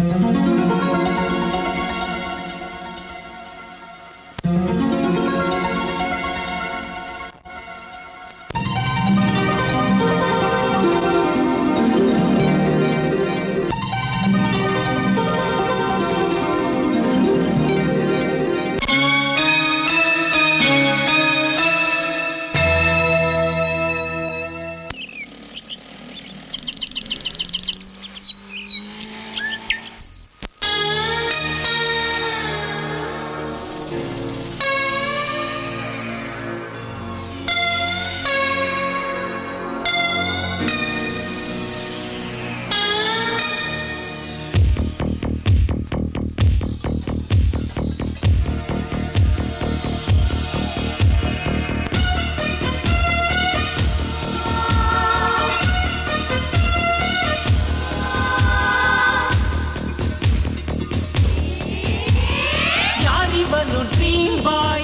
ಯಾರಿವನು dream boy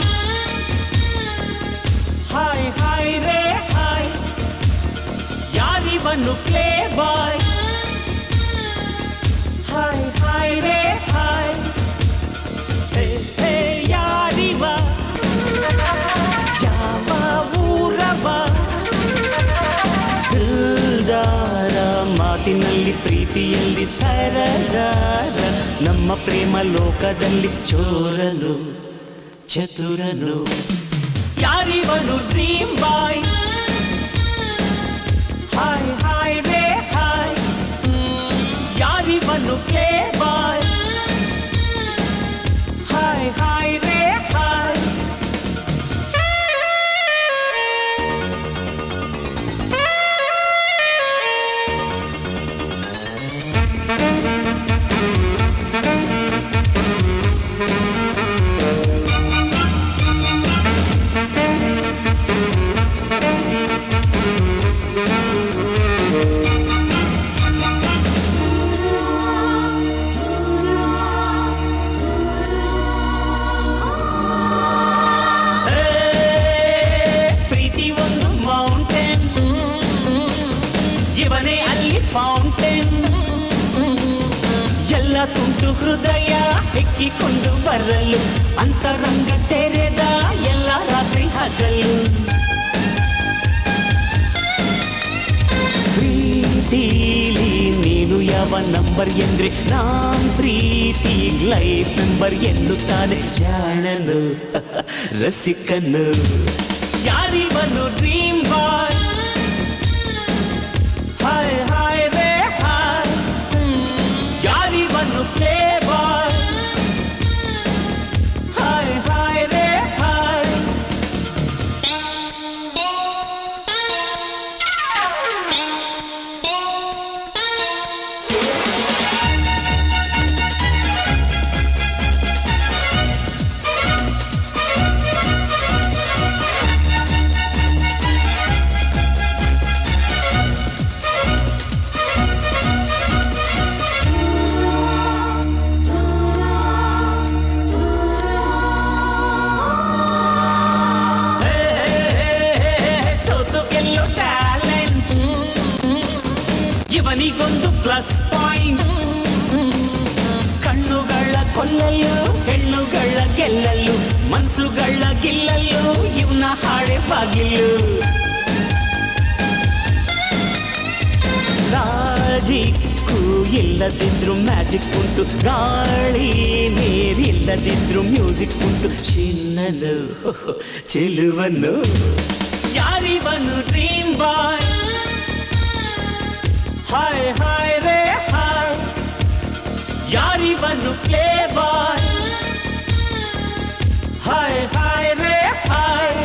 hi hi ರೇ hi ಯಾರಿವನು playboy hi hi ರೇ ಹಾಯ್ ಹೇ ಹೇ ಯಾರಿವ ಯಾವ ಊರವ ದಿಲ್ದಾರ ಮಾತಿನಲ್ಲಿ ಪ್ರೀತಿಯಲ್ಲಿ ಸರದಾರ ನಮ್ಮ ಪ್ರೇಮ ಲೋಕದಲ್ಲಿ ಚೋರನು ಚತುರನು ಯಾರಿವನು ಡ್ರೀಮ್ ಬಾಯ್ ಹಾಯ್ ಹಾಯ್ ರೇ ಹಾಯ್ ಯಾರಿವನು ಪ್ಲೇ ಬಾಯ್ ಹಾಯ್ ಹಾಯ್ ರೇ ಹಾಯ್ ಹೇ, ಪ್ರೀತಿ ಒಂದು ಮೌಂಟೇನ್ ಇವನೇ ಅಲ್ಲಿ ಫೌಂಟೇನ್ ಎಲ್ಲ ತುಂಟು ಹೃದಯ ಹೆಕ್ಕಿಕೊಂಡು ಬರಲು ಅಂತರಂಗ ತೆರೆದ ಎಲ್ಲ ರಾತ್ರಿ ಹಗಲು ಪ್ರೀತಿಲಿ ನೀನು ಯಾವ ನಂಬರ್ ಎಂದ್ರೆ ನಾನ್ ಪ್ರೀತಿ ಲೈಫ್ ನಂಬರ್ ಎನ್ನುತ್ತಾನೆ ಜಾಣನು ರಸಿಕನು ಯಾರಿವನು ಡ್ರೀಮ್ ಬಾಯ್ ಹಾಯ್ ಹಾಯ್ ರೇ ಹಾಯ್ ಯಾರಿವನು ಪ್ಲೇ ಬಾಯ್ ಹಾಯ್ ಹಾಯ್ ರೇ hi hey, hey, hey, hey, ಸೋತು ಗೆಲ್ಲೋ ಟ್ಯಾಲೆಂಟ್ ಇವನಿಗೊಂದು ಪ್ಲಸ್ ಪಾಯಿಂಟ್ ಕಣ್ಣುಗಳ ಕೊಲ್ಲಲು ಹೆಣ್ಣುಗಳ ಗೆಲ್ಲಲು ಮನ್ಸುಗಳ ಗಿಲ್ಲಲು ಇವನ ಹಾಡೆ ಬಾಗಿಲು ಲಾಜಿಕ್ಕು ಇಲ್ಲದಿದ್ರು ಮ್ಯಾಜಿಕ್ ಉಂಟು ಗಾಳಿ ನೀರಿಲ್ಲದಿದ್ರು ಮ್ಯೂಸಿಕ್ ಉಂಟು ಚಿನ್ನನು ಚೆಲುವನು ಯಾರಿವನು ಡ್ರೀಮ್ ಬಾಯ್ ಹಾಯ್ ಹಾಯ್ ರೇ ಹಾಯ್ ಯಾರಿವನು ಪ್ಲೇ ಬಾಯ್ ಹಾಯ್ ಹಾಯ್ ರೇ ಹಾಯ್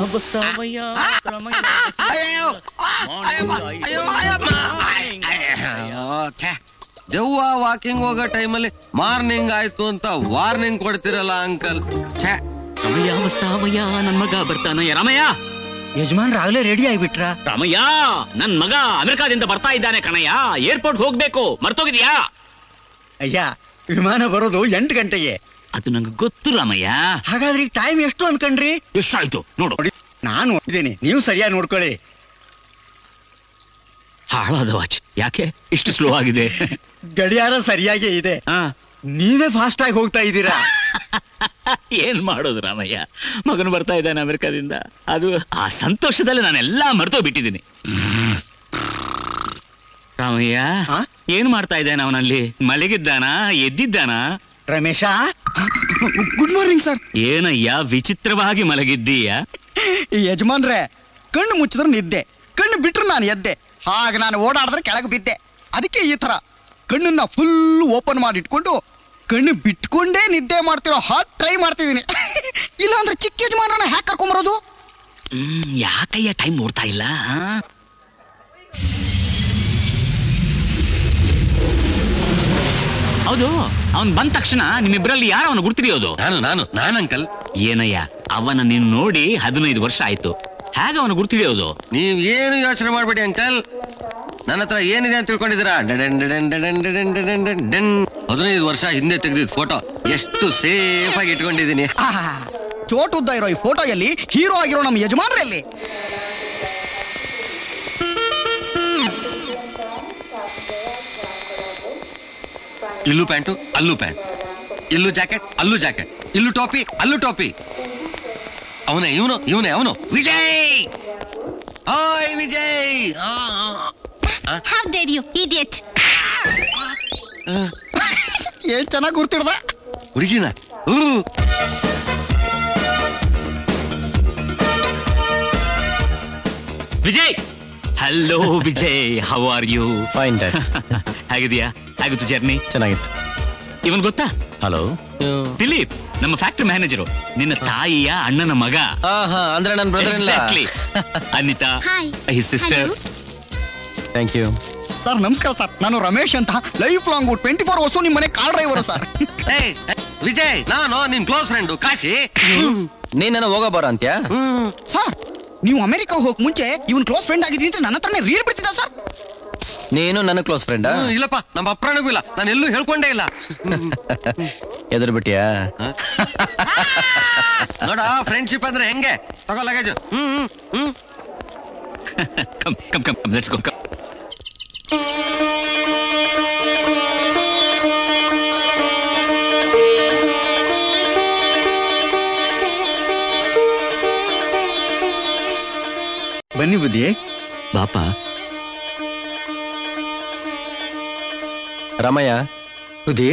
ಬಸ್ಸಾಮಯ್ಯ ರಾಮಯ್ಯ ಅಯ್ಯೋ ಅಯ್ಯಮ್ಮ, ಅಯ್ಯೋ ಅಯ್ಯಮ್ಮ. ಅಯ್ಯ, ಅಯ್ಯೋ, ಛೆ. ದೆವ್ವ ವಾಕಿಂಗ್ ಹೋಗೋ ಟೈಮಲ್ಲಿ ಮಾರ್ನಿಂಗ್ ಆಯ್ತು ಅಂತ ವಾರ್ನಿಂಗ್ ಕೊಡ್ತಿರಲ್ಲ ಅಂಕಲ್ ಛೇ ರಾಮಯ್ಯ ಬಸ್ಸಾಮಯ್ಯ ನನ್ ಮಗ ಬರ್ತಾನಯ್ಯ ರಾಮಯ್ಯ ಯಜಮಾನ್ರ ಆಗ್ಲೇ ರೆಡಿ ಆಗಿಬಿಟ್ರ ರಾಮಯ್ಯ ನನ್ ಮಗ ಅಮೆರಿಕಾದಿಂದ ಬರ್ತಾ ಇದ್ದಾನೆ ಕಣಯ್ಯ ಏರ್ಪೋರ್ಟ್ ಹೋಗ್ಬೇಕು ಮರ್ತೋಗಿದ್ಯಾ ಅಯ್ಯ ವಿಮಾನ ಬರೋದು ಎಂಟು ಗಂಟೆಗೆ ಅದು ನಂಗೆ ಗೊತ್ತು ರಾಮಯ್ಯ ಹಾಗಾದ್ರೆ ಈಗ ಟೈಮ್ ಎಷ್ಟು ಅನ್ಕಂಡ್ರಿ ಎಷ್ಟಾಯ್ತು ನೋಡು ನೋಡಿ ನಾನು ಇದ್ದೀನಿ ನೀವು ಸರಿಯಾಗಿ ನೋಡ್ಕೊಳ್ಳಿ ಹಾಳಾದ ವಾಚ್ ಯಾಕೆ ಇಷ್ಟು ಸ್ಲೋ ಆಗಿದೆ ಗಡಿಯಾರ ಸರಿಯಾಗಿ ಇದೆ ಆ, ನೀವೇ ಫಾಸ್ಟ್ ಆಗಿ ಹೋಗ್ತಾ ಇದ್ದೀರಾ ಏನ್ ಮಾಡೋದು ರಾಮಯ್ಯ ಮಗನು ಬರ್ತಾ ಇದ್ದಾನೆ ಅಮೆರಿಕಾದಿಂದ ಅದು ಆ ಸಂತೋಷದಲ್ಲಿ ನಾನೆಲ್ಲಾ ಮರೆತೋ ಬಿಟ್ಟಿದ್ದೀನಿ ರಾಮಯ್ಯ ಆ? ಏನ್ ಮಾಡ್ತಾ ಇದ್ದಾನೆ ಅವನಲ್ಲಿ ಮಲಗಿದ್ದಾನ ಎದ್ದಿದ್ದಾನ ರಮೇಶ ಗುಡ್ ಮಾರ್ನಿಂಗ್ ಸರ್ ಏನಯ್ಯ ವಿಚಿತ್ರವಾಗಿ ಮಲಗಿದ್ದೀಯ ಯಜಮಾನ್ರೆ ಕಣ್ಣು ಮುಚ್ಚಿದ್ರೆ ನಿದ್ದೆ ಕಣ್ಣು ಬಿಟ್ರೆ ನಾನು ಎದ್ದೆ ಹಾಗೆ ನಾನು ಓಡಾಡಿದ್ರೆ ಕೆಳಗೆ ಬಿದ್ದೆ ಅದಕ್ಕೆ ಈ ಥರ ಕಣ್ಣನ್ನ ಫುಲ್ ಓಪನ್ ಮಾಡಿ ಇಟ್ಕೊಂಡು ಕಣ್ಣು ಬಿಟ್ಕೊಂಡೇ ನಿದ್ದೆ ಮಾಡ್ತಿರೋ ಹಾಟ್ ಟ್ರೈ ಮಾಡ್ತಿದ್ದೀನಿ ಇಲ್ಲಾಂದ್ರೆ ಚಿಕ್ಕ ಯಜಮಾನ್ರನ್ನ ಹ್ಯಾಕ್ ಕರ್ಕೊಂಬರೋದು ಹ್ಮ್, ಯಾಕಯ್ಯ ಟೈಮ್ ನೋಡ್ತಾ ಇಲ್ಲ ಆ? ಹೌದು ಅವನ್ ಬಂದ ತಕ್ಷಣ ನಿಮ್ಮಿಬ್ರಲ್ಲಿ ಯಾರು ಅವನು ಗುರ್ತಿರಿಯೋದು ನಾನು ನಾನು ನಾನು ಅಂಕಲ್ ಏನಯ್ಯ ಅವನ ನೀನು ನೋಡಿ ಹದಿನೈದು ವರ್ಷ ಆಯ್ತು ಹೇಗೆ ಅವನು ಗುರ್ತಿಡಿಯೋದು ನೀವ್ ಏನು ಯೋಚನೆ ಮಾಡ್ಬೇಡಿ ಅಂಕಲ್ ನನ್ನ ಹತ್ರ ಏನಿದೆ ಅಂತ ತಿಳ್ಕೊಂಡಿದ್ದೀರಾ ಡಡನ್ ಡಡನ್ ಡಡನ್ ಡಡನ್ ಡಡನ್ ಡಡನ್ ಡನ್. ಹದಿನೈದು ವರ್ಷ ಹಿಂದೆ ತೆಗೆದಿದ್ ಫೋಟೋ ಎಷ್ಟು ಸೇಫ್ ಆಗಿ ಇಟ್ಕೊಂಡಿದ್ದೀನಿ ಆಹಾ, ಚೋಟು ಉದ್ದ ಇರೋ ಈ ಫೋಟೋಯಲ್ಲಿ ಹೀರೋ ಆಗಿರೋ ನಮ್ಮ ಯಜಮಾನ್ರಲ್ಲಿ ಇಲ್ಲೂ ಪ್ಯಾಂಟು ಅಲ್ಲೂ ಪ್ಯಾಂಟ್ ಇಲ್ಲೂ ಜಾಕೆಟ್ ಅಲ್ಲೂ ಜಾಕೆಟ್ ಇಲ್ಲೂ ಟೋಪಿ ಅಲ್ಲೂ ಟೋಪಿ ಅವನೇ ಇವನು ಇವನೇ ಅವನು ವಿಜಯ್ ಹಾಯ್ ವಿಜಯ್ ಆ, ಆ, How dare you, idiot! ಏನ್ ಚೆನ್ನಾಗಿ ಗುರ್ತಿಡ್ದ ಹುಡುಗಿನ ಊ. Vijay hello Vijay how are you fine dad ಹೇಗಿದ್ಯಾ ಹೇಗಿತ್ತು ಜರ್ನಿ ಚೆನ್ನಾಗಿತ್ತು ಇವನ್ ಗೊತ್ತಾ ಹಲೋ ದಿಲೀಪ್ ನಮ್ಮ ಫ್ಯಾಕ್ಟರಿ ಮ್ಯಾನೇಜರು ನಿನ್ನ ತಾಯಿಯ ಅಣ್ಣನ ಮಗ ಹಾ ಹಾ ಅಂದ್ರೆ ನನ್ನ ಬ್ರದರ್ ಇಲ್ಲ Exactly. Anita Hi. His sister Hello. Thank you sir ನಮಸ್ಕಾರ ಸರ್ ನಾನು ರಮೇಶ್ ಅಂತ ಲೈಫ್ ಲಾಂಗ್ ಟ್ವೆಂಟಿ ಫೋರ್ ವರ್ಷ ನಿಮ್ಮ ಮನೆ ಕಾರ್ ಡ್ರೈವರು ಸರ್ ಏಯ್, ವಿಜಯ್ ನಾನು ನಿನ್ ಕ್ಲೋಸ್ ಫ್ರೆಂಡು ಕಾಶಿ ನೀನ್ ನನ್ನ ಹೋಗೋ ಬರೋ ಅಂತ್ಯಾ ಹ್ಮ್. ಸರ್ ನೀವು ಅಮೆರಿಕ ಹೋಗಕ್ ಮುಂಚೆ ಇವನ್ ಕ್ಲೋಸ್ ಫ್ರೆಂಡ್ ಆಗಿದ್ದೀನಿ ಅಂತ ನನ್ನ ಹತ್ರನೇ ರೀಲ್ ಬಿಡ್ತಿದ್ದ ಸರ್ ನೀನು ನನ್ನ ಕ್ಲೋಸ್ ಫ್ರೆಂಡಾ ಹ್ಮ್, ಇಲ್ಲಪ್ಪ ನಮ್ಮ ಅಪ್ರಾಣಿಗೂ ಇಲ್ಲ ನಾನು ಎಲ್ಲೂ ಹೇಳ್ಕೊಂಡೇ ಇಲ್ಲ ಎದುರು ಬಿಟ್ಟಿಯಾ ನೋಡ ಫ್ರೆಂಡ್ಶಿಪ್ ಅಂದ್ರೆ ಹೆಂಗೆ ತಗೋ luggage hmm hmm hmm come come come let's go come ಬನ್ನಿ ಬುದ್ಧಿ ಬಾಪ ರಾಮಯ್ಯ ಬುದ್ಧಿ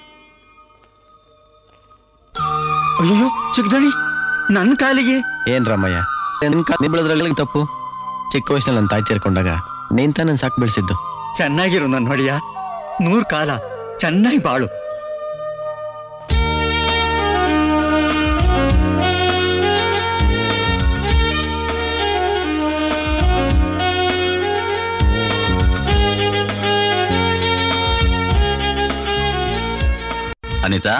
ಅಯ್ಯೋ ಚಿಕ್ಕದಣಿ ನನ್ನ ಕಾಲಿಗೆ ಏನ್ ರಾಮಯ್ಯ ನಿನ್ ಕಾ- ನಿನ್ ಬೆಳೆದ್ರಲ್ಲಿ ತಪ್ಪು ಚಿಕ್ಕ ವಯಸ್ಸಿನಲ್ಲಿ ನನ್ನ ತಾಯಿ ತೀರ್ಕೊಂಡಾಗ ನೀನ್ ತಾನು ಸಾಕು ಬೆಳೆಸಿದ್ದು ಚೆನ್ನಾಗಿರು ನನ್ನ ಹೊಡಿಯ ನೂರ್ ಕಾಲ ಚೆನ್ನಾಗಿ ಬಾಳು ಅನಿತಾ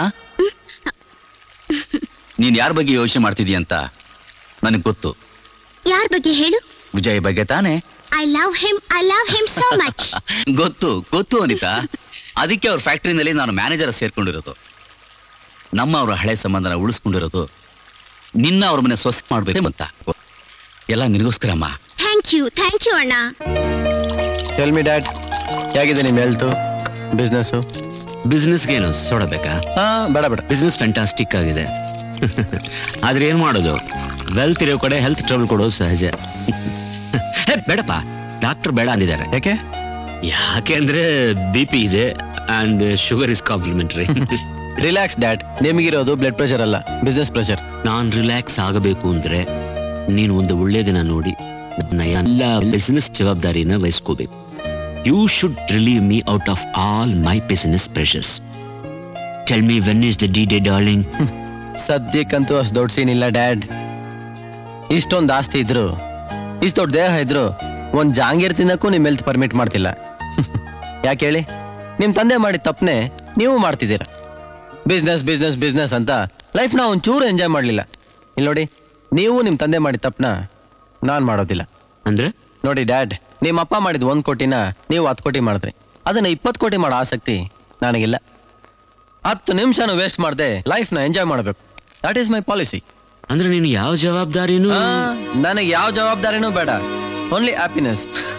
ನೀನ್ ಯಾರ ಬಗ್ಗೆ ಯೋಚನೆ ಮಾಡ್ತಿದೀಯ ಅಂತ ನನಗೆ ಗೊತ್ತು ಯಾರ ಬಗ್ಗೆ ಹೇಳು ವಿಜಯ್ ಬಗ್ಗೆ ತಾನೇ I love him I love him so much ಗೊತ್ತು ಗೊತ್ತು ಅನಿತಾ ಅದಕ್ಕೆ ಅವ್ರ ಫ್ಯಾಕ್ಟ್ರಿನಲ್ಲಿ ನಾನು ಮ್ಯಾನೇಜರ್ ಸೇರ್ಕೊಂಡಿರೋದು ನಮ್ಮ ಅವರ ಹಳೆ ಸಂಬಂಧನ ಉಳಿಸ್ಕೊಂಡಿರೋದು ನಿನ್ನ ಅವ್ರ ಮನೆ ಸೊಸೆ ಮಾಡ್ಬೇಕು ಅಂತ ಎಲ್ಲ ನಿನಗೋಸ್ಕರಮ್ಮ ಥ್ಯಾಂಕ್ ಯು ಥ್ಯಾಂಕ್ ಯು ಅಣ್ಣ ಟೆಲ್ ಮಿ ಡ್ಯಾಡ್ ಹೇಗಿದೆ ನಿಮ್ಮ ಹೆಲ್ತು ಬಿಸ್ನೆಸ್ಸು ಬಿಸ್ನೆಸ್ಗೇನು ಸೊಡಬೇಕಾ ಹಾ ಬೇಡ ಬೇಡ ಬಿಸ್ನೆಸ್ ಫ್ಯಾಂಟಾಸ್ಟಿಕ್ ಆಗಿದೆ ಆದ್ರೆ ಏನ್ ಮಾಡೋದು ವೆಲ್ತ್ ಇರೋ ಕಡೆ ಹೆಲ್ತ್ ಟ್ರಬಲ್ ಕೊಡೋದು ಸಹಜ ಹೇ, ಬೇಡಪ್ಪ ಡಾಕ್ಟರ್ ಬೇಡ ಅಂದಿದ್ದಾರೆ ಯಾಕೆ ಯಾಕೆ ಅಂದ್ರೆ ಬಿ ಪಿ ಇದೆ and sugar is complementary relax dad ನಿಮಗಿರೋದು ಬ್ಲಡ್ ಪ್ರೆಷರ್ ಅಲ್ಲ ಬಿಸ್ನೆಸ್ ಪ್ರೆಷರ್ ನಾನ್ ರಿಲ್ಯಾಕ್ಸ್ ಆಗಬೇಕು ಅಂದ್ರೆ ನೀನು ಒಂದು ಒಳ್ಳೆ ದಿನ ನೋಡಿ ನನ್ನ ಎಲ್ಲ ಬಿಸಿನೆಸ್ ಜವಾಬ್ದಾರಿನ ವಹಿಸ್ಕೋಬೇಕು you should relieve me out of all my business pressures tell me when is the D day darling ಸದ್ಯಕ್ಕಂತೂ ಅಷ್ಟು ದೊಡ್ಡ ಸೀನ್ ಇಲ್ಲ ಡ್ಯಾಡ್ ಇಷ್ಟೊಂದು ಆಸ್ತಿ ಇದ್ರು ಇಷ್ಟು ದೊಡ್ಡ ದೇಹ ಇದ್ರು ಒಂದ್ ಜಾಂಗೀರ್ ತಿನ್ನಕ್ಕೂ ನಿಮ್ ಹೆಲ್ತ್ ಪರ್ಮಿಟ್ ಮಾಡ್ತಿಲ್ಲ ಯಾಕೆ ಹೇಳಿ ನಿಮ್ ತಂದೆ ಮಾಡಿದ ತಪ್ಪನೆ ನೀವು ಮಾಡ್ತಿದ್ದೀರಾ ಬಿಸ್ನೆಸ್ ಬಿಸ್ನೆಸ್ ಬಿಸ್ನೆಸ್ ಅಂತ ಲೈಫ್ನ ಒಂಚೂರು ಎಂಜಾಯ್ ಮಾಡಲಿಲ್ಲ ಇಲ್ಲಿ ನೋಡಿ ನೀವು ನಿಮ್ ತಂದೆ ಮಾಡಿದ ತಪ್ಪನ ನಾನ್ ಮಾಡೋದಿಲ್ಲ ಅಂದ್ರೆ ನೋಡಿ ಡ್ಯಾಡ್ ನಿಮ್ಮ ಅಪ್ಪ ಮಾಡಿದ ಒಂದ್ ಕೋಟಿನ ನೀವು ಹತ್ತು ಕೋಟಿ ಮಾಡಿದ್ರಿ ಅದನ್ನ ಇಪ್ಪತ್ತು ಕೋಟಿ ಮಾಡೋ ಆಸಕ್ತಿ ನನಗಿಲ್ಲ ಹತ್ತು ನಿಮಿಷನೂ ವೇಸ್ಟ್ ಮಾಡದೆ ಲೈಫ್ನ ಎಂಜಾಯ್ ಮಾಡಬೇಕು ದಟ್ ಈಸ್ ಮೈ ಪಾಲಿಸಿ ಅಂದ್ರೆ ನೀನು ಯಾವ ಜವಾಬ್ದಾರಿನೂ ನನಗೆ ಯಾವ ಜವಾಬ್ದಾರಿನೂ ಬೇಡ ಓನ್ಲಿ ಹ್ಯಾಪಿನೆಸ್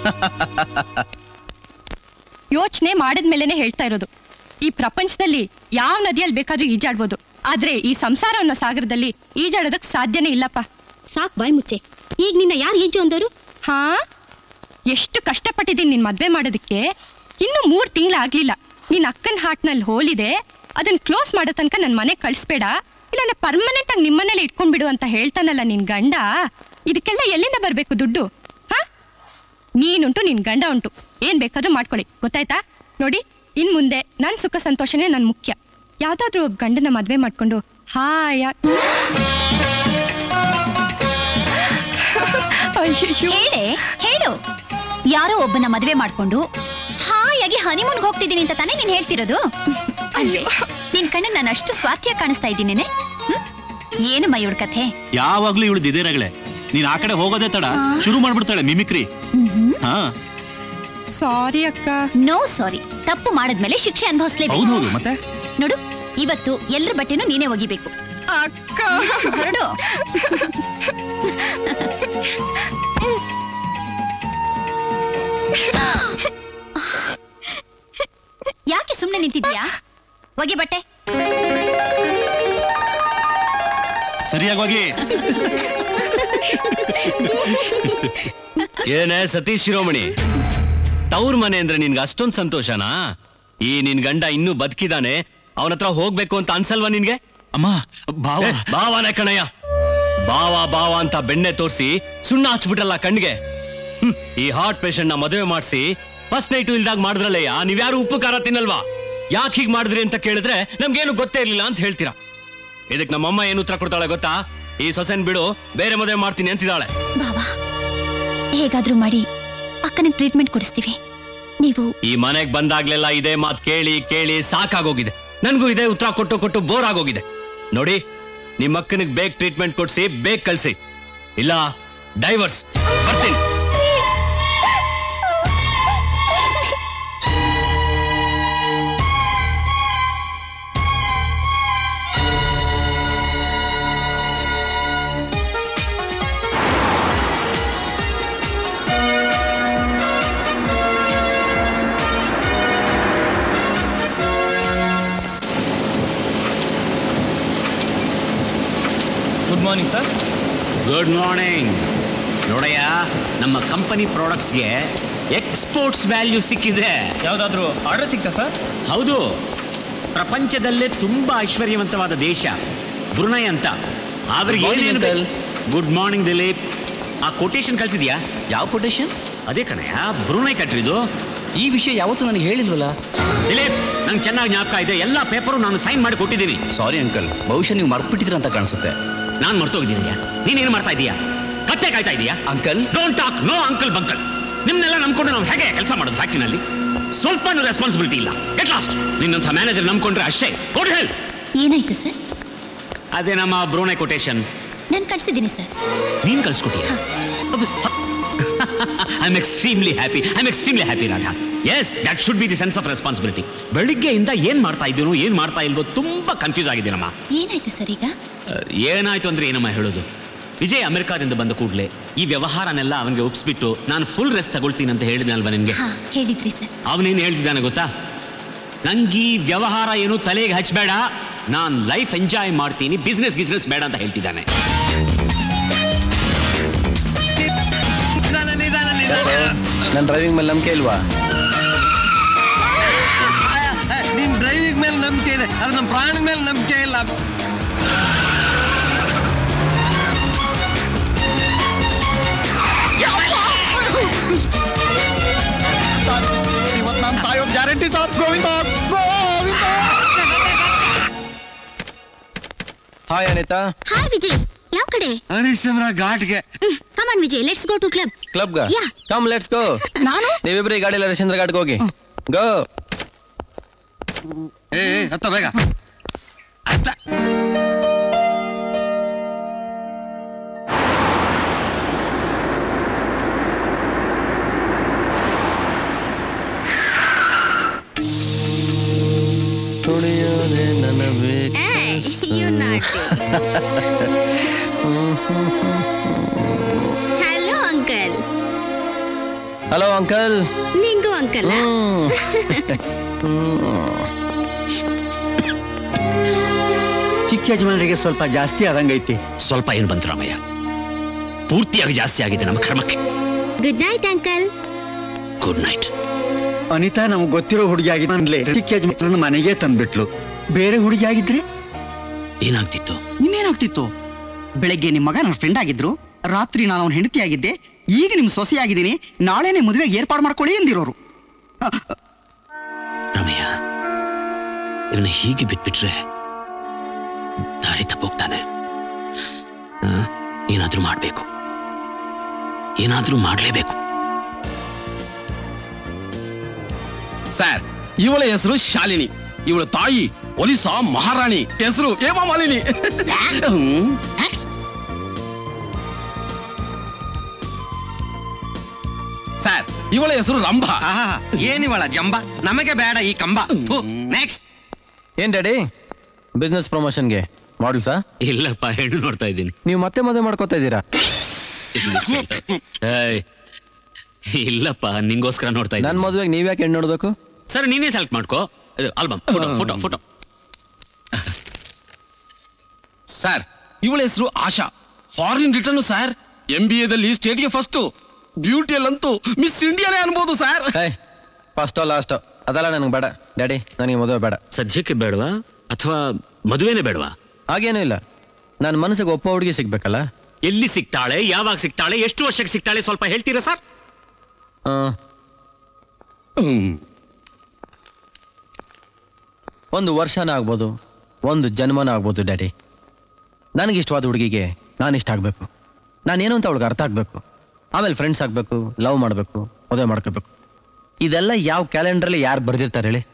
ಯೋಚನೆ ಮಾಡಿದ್ಮೇಲೆನೆ ಹೇಳ್ತಾ ಇರೋದು ಈ ಪ್ರಪಂಚದಲ್ಲಿ ಯಾವ ನದಿಯಲ್ಲಿ ಬೇಕಾದ್ರೂ ಈಜಾಡ್ಬೋದು ಆದ್ರೆ ಈ ಸಂಸಾರ ಅನ್ನೋ ಸಾಗರದಲ್ಲಿ ಈಜಾಡೋದಕ್ ಸಾಧ್ಯನೇ ಇಲ್ಲಪ್ಪ ಸಾಕ್ ಬಾಯ್ ಮುಚ್ಚೆ ಈಗ ನಿನ್ನ ಯಾರು ಈಜು ಅಂದರು ಹಾ ಎಷ್ಟು ಕಷ್ಟಪಟ್ಟಿದ್ದೀನಿ ನಿನ್ ಮದ್ವೆ ಮಾಡೋದಕ್ಕೆ ಇನ್ನು ಮೂರ್ ತಿಂಗಳಾಗ್ಲಿಲ್ಲ ನಿನ್ ಅಕ್ಕನ ಹಾಟ್ನಲ್ಲಿ ಹೋಲಿದೆ ಅದನ್ನ ಕ್ಲೋಸ್ ಮಾಡೋ ತನಕ ನನ್ ಮನೆ ಕಳಿಸ್ಬೇಡ ಇಲ್ಲ ಪರ್ಮನೆಂಟ್ ಆಗಿ ನಿಮ್ಮನೇಲೆ ಇಟ್ಕೊಂಡ್ಬಿಡು ಅಂತ ಹೇಳ್ತಾನಲ್ಲ ನಿನ್ ಗಂಡ ಇದಕ್ಕೆಲ್ಲ ಎಲ್ಲಿಂದ ಬರ್ಬೇಕು ದುಡ್ಡು ಹಾ ನೀನುಂಟು ನಿನ್ ಗಂಡ ಉಂಟು ಏನ್ ಬೇಕಾದ್ರೂ ಮಾಡ್ಕೊಳ್ಳಿ ಗೊತ್ತಾಯ್ತಾ ನೋಡಿ ಇನ್ ಮುಂದೆ ನನ್ ಸುಖ ಸಂತೋಷನೇ ನನ್ ಮುಖ್ಯ ಯಾವ್ದಾದ್ರೂ ಒಬ್ಬ ಗಂಡನ ಮದ್ವೆ ಮಾಡ್ಕೊಂಡು ಹಾಯ ಅಯ್ಯಯ್ಯೋ ಹೇಳೆ ಹೇಳು ಯಾರೋ ಒಬ್ಬನ ಮದುವೆ ಮಾಡ್ಕೊಂಡು ಹಾಯಾಗಿ ಹನಿಮೂನ್ಗೆ ಹೋಗ್ತಿದ್ದೀನಿ ಅಂತ ತಾನೇ ನೀನ್ ಹೇಳ್ತಿರೋದು ಅಲ್ವೇ ನಿನ್ ಕಣ್ಣ ನಾನು ಅಷ್ಟು ಸ್ವಾರ್ಥ್ಯ ಕಾಣಿಸ್ತಾ ಇದ್ದೀನೇನೆ ಹ್ಮ್? ಏನು ಮಯೂರ್ ಕಥೆ ಯಾವಾಗ್ಲೂ ಇವಳು ಇದೇ ರಗಳೆ ನೀನ್ ಆ ಕಡೆ ಹೋಗೋದೇ ತಡ ಶುರು ಮಾಡ್ಬಿಡ್ತಾಳೆ ಮಿಮಿಕ್ರಿ ಹಾ ಸಾರಿ ಅಕ್ಕ ನೋ ಸಾರಿ ತಪ್ಪು ಮಾಡಿದ್ಮೇಲೆ ಶಿಕ್ಷೆ ಅನುಭವಿಸ್ಲೇಬೇಕು ಹೌದು ಹೌದು ಮತ್ತೆ ನೋಡು ಇವತ್ತು ಎಲ್ರ ಬಟ್ಟೆನೂ ನೀನೇ ಒಗಿಬೇಕು ಅಕ್ಕ ಹೊರಡು ಯಾಕೆ ಸುಮ್ನೆ ನಿಂತಿದ್ಯಾ ಒಗಿ ಬಟ್ಟೆ ಸರಿಯಾಗಿ ಹೋಗಿ ಏನೇ ಸತೀಶ್ ಶಿರೋಮಣಿ ತವ್ರ ಮನೆ ಅಂದ್ರೆ ನಿನ್ಗೆ ಅಷ್ಟೊಂದ್ ಸಂತೋಷನಾ ಈ ನಿನ್ ಗಂಡ ಇನ್ನೂ ಬದುಕಿದಾನೆ ಅವನ ಹತ್ರ ಹೋಗ್ಬೇಕು ಅಂತ ಅನ್ಸಲ್ವಾ ನಿನ್ಗೆ ಅಮ್ಮ ಭಾವ ಏ, ಬಾವಾನೆ ಕಣಯ್ಯ ಬಾವ ಬಾವ ಅಂತ ಬೆಣ್ಣೆ ತೋರಿಸಿ ಸುಣ್ಣ ಹಚ್ಬಿಟ್ಟಲ್ಲ ಕಣ್ಗೆ ಹ್ಮ್, ಈ ಹಾರ್ಟ್ ಪೇಷಂಟ್ ನ ಮದುವೆ ಮಾಡಿಸಿ ಫಸ್ಟ್ ನೈಟು ಇಲ್ದಾಗ ಮಾಡಿದ್ರಲ್ಲಯ್ಯ ನೀವ್ಯಾರು ಉಪ್ಪು ಖಾರ ತಿನ್ನಲ್ವಾ ಯಾಕೆ ಹೀಗ್ ಮಾಡಿದ್ರಿ ಅಂತ ಕೇಳಿದ್ರೆ ನಮ್ಗೇನು ಗೊತ್ತೇ ಇರ್ಲಿಲ್ಲ ಅಂತ ಹೇಳ್ತೀರಾ ಇದಕ್ ನಮ್ಮಮ್ಮ ಏನು ಉತ್ತರ ಕೊಡ್ತಾಳೆ ಗೊತ್ತಾ ಈ ಸೊಸೆನ್ ಬಿಡು ಬೇರೆ ಮದುವೆ ಮಾಡ್ತೀನಿ ಅಂತಿದ್ದಾಳೆ ಬಾಬಾ ಹೇಗಾದ್ರೂ ಮಾಡಿ ಅಕ್ಕನಿಗೆ ಟ್ರೀಟ್ಮೆಂಟ್ ಕೊಡಿಸ್ತೀವಿ ನೀವು ಈ ಮನೆಗ್ ಬಂದಾಗ್ಲೆಲ್ಲ ಇದೇ ಮಾತ್ ಕೇಳಿ ಕೇಳಿ ಸಾಕಾಗೋಗಿದೆ ನನ್ಗೂ ಇದೇ ಉತ್ತರ ಕೊಟ್ಟು ಕೊಟ್ಟು ಬೋರ್ ಆಗೋಗಿದೆ ನೋಡಿ ನಿಮ್ಮ ಅಕ್ಕನಿಗೆ ಬೇಗ ಟ್ರೀಟ್ಮೆಂಟ್ ಕೊಡ್ಸಿ ಬೇಗ ಕಳ್ಸಿ ಇಲ್ಲ ಡೈವರ್ಸ್ ಬರ್ತೀನಿ good morning sir good morning ನೋಡಯ್ಯ ನಮ್ಮ ಕಂಪನಿ ಪ್ರಾಡಕ್ಟ್ಸ್ಗೆ ಎಕ್ಸ್ಪೋರ್ಟ್ಸ್ ವ್ಯಾಲ್ಯೂ ಸಿಕ್ಕಿದೆ ಯಾವ್ದಾದ್ರು ಆರ್ಡರ್ ಸಿಗ್ತಾ ಸರ್ ಹೌದು ಪ್ರಪಂಚದಲ್ಲೇ ತುಂಬಾ ಐಶ್ವರ್ಯವಂತವಾದ ದೇಶ ಬ್ರುನೈ ಅಂತ ಅವ್ರಿಗೆ Good morning, ಏನೇನು uncle. ಗುಡ್ ಮಾರ್ನಿಂಗ್ ದಿಲೀಪ್ ಆ ಕೊಟೇಶನ್ ಕಳ್ಸಿದ್ಯಾ ಯಾವ ಕೊಟೇಶನ್ ಅದೇ ಕಣಯ್ಯ ಬ್ರುನೈ ಕಂಟ್ರಿದು ಈ ವಿಷಯ ಯಾವತ್ತೂ ನನಗೆ ಹೇಳಿಲ್ವಲ್ಲ ದಿಲೀಪ್ ನಂಗೆ ಚೆನ್ನಾಗಿ ಜ್ಞಾಪಕ ಇದೆ ಎಲ್ಲ ಪೇಪರು ನಾನು ಸೈನ್ ಮಾಡಿ ಕೊಟ್ಟಿದ್ದೀನಿ ಸಾರಿ ಅಂಕಲ್ ಬಹುಶಃ ನೀವು ಮರ್ತ್ಬಿಟ್ಟಿದ್ರ ಅಂತ ಕಾಣಿಸುತ್ತೆ ನಾನು ಮರ್ತೋಗಿದ್ದೀನಯ್ಯ ನೀನೇನು ಮಾಡ್ತಾ ಇದೀಯಾ ಕತ್ತೆ ಕಾಯ್ತಾ ಇದೀಯಾ uncle don't talk no uncle ಬಂಕಲ್ ನಿಮ್ನೆಲ್ಲ ನಂಬ್ಕೊಂಡು ನಾವು ಹೇಗೆ ಕೆಲಸ ಮಾಡೋದು ಫ್ಯಾಕ್ಟ್ರಿನಲ್ಲಿ ಸ್ವಲ್ಪ ರೆಸ್ಪಾನ್ಸಿಬಿಲಿಟಿ ಇಲ್ಲ ಎಟ್ ಲಾಸ್ಟ್ ನಿನ್ನಂಥ ಮ್ಯಾನೇಜರ್ ನಂಬ್ಕೊಂಡ್ರೆ ಅಷ್ಟೇ ಕೊಡ್ ಹೇಳಿ ಏನಾಯ್ತು ಸರ್ ಅದೇ ನಮ್ಮ ಬ್ರೋನೆ ಕೊಟೇಶನ್ ನಾನು ಕಳ್ಸಿದ್ದೀನಿ ಸರ್ ನೀನ್ ಕಳ್ಸ್ಕೊಟ್ಟಿಯ I am extremely happy I am extremely happy Raja yes that should be the sense of responsibility ಬೆಳಿಗ್ಗೆಯಿಂದ ಏನ್ ಮಾಡ್ತಾ ಇದ್ದೀನೋ ಏನ್ ಮಾಡ್ತಾ ಇಲ್ವೋ ತುಂಬಾ ಕನ್ಫ್ಯೂಸ್ ಆಗಿದ್ದೀನಮ್ಮ ಏನಾಯ್ತು ಸರ್ ಈಗ ಅಹ್, ಏನಾಯ್ತು ಅಂದ್ರೆ ಏನಮ್ಮ ಹೇಳೋದು ವಿಜಯ್ ಅಮೆರಿಕಾದಿಂದ ಬಂದ ಕೂಡಲೇ ಈ ವ್ಯವಹಾರನೆಲ್ಲ ಅವನಿಗೆ ಒಪ್ಸ್ಬಿಟ್ಟು ನಾನು ಫುಲ್ ರೆಸ್ಟ್ ತಗೊಳ್ತೀನಿ ಅಂತ ಹೇಳಿದೆ ಅಲ್ವಾ ನಿನ್ಗೆ ಹಾ ಹೇಳಿದ್ರಿ ಸರ್ ಅವನೇನು ಹೇಳ್ತಿದ್ದಾನೆ ಗೊತ್ತಾ ನಂಗೆ ಈ ವ್ಯವಹಾರ ಏನು ತಲೆಗೆ ಹಚ್ಚಬೇಡ ನಾನು ಲೈಫ್ ಎಂಜಾಯ್ ಮಾಡ್ತೀನಿ ಬಿಸ್ನೆಸ್ ಗಿಸ್ನೆಸ್ ಬೇಡ ಅಂತ ಹೇಳ್ತಿದ್ದಾನೆ ನಿಧಾನ ನಿಧಾನ ನಿಧಾನ ನನ್ನ ಡ್ರೈವಿಂಗ್ ಮೇಲೆ ನಂಬಿಕೆ ಇಲ್ವಾ ನಿನ್ ಡ್ರೈವಿಂಗ್ ಮೇಲೆ ನಂಬಿಕೆ ಇದೆ ಅದು ನಮ್ಮ ಪ್ರಾಣದ ಮೇಲೆ ನಂಬಿಕೆ ಇಲ್ಲ ಇವತ್ತು ನಾನು ಸಾಯೋದು ಗ್ಯಾರಂಟಿ ಸಾಬ್ ಗೋವಿಂದ ಗೋವಿಂದ ಹಾಯ್ ಅನಿತಾ ಹಾಯ್ ವಿಜಯ್ ಯಾವ ಕಡೆ ಹರಿಶ್ಚಂದ್ರ ಘಾಟ್ಗೆ come on Vijay let's go to club ಕ್ಲಬ್ಗ Yeah. ಕಮ್ ಲೆಟ್ಸ್ ಗೋ ನಾನು ನೀವಿಬ್ರು ಈ ಗಾಡಿಯಲ್ಲಿ ಹರಿಶ್ಚಂದ್ರ ಘಾಟ್ಗೆ ಹೋಗಿ ಗೋ ಏ ಏ, ಹತ್ತ ಬೇಗ ಹತ್ತ ತುಳಿಯೋದೆ ನನ್ನ you not hello uncle hello uncle ನಿಂಗೂ ಅಂಕಲ್ ಚಿಕ್ಕ ಯಜಮಾನರಿಗೆ ಸ್ವಲ್ಪ ಜಾಸ್ತಿ ಆದಂಗೈತಿ ಸ್ವಲ್ಪ ಏನ್ ಬಂತು ರಾಮಯ್ಯ ಪೂರ್ತಿಯಾಗಿ ಜಾಸ್ತಿ ಆಗಿದೆ ನಮ್ಮ ಕರ್ಮಕ್ಕೆ good night uncle good night Anita ನಮ್ಗೆ ಗೊತ್ತಿರೋ ಹುಡುಗಿ ಆಗಿದ್ಲೆ ಚಿಕ್ಕ ಯಜಮಾನ ಮನೆಗೆ ತಂದ್ಬಿಟ್ಲು ಬೇರೆ ಹುಡುಗಿ ಆಗಿದ್ರೆ ಏನಾಗ್ತಿತ್ತು ಇನ್ನೇನಾಗ್ತಿತ್ತು ಬೆಳಗ್ಗೆ ನಿಮ್ಮ ಮಗ ನನ್ನ ಫ್ರೆಂಡ್ ಆಗಿದ್ರು ರಾತ್ರಿ ನಾನು ಅವನ ಹೆಂಡತಿ ಆಗಿದ್ದೆ ಈಗ ನಿಮ್ ಸೊಸೆ ಆಗಿದ್ದೀನಿ ನಾಳೆನೆ ಮದುವೆಗೆ ಏರ್ಪಾಡು ಮಾಡ್ಕೊಳ್ಳಿ ಎಂದಿರೋರು ರಾಮಯ್ಯ ಇವನ್ನ ಹೀಗೆ ಬಿಟ್ಬಿಟ್ರೆ ದಾರಿ ತಪ್ಪೋಗ್ತಾನೆ ಆ, ಏನಾದ್ರೂ ಮಾಡ್ಬೇಕು ಏನಾದ್ರೂ ಮಾಡ್ಲೇಬೇಕು ಸರ್ ಇವಳ ಹೆಸರು ಶಾಲಿನಿ ಇವಳ ತಾಯಿ ಒರಿಸ್ಸಾ ಮಹಾರಾಣಿ ಹೆಸರು ಹೇಮಾ ಮಾಲಿನಿ ಹ್ಮ್. ಸರ್ ಇವಳ ಹೆಸರು ರಂಭ ಆಹಾ ಏನಿವಳ ಜಂಬ ನಮಗೆ ಬೇಡ ಈ ಕಂಬ ನೆಕ್ಸ್ಟ್ ಏನ್ ಡ್ಯಾಡಿ ಬಿಸ್ನೆಸ್ ಪ್ರಮೋಷನ್ಗೆ ಮಾಡಲ್ಸಾ ಇಲ್ಲಪ್ಪ ಹೆಣ್ಣು ನೋಡ್ತಾ ಇದ್ದೀನಿ ನೀವು ಮತ್ತೆ ಮದುವೆ ಮಾಡ್ಕೋತಾ ಇದ್ದೀರಾ ಏಯ್, ಇಲ್ಲಪ್ಪ ನಿಂಗೋಸ್ಕರ ನೋಡ್ತಾ ನನ್ ಇದ್ದೀನಿ ಮದುವೆಗೆ ನೀವ್ ಯಾಕೆ ಹೆಣ್ಣು ನೋಡ್ಬೇಕು ಸರ್ ನೀನೇ ಸೆಲೆಕ್ಟ್ ಮಾಡ್ಕೋ album photo photo photo sir ಇವಳ ಹೆಸರು Asha foreign return sir M B ಎದಲ್ಲಿ ಸ್ಟೇಟ್ಗೆ ಫಸ್ಟ್ ಬ್ಯೂಟಿಯಲ್ಲಂತೂ ಮಿಸ್ ಇಂಡಿಯಾನೇ ಅನ್ಬೋದು ಸರ್ ಫಸ್ಟ್ ಲಾಸ್ಟ್ ಅದೆಲ್ಲ ನನಗೆ ಬೇಡ ಡ್ಯಾಡಿ ನನಗೆ ಮದುವೆ ಬೇಡ ಸದ್ಯಕ್ಕೆ ಬೇಡವಾ ಅಥವಾ ಮದುವೆನೇ ಬೇಡವಾ ಹಾಗೇನೂ ಇಲ್ಲ ನನ್ನ ಮನಸ್ಸಿಗೆ ಒಪ್ಪ ಹುಡುಗಿ ಸಿಗ್ಬೇಕಲ್ಲ ಎಲ್ಲಿ ಸಿಗ್ತಾಳೆ ಯಾವಾಗ ಸಿಗ್ತಾಳೆ ಎಷ್ಟು ವರ್ಷಕ್ಕೆ ಸಿಗ್ತಾಳೆ ಸ್ವಲ್ಪ ಹೇಳ್ತೀರಾ ಸರ್ ಆ, ಒಂದು ವರ್ಷನ ಆಗ್ಬೋದು ಒಂದು ಜನ್ಮನ ಆಗ್ಬೋದು ಡ್ಯಾಡಿ ನನಗೆ ಇಷ್ಟವಾದ ಹುಡುಗಿಗೆ ನಾನು ಇಷ್ಟ ಆಗಬೇಕು ನಾನೇನು ಅಂತ ಅವಳಿಗೆ ಅರ್ಥ ಆಗಬೇಕು ಆಮೇಲೆ ಫ್ರೆಂಡ್ಸ್ ಆಗಬೇಕು ಲವ್ ಮಾಡಬೇಕು ಮದುವೆ ಮಾಡ್ಕೋಬೇಕು ಇದೆಲ್ಲ ಯಾವ ಕ್ಯಾಲೆಂಡ್ರಲ್ಲಿ ಯಾರು ಬರ್ದಿರ್ತಾರೆ ಹೇಳಿ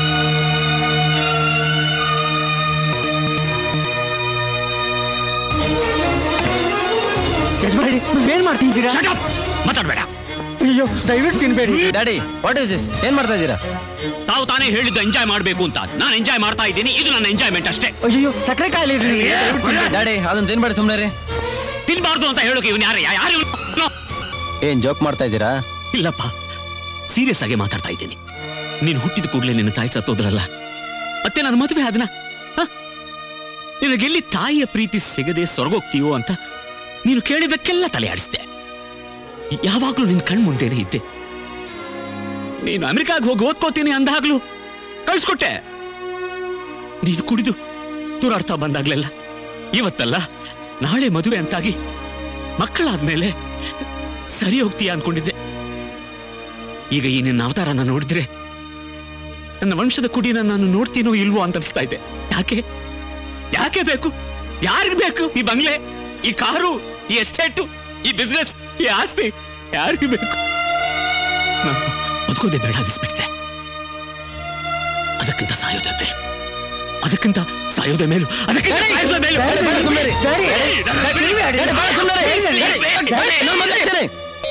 ಯಜಮಾನಿ ಏನ್ ಮಾಡ್ತಿದ್ದೀರಾ ಮಾತಾಡ್ಬೇಡ ಅಯ್ಯೋ ದಯವಿಟ್ಟು ತಿನ್ಬೇಡಿ ಡ್ಯಾಡಿ ವಾಟ್ ಇಸ್ ದಿಸ್ ಏನ್ ಮಾಡ್ತಾ ಇದ್ದೀರಾ ತಾವು ತಾನೇ ಹೇಳಿದ್ದು ಎಂಜಾಯ್ ಮಾಡಬೇಕು ಅಂತ ನಾನು ಎಂಜಾಯ್ ಮಾಡ್ತಾ ಇದ್ದೀನಿ ಇದು ನನ್ನ ಎಂಜಾಯ್ಮೆಂಟ್ ಅಷ್ಟೇ ಅಯ್ಯೋ ಸಕ್ಕರೆ ಕಾಯಿಲೆ ಇದೆ ನಿಮ್ಗೆ. ದಯವಿಟ್ಟು ತಿನ್ಬೇಡಿ. ಡ್ಯಾಡಿ ಅದನ್ನ ತಿನ್ಬೇಡಿ ಸುಮ್ಮನೆ ರೀ ತಿನ್ಬಾರ್ದು ಅಂತ ಹೇಳೋಕೆ ಇವನು ಯಾರು ಯಾರು ಇವ್ನು? ಏನ್ ಜೋಕ್ ಮಾಡ್ತಾ ಇದ್ದೀರಾ ಇಲ್ಲಪ್ಪ ಸೀರಿಯಸ್ ಆಗಿ ಮಾತಾಡ್ತಾ ಇದ್ದೀನಿ ನೀನು ಹುಟ್ಟಿದ ಕೂಡಲೇ ನಿನ್ನ ತಾಯಿ ಸತ್ತೋದ್ರಲ್ಲ ಮತ್ತೆ ನನ್ನ ಮದುವೆ ಅದನ್ನ ನಿನಗೆಲ್ಲಿ ತಾಯಿಯ ಪ್ರೀತಿ ಸಿಗದೆ ಸೊರಗೋಗ್ತೀಯೋ ಅಂತ ನೀನು ಕೇಳಿದ್ದಕ್ಕೆಲ್ಲ ತಲೆ ಆಡಿಸ್ದೆ ಯಾವಾಗ್ಲೂ ನಿನ್ ಕಣ್ ಮುಂದೆನೆ ಇದ್ದೆ ನೀನು ಅಮೆರಿಕಾಗ್ ಹೋಗಿ ಓದ್ಕೋತೀನಿ ಅಂದಾಗ್ಲೂ ಕಳ್ಸ್ಕೊಟ್ಟೆ ನೀನು ಕುಡಿದು ದುರಾರ್ಥ ಬಂದಾಗ್ಲೆಲ್ಲ ಇವತ್ತಲ್ಲ ನಾಳೆ ಮದುವೆ ಅಂತಾಗಿ ಮಕ್ಕಳಾದ್ಮೇಲೆ ಸರಿ ಹೋಗ್ತೀಯ ಅನ್ಕೊಂಡಿದ್ದೆ ಈಗ ಈ ನಿನ್ನ ಅವತಾರನ ನೋಡಿದ್ರೆ ನನ್ನ ವಂಶದ ಕುಡಿನ ನಾನು ನೋಡ್ತೀನೋ ಇಲ್ವೋ ಅಂತ ಅನಿಸ್ತಾ ಇದೆ ಯಾಕೆ ಯಾಕೆ ಬೇಕು ಯಾರಿಗ್ ಬೇಕು ಈ ಬಂಗ್ಲೆ ಈ ಕಾರು ಈ ಎಸ್ಟೇಟು ಈ ಬಿಸ್ನೆಸ್ ಈ ಆಸ್ತಿ ಯಾರಿಗೆ ಬೇಕು ನಾನು ಬದುಕೋದೇ ಬೇಡ ಅನಿಸ್ಬಿಟ್ಟಿದೆ ಅದಕ್ಕಿಂತ ಸಾಯೋದೇ ಮೇಲು ಅದಕ್ಕಿಂತ ಸಾಯೋದೇ ಮೇಲು ಅದಕ್ಕಿಂತ ಸಾಯೋದೇ ಮೇಲು ಡ್ಯಾಡಿ, ಬೇಡ ಸುಮ್ನೆ ಇರಿ. ಡ್ಯಾಡಿ, ಡ್ಯಾಡಿ, ಡ್ಯಾಡಿ, ಬೇಡ ಸುಮ್ನೆ ಇರಿ. ಡ್ಯಾಡಿ, ಡ್ಯಾಡಿ, ನಾನು ಮದ್ವೆ ಆಗ್ತೀನಿ.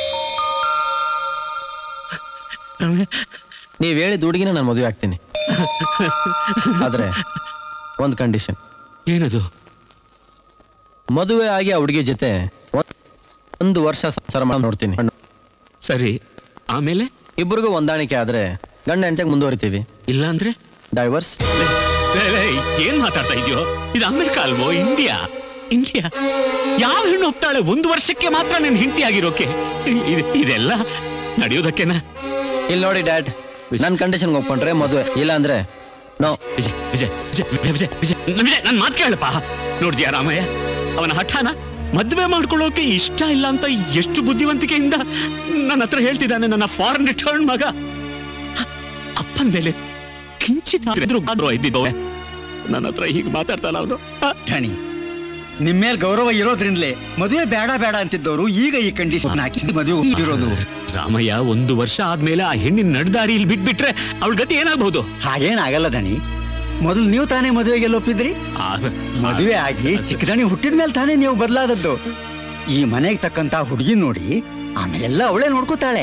ನೀವ್ ಹೇಳಿದ ಹುಡುಗಿನ ನಾನು ಮದುವೆ ಆಗ್ತೀನಿ ಆದ್ರೆ ಒಂದ್ ಕಂಡೀಷನ್ ಏನದು ಮದುವೆ ಆಗಿ ಆ ಹುಡುಗಿ ಜೊತೆ ಒಂದ್- ಒಂದು ವರ್ಷ ಸಂಸಾರ ಮಾಡಿ ನೋಡ್ತೀನಿ ಸರಿ ಆಮೇಲೆ ಇಬ್ಬರಿಗೂ ಹೊಂದಾಣಿಕೆ ಆದ್ರೆ ಗಂಡ ಹೆಂಡತಿಗೆ ಮುಂದುವರಿತೀವಿ ಇಲ್ಲ ಅಂದ್ರೆ ಡೈವರ್ಸ್ ಲೇ, ಲೇ, ಏನ್ ಮಾತಾಡ್ತಾ ಇದೆಯೋ ಇದು ಅಮೆರಿಕ ಅಲ್ವೋ ಇಂಡಿಯಾ ಇಂಡಿಯಾ ಯಾವ ಹೆಣ್ಣು ಹೋಗ್ತಾಳೆ ಒಂದು ವರ್ಷಕ್ಕೆ ಮಾತ್ರ ನನ್ನ ಹೆಂಡತಿ ಆಗಿರೋಕೆ ಇದ್- ಇದೆಲ್ಲ ನಡೆಯೋದಕ್ಕೆನಾ ಇಲ್ಲಿ ನೋಡಿ ಡ್ಯಾಡ್ ನನ್ನ ಕಂಡೀಷನ್ ಒಪ್ಕೊಂಡ್ರೆ ಮದುವೆ ಇಲ್ಲ ಅಂದ್ರೆ ನೋ ವಿಜಯ್ ವಿಜಯ್ ವಿಜಯ್ ವಿಜಯ್ ವಿಜಯ್ ವಿಜಯ್ ವಿಜಯ್ ನನ್ ಮಾತು ಕೇಳಪ್ಪ ನೋಡ್ದ್ಯಾ ರಾಮಯ್ಯ ಅವನ ಹಠಾನ ಮದ್ವೆ ಮಾಡ್ಕೊಳ್ಳೋಕೆ ಇಷ್ಟ ಇಲ್ಲ ಅಂತ ಎಷ್ಟು ಬುದ್ಧಿವಂತಿಕೆಯಿಂದ ನನ್ನ ಹತ್ರ ಹೇಳ್ತಿದ್ದಾನೆ ನನ್ನ ಫಾರಿನ್ ರಿಟರ್ನ್ ಮಗ ಅಪ್ಪನ ಮೇಲೆ ಕಿಂಚಿತ್ ಆದ್ರೂ ಗೌರವ ಇದ್ದಿದ್ದು ನನ್ನ ಹತ್ರ ಹೀಗೆ ಮಾತಾಡ್ತಾನ ಅವನು ಧಣಿ ನಿಮ್ಮೇಲ್ ಗೌರವ ಇರೋದ್ರಿಂದಲೇ ಮದುವೆ ಬೇಡ ಬೇಡ ಅಂತಿದ್ದವರು ಈಗ ಈ ಕಂಡೀಷನ್ ಹಾಕಿ ಮದುವೆ ಇರೋದು ರಾಮಯ್ಯ ಒಂದು ವರ್ಷ ಆದ್ಮೇಲೆ ಆ ಹೆಣ್ಣಿನ ನಡ್ದಾರಿಯಲ್ಲಿ ಬಿಟ್ಬಿಟ್ರೆ ಅವಳ ಗತಿ ಏನಾಗ್ಬಹುದು ಹಾಗೇನಾಗಲ್ಲ ದಣಿ ಮೊದಲು ನೀವು ತಾನೇ ಮದುವೆಗೆ ಒಪ್ಪಿದ್ರಿ ಮದುವೆ ಆಗಿ ಚಿಕ್ಕದಣಿ ಹುಟ್ಟಿದ ಮೇಲೆ ತಾನೇ ನೀವು ಬದಲಾದದ್ದು ಈ ಮನೆಗೆ ತಕ್ಕಂತ ಹುಡುಗಿ ನೋಡಿ ಆಮೇಲೆಲ್ಲ ಅವಳೇ ನೋಡ್ಕೋತಾಳೆ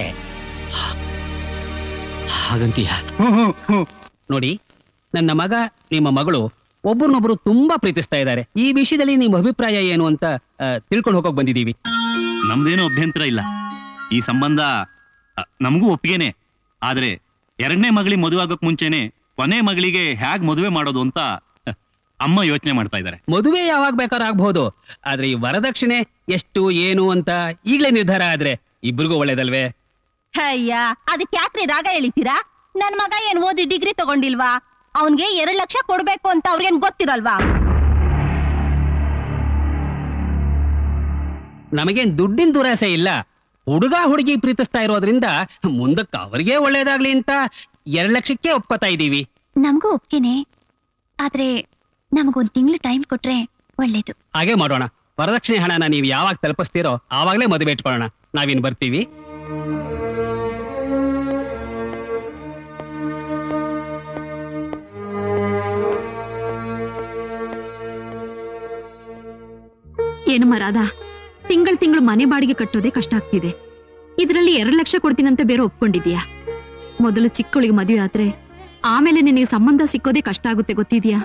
ಹಾಗಂತೀಯ ನೋಡಿ ನನ್ನ ಮಗ ನಿಮ್ಮ ಮಗಳು ಒಬ್ಬರನ್ನೊಬ್ರು ತುಂಬಾ ಪ್ರೀತಿಸ್ತಾ ಇದ್ದಾರೆ ಈ ವಿಷಯದಲ್ಲಿ ನಿಮ್ಮ ಅಭಿಪ್ರಾಯ ಏನು ಅಂತ ಆ, ತಿಳ್ಕೊಂಡು ಹೋಗೋಕ್ ಬಂದಿದ್ದೀವಿ ನಮ್ದೇನು ಅಭ್ಯಂತರ ಇಲ್ಲ ಈ ಸಂಬಂಧ ಅ, ನಮಗೂ ಒಪ್ಪಿಗೆನೆ ಆದ್ರೆ ಎರಡನೇ ಮಗಳಿಗೆ ಮದುವೆ ಆಗೋಕ್ ಮುಂಚೆನೆ ಕೊನೆ ಮಗಳಿಗೆ ಹ್ಯಾಗ್ ಮದುವೆ ಮಾಡೋದು ಅಂತ ಅ, ಅಮ್ಮ ಯೋಚನೆ ಮಾಡ್ತಾ ಇದ್ದಾರೆ ಮದುವೆ ಯಾವಾಗ ಬೇಕಾದ್ರೂ ಆಗ್ಬಹುದು ಆದ್ರೆ ಈ ವರದಕ್ಷಿಣೆ ಎಷ್ಟು ಏನು ಅಂತ ಈಗಲೇ ನಿರ್ಧಾರ ಆದ್ರೆ ಇಬ್ರಿಗೂ ಒಳ್ಳೇದಲ್ವೇ ಅಯ್ಯ ಅದಕ್ಕೆ ಯಾಕ್ರಿ ರಾಗ ಎಳಿತೀರಾ ನನ್ ಮಗ ಏನ್ ಓದಿ ಡಿಗ್ರಿ ತಗೊಂಡಿಲ್ವಾ ಅವನ್ಗೆ ಎರಡ್ ಲಕ್ಷ ಕೊಡ್ಬೇಕು ಅಂತ ಅವ್ರಿಗೇನ್ ಗೊತ್ತಿರಲ್ವಾ ನಮಗೇನ್ ದುಡ್ಡಿನ ದುರಾಸೆ ಇಲ್ಲ ಹುಡುಗ ಹುಡುಗಿ ಪ್ರೀತಿಸ್ತಾ ಇರೋದ್ರಿಂದ ಮುಂದಕ್ಕೆ ಅವ್ರಿಗೆ ಒಳ್ಳೇದಾಗ್ಲಿ ಅಂತ ಎರಡ್ ಲಕ್ಷಕ್ಕೆ ಒಪ್ಕೋತಾ ಇದೀವಿ ನಮಗೂ ಒಪ್ಗೆನೆ ಆದ್ರೆ ನಮಗೊಂದ್ ತಿಂಗಳು ಟೈಮ್ ಕೊಟ್ರೆ ಒಳ್ಳೇದು ಹಾಗೆ ಮಾಡೋಣ ವರದಕ್ಷಿಣೆ ಹಣನ ನೀವು ಯಾವಾಗ ತಲುಪಿಸ್ತೀರೋ ಆವಾಗಲೇ ಮದುವೆ ಇಟ್ಕೊಳ್ಳೋಣ ನಾವಿನ್ ಬರ್ತೀವಿ ಏನು ಮರಾದ ತಿಂಗಳು ತಿಂಗಳು ಮನೆ ಬಾಡಿಗೆ ಕಟ್ಟೋದೇ ಕಷ್ಟ ಆಗ್ತಿದೆ ಇದರಲ್ಲಿ ಎರಡು ಲಕ್ಷ ಕೊಡ್ತೀನಂತ ಬೇರೆ ಒಪ್ಕೊಂಡಿದ್ಯಾ ಮೊದಲು ಚಿಕ್ಕಳಿಗೆ ಮದುವೆ ಆದ್ರೆ ಆಮೇಲೆ ನಿನಗೆ ಸಂಬಂಧ ಸಿಕ್ಕೋದೇ ಕಷ್ಟ ಆಗುತ್ತೆ ಗೊತ್ತಿದ್ಯಾ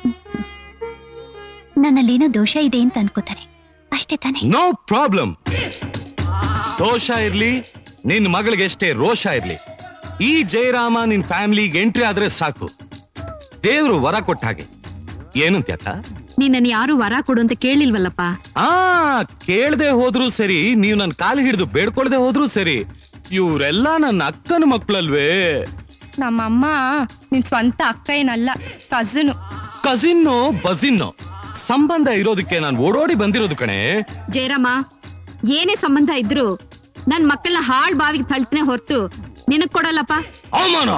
ನನ್ನಲ್ಲೇನೋ ದೋಷ ಇದೆ ಅಂತ ಅನ್ಕೋತಾರೆ ಅಷ್ಟೇ ತಾನೇ ನೋ ಪ್ರಾಬ್ಲಮ್ ದೋಷ ಇರ್ಲಿ ನಿನ್ ಮಗಳಿಗೆ ಎಷ್ಟೇ ರೋಷ ಇರ್ಲಿ ಈ ಜಯರಾಮ ನಿನ್ ಫ್ಯಾಮಿಲಿಗೆ ಎಂಟ್ರಿ ಆದ್ರೆ ಸಾಕು ದೇವ್ರು ವರ ಕೊಟ್ಟ ಹಾಗೆ ಏನಂತ್ಯಾತ ನಿನ್ನನ್ನು ಯಾರು ವರ ಕೊಡು ಅಂತ ಕೇಳಿಲ್ವಲ್ಲಪ್ಪ ಆ ಕೇಳ್ದೆ ಹೋದ್ರು ಸರಿ ನೀವ್ ನನ್ ಕಾಲು ಹಿಡಿದು ಬೇಡ್ಕೊಳ್ದೆ ಹೋದ್ರು ಸರಿ ಇವ್ರೆಲ್ಲ ನನ್ನ ಅಕ್ಕನ ಮಕ್ಳಲ್ವೇ ನಮ್ಮಮ್ಮ ನಿನ್ ಸ್ವಂತ ಅಕ್ಕ ಏನಲ್ಲ ಕಸನು ಕಸಿನ್ನೋ ಬಸಿನ್ನೋ ಸಂಬಂಧ ಇರೋದಕ್ಕೆ ನಾನು ಓಡೋಡಿ ಬಂದಿರೋದು ಕಣೆ ಜಯರಾಮ ಏನೇ ಸಂಬಂಧ ಇದ್ರು ನನ್ ಮಕ್ಕಳನ್ನ ಹಾಳ್ ಬಾವಿಗೆ ತಳ್ತನೆ ಹೊರ್ತು ನಿನಗ್ ಕೊಡಲ್ಲಪ್ಪ ಅವಮಾನ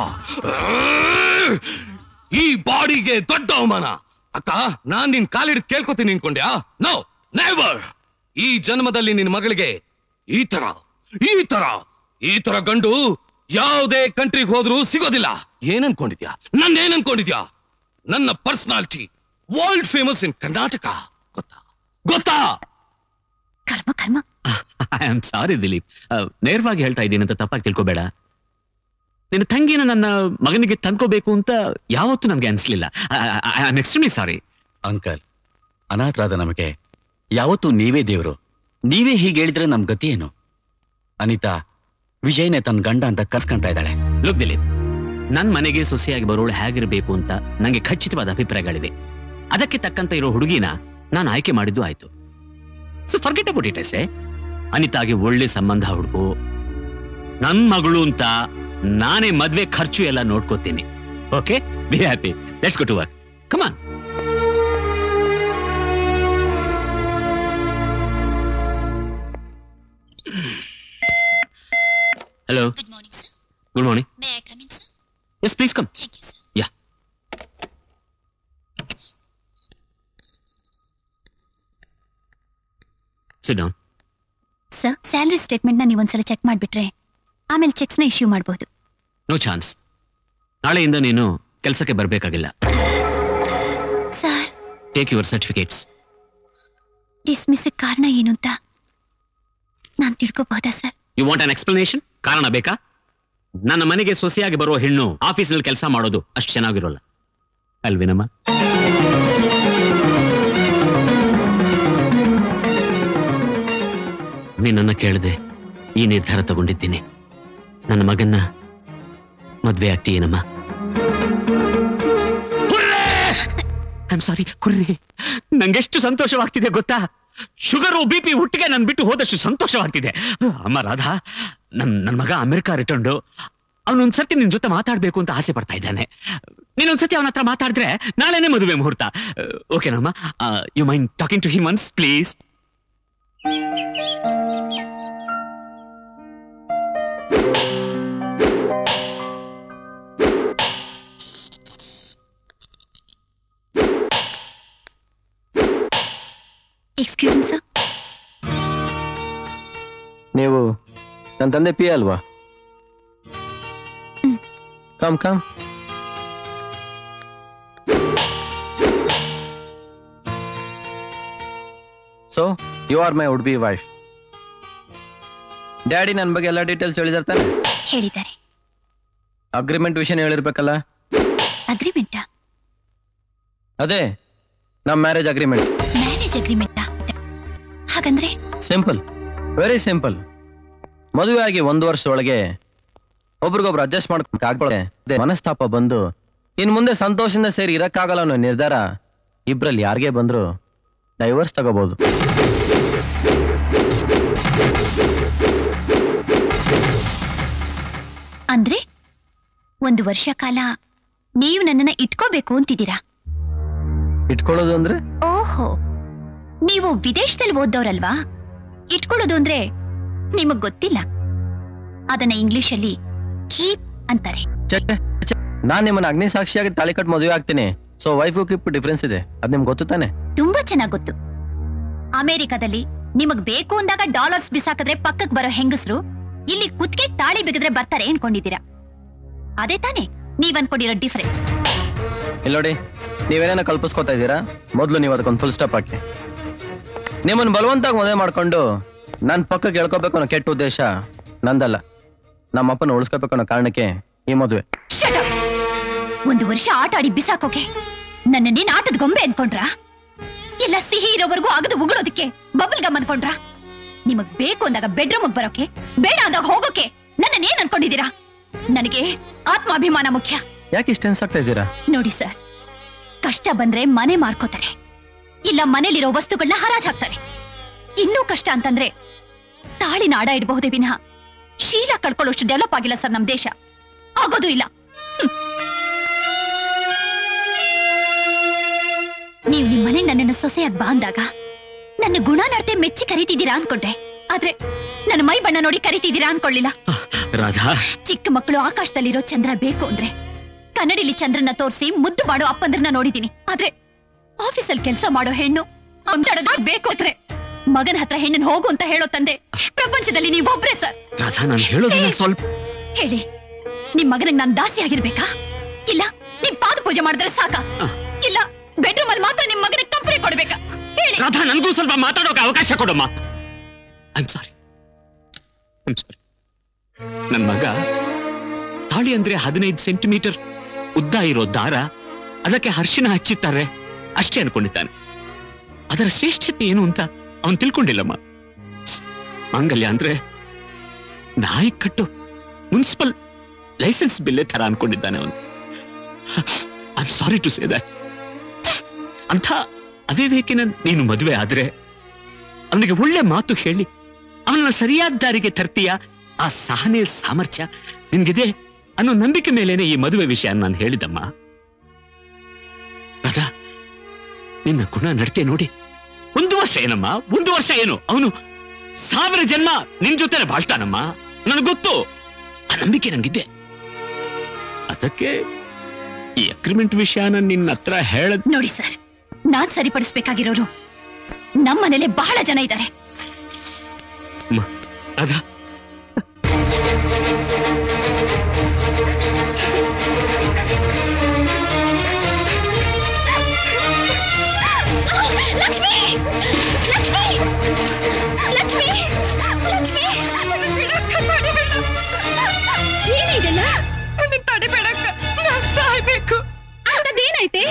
ಈ ಬಾಡಿಗೆ ದೊಡ್ಡ ಅವಮಾನ ಅಕ್ಕ ನಾನ್ ನಿನ್ ಕಾಲಿಡಿದ್ ಕೇಳ್ಕೊತೀನಿ ಅನ್ಕೊಂಡ್ಯಾ ನೋ ನೆವರ್ ಈ ಜನ್ಮದಲ್ಲಿ ನಿನ್ ಮಗಳಿಗೆ ಈ ತರ ಈ ತರ ಈ ತರ ಗಂಡು ಯಾವುದೇ ಕಂಟ್ರಿಗೆ ಹೋದ್ರೂ ಸಿಗೋದಿಲ್ಲ ಏನ್ ಅನ್ಕೊಂಡಿದ್ಯಾ ನನ್ನ ಏನ್ ಅನ್ಕೊಂಡಿದ್ಯಾ ನನ್ನ personality world famous in Karnataka ಗೊತ್ತಾ ಗೊತ್ತಾ ಕರ್ಮ ಕರ್ಮ ಐ ಆಮ್ ಸಾರಿ ದಿಲೀಪ್ ಆ, ನೇರವಾಗಿ ಹೇಳ್ತಾ ಇದ್ದೀನಿ ಅಂತ ತಪ್ಪಾಗಿ ತಿಳ್ಕೊಬೇಡ ನಿನ್ನ ತಂಗಿನ ನನ್ನ ಮಗನಿಗೆ ತಂದ್ಕೋಬೇಕು ಅಂತ ಯಾವತ್ತೂ ನನಗೆ ಅನ್ಸ್ಲಿಲ್ಲ I am extremely sorry uncle ಅನಾಥರಾದ ನಮಗೆ ಯಾವತ್ತೂ ನೀವೇ ದೇವ್ರು ನೀವೇ ಹೀಗೆ ಹೇಳಿದ್ರೆ ನಮ್ ಗತಿ ಏನು ಅನಿತಾ ವಿಜಯ್ನೇ ತನ್ನ ಗಂಡ ಅಂತ ಕರ್ಸ್ಕೊಂತಾ ಇದ್ದಾಳೆ ಲುಕ್ ದಿಲೀಪ್ ನನ್ ಮನೆಗೆ ಸೊಸೆಯಾಗಿ ಬರೋಳು ಹೇಗಿರ್ಬೇಕು ಅಂತ ನಂಗೆ ಖಚಿತವಾದ ಅಭಿಪ್ರಾಯಗಳಿವೆ ಅದಕ್ಕೆ ತಕ್ಕಂತ ಇರೋ ಹುಡುಗಿನ ನಾನು ಆಯ್ಕೆ ಮಾಡಿದ್ದು ಆಯ್ತು ಸೊ ಫರ್ಗೆಟ್ ಅಬೌಟ್ ಇಟ್ ಎಸೆ ಅನಿತಾಗೆ ಒಳ್ಳೆ ಸಂಬಂಧ ಹುಡುಕು ನನ್ ಮಗಳು ಅಂತ ನಾನೇ ಮದ್ವೆ ಖರ್ಚು ಎಲ್ಲ ನೋಡ್ಕೋತೀನಿ okay be happy let's go to work come on hello good morning yes please come ya sit down sir salary ಸ್ಟೇಟ್ಮೆಂಟ್ನ ನೀವೊಂದ್ಸಲ ಚೆಕ್ ಮಾಡ್ಬಿಟ್ರೆ ಆಮೇಲೆ ಚೆಕ್ಸ್ನ ಇಶ್ಯೂ ಮಾಡ್ಬೋದು ನೋ ಚಾನ್ಸ್ ನಾಳೆಯಿಂದ ನೀನು ಕೆಲಸಕ್ಕೆ ಬರಬೇಕಾಗಿಲ್ಲ sir take your certificates dismiss ಕಾರಣ ಏನು ಅಂತ ನಾನ್ ತಿಳ್ಕೊಬಹುದಾ sir you want an explanation ಕಾರಣ ಬೇಕಾ ನನ್ನ ಮನೆಗೆ ಸೊಸೆಯಾಗಿ ಬರುವ ಹೆಣ್ಣು ಆಫೀಸ್ನಲ್ಲಿ ಕೆಲಸ ಮಾಡೋದು ಅಷ್ಟು ಚೆನ್ನಾಗಿರೋಲ್ಲ ಅಲ್ವೇನಮ್ಮ ನಿನ್ನನ್ನ ಕೇಳದೆ ಈ ನಿರ್ಧಾರ ತಗೊಂಡಿದ್ದೀನಿ ನನ್ನ ಮಗನ್ನ ಮದ್ವೆ ಆಗ್ತೀಯೇನಮ್ಮ ಐಮ್ ಸಾರಿ ಕುರ್ರಿ ನಂಗೆಷ್ಟು ಸಂತೋಷವಾಗ್ತಿದೆ ಗೊತ್ತಾ ಶುಗರು ಬಿ ಪಿ ಹುಟ್ಟಿಗೆ ನನ್ ಬಿಟ್ಟು ಹೋದಷ್ಟು ಸಂತೋಷವಾಗ್ತಿದೆ ಅಮ್ಮ ರಾಧಾ ನನ್ ನನ್ ಮಗ ಅಮೆರಿಕ ರಿಟರ್ನ್ಡು ಅವನೊಂದ್ಸರ್ತಿ ನಿನ್ ಜೊತೆ ಮಾತಾಡ್ಬೇಕು ಅಂತ ಆಸೆ ಪಡ್ತಾ ಇದ್ದಾನೆ ನೀನೊಂದ್ಸತಿ ಅವನ ಹತ್ರ ಮಾತಾಡಿದ್ರೆ ನಾಳೆನೆ ಮದುವೆ ಮುಹೂರ್ತ ಓಕೆನಮ್ಮ you mind talking to him once please excuse me sir ನೀವು ನನ್ನ ತಂದೆ ಪಿ ಅಲ್ವಾ come come so you are my would be wife daddy ನನ್ನ ಬಗ್ಗೆ ಎಲ್ಲ ಡೀಟೇಲ್ಸ್ ಹೇಳಿದಾರೆ ತಾನೆ ಹೇಳಿದ್ದಾರೆ ಅಗ್ರಿಮೆಂಟ್ ವಿಷಯ ಹೇಳಿರ್ಬೇಕಲ್ಲ ಅಗ್ರಿಮೆಂಟ್ ಅದೇ ನಮ್ಮ ಮ್ಯಾರೇಜ್ ಅಗ್ರಿಮೆಂಟ್ ಮ್ಯಾರೇಜ್ ಅಗ್ರಿಮೆಂಟ್ ಹಾಗಂದ್ರೆ ಸಿಂಪಲ್ ವೆರಿ ಸಿಂಪಲ್ ಮದುವೆ ಆಗಿ ಒಂದು ವರ್ಷದೊಳಗೆ ಒಬ್ರಿಗೊಬ್ರು ಅಡ್ಜಸ್ಟ್ ಮಾಡ್ಕೊಳಕ್ಕೆ ಮನಸ್ತಾಪ ಬಂದು ಇನ್ ಮುಂದೆ ಸಂತೋಷದಿಂದ ಸೇರಿ ಇರಕ್ಕಾಗಲ್ಲ ಅನ್ನೋ ನಿರ್ಧಾರ ಇಬ್ರಲ್ಲಿ ಯಾರಿಗೆ ಬಂದ್ರು ಡೈವರ್ಸ್ ತಗೋಬಹುದು ಅಂದ್ರೆ ಒಂದು ವರ್ಷ ಕಾಲ ನೀವು ನನ್ನನ್ನ ಇಟ್ಕೋಬೇಕು ಅಂತಿದ್ದೀರಾ ಇಟ್ಕೊಳ್ಳೋದು ಅಂದ್ರೆ ಓಹೋ ನೀವು ವಿದೇಶದಲ್ಲಿ ಓದ್ದವ್ರಲ್ವಾ ಇಟ್ಕೊಳ್ಳೋದು ಅಂದ್ರೆ ನಿಮಗ್ ಗೊತ್ತಿಲ್ಲ ಅದನ್ನ ಇಂಗ್ಲಿಷಲ್ಲಿ ಕೀಪ್ ಅಂತಾರೆ ಛೆ, ಛೆ, ನಾನ್ ನಿಮ್ಮನ್ನ ಅಗ್ನಿ ಸಾಕ್ಷಿಯಾಗಿ ತಾಳಿ ಕಟ್ ಮದುವೆ ಆಗ್ತೀನಿ ಸೊ ವೈಫ್ ಕಿಪ್ ಡಿಫ್ರೆನ್ಸ್ ಇದೆ ಅದ್ ನಿಮ್ಗೆ ಗೊತ್ತು ತಾನೆ ತುಂಬಾ ಚೆನ್ನಾಗ್ ಗೊತ್ತು ಅಮೆರಿಕದಲ್ಲಿ ನಿಮಗ್ ಬೇಕು ಅಂದಾಗ ಡಾಲರ್ಸ್ ಬಿಸಾಕಿದ್ರೆ ಪಕ್ಕಕ್ ಬರೋ ಹೆಂಗಸ್ರು ಇಲ್ಲಿ ಕುತ್ಕೆ ತಾಳಿ ಬಿಗಿದ್ರೆ ಬರ್ತಾರೆ ಅನ್ಕೊಂಡಿದ್ದೀರಾ ಅದೇ ತಾನೇ ನೀವ್ ಅನ್ಕೊಂಡಿರೋ ಡಿಫರೆನ್ಸ್ ಇಲ್ಲಿ ನೋಡಿ ನೀವೇನೇನೋ ಕಲ್ಪಿಸ್ಕೊತಾ ಇದ್ದೀರಾ ಮೊದಲು ನೀವು ಅದಕ್ಕೊಂದು ಫುಲ್ ಸ್ಟಾಪ್ ಹಾಕಿ ನಿಮ್ಮನ್ನ ಬಲವಂತಾಗಿ ಮದುವೆ ಮಾಡ್ಕೊಂಡು ನನ್ನ ಪಕ್ಕಕ್ಕೆ ಹೇಳ್ಕೋಬೇಕು ಅನ್ನೋ ಕೆಟ್ಟ ಉದ್ದೇಶ ನಂದಲ್ಲ ನಮ್ಮ ಅಪ್ಪನ ಉಳಿಸ್ಕೋಬೇಕು ಅನ್ನೋ ಕಾರಣಕ್ಕೆ ಈ ಮದುವೆ ಒಂದು ವರ್ಷ ಆಟ ಆಡಿ ಬಿಸಾಕೋಕೆ ನನ್ನನ್ನೇನ್ ಆಟದ ಗೊಂಬೆ ಅನ್ಕೊಂಡ್ರಾ ಎಲ್ಲ ಸಿಹಿ ಇರೋವರೆಗೂ ಆಗದು ಉಗುಳೋದಕ್ಕೆ ಬಬಲ್ ಗಮ್ ಅನ್ಕೊಂಡ್ರಾ ನಿಮಗ್ ಬೇಕು ಅಂದಾಗ ಬೆಡ್ರೂಮ್ ಬರೋಕೆ ಬೇಡ ಅಂದಾಗ ಹೋಗೋಕೆ ನನ್ನನ್ನೇನ್ ಅನ್ಕೊಂಡಿದ್ದೀರಾ ನನಗೆ ಆತ್ಮಾಭಿಮಾನ ಮುಖ್ಯ ಯಾಕೆ ಇಷ್ಟು ಟೆನ್ಸ್ ಆಗ್ತಾ ಇದ್ದೀರಾ ನೋಡಿ ಸರ್ ಕಷ್ಟ ಬಂದ್ರೆ ಮನೆ ಮಾರ್ಕೋತಾರೆ ಇಲ್ಲ ಮನೇಲಿರೋ ವಸ್ತುಗಳನ್ನ ಹರಾಜ್ ಹಾಕ್ತಾರೆ ಇನ್ನೂ ಕಷ್ಟ ಅಂತಂದ್ರೆ ತಾಳಿನ ಆಡ ಇಡಬಹುದೇ ವಿನಃ ಶೀಲ ಕಳ್ಕೊಳ್ಳೋಷ್ಟು ಡೆವಲಪ್ ಆಗಿಲ್ಲ ಸರ್ ನಮ್ ದೇಶ ಆಗೋದು ಇಲ್ಲ ಹ್ಮ್. ನೀವು ನಿಮ್ ಮನೆಗ್ ನನ್ನನ್ನು ಸೊಸೆಯಾಗಿ ಬಾ ಅಂದಾಗ ನನ್ನ ಗುಣ ನಡತೆ ಮೆಚ್ಚಿ ಕರಿತಿದ್ದೀರಾ ಅನ್ಕೊಂಡೆ ಆದ್ರೆ ನನ್ನ ಮೈ ಬಣ್ಣ ನೋಡಿ ಕರಿತಿದ್ದೀರಾ ಅನ್ಕೊಳ್ಳಿಲ್ಲ ರಾಧಾ ಚಿಕ್ಕ ಮಕ್ಕಳು ಆಕಾಶದಲ್ಲಿರೋ ಚಂದ್ರ ಬೇಕು ಅಂದ್ರೆ ಕನ್ನಡಿಲಿ ಚಂದ್ರನ ತೋರಿಸಿ ಮುದ್ದು ಮಾಡೋ ಅಪ್ಪಂದ್ರನ್ನ ನೋಡಿದೀನಿ ಆದ್ರೆ ಆಫೀಸಲ್ಲಿ ಕೆಲಸ ಮಾಡೋ ಹೆಣ್ಣು ಒಂದಡದ ಬೇಕು ಅಂದ್ರೆ ಮಗನ ಹತ್ರ ಹೆಣ್ಣನ್ ಹೋಗು ಅಂತ ಹೇಳೋ ತಂದೆ ಪ್ರಪಂಚದಲ್ಲಿ ನೀವೊಬ್ರೇ ಸರ್ ರಾಧಾ ನಾನು ಹೇಳೋದನ್ನ ಸ್ವಲ್ಪ ಹೇಳಿ ನಿಮ್ ಮಗನಿಗೆ ನಾನ್ ದಾಸಿ ಆಗಿರ್ಬೇಕಾ ಇಲ್ಲ ನಿಮ್ ಪಾದ ಪೂಜೆ ಮಾಡಿದ್ರೆ ಸಾಕ ಇಲ್ಲ ಬೆಡ್ರೂಮ್ ಅಲ್ಲಿ ಮಾತ್ರ ನಿಮ್ ಮಗನಿಗೆ ಕಂಪನಿ ಕೊಡ್ಬೇಕಾ ಹೇಳಿ ರಾಧಾ ನನಗೂ ಸ್ವಲ್ಪ ಮಾತಾಡೋಕೆ ಅವಕಾಶ ಕೊಡಮ್ಮ ಐ ಸಾರಿ ಐ ಸಾರಿ ನನ್ನ ಮಗ ತಾಳಿ ಅಂದ್ರೆ ಹದಿನೈದು ಸೆಂಟಿಮೀಟರ್ ಉದ್ದ ಇರೋ ದಾರ ಅದಕ್ಕೆ ಹರ್ಷಿನ ಹಚ್ಚಿದ್ದಾರೆ ಅಷ್ಟೇ ಅನ್ಕೊಂಡಿದ್ದಾನೆ ಅದರ ಶ್ರೇಷ್ಠತೆ ಏನು ಅಂತ ಅವನು ತಿಳ್ಕೊಂಡಿಲ್ಲಮ್ಮ ಮಾಂಗಲ್ಯ ಅಂದ್ರೆ ನಾಯಿ ಕಟ್ಟು ಮುನ್ಸಿಪಲ್ ಲೈಸೆನ್ಸ್ ಬಿಲ್ಲೆ ತರ ಅನ್ಕೊಂಡಿದ್ದಾನೆ ಅವನು I sorry to say that ಅಂಥ ಅವಿವೇಕಿನ ನೀನು ಮದುವೆ ಆದ್ರೆ ಅವನಿಗೆ ಒಳ್ಳೆ ಮಾತು ಹೇಳಿ ಅವನನ್ನ ಸರಿಯಾದ ದಾರಿಗೆ ತರ್ತೀಯ ಆ ಸಹನೆ ಸಾಮರ್ಥ್ಯ ನಿನ್ಗಿದೆ ಅನ್ನೋ ನಂಬಿಕೆ ಮೇಲೇನೆ ಈ ಮದುವೆ ವಿಷಯ ನಾನು ಹೇಳಿದಮ್ಮ ರಾಧಾ ನಿನ್ನ ಗುಣ ನಡತೆ ನೋಡಿ ಒಂದು ವರ್ಷ ಏನಮ್ಮ ಒಂದು ವರ್ಷ ಏನು ಅವನು ಸಾವಿರ ಜನ್ಮ ನಿನ್ ಜೊತೆ ಬಾಳ್ತಾನಮ್ಮ ನನಗೆ ಗೊತ್ತು ಆ ನಂಬಿಕೆ ನಂಗಿದ್ದೆ ಅದಕ್ಕೆ ಈ ಅಗ್ರಿಮೆಂಟ್ ವಿಷಯನ ನಿನ್ನ ಹತ್ರ ಹೇಳದ್ ನೋಡಿ ಸರ್ ನಾನ್ ಸರಿಪಡಿಸ್ಬೇಕಾಗಿರೋರು ನಮ್ಮನೇಲೆ ಬಹಳ ಜನ ಇದ್ದಾರೆ ರಾಧಾ ಲಕ್ಷ್ಮಿ ಲಕ್ಷ್ಮಿ ಲಕ್ಷ್ಮಿ ಲಕ್ಷ್ಮಿ ಏನಿದೆಲ್ಲ ತಡಿಬೇಡಕ್ಕ ನಾನ್ ಸಾಯ್ಬೇಕು ಅಂತದೇನೈತೆ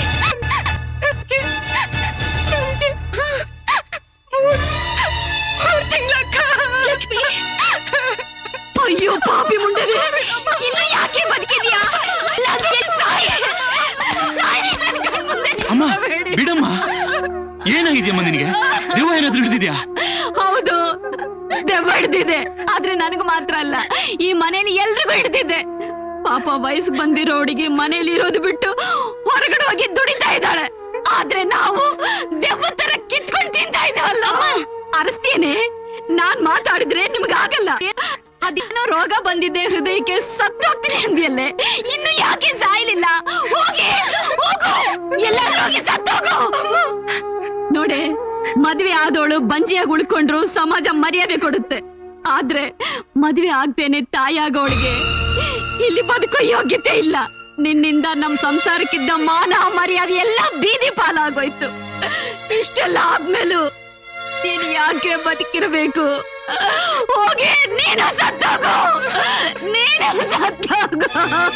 ಲಕ್ಷ್ಮಿ ಅಯ್ಯೋ ಪಾಪಿ ಮುಂಡನೆ ಇನ್ನು ಯಾಕೆ ಬದುಕಿದ್ಯಾ ಲಕ್ಷ್ಮಿ ಸಾಯ್ ಸಾಯ್ ನನ್ ಕಣ್ಮುಂದೆ ಅಮ್ಮ ಬಿಡಮ್ಮ ಏನಾಗಿದ್ಯಮ್ಮ ನಿನಗೆ ದೆವ್ವ ಏನಾದ್ರೂ ಹಿಡಿದಿದ್ಯಾ ಹೌದು ದೆವ್ವ ಹಿಡ್ದಿದೆ ಆದ್ರೆ ನನಗೆ ಮಾತ್ರ ಅಲ್ಲ ಈ ಮನೇಲಿ ಎಲ್ರಿಗೂ ಹಿಡ್ದಿದೆ ಪಾಪ ವಯಸ್ಸು ಬಂದಿರೋ ಹುಡುಗಿ ಮನೇಲಿ ಇರೋದು ಬಿಟ್ಟು ಹೊರಗಡೆ ಹೋಗಿ ದುಡಿತಾ ಇದ್ದಾಳೆ ಆದ್ರೆ ನಾವು ದೆವ್ವ ತರ ಕಿತ್ಕೊಂಡು ತಿಂತಾ ಇದ್ದಾವಲ್ಲ ಅರಸ್ತೇನೆ ನಾನ್ ಮಾತಾಡಿದ್ರೆ ನಿಮ್ಗೆ ಆಗಲ್ಲ ಅದೇನೋ ರೋಗ ಬಂದಿದೆ ಹೃದಯಕ್ಕೆ ಸತ್ತೋಗ್ತೀನಿ ಅಂದ್ಯಲ್ಲೇ ಇನ್ನು ಯಾಕೆ ಸಾಯ್ಲಿಲ್ಲ ಹೋಗಿ ಹೋಗು ಎಲ್ಲಾದ್ರೂ ಹೋಗಿ ಸತ್ತೋಗು ನೋಡೆ ಮದ್ವೆ ಆದವಳು ಬಂಜಿಯಾಗಿ ಉಳ್ಕೊಂಡ್ರು ಸಮಾಜ ಮರ್ಯಾದೆ ಕೊಡುತ್ತೆ ಆದ್ರೆ ಮದ್ವೆ ಆಗ್ದೇನೆ ತಾಯಾಗೋಳಿಗೆ ಇಲ್ಲಿ ಬದುಕೋ ಯೋಗ್ಯತೆ ಇಲ್ಲ ನಿನ್ನಿಂದ ನಮ್ ಸಂಸಾರಕ್ಕಿದ್ದ ಮಾನ ಮರ್ಯಾದೆ ಎಲ್ಲ ಬೀದಿ ಪಾಲಾಗೋಯ್ತು ಇಷ್ಟೆಲ್ಲ ಆದ್ಮೇಲೂ ನೀನ್ ಯಾಕೆ ಬದುಕಿರ್ಬೇಕು ಹೋಗಿ ನೀನು ಸತ್ತೋಗು ನೀನು ಸತ್ತೋಗು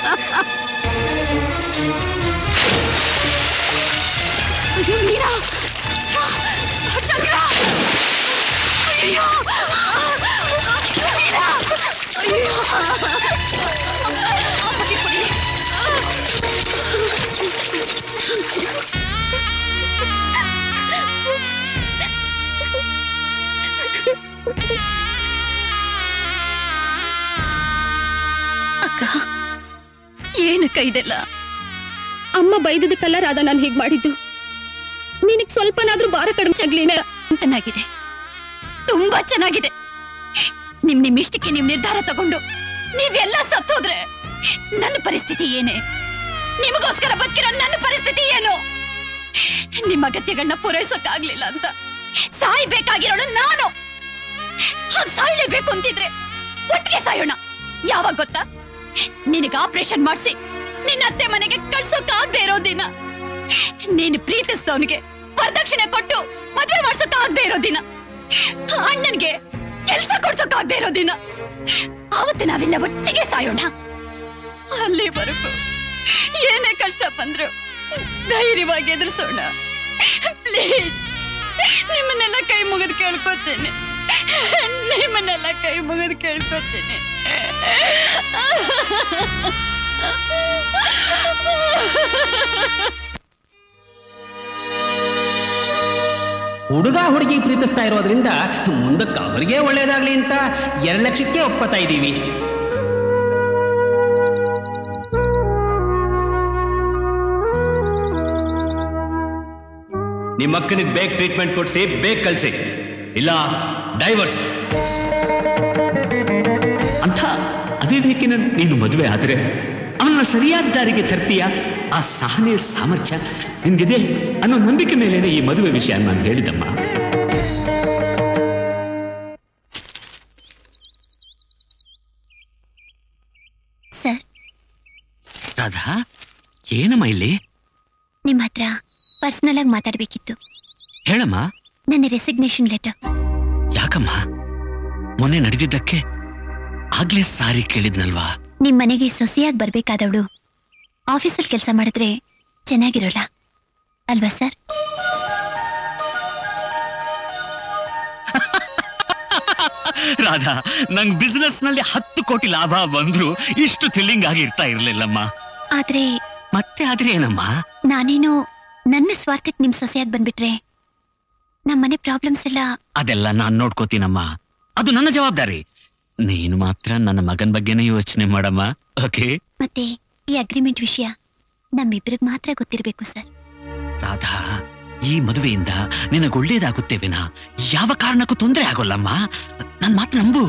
ಅಯ್ಯೋ ಮೀರಾ ಚಂದ್ರ ಅಯ್ಯೋ ಮೀರಾ ಅಯ್ಯೋ ಅಕ್ಕ ಏನಕ್ಕ ಇದೆಲ್ಲ ಅಮ್ಮ ಬೈದದಕ್ಕಲ್ಲ ರಾಧಾ ನಾನು ಹೀಗ್ ಮಾಡಿದ್ದು ನಿನಗ್ ಸ್ವಲ್ಪನಾದ್ರೂ ಭಾರ ಕಡಿಮೆ ಆಗ್ಲಿಲ್ಲ ಚೆನ್ನಾಗಿದೆ ತುಂಬಾ ಚೆನ್ನಾಗಿದೆ ನಿಮ್ ನಿಮ್ ಇಷ್ಟಕ್ಕೆ ನಿಮ್ ನಿರ್ಧಾರ ತಗೊಂಡು ನೀವೆಲ್ಲ ಸತ್ತೋದ್ರೆ ನನ್ನ ಪರಿಸ್ಥಿತಿ ಏನೇ ನಿಮಗೋಸ್ಕರ ಬದುಕಿರೋ ನನ್ನ ಪರಿಸ್ಥಿತಿ ಏನು ನಿಮ್ಮ ಅಗತ್ಯಗಳನ್ನ ಪೂರೈಸೋಕ್ಕಾಗ್ಲಿಲ್ಲ ಅಂತ ಸಾಯ್ಬೇಕಾಗಿರೋಳು ನಾನು ಹಾಗ್ ಸಾಯ್ಲೇಬೇಕು ಅಂತಿದ್ರೆ ಒಟ್ಟಿಗೆ ಸಾಯೋಣ ಯಾವಾಗ ಗೊತ್ತಾ ನಿನಗೆ ಆಪರೇಷನ್ ಮಾಡಿಸಿ ನಿನ್ನ ಅತ್ತೆ ಮನೆಗೆ ಕಳ್ಸೋಕ್ಕಾಗದೆ ಇರೋ ದಿನ ನೀನು ಪ್ರೀತಿಸಿದವನಿಗೆ ವರದಕ್ಷಿಣೆ ಕೊಟ್ಟು ಮದ್ವೆ ಮಾಡ್ಸೋಕ್ಕಾಗದೆ ಇರೋ ದಿನ ಅಣ್ಣನ್ಗೆ ಕೆಲ್ಸ ಕೊಡ್ಸೋಕ್ಕಾಗದೆ ಇರೋ ದಿನ ಆವತ್ತು ನಾವೆಲ್ಲ ಒಟ್ಟಿಗೆ ಸಾಯೋಣ ಅಲ್ಲಿವರೆಗೂ ಏನೇ ಕಷ್ಟ ಬಂದ್ರು ಧೈರ್ಯವಾಗಿ ಎದುರಿಸೋಣ ಪ್ಲೀಸ್ ನಿಮ್ಮನ್ನೆಲ್ಲ ಕೈ ಮುಗಿದು ಕೇಳ್ಕೊತೇನೆ ನಿಮ್ಮನ್ನೆಲ್ಲ ಕೈ ಮುಗಿದು ಕೇಳ್ಕೊತೇನೆ ಹುಡುಗ ಹುಡುಗಿ ಪ್ರೀತಿಸ್ತಾ ಇರೋದ್ರಿಂದ ಮುಂದಕ್ಕೆ ಅವರಿಗೆ ಒಳ್ಳೇದಾಗ್ಲಿ ಅಂತ ಎರಡು ಲಕ್ಷಕ್ಕೆ ಒಪ್ಪತಾ ಇದ್ದೀವಿ ನಿಮ್ಮ ಅಕ್ಕನಿಗೆ ಬೇಗ ಟ್ರೀಟ್ಮೆಂಟ್ ಕೊಡಿಸಿ ಬೇಗ ಕಳಿಸಿ ಇಲ್ಲ ಡೈವರ್ಸ್ ಅಂತ ಅವಿವೇಕಿನ ನೀನು ಮದುವೆ ಆದ್ರೆ ಅವನ ಸರಿಯಾದ ದಾರಿಗೆ ತರ್ತೀಯ ಆ ಸಹನೆ ಸಾಮರ್ಥ್ಯ ನಿನ್ಗಿದೆ ಅನ್ನೋ ನಂಬಿಕೆ ಮೇಲೇನೆ ಈ ಮದುವೆ ವಿಷಯ ನಾನು ಹೇಳಿದಮ್ಮ ಸರ್ ರಾಧಾ ಏನಮ್ಮ ಇಲ್ಲಿ ನಿಮ್ಮ ಹತ್ರ ಪರ್ಸನಲ್ ಆಗಿ ಮಾತಾಡ್ಬೇಕಿತ್ತು ಹೇಳಮ್ಮ ನನ್ನ ರೆಸಿಗ್ನೇಷನ್ ಲೆಟರ್ ಯಾಕಮ್ಮ ಮೊನ್ನೆ ನಡೆದಿದ್ದಕ್ಕೆ ಆಗ್ಲೇ ಸಾರಿ ಕೇಳಿದ್ನಲ್ವಾ ನಿಮ್ ಮನೆಗೆ ಸೊಸೆಯಾಗಿ ಬರ್ಬೇಕಾದವಳು ಆಫೀಸಲ್ಲಿ ಕೆಲಸ ಮಾಡಿದ್ರೆ ಚೆನ್ನಾಗಿರೋಲ್ಲ ಅಲ್ವಾ ಸರ್ ರಾಧಾ ನಂಗ್ ಬಿಸ್ನೆಸ್ ನಲ್ಲಿ ಹತ್ತು ಕೋಟಿ ಲಾಭ ಬಂದ್ರು ಇಷ್ಟು ಥ್ರಿಲ್ಲಿಂಗ್ ಆಗಿ ಇರ್ತಾ ಇರ್ಲಿಲ್ಲಮ್ಮ ಆದ್ರೆ ಮತ್ತೆ ಆದ್ರೆ ಏನಮ್ಮ ನಾನೇನು ನನ್ನ ಸ್ವಾರ್ಥಕ್ಕೆ ನಿಮ್ ಸೊಸೆಯಾಗಿ ಬಂದ್ಬಿಟ್ರೆ ನಮ್ಮನೆ ಪ್ರಾಬ್ಲಮ್ಸ್ ಎಲ್ಲ ಅದೆಲ್ಲ ನಾನ್ ನೋಡ್ಕೋತೀನಮ್ಮ ಅದು ನನ್ನ ಜವಾಬ್ದಾರಿ ನೀನು ಮಾತ್ರ ನನ್ನ ಮಗನ್ ಬಗ್ಗೆನೇ ಯೋಚನೆ ಮಾಡಮ್ಮ ಓಕೆ ಮತ್ತೆ ಈ ಅಗ್ರಿಮೆಂಟ್ ವಿಷಯ ನಮ್ಮಿಬ್ರಿಗೆ ಮಾತ್ರ ಗೊತ್ತಿರ್ಬೇಕು ಸರ್ ರಾಧಾ ಈ ಮದುವೆಯಿಂದ ನಿನಗೆ ಒಳ್ಳೇದಾಗುತ್ತೆ ವಿನ ಯಾವ ಕಾರಣಕ್ಕೂ ತೊಂದರೆ ಆಗೋಲ್ಲಮ್ಮ ನನ್ ಮಾತು ನಂಬು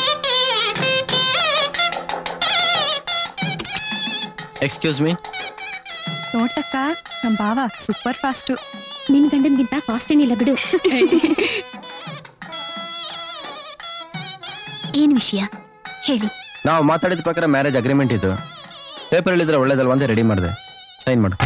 ಎಕ್ಸ್ಕ್ಯೂಸ್ ಮೀ ನೋಟಕ್ಕ ನಮ್ ಬಾವ ಸೂಪರ್ ಫಾಸ್ಟು ನಿನ್ ಗಂಡನ್ಗಿಂತ ಫಾಸ್ಟ್ ಏನಿಲ್ಲ ಬಿಡು ಏನ್ ವಿಷಯ ಹೇಳಿ ನಾವು ಮಾತಾಡಿದ ಪ್ರಕಾರ ಮ್ಯಾರೇಜ್ ಅಗ್ರಿಮೆಂಟ್ ಇದು ಪೇಪರ್ ಹೇಳಿದ್ರೆ ಒಳ್ಳೇದಲ್ವಾ ಅಂತ ರೆಡಿ ಮಾಡಿದೆ ಸೈನ್ ಮಾಡು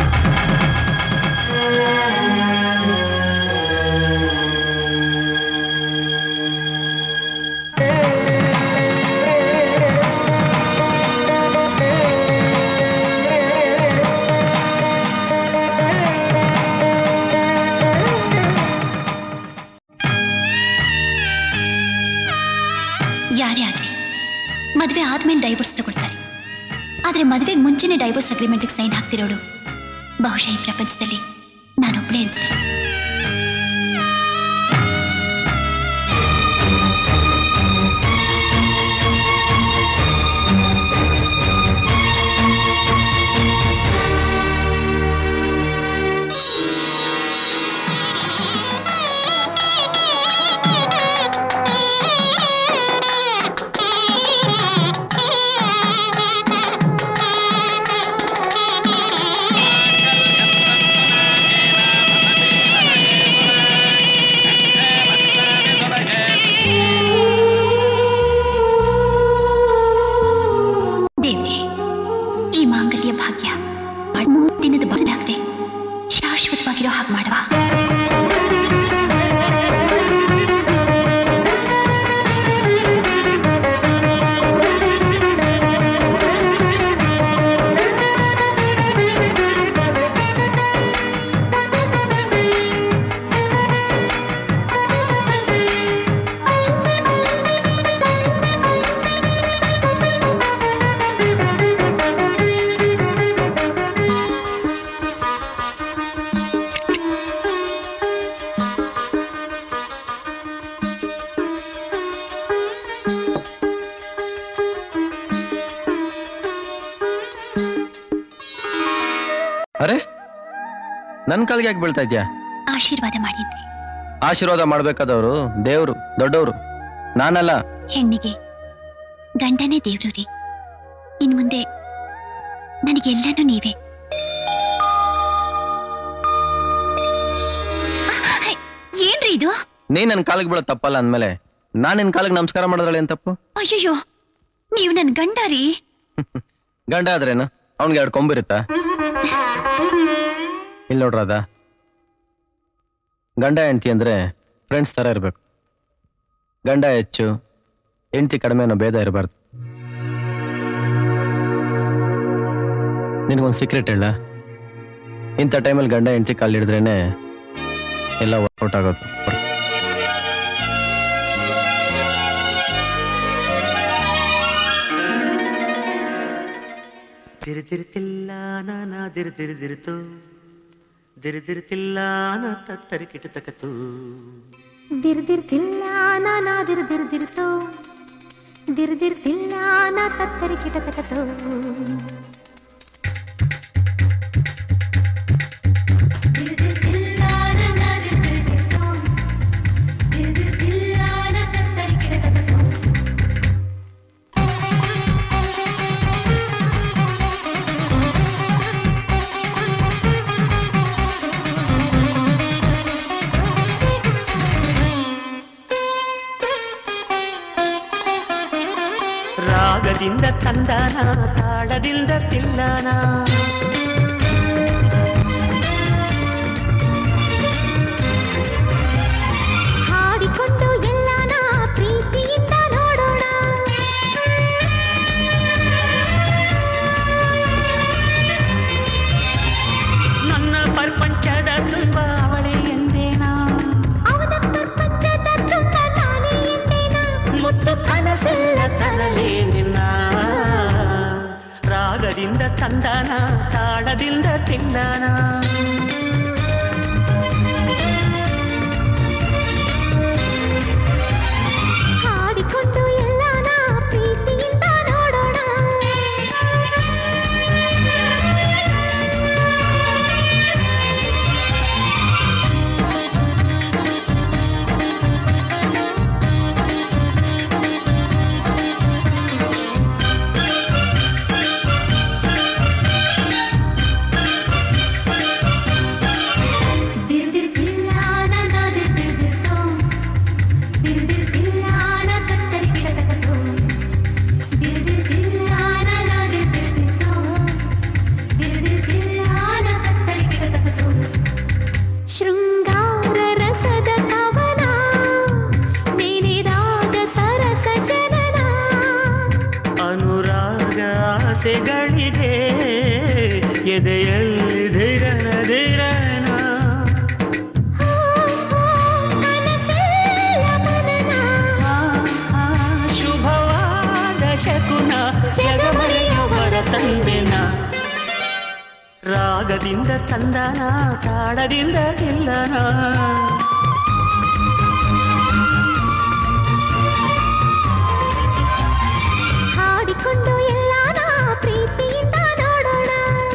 ಯಾರೇ ಆಗ್ಲಿ ಮದ್ವೆ ಆದ್ಮೇಲೆ ಡೈವರ್ಸ್ ತಗೊಳ್ತಾರೆ ಆದ್ರೆ ಮದ್ವೆಗೆ ಮುಂಚೆನೆ ಡೈವರ್ಸ್ ಅಗ್ರಿಮೆಂಟ್ಗೆ ಸೈನ್ ಹಾಕ್ತಿರೋಳು ಬಹುಶಃ ಈ ಪ್ರಪಂಚದಲ್ಲಿ ನಾನೊಬ್ಳೇ ಅನ್ಸೆ ಿ ಅರೆ ನನ್ ಕಾಲಿಗೆ ಯಾಕೆ ಬೀಳ್ತಾ ಇದ್ಯಾ ಆಶೀರ್ವಾದ ಮಾಡಿದ್ರಿ ಆಶೀರ್ವಾದ ಮಾಡ್ಬೇಕಾದವರು ದೇವ್ರು ದೊಡ್ಡವರು ನಾನಲ್ಲ ಹೆಣ್ಣಿಗೆ ಗಂಡನೇ ದೇವ್ರು ರೀ ಇನ್ ಮುಂದೆ ನನಗೆಲ್ಲನೂ ನೀವೇ ಆಹ್, ಏನ್ರಿ ಇದು ನೀ ನನ್ ಕಾಲಿಗೆ ಬೀಳೋ ತಪ್ಪಲ್ಲ ಅಂದ್ಮೇಲೆ ನಾನ್ ನಿನ್ ಕಾಲಿಗೆ ನಮಸ್ಕಾರ ಮಾಡೋದ್ರಲ್ಲಿ ಏನ್ ತಪ್ಪು ಅಯ್ಯಯ್ಯೋ ನೀವು ನನ್ ಗಂಡ ರೀ ಗಂಡ ಆದ್ರೇನು ಅವ್ನಿಗೆ ಎರಡು ಕೊಂಬಿರುತ್ತಾ ಇಲ್ಲಿ ನೋಡ್ರಾದ ಗಂಡ ಹೆಂಡ್ತಿ ಅಂದ್ರೆ ಫ್ರೆಂಡ್ಸ್ ತರ ಇರ್ಬೇಕು ಗಂಡ ಹೆಚ್ಚು ಹೆಂಡ್ತಿ ಕಡಿಮೆ ಅನ್ನೋ ಭೇದ ಇರಬಾರ್ದು ನಿನಗೊಂದು ಸೀಕ್ರೆಟ್ ಹೇಳ ಇಂಥ ಟೈಮಲ್ಲಿ ಗಂಡ ಹೆಂಡ್ತಿ ಕಾಲಿಡಿದ್ರೇನೆ ಎಲ್ಲ ವರ್ಕೌಟ್ ಆಗೋದು ದಿರಿದಿರ್ತಿಲ್ಲ ನಾನಾ ದಿರಿದಿರಿದಿರಿತು ದಿರಿದಿರ್ತಿಲ್ಲ ನಾ ತತ್ತರಿ ಕಿಟತಕತು ದಿರ್ದಿರ್ತಿಲ್ಲ ನಾನಾ ದಿರ್ದಿರ್ದಿರ್ತೋ ದಿರ್ದಿರ್ತಿಲ್ಲ ನಾ ತತ್ತರಿ ಕಿಟತಕತೋ ರಾಗದಿಂದ ತಂದಾನ ತಾಳದಿಂದ ತಿಲ್ಲನ ಹಾಡಿಕೊಂಡು ಎಲ್ಲಾನ ಪ್ರೀತಿಯಿಂದ ನೋಡೋಣ ನನ್ನ ಪ್ರಪಂಚದ ತುಂಬ ಅವಳೇ ಎಂದೇನಾ ಅವನ ಪ್ರಪಂಚದ ತುಂಬ ನಾನೇ ಎಂದೇನ ಮುತ್ತು ಕನಸೆಲ್ಲ ತರಲೇ ನಿನ್ನ ರಾಗದಿಂದ ತಂದಾನ ತಾಳದಿಂದ ತಿಂದಾನ ಹಾಡಿಕೊಂಡು ಎಲ್ಲಾನ ಪ್ರೀತಿಯಿಂದ ನೋಡೋಣ ದಿರ್ದಿರ್ತಿಲ್ಲ ನನ್ನ ದಿರ್ದಿರ್ದಿರ್ತೋ ದಿರ್ದಿರ್ತಿಲ್ಲ ನ ಕತ್ತರಿ ಕಿಡತಕತೋ ದಿರ್ದಿರ್ತಿಲ್ಲ ನನ್ನ ದಿರ್ದಿರ್ದಿರ್ತೋ ದಿರ್ದಿರ್ತಿಲ್ಲ ನ ಕತ್ತರಿ ಕಿಡತಕತೋ ಶೃಂಗಾರ ರಸದ ಕವನ ನೆನೆದಾಗ ಸರಸ ಜನನ ಅನುರಾಗ ಆಸೆಗಳಿಗೆ ಎದೆಯಲ್ಲಿ ಧಿರನ ಧಿರನ ಶುಭವಾದ ಶಕುನ ಜಗಮರೆಯವರ ತಂದೆನ ರಾಗದಿಂದ ತಂದನ ತಾಳದಿಂದ ಇಲ್ಲನ ಹಾಡಿಕೊಂಡು ಎಲ್ಲಾನ ಪ್ರೀತಿಯಿಂದ ನೋಡೋಣ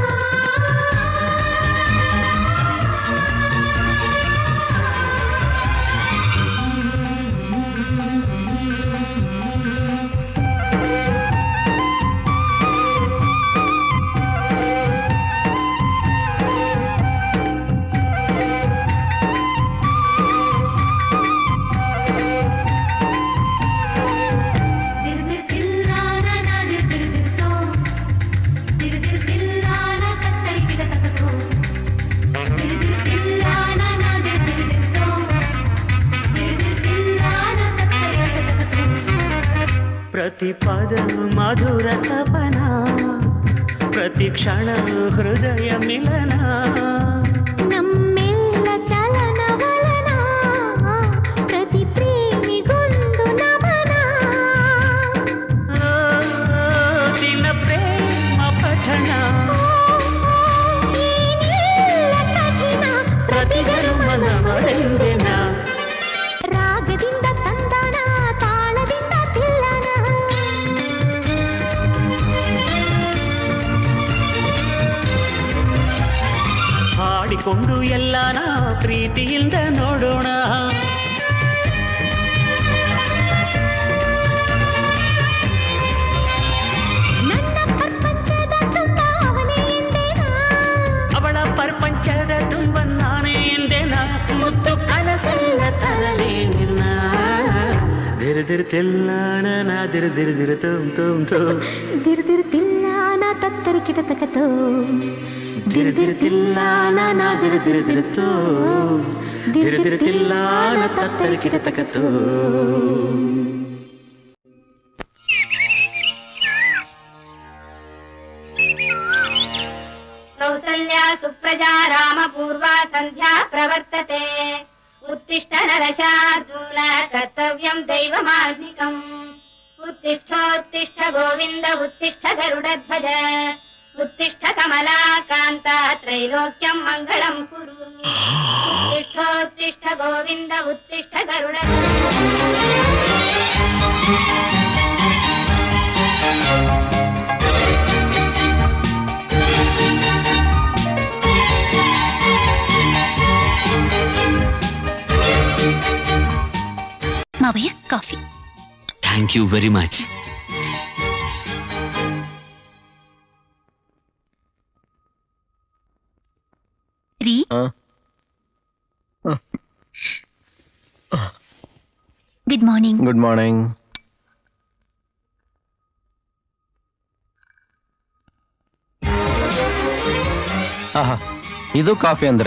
ದಿರ್ದಿರ್ತಿಲ್ಲ ನನ್ನ ದಿರ್ದಿರ್ದಿರ್ತೋ ದಿರ್ದಿರ್ತಿಲ್ಲ ನ ಕತ್ತರಿ ಕಿಡತಕತೋ ದಿರ್ದಿರ್ತಿಲ್ಲ ನನ್ನ ದಿರ್ದಿರ್ದಿರ್ತೋ ದಿರ್ದಿರ್ತಿಲ್ಲ ನ ಕತ್ತರಿ ಕಿಡತಕತೋ ಪ್ರತಿ ಪದ ಮಧುರ ತಪನ ಪ್ರತಿ ಕ್ಷಣ ಹೃದಯ ಮಿಲನ ನಮ್ಮೆಲ್ಲ ಚಲನವಲನ ಪ್ರತಿ ಪ್ರೇಮಿಗೊಂದು ನಮನ ದಿನ ಪ್ರೇಮ ಪಠಣ ಏನಿಲ್ಲ ಕಠಿಣ ಪ್ರತಿ ಜನ್ಮನ ಮರೆಂದೆನ ರಾಗದಿಂದ ತಂದನ ತಾಳದಿಂದ ತಿಲ್ಲನ ಮಾಡಿಕೊಂಡು ಎಲ್ಲಾನ ಪ್ರೀತಿಯಿಂದ ನೋಡೋಣ ಅವಳ ಪ್ರಪಂಚದ ತುಂಬ ನಾನೇ ಎಂದೆನ ಮುತ್ತು ಕನಸೆಲ್ಲ ತರಲೇ ನಿನ್ನ ದಿರ್ದಿರ್ತಿಲ್ಲ ನಾ ದಿರ್ದಿರ್ದಿರ ತುಮ್ ತುಮ್ ತುಮ್ ದಿರ್ದಿರ್ತಿಲ್ಲ ನಾ ತತ್ತರಿ ಕಿಟತಕತೋ ದಿರ್ದಿರ್ತಿಲ್ಲ ನಾ ದಿರ್ದಿರ್ದಿರ ತೋ ದಿರ್ದಿರ್ತಿಲ್ಲ ನಾ ತತ್ತರಿ ಕಿಟತಕತೋ कौसल्या सुप्रजा रामपूर्वा सन्ध्या प्रवर्तते उत्तिष्ठ नरशार्दूल कर्तव्यम् दैवमान्निकम् उत्तिष्ठोत्तिष्ठ गोविन्द उत्तिष्ठ गरुडध्वज उत्तिष्ठ कमलाकान्ता त्रैलोक्यम् मङ्गलम् कुरु उत्तिष्ठोत्तिष्ठ गोविन्द उत्तिष्ठ ಮಾವಯ್ಯ coffee thank you very much ರೀ ಗುಡ್ ಮಾರ್ನಿಂಗ್ ಗುಡ್ ಮಾರ್ನಿಂಗ್ ಆಹಾ ಇದು ಕಾಫಿ ಅಂದ್ರೆ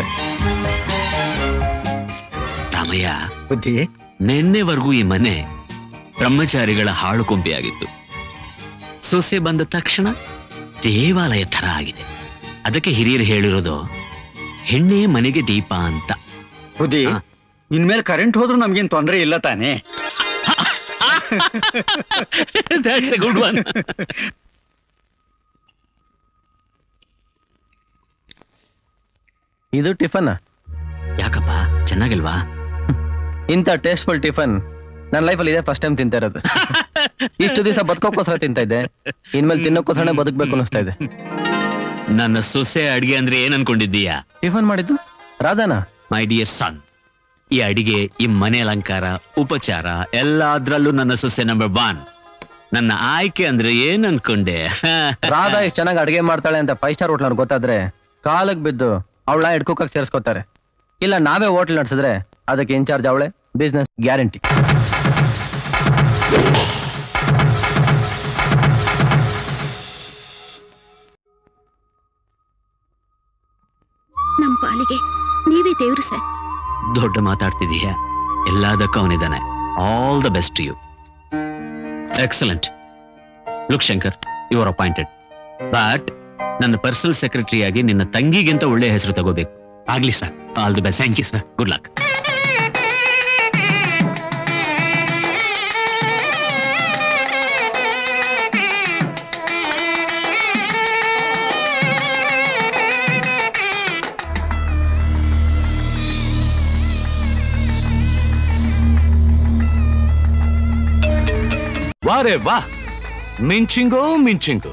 ರಾಮಯ್ಯ ಬುದ್ಧಿ ನಿನ್ನೆವರೆಗೂ ಈ ಮನೆ ಬ್ರಹ್ಮಚಾರಿಗಳ ಹಾಳು ಕೊಂಬೆಯಾಗಿತ್ತು ಸೊಸೆ ಬಂದ ತಕ್ಷಣ ದೇವಾಲಯ ತರ ಆಗಿದೆ ಅದಕ್ಕೆ ಹಿರಿಯರು ಹೇಳಿರೋದು ಹೆಣ್ಣೆ ಮನೆಗೆ ದೀಪ ಅಂತ ಬುದ್ಧಿ ಇನ್ಮೇಲೆ ಕರೆಂಟ್ ಹೋದ್ರೂ ನಮ್ಗೇನ್ ತೊಂದರೆ ಇಲ್ಲ ತಾನೇ That's a good one. ಇದು ಟಿಫನ್ ಯಾಕಪ್ಪ ಚೆನ್ನಾಗಿಲ್ವಾ ಇಂಥ ಟೇಸ್ಟ್ಫುಲ್ ಟಿಫನ್ ನನ್ನ ಲೈಫಲ್ಲಿ ಇದೇ ಫಸ್ಟ್ ಟೈಮ್ ತಿಂತಾ ಇರೋದು ಇಷ್ಟು ದಿವಸ ಬದುಕೋಕ್ಕೋಸ್ಕರ ತಿಂತಾ ಇದ್ದೆ ಇನ್ಮೇಲೆ ತಿನ್ನೋಕ್ಕೋಸ್ಕರ ಬದುಕಬೇಕು ಅನಿಸ್ತಾ ಇದೆ ನನ್ನ ಸೊಸೆ ಅಡಿಗೆ ಅಂದ್ರೆ ಏನ್ ಅನ್ಕೊಂಡಿದ್ದೀಯಾ ಟಿಫನ್ ಮಾಡಿದ್ದು ರಾಧಾನಾ ಮೈ ಡಿಯರ್ ಸನ್ ಈ ಅಡಿಗೆ ಈ ಮನೆ ಅಲಂಕಾರ ಉಪಚಾರ ಎಲ್ಲಾದ್ರಲ್ಲೂ ನನ್ನ ಸೊಸೆ ನಂಬರ್ ಒನ್ ನನ್ನ ಆಯ್ಕೆ ಅಂದ್ರೆ ಏನ್ ಅನ್ಕೊಂಡೆ ರಾಧಾ ಇಷ್ಟು ಚೆನ್ನಾಗಿ ಅಡಿಗೆ ಮಾಡ್ತಾಳೆ ಅಂತ ಫೈವ್ ಸ್ಟಾರ್ ಹೋಟ್ಲ್ ಗೊತ್ತಾದ್ರೆ ಕಾಲಕ್ಕೆ ಬಿದ್ದು ಅವಳ ಹಿಡ್ಕೋಕಕ್ಕೆ ಸೇರಿಸ್ಕೋತಾರೆ ಇಲ್ಲ ನಾವೇ ಹೋಟ್ಲ್ ನಡೆಸಿದ್ರೆ ಅದಕ್ಕೆ ಇನ್ಚಾರ್ಜ್ ಅವಳೆ ಬಿಸ್ನೆಸ್ ಗ್ಯಾರಂಟಿ ನಮ್ ಪಾಲಿಗೆ ನೀವೇ ದೇವ್ರು ಸರ್ ದೊಡ್ಡ ಮಾತಾಡ್ತಿದೀಯ ಎಲ್ಲದಕ್ಕೂ ಅವನಿದ್ದಾನೆ all the best you excellent look Shankar you are appointed but ನನ್ನ ಪರ್ಸನಲ್ ಸೆಕ್ರೆಟರಿ ಆಗಿ ನಿನ್ನ ತಂಗಿಗಿಂತ ಒಳ್ಳೆ ಹೆಸರು ತಗೋಬೇಕು ಆಗ್ಲಿ sir all the best thank you sir good luck ವಾರೇ ವಾ ಮಿಂಚಿಂಗೋ ಮಿಂಚಿಂಗು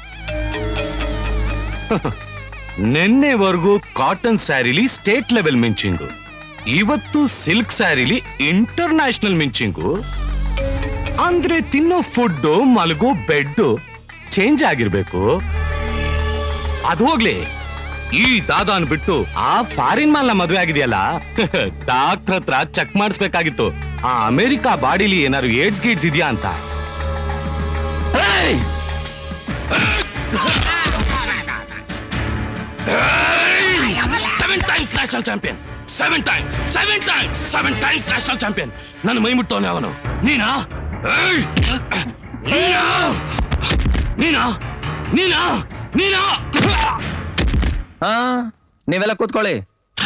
ನಿನ್ನೆವರೆಗೂ ಕಾಟನ್ ಸ್ಯಾರಿಲಿ ಸ್ಟೇಟ್ ಲೆವೆಲ್ ಮಿಂಚಿಂಗು ಇವತ್ತು ಸಿಲ್ಕ್ ಸ್ಯಾರಿಲಿ ಇಂಟರ್ನ್ಯಾಷನಲ್ ಮಿಂಚಿಂಗು ಅಂದ್ರೆ ತಿನ್ನೋ ಫುಡ್ ಮಲಗೋ ಬೆಡ್ ಚೇಂಜ್ ಆಗಿರ್ಬೇಕು ಅದು ಹೋಗ್ಲಿ ಈ ದಾದಾನ್ ಬಿಟ್ಟು ಆ ಫಾರಿನ್ ಮಾಲ್ನ ಮದುವೆ ಆಗಿದೆಯಲ್ಲ ಡಾಕ್ಟರ್ ಹತ್ರ ಚೆಕ್ ಮಾಡಿಸ್ಬೇಕಾಗಿತ್ತು ಆ ಅಮೆರಿಕಾ ಬಾಡಿಲಿ ಏನಾದ್ರು ಏಡ್ಸ್ ಗೀಡ್ಸ್ ಇದೆಯಾ ಅಂತ seven times national champion seven times seven times seven times national champion ನನ್ನ ಮೈ ಮುಟ್ಟವನೆ ಅವನು ನೀನಾ ಏಯ್! ನೀನಾ ನೀನಾ ನೀನಾ ನೀನಾ ಹಾ ನೀವೆಲ್ಲ ಕೂತ್ಕೊಳ್ಳಿ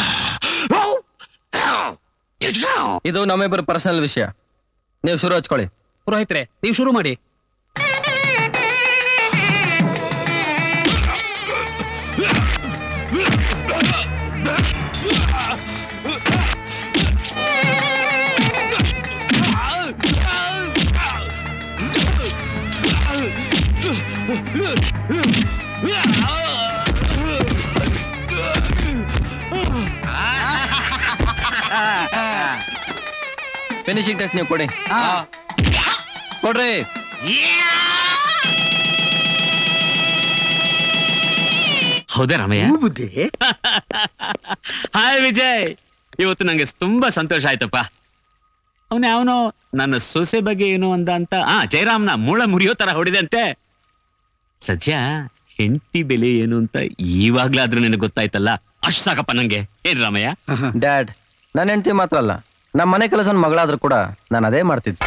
ಇದು ನಮ್ಮಿಬ್ಬರ ಪರ್ಸನಲ್ ವಿಷಯ ನೀವು ಶುರು ಹಚ್ಕೊಳ್ಳಿ ಪುರೋಹಿತ್ರೆ ನೀವು ಶುರು ಮಾಡಿ ಫಿನಿಶಿಂಗ್ ಟೆಸ್ಟ್ ನೀವು ಕೊಡಿ ಕೊಡ್ರಿ ಹೌದಾ ರಾಮಯ್ಯ ಬುದ್ಧಿ ಹಾಯ್ ವಿಜಯ್ ಇವತ್ತು ನಂಗೆ ತುಂಬಾ ಸಂತೋಷ ಆಯ್ತಪ್ಪ ಅವನ ಅವನು ನನ್ನ ಸೊಸೆ ಬಗ್ಗೆ ಏನು ಅಂದ ಅಂತ ಆ ಜಯರಾಮ್ನ ಮೂಳ ಮುರಿಯೋ ತರ ಹೊಡಿದಂತೆ ಸದ್ಯ ಹೆಂಡತಿ ಬೆಲೆ ಏನು ಅಂತ ಇವಾಗ್ಲಾದ್ರೂ ನಿನಗೆ ಗೊತ್ತಾಯ್ತಲ್ಲ ಅಷ್ಟ್ ಸಾಕಪ್ಪ ನಂಗೆ ಏನ್ ರಾಮಯ್ಯ ಡ್ಯಾಡ್ ನನ್ನ ಹೆಂಡತಿ ಮಾತ್ರ ಅಲ್ಲ ನಮ್ಮ ಮನೆ ಕೆಲಸ ಮಗಳಾದ್ರೂ ಕೂಡ ನಾನು ಅದೇ ಮಾಡ್ತಿದ್ದೆ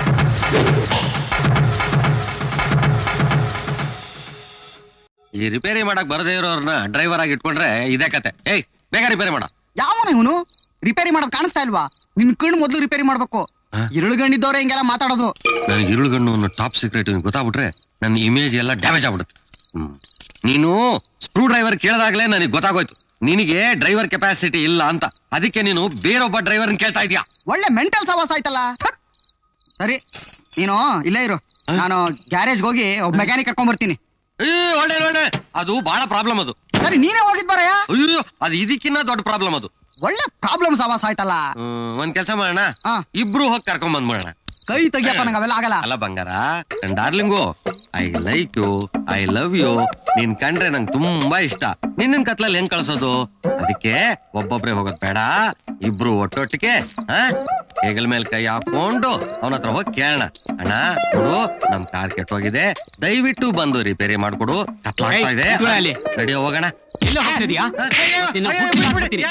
ಈ ರಿಪೇರಿ ಮಾಡಕ್ ಬರದೇ ಇರೋರ್ನ ಡ್ರೈವರ್ ಆಗಿ ಇಟ್ಕೊಂಡ್ರೆ ಇದೇ ಕತೆ ಏಯ್ ಬೇಗ ರಿಪೇರಿ ಮಾಡ ಯಾವನ ಇವನು ರಿಪೇರಿ ಮಾಡೋದು ಕಾಣಿಸ್ತಾ ಇಲ್ವಾ ನಿನ್ ಕಣ್ಣು ಮೊದ್ಲು ರಿಪೇರಿ ಮಾಡ್ಬೇಕು ಇರುಳುಗಣ್ಣಿದ್ದವ್ರೆ ಹಿಂಗೆಲ್ಲ ಮಾತಾಡೋದು ನನಗೆ ಇರುಳುಗಣ್ಣು ಅನ್ನೋ ಟಾಪ್ ಸೀಕ್ರೆಟ್ ಗೊತ್ತಾಗ್ಬಿಟ್ರೆ ನನ್ನ ಇಮೇಜ್ ಎಲ್ಲ ಡ್ಯಾಮೇಜ್ ಆಗ್ಬಿಡುತ್ತೆ ಹ್ಮ್. ನೀನು ಸ್ಕ್ರೂ ಡ್ರೈವರ್ ಕೇಳಿದಾಗ್ಲೇ ನನಗೆ ಗೊತ್ತಾಗೋಯ್ತು ನಿನಗೆ ಡ್ರೈವರ್ ಕೆಪಾಸಿಟಿ ಇಲ್ಲ ಅಂತ ಅದಕ್ಕೆ ನೀನು ಬೇರೊಬ್ಬ ಡ್ರೈವರ್ ಕೇಳ್ತಾ ಇದೀಯಾ ಒಳ್ಳೆ ಮೆಂಟಲ್ ಸವಾಸ ಆಯ್ತಲ್ಲ ಥಕ್. ಸರಿ ನೀನು ಇಲ್ಲೇ ಇರು ನಾನು ಗ್ಯಾರೇಜ್ ಹೋಗಿ ಒಬ್ಬ ಮೆಕ್ಯಾನಿಕ್ ಕರ್ಕೊಂಡ್ ಬರ್ತೀನಿ ಏ, ಒಳ್ಳೆ ಒಳ್ಳೆ ಅದು ಬಹಳ ಪ್ರಾಬ್ಲಮ್ ಅದು ಸರಿ ನೀನೇ ಹೋಗಿದ್ ಬರಯ್ಯ ಅಯ್ಯೋ ಅದು ಇದಕ್ಕಿನ್ನ ದೊಡ್ಡ ಪ್ರಾಬ್ಲಮ್ ಅದು ಒಳ್ಳೆ ಪ್ರಾಬ್ಲಮ್ ಸವಾಸ ಆಯ್ತಲ್ಲ ಹ್ಮ್, ಒಂದ್ ಕೆಲಸ ಮಾಡೋಣ ಇಬ್ರು ಹೋಗಿ ಕರ್ಕೊಂಡ್ ಬಂದ್ಬಿಡೋಣ ಕೈ ತೆಗಿಯಪ್ಪ ನಂಗೆ ಅವೆಲ್ಲ ಆಗಲ್ಲ ಅಲ್ಲ ಬಂಗಾರ ನನ್ darling I like you I love you ನೀನ್ ಕಂಡ್ರೆ ನಂಗೆ ತುಂಬಾ ಇಷ್ಟ ನಿನ್ನ ಕತ್ಲಲ್ಲಿ ಹೆಂಗ್ ಕಳ್ಸೋದು ಅದಕ್ಕೆ ಒಬ್ಬೊಬ್ರೆ ಹೋಗೋದ್ ಬೇಡ ಇಬ್ರು ಒಟ್ಟೊಟ್ಟಿಗೆ ಆ ಹೆಗಲ್ ಮೇಲ್ ಕೈ ಹಾಕೊಂಡು ಅವನ ಹತ್ರ ಹೋಗಿ ಕೇಳೋಣ ಅಣ್ಣ ನೋಡು ನಮ್ ಕಾರ್ ಕೆಟ್ಟೋಗಿದೆ ದಯವಿಟ್ಟು ಬಂದು ರಿಪೇರಿ ಮಾಡ್ಕೊಡು ಕತ್ಲಾಗ್ತಾ ಇದೆ ಏಯ್, ಕೂತ್ಕೊಳ್ಳಿ ಅಲ್ಲಿ. ರೆಡಿ ಹೋಗೋಣ ಎಲ್ಲೋ ಹೋಗ್ತಿದ್ಯಾ ಇವತ್ತಿನ ಹುಟ್ಟಿ ಹಾಕ್ಬಿಡ್ತೀನಿ.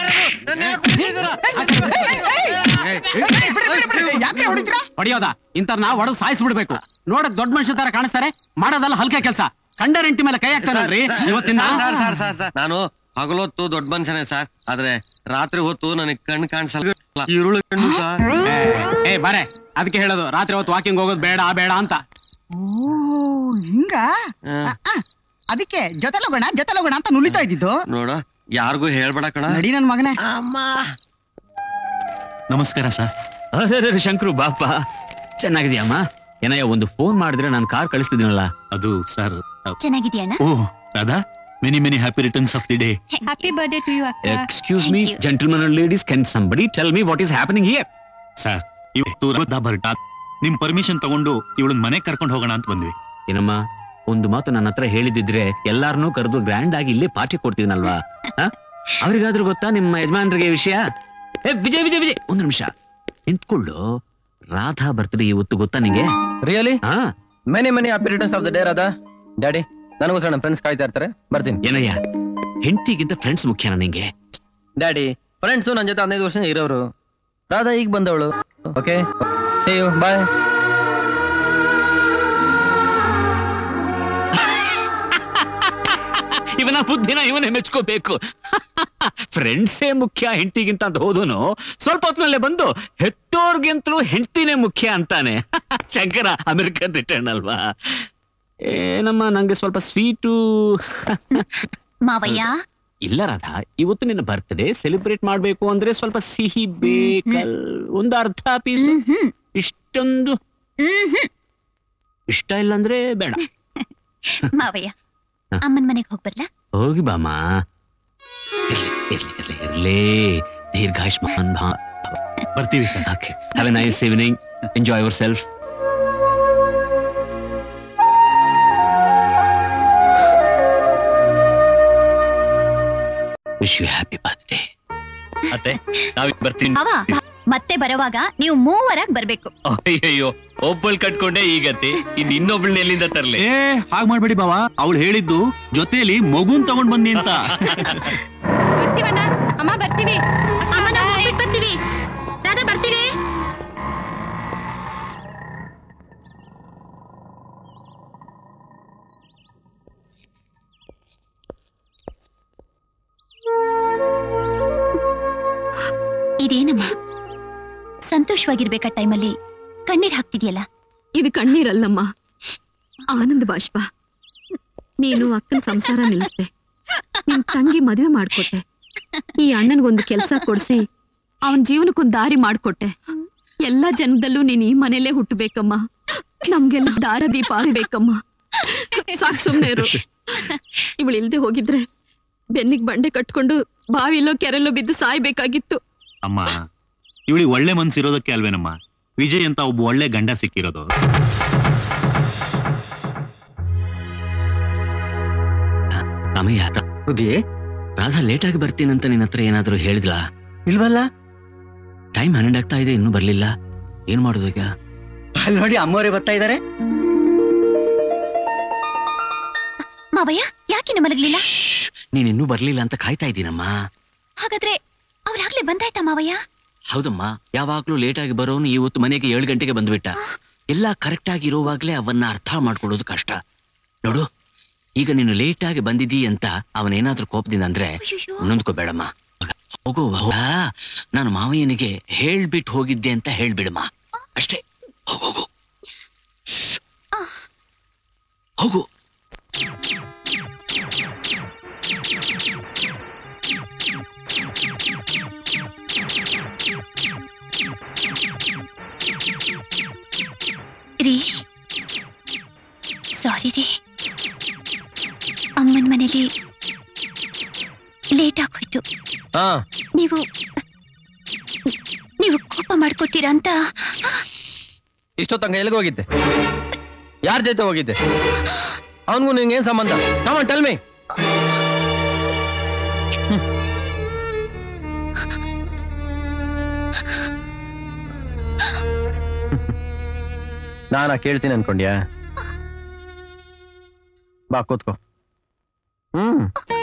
ಯಾಕೆ ಹೊಡಿತೀರಾ ಹೊಡಿಯೋದಾ ಇಂಥವ್ರನ್ನ ಹೊಡೆದು ಸಾಯಿಸ್ಬಿಡ್ಬೇಕು ನೋಡಕ್ ದೊಡ್ಡ ಮನುಷ್ಯ ತರ ಕಾಣಿಸ್ತಾರೆ ಮಾಡೋದಲ್ಲ ಹಲ್ಕೆ ಕೆಲಸ ಕಂಡ ರೆಂಟಿ ಮೇಲೆ ಕೈ ಹಾಕ್ತಾನಲ್ರಿ ಇವತ್ತಿನ ಸರ್ ಸರ್ ಸರ್ ಸರ್ ನಾನು ಹಗಲೊತ್ತು ದೊಡ್ಡ ಮನುಷ್ಯನೇ ಸರ್ ಆದ್ರೆ ರಾತ್ರಿ ಹೊತ್ತು ನನಗೆ ಕಣ್ಣು ಕಾಣಿಸಲ್ಲ ಈರುಳ್ಳಿ ಕಣ್ಣು ಸರ್ ಏ ಬಾರೆ ಅದಕ್ಕೆ ಹೇಳೋದು ರಾತ್ರಿ ಹೊತ್ತು ವಾಕಿಂಗ್ ಹೋಗೋದು ಬೇಡ ಬೇಡ ಅಂತ ಓ ಹಿಂಗ ಆ, ಆ, ಅದಕ್ಕೆ ಜೊತೆ ಹೋಗೋಣ ಜೊತೆ ಹೋಗೋಣ ಅಂತ ನುಲಿತಾ ಇದ್ದಿದ್ದು ನೋಡ ಯಾರಿಗೂ ಹೇಳ್ಬೇಡ ಕಣ ನಡಿ ನನ್ ಮಗನೇ ನಮಸ್ಕಾರ ಸರ್ ಅರೆ ಶಂಕರು ಬಾಪ ಚೆನ್ನಾಗಿದ್ಯಮ್ಮ ಏನಯ್ಯ ಒಂದು ಫೋನ್ ಮಾಡಿದ್ರೆ ನಾನು ಕಾರ್ ಕಳಿಸ್ತಿದ್ದೀನಲ್ಲ ಅದು ಸರ್ ಚೆನ್ನಾಗಿದ್ಯಣ್ಣ oh Radha many many happy returns of the day happy birthday to you ಅಕ್ಕ excuse me gentleman and ladies can somebody tell me what is happening here sir ಇವತ್ತು ರಾಧಾ ಬರ್ಡಾ ನಿಮ್ ಪರ್ಮಿಷನ್ ತಗೊಂಡು ಇವಳನ್ನ ಮನೆಗೆ ಕರ್ಕೊಂಡು ಹೋಗೋಣ ಅಂತ ಬಂದ್ವಿ ಏನಮ್ಮ ಒಂದು ಮಾತು ನನ್ನ ಹತ್ರ ಹೇಳಿದಿದ್ರೆ ಎಲ್ಲಾರನ್ನೂ ಕರೆದು ಗ್ರ್ಯಾಂಡ್ ಆಗಿ ಇಲ್ಲೇ ಪಾರ್ಟಿ ಕೊಡ್ತೀನಲ್ವಾ ಅವ್ರಿಗಾದ್ರೂ ಗೊತ್ತಾ ನಿಮ್ಮ ಯಜಮಾನ್ರಿಗೆ ಈ ವಿಷಯ ಏ ವಿಜಯ್ ವಿಜಯ್ ವಿಜಯ್ ಒಂದು ನಿಮಿಷ ನಿಂತ್ಕೊಳ್ಳು ರಾಧಾ ಬರ್ತ್ಡೇ ಇವತ್ತು ಗೊತ್ತಾ ನಿಂಗೆ ರಿಯಲಿ ಹಾ many many happy returns of the day Radha daddy ನನಗೋಸ್ಕರ ನನ್ನ ಫ್ರೆಂಡ್ಸ್ ಕಾಯ್ತಾ ಇರ್ತಾರೆ ಬರ್ತೀನಿ ಏನಯ್ಯ ಹೆಂಡತಿಗಿಂತ ಫ್ರೆಂಡ್ಸ್ ಮುಖ್ಯನಾ ನಿಂಗೆ ಡ್ಯಾಡಿ ಫ್ರೆಂಡ್ಸು ನನ್ನ ಜೊತೆ ಹದಿನೈದು ವರ್ಷ ಇರೋರು ರಾಧಾ ಈಗ ಬಂದವಳು ಓಕೆ ಸೇ ಯು ಬಾಯ್ ಇವನ ಬುದ್ಧಿನ ಇವನೇ ಮೆಚ್ಕೋಬೇಕು ಫ್ರೆಂಡ್ಸೇ ಮುಖ್ಯ ಹೆಂಡತಿಗಿಂತ ಅಂತ ಹೋದನು ಸ್ವಲ್ಪ ಹೊತ್ತಿನಲ್ಲೇ ಬಂದು ಹೆತ್ತೋರ್ಗಿಂತಲೂ ಹೆಂಡತಿನೇ ಮುಖ್ಯ ಅಂತಾನೆ ಶಂಕರ ಅಮೆರಿಕನ್ ರಿಟರ್ನ್ ಅಲ್ವಾ ಏನಮ್ಮ ನಂಗೆ ಸ್ವಲ್ಪ ಸ್ವೀಟು ಮಾವಯ್ಯ ಇಲ್ಲ ರಾಧಾ ಇವತ್ತು ನಿನ್ನ ಬರ್ತ್ಡೇ ಸೆಲೆಬ್ರೇಟ್ ಮಾಡ್ಬೇಕು ಅಂದ್ರೆ ಸ್ವಲ್ಪ ಸಿಹಿ ಬೇಕಲ್ ಒಂದು ಅರ್ಧ ಪೀಸು ಇಷ್ಟೊಂದು ಇಷ್ಟ ಇಲ್ಲ ಅಂದ್ರೆ ಬೇಡ ಮಾವಯ್ಯ ಅಮ್ಮನ ಮನೆಗೆ ಹೋಗ್ಬರ್ಲಾ ಹೋಗಿ ಬಾಮ ಇರ್ಲಿ ಇರ್ಲಿ ಇರ್ಲಿ ದೀರ್ಘಾಯುಷ್ಮಾನ್ ಭಾ ಬರ್ತೀವಿ sir okay have a nice evening enjoy yourself wish you happy birthday ಅತ್ತೆ ನಾವ್ ಬರ್ತೀನಿ ಅವ ಮತ್ತೆ ಬರುವಾಗ ನೀವು ಮೂವರಾಗ್ ಬರ್ಬೇಕು ಅಯ್ಯಯ್ಯೋ ಒಬ್ಬಳ್ ಕಟ್ಕೊಂಡೆ ಈಗತ್ತೆ ಇನ್ ಇನ್ನೊಬ್ಳನ್ನ ಎಲ್ಲಿಂದ ತರ್ಲಿ ಏ ಹಾಗ್ ಮಾಡ್ಬೇಡಿ ಬಾವ ಅವಳು ಹೇಳಿದ್ದು ಜೊತೆಲಿ ಮಗುನ್ ತಗೊಂಡ್ ಬನ್ನಿ ಅಂತ ಬರ್ತೀವಣ್ಣ ಅಮ್ಮ ಬರ್ತೀವಿ ಅಮ್ಮ ನಾವು ಹೋಗ್ಬಿಟ್ ಬರ್ತೀವಿ ದಾದಾ ಬರ್ತೀವಿ ಇದೇನಮ್ಮ ಸಂತೋಷವಾಗಿರ್ಬೇಕ ಟೈಮಲ್ಲಿ ಕಣ್ಣೀರ್ ಹಾಕ್ತಿದ್ಯಲ್ಲ ಇದು ಕಣ್ಣೀರಲ್ಲಮ್ಮ ಆನಂದ ಬಾಷ್ಪ ನೀನು ಅಕ್ಕನ ಸಂಸಾರ ನಿಲ್ಲಿಸ್ದೆ ನಿನ್ ತಂಗಿ ಮದುವೆ ಮಾಡ್ಕೊಟ್ಟೆ ಈ ಅಣ್ಣನ್ಗೊಂದು ಕೆಲ್ಸ ಕೊಡ್ಸಿ ಅವನ್ ಜೀವನಕ್ಕೊಂದ್ ದಾರಿ ಮಾಡ್ಕೊಟ್ಟೆ ಎಲ್ಲ ಜನ್ಮದಲ್ಲೂ ನೀನ್ ಈ ಮನೇಲೇ ಹುಟ್ಟಬೇಕಮ್ಮ ನಮ್ಗೆಲ್ಲ ದಾರ ದೀಪ ಆಗ್ಬೇಕಮ್ಮ ಸಾಕ್ ಸುಮ್ನೆ ಇರು ಇವಳು ಇಲ್ದೆ ಹೋಗಿದ್ರೆ ಬೆನ್ನಿಗ್ ಬಂಡೆ ಕಟ್ಕೊಂಡು ಬಾವಿಲೋ ಕೆರೆಲೋ ಬಿದ್ದು ಸಾಯ್ಬೇಕಾಗಿತ್ತು ಅಮ್ಮ ಇವಳಿಗೆ ಒಳ್ಳೆ ಮನ್ಸಿರೋದಕ್ಕೆ ಅಲ್ವೇನಮ್ಮ ವಿಜಯ್ ಅಂತ ಒಬ್ಬ ಒಳ್ಳೆ ಗಂಡ ಸಿಕ್ಕಿರೋದು ರಾಮಯ್ಯ ಬುದ್ಧಿ ರಾಧಾ ಲೇಟ್ ಆಗಿ ಬರ್ತೀನಂತ ನಿನ್ನ ಹತ್ರ ಏನಾದ್ರೂ ಹೇಳಿದ್ಲಾ ಇಲ್ವಲ್ಲ ಟೈಮ್ ಹನ್ನೆರಡು ಆಗ್ತಾ ಇದೆ ಇನ್ನೂ ಬರ್ಲಿಲ್ಲ ಏನ್ ಮಾಡೋದು ಈಗ ಅಲ್ಲಿ ನೋಡಿ ಅಮ್ಮವರೇ ಬರ್ತಾ ಇದಾರೆ ಮಾವಯ್ಯ ಯಾಕಿನ್ನು ಮಲಗ್ಲಿಲ್ಲ ನೀನ್ ಇನ್ನೂ ಬರ್ಲಿಲ್ಲ ಅಂತ ಕಾಯ್ತಾ ಇದ್ದೀನಮ್ಮ ಹಾಗಾದ್ರೆ ಅವ್ರಾಗ್ಲೇ ಬಂದಾಯ್ತಾ ಮಾವಯ್ಯ ಹೌದಮ್ಮ ಯಾವಾಗ್ಲೂ ಲೇಟ್ ಆಗಿ ಬರೋನು ಇವತ್ತು ಮನೆಗೆ ಏಳು ಗಂಟೆಗೆ ಬಂದ್ಬಿಟ್ಟ ಎಲ್ಲ ಕರೆಕ್ಟ್ ಆಗಿ ಇರುವಾಗ್ಲೇ ಅವನ್ನ ಅರ್ಥ ಮಾಡ್ಕೊಳ್ಳೋದು ಕಷ್ಟ ನೋಡು ಈಗ ನೀನು ಲೇಟ್ ಆಗಿ ಬಂದಿದ್ದೀ ಅಂತ ಅವನೇನಾದ್ರೂ ಕೋಪದಿಂದ ಅಂದ್ರೆ ನೊಂದ್ಕೋಬೇಡಮ್ಮ ಹೋಗು ಹೋಗ ನಾನು ಮಾವಯ್ಯನಿಗೆ ಹೇಳ್ಬಿಟ್ಟು ಹೋಗಿದ್ದೆ ಅಂತ ಹೇಳ್ಬಿಡಮ್ಮ ಅಷ್ಟೇ ಹೋಗು ಹೋಗು ಶ್ಶ್. ಹೋಗು ರೀ ಸಾರಿ ರೀ ಅಮ್ಮನ ಮನೇಲಿ ಲೇಟ್ ಆಗೋಯ್ತು ಹಾ ನೀವು ನೀವು ಕೋಪ ಮಾಡ್ಕೋತೀರಾ ಅಂತ ಇಷ್ಟೊತ್ತಂಗ ಎಲ್ಲಿಗೆ ಹೋಗಿದ್ದೆ ಯಾರ ಜೊತೆ ಹೋಗಿದ್ದೆ ಅವನಿಗೂ ನಿಂಗೇನ್ ಸಂಬಂಧ ಕಮಾನ್ ಟೆಲ್ ಮೀ ನಾನಾ ಕೇಳ್ತೀನಿ ಅನ್ಕೊಂಡ್ಯಾ ಬಾ ಕೂತ್ಕೋ ಹ್ಮ್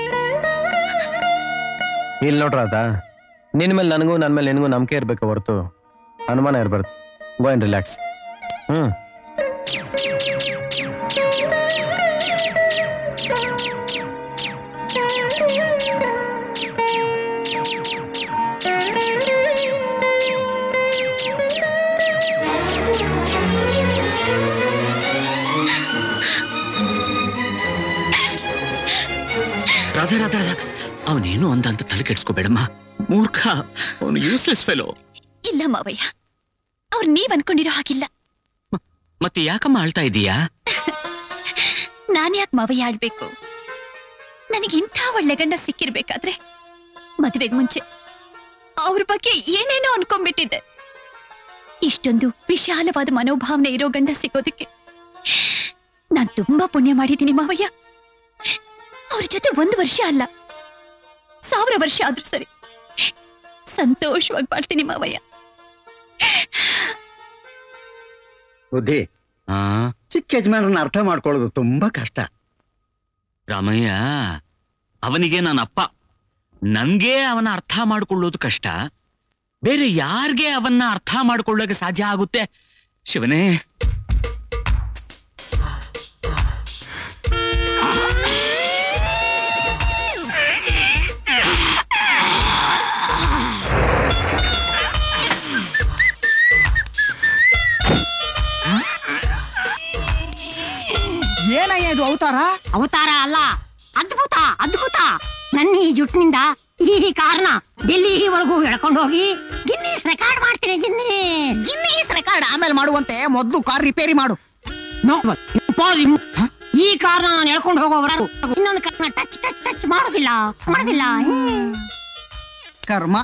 ಇಲ್ಲಿ ನೋಡ್ರಾದ ನಿನ್ ಮೇಲೆ ನನಗೂ ನನ್ ಮೇಲೆ ನಿನಗೂ ನಂಬಿಕೆ ಇರ್ಬೇಕು ಹೊರತು ಅನುಮಾನ ಇರ್ಬಾರ್ದು go and relax hmm Radha Radha Radha ಅವನೇನು ಅಂದ ಅಂತ ತಲೆ ಕೆಡ್ಸ್ಕೋಬೇಡಮ್ಮ ಮೂರ್ಖ ಅವನು ಯೂಸ್ಲೆಸ್ ಫೆಲೋ ಇಲ್ಲ ಮಾವಯ್ಯ ಅವ್ರು ನೀವ್ ಅನ್ಕೊಂಡಿರೋ ಹಾಗಿಲ್ಲ ಮತ್ತೆ ಯಾಕಮ್ಮ ಆಳ್ತಾ ಇದೀಯಾ ನಾನ್ ಯಾಕೆ ಮಾವಯ್ಯ ಆಡ್ಬೇಕು ನನಗೆ ಇಂಥ ಒಳ್ಳೆ ಗಂಡ ಸಿಕ್ಕಿರ್ಬೇಕಾದ್ರೆ ಮದುವೆಗೆ ಮುಂಚೆ ಅವ್ರ ಬಗ್ಗೆ ಏನೇನೋ ಅನ್ಕೊಂಡ್ಬಿಟ್ಟಿದ್ದೆ ಇಷ್ಟೊಂದು ವಿಶಾಲವಾದ ಮನೋಭಾವನೆ ಇರೋ ಗಂಡ ಸಿಗೋದಕ್ಕೆ ನಾನ್ ತುಂಬಾ ಪುಣ್ಯ ಮಾಡಿದ್ದೀನಿ ಮಾವಯ್ಯ ಅವ್ರ ಜೊತೆ ಒಂದು ವರ್ಷ ಅಲ್ಲ ಸಾವಿರ ವರ್ಷ ಆದ್ರೂ ಸರಿ ಸಂತೋಷವಾಗಿ ಬಾಳ್ತೀನಿ ಮಾವಯ್ಯ ಬುದ್ಧಿ ಚಿಕ್ಕ ಯಜಮಾನರನ್ನ ಅರ್ಥ ಮಾಡ್ಕೊಳ್ಳೋದು ತುಂಬಾ ಕಷ್ಟ ರಾಮಯ್ಯ ಅವನಿಗೆ ನನ್ನ ಅಪ್ಪ ನನ್ಗೆ ಅವನ ಅರ್ಥ ಮಾಡ್ಕೊಳ್ಳೋದು ಕಷ್ಟ ಬೇರೆ ಯಾರ್ಗೆ ಅವನ್ನ ಅರ್ಥ ಮಾಡ್ಕೊಳ್ಳೋಕೆ ಸಾಧ್ಯ ಆಗುತ್ತೆ ಶಿವನೇ ಏನಯ್ಯ ಇದು ಅವತಾರ ಅವತಾರ ಅಲ್ಲ ಅದ್ಭುತ ಅದ್ಭುತ ನನ್ನ ಈ ಜುಟ್ಟಿನಿಂದ ಈ ಕಾರಣ ಡೆಲ್ಲಿವರೆಗೂ ಎಳ್ಕೊಂಡು ಹೋಗಿ ಗಿನ್ನೀಸ್ ರೆಕಾರ್ಡ್ ಮಾಡ್ತೀನಿ ಗಿನ್ನಿ ಗಿನ್ನೀಸ್ ರೆಕಾರ್ಡ್ ಆಮೇಲೆ ಮಾಡುವಂತೆ ಮೊದ್ಲು ಕಾರ್ ರಿಪೇರಿ ಮಾಡು ನೋ impossible. ಈ ಕಾರಣ ನಾನು ಎಳ್ಕೊಂಡು ಹೋಗೋವರೆಗೂ ಇನ್ನೊಂದು ಕಾರಣ ಟಚ್ ಟಚ್ ಟಚ್ ಮಾಡೋದಿಲ್ಲ ಮಾಡೋದಿಲ್ಲ ಕರ್ಮ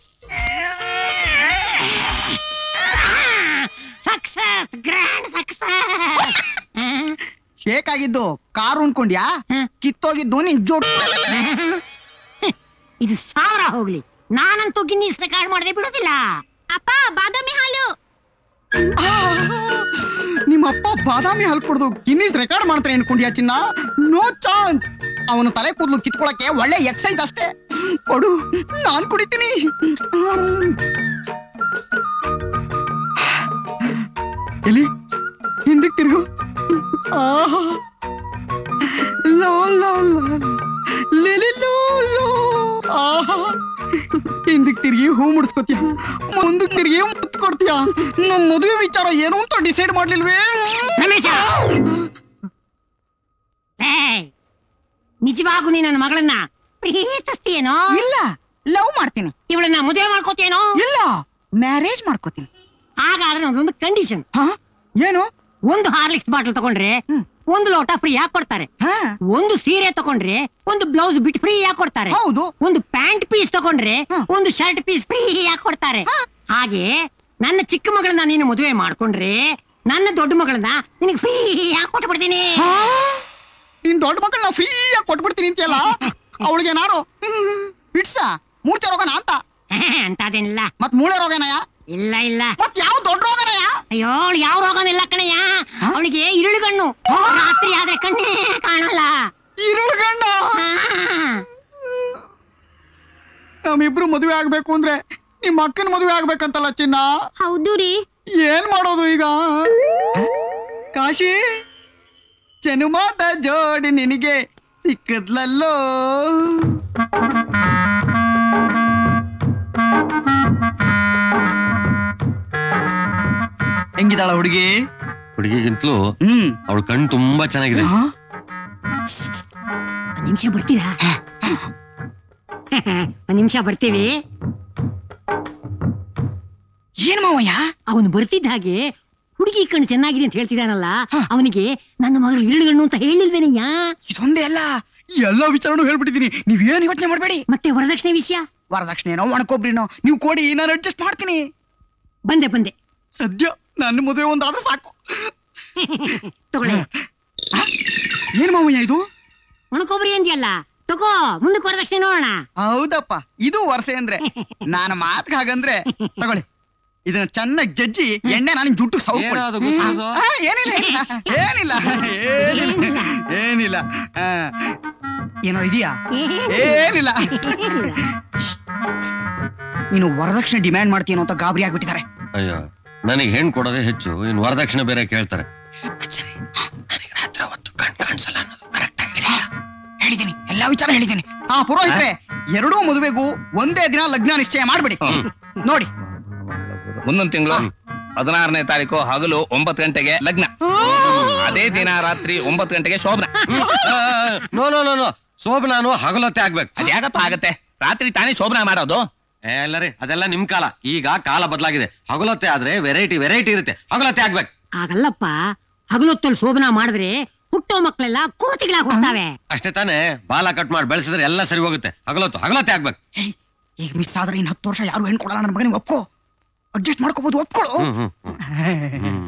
ಸಕ್ಸಸ್ ಗ್ರ್ಯಾಂಡ್ ಸಕ್ಸಸ್ ಶೇಕ್ ಆಗಿದ್ದು ಕಾರು ಉಣ್ಕೊಂಡ್ಯಾ ಕಿತ್ತೋಗಿದ್ದು ನಿನ್ ಜೋಡ್ ಇದು ಸಾವಿರ ಹೋಗ್ಲಿ ನಾನಂತೂ ಗಿನ್ನೀಸ್ ರೆಕಾರ್ಡ್ ಮಾಡದೆ ಬಿಡೋದಿಲ್ಲ ಅಪ್ಪ ಬಾದಾಮಿ ಹಾಲು ನಿಮ್ಮಪ್ಪ ಬಾದಾಮಿ ಹಾಲು ಕುಡ್ದು ಗಿನ್ನೀಸ್ ರೆಕಾರ್ಡ್ ಮಾಡ್ತಾರೆ ಅನ್ಕೊಂಡ್ಯಾ ಚಿನ್ನ ನೋ ಚಾನ್ಸ್ ಅವನು ತಲೆ ಕೂದಲು ಕಿತ್ಕೊಳಕ್ಕೆ ಒಳ್ಳೆ ಎಕ್ಸೈಸ್ ಅಷ್ಟೇ ಕೊಡು ನಾನ್ ಕುಡಿತೀನಿ ಎಲ್ಲಿ ಹಿಂದಕ್ಕೆ ತಿರುಗು ಆಹಾ. ಲೋ, ಲೋ, ಲೋ, ಲೇ, ಲೇ, ಲೋ, ಲೋ. ಆಹಾ. ಹಿಂದಕ್ ತಿರುಗಿ ಹೂ ಮುಡಿಸ್ಕೊತೀಯ ಮುಂದಕ್ ತಿರುಗಿ ಮುತ್ತು ಕೊಡ್ತೀಯ ನಮ್ ಮದುವೆ ವಿಚಾರ ಏನು ಅಂತ ಡಿಸೈಡ್ ಮಾಡ್ಲಿಲ್ವೇ ರಮೇಶ ಏಯ್, ನಿಜವಾಗೂ ನೀ ನನ್ನ ಮಗಳನ್ನ ಪ್ರೀತಿಸ್ತೀಯೇನೋ ಇಲ್ಲ ಲವ್ ಮಾಡ್ತೀನಿ ಇವಳನ್ನ ಮದುವೆ ಮಾಡ್ಕೋತೀಯೇನೋ ಇಲ್ಲ ಮ್ಯಾರೇಜ್ ಮಾಡ್ಕೋತೀನಿ ಹಾಗಾದ್ರೆ ಅದೊಂದು ಕಂಡೀಷನ್ ಏನು ಒಂದು ಹಾರ್ಲಿಕ್ಸ್ ಬಾಟಲ್ ತಗೊಂಡ್ರೆ ಒಂದು ಲೋಟ ಫ್ರೀ ಆಗಿ ಕೊಡ್ತಾರೆ ಒಂದು ಸೀರೆ ತಗೊಂಡ್ರೆ ಒಂದು ಬ್ಲೌಸ್ ಬಿಟ್ ಫ್ರೀ ಆಗಿ ಕೊಡ್ತಾರೆ ಹೌದು ಒಂದು ಪ್ಯಾಂಟ್ ಪೀಸ್ ತಗೊಂಡ್ರೆ ಒಂದು ಶರ್ಟ್ ಪೀಸ್ ಫ್ರೀ ಆಗಿ ಕೊಡ್ತಾರೆ ಹಾಗೆ ನನ್ನ ಚಿಕ್ಕ ಮಗಳನ್ನ ನೀನು ಮದುವೆ ಮಾಡ್ಕೊಂಡ್ರೆ ನನ್ನ ದೊಡ್ಡ ಮಗಳನ್ನ ನಿನಗೆ ಫ್ರೀ ಆಗಿ ಕೊಟ್ಬಿಡ್ತೀನಿ ನಿನ್ ದೊಡ್ಡ ಮಕ್ಕಳನ್ನ ಫ್ರೀ ಆಗಿ ಕೊಟ್ಬಿಡ್ತೀನಿ ಅಂತೀಯಲ್ಲ ಅವಳಿಗೆ ನಾನು ಇಟ್ಸ ಮೂರ್ಛೆ ರೋಗನ ಅಂತ ಅಂತದೇನಿಲ್ಲ ಮತ್ ಮೂಳೆ ರೋಗನಯ ಇಲ್ಲ ಇಲ್ಲ ಮತ್ ಯಾವ ದೊಡ್ಡ ರೋಗನಯ ಅಯ್ಯೋ ಅವಳು ಯಾವ ರೋಗನಿಲ್ಲ ಕಣಯ್ಯ ಅವಳಿಗೆ ಇರುಳುಗಣ್ಣು ರಾತ್ರಿ ಆದ್ರೆ ಕಣ್ಣೇ ಕಾಣಲ್ಲ ಇರುಳುಗಣ್ಣ ನಮ್ಮಿಬ್ರು ಮದುವೆ ಆಗ್ಬೇಕು ಅಂದ್ರೆ ನಿಮ್ ಅಕ್ಕನ ಮದುವೆ ಆಗ್ಬೇಕಂತಲ್ಲ ಚಿನ್ನ ಹೌದು ರೀ ಏನ್ ಮಾಡೋದು ಈಗ ಕಾಶಿ ಜನುಮಾದ ಜೋಡಿ ನಿನಗೆ ಸಿಕ್ಕದ್ಲಲ್ಲೋ ಹೆಂಗಿದಾಳ ಹುಡುಗಿ ಹುಡುಗಿಗಿಂತಲೂ ಅವಳ ಕಣ್ಣು ತುಂಬಾ ಚೆನ್ನಾಗಿದೆ ಒಂದ್ ನಿಮಿಷ ಬರ್ತೀರಾ ಒಂದ್ ನಿಮಿಷ ಬರ್ತೀವಿ ಏನ್ ಮಾವಯ್ಯ ಅವನು ಬರ್ತಿದ್ದ ಹಾಗೆ ಹುಡುಗಿ ಕಣ್ಣು ಚೆನ್ನಾಗಿದೆ ಅಂತ ಹೇಳ್ತಿದ್ದಾನಲ್ಲ ಅವನಿಗೆ ನನ್ನ ಮಗಳು ಇರುಳುಗಣ್ಣು ಅಂತ ಹೇಳಿಲ್ವೇನಯ್ಯ ಇದೊಂದೇ ಅಲ್ಲ ಎಲ್ಲ ವಿಚಾರನೂ ಹೇಳ್ಬಿಟ್ಟಿದೀನಿ ನೀವೇನ್ ಯೋಚನೆ ಮಾಡಬೇಡಿ ಮತ್ತೆ ವರದಕ್ಷಿಣೆ ವಿಷಯ ವರದಕ್ಷಿಣೆನೋ ಒಣಕೊಬ್ರಿನೋ ನೀವು ಕೊಡಿ ನಾನು ಅಡ್ಜಸ್ಟ್ ಮಾಡ್ತೀನಿ ಬಂದೆ ಬಂದೆ ಸದ್ಯ ನನ್ನ ಮದುವೆ ಒಂದಾದ್ರೆ ಸಾಕು ತಗೊಳ್ಳಿ ಏನ್ ಮಾವಯ್ಯ ಇದು ಒಣಕೊಬ್ಬರಿ ಅಂದ್ಯಲ್ಲ ತಗೋ ಮುಂದಕ್ಕೆ ವರದಕ್ಷಿಣೆ ನೋಡೋಣ ಹೌದಪ್ಪ ಇದು ವರ್ಷೆ ಅಂದ್ರೆ ನಾನು ಮಾತ್ಗೆ ಹಾಗಂದ್ರೆ ತಗೊಳ್ಳಿ ಇದನ್ನ ಚೆನ್ನಾಗಿ ಜಜ್ಜಿ ಎಣ್ಣೆ ನಾನು ಜುಟ್ಟು ಏನೋ ಅದು ಗೊತ್ತದು? ಏನಿಲ್ಲ ಏನಿಲ್ಲ ಏನಿಲ್ಲ ಏನಿಲ್ಲ ಆ, ಏನೋ ಇದೆಯಾ ಏನಿಲ್ಲ ನೀನು ವರದಕ್ಷಿಣೆ ಡಿಮ್ಯಾಂಡ್ ಮಾಡ್ತೀನೋ ಅಂತ ಗಾಬರಿ ಆಗ್ಬಿಟ್ಟಿದ್ದಾರೆ ಅಯ್ಯೋ ನನಗೆ ಹೆಣ್ ಕೊಡೋದೇ ಹೆಚ್ಚು ಇನ್ ವರದಕ್ಷಿಣೆ ಬೇರೆ ಕೇಳ್ತಾರೆ ಹೇಳಿದ್ದೀನಿ ಎಲ್ಲಾ ವಿಚಾರ ಹೇಳಿದ್ದೀನಿ ಹಾ ಪುರೋಹಿತ್ರೆ ಎರಡೂ ಮದುವೆಗೂ ಒಂದೇ ದಿನ ಲಗ್ನ ನಿಶ್ಚಯ ಮಾಡ್ಬಿಡಿ ನೋಡಿ ಮುಂದಿನ ತಿಂಗಳು ಹದಿನಾರನೇ ತಾರೀಕು ಹಗಲು ಒಂಬತ್ತು ಗಂಟೆಗೆ ಲಗ್ನ ಅದೇ ದಿನ ರಾತ್ರಿ ಒಂಬತ್ತು ಗಂಟೆಗೆ ಶೋಭನ ನೋ ನೋ ನೋ ನೋ ಶೋಭನಾನು ಹಗಲೊತ್ತೆ ಆಗ್ಬೇಕು ಅದ್ಯಾಗಪ್ಪ ಆಗತ್ತೆ ರಾತ್ರಿ ತಾನೇ ಶೋಭನ ಮಾಡೋದು ಎಲ್ಲ ರೀ ಅದೆಲ್ಲ ನಿಮ್ ಕಾಲ ಈಗ ಕಾಲ ಬದಲಾಗಿದೆ ಹಗಲೊತ್ತೆ ಆದ್ರೆ ವೆರೈಟಿ ವೆರೈಟಿ ಇರುತ್ತೆ ಹಗಲೊತ್ತೆ ಆಗ್ಬೇಕು ಆಗಲ್ಲಪ್ಪ ಹಗಲೊತ್ತಲ್ಲಿ ಶೋಭನ ಮಾಡಿದ್ರೆ ಹುಟ್ಟೋ ಮಕ್ಕಳೆಲ್ಲ ಕೋತಿಗಳಾಗಿ ಹೋಗ್ತಾವೆ ಅಷ್ಟೇ ತಾನೇ ಬಾಲ ಕಟ್ ಮಾಡಿ ಬೆಳೆಸಿದ್ರೆ ಎಲ್ಲ ಸರಿ ಹೋಗುತ್ತೆ ಹಗಲೊತ್ತು ಹಗಲೊತ್ತೆ ಆಗ್ಬೇಕು ಈಗ ಮಿಸ್ ಆದ್ರೆ ಇನ್ ಹತ್ತು ವರ್ಷ ಯಾರು ಹೆಣ್ ಕೊಡಲ್ಲ ನನ್ನ ಮಗನಿಗೆ ಒಪ್ಕೋ ಅಡ್ಜಸ್ಟ್ ಮಾಡ್ಕೋಬಹುದು ಒಪ್ಕೊಳ್ಳು ಹ್ಮ್ ಹ್ಮ್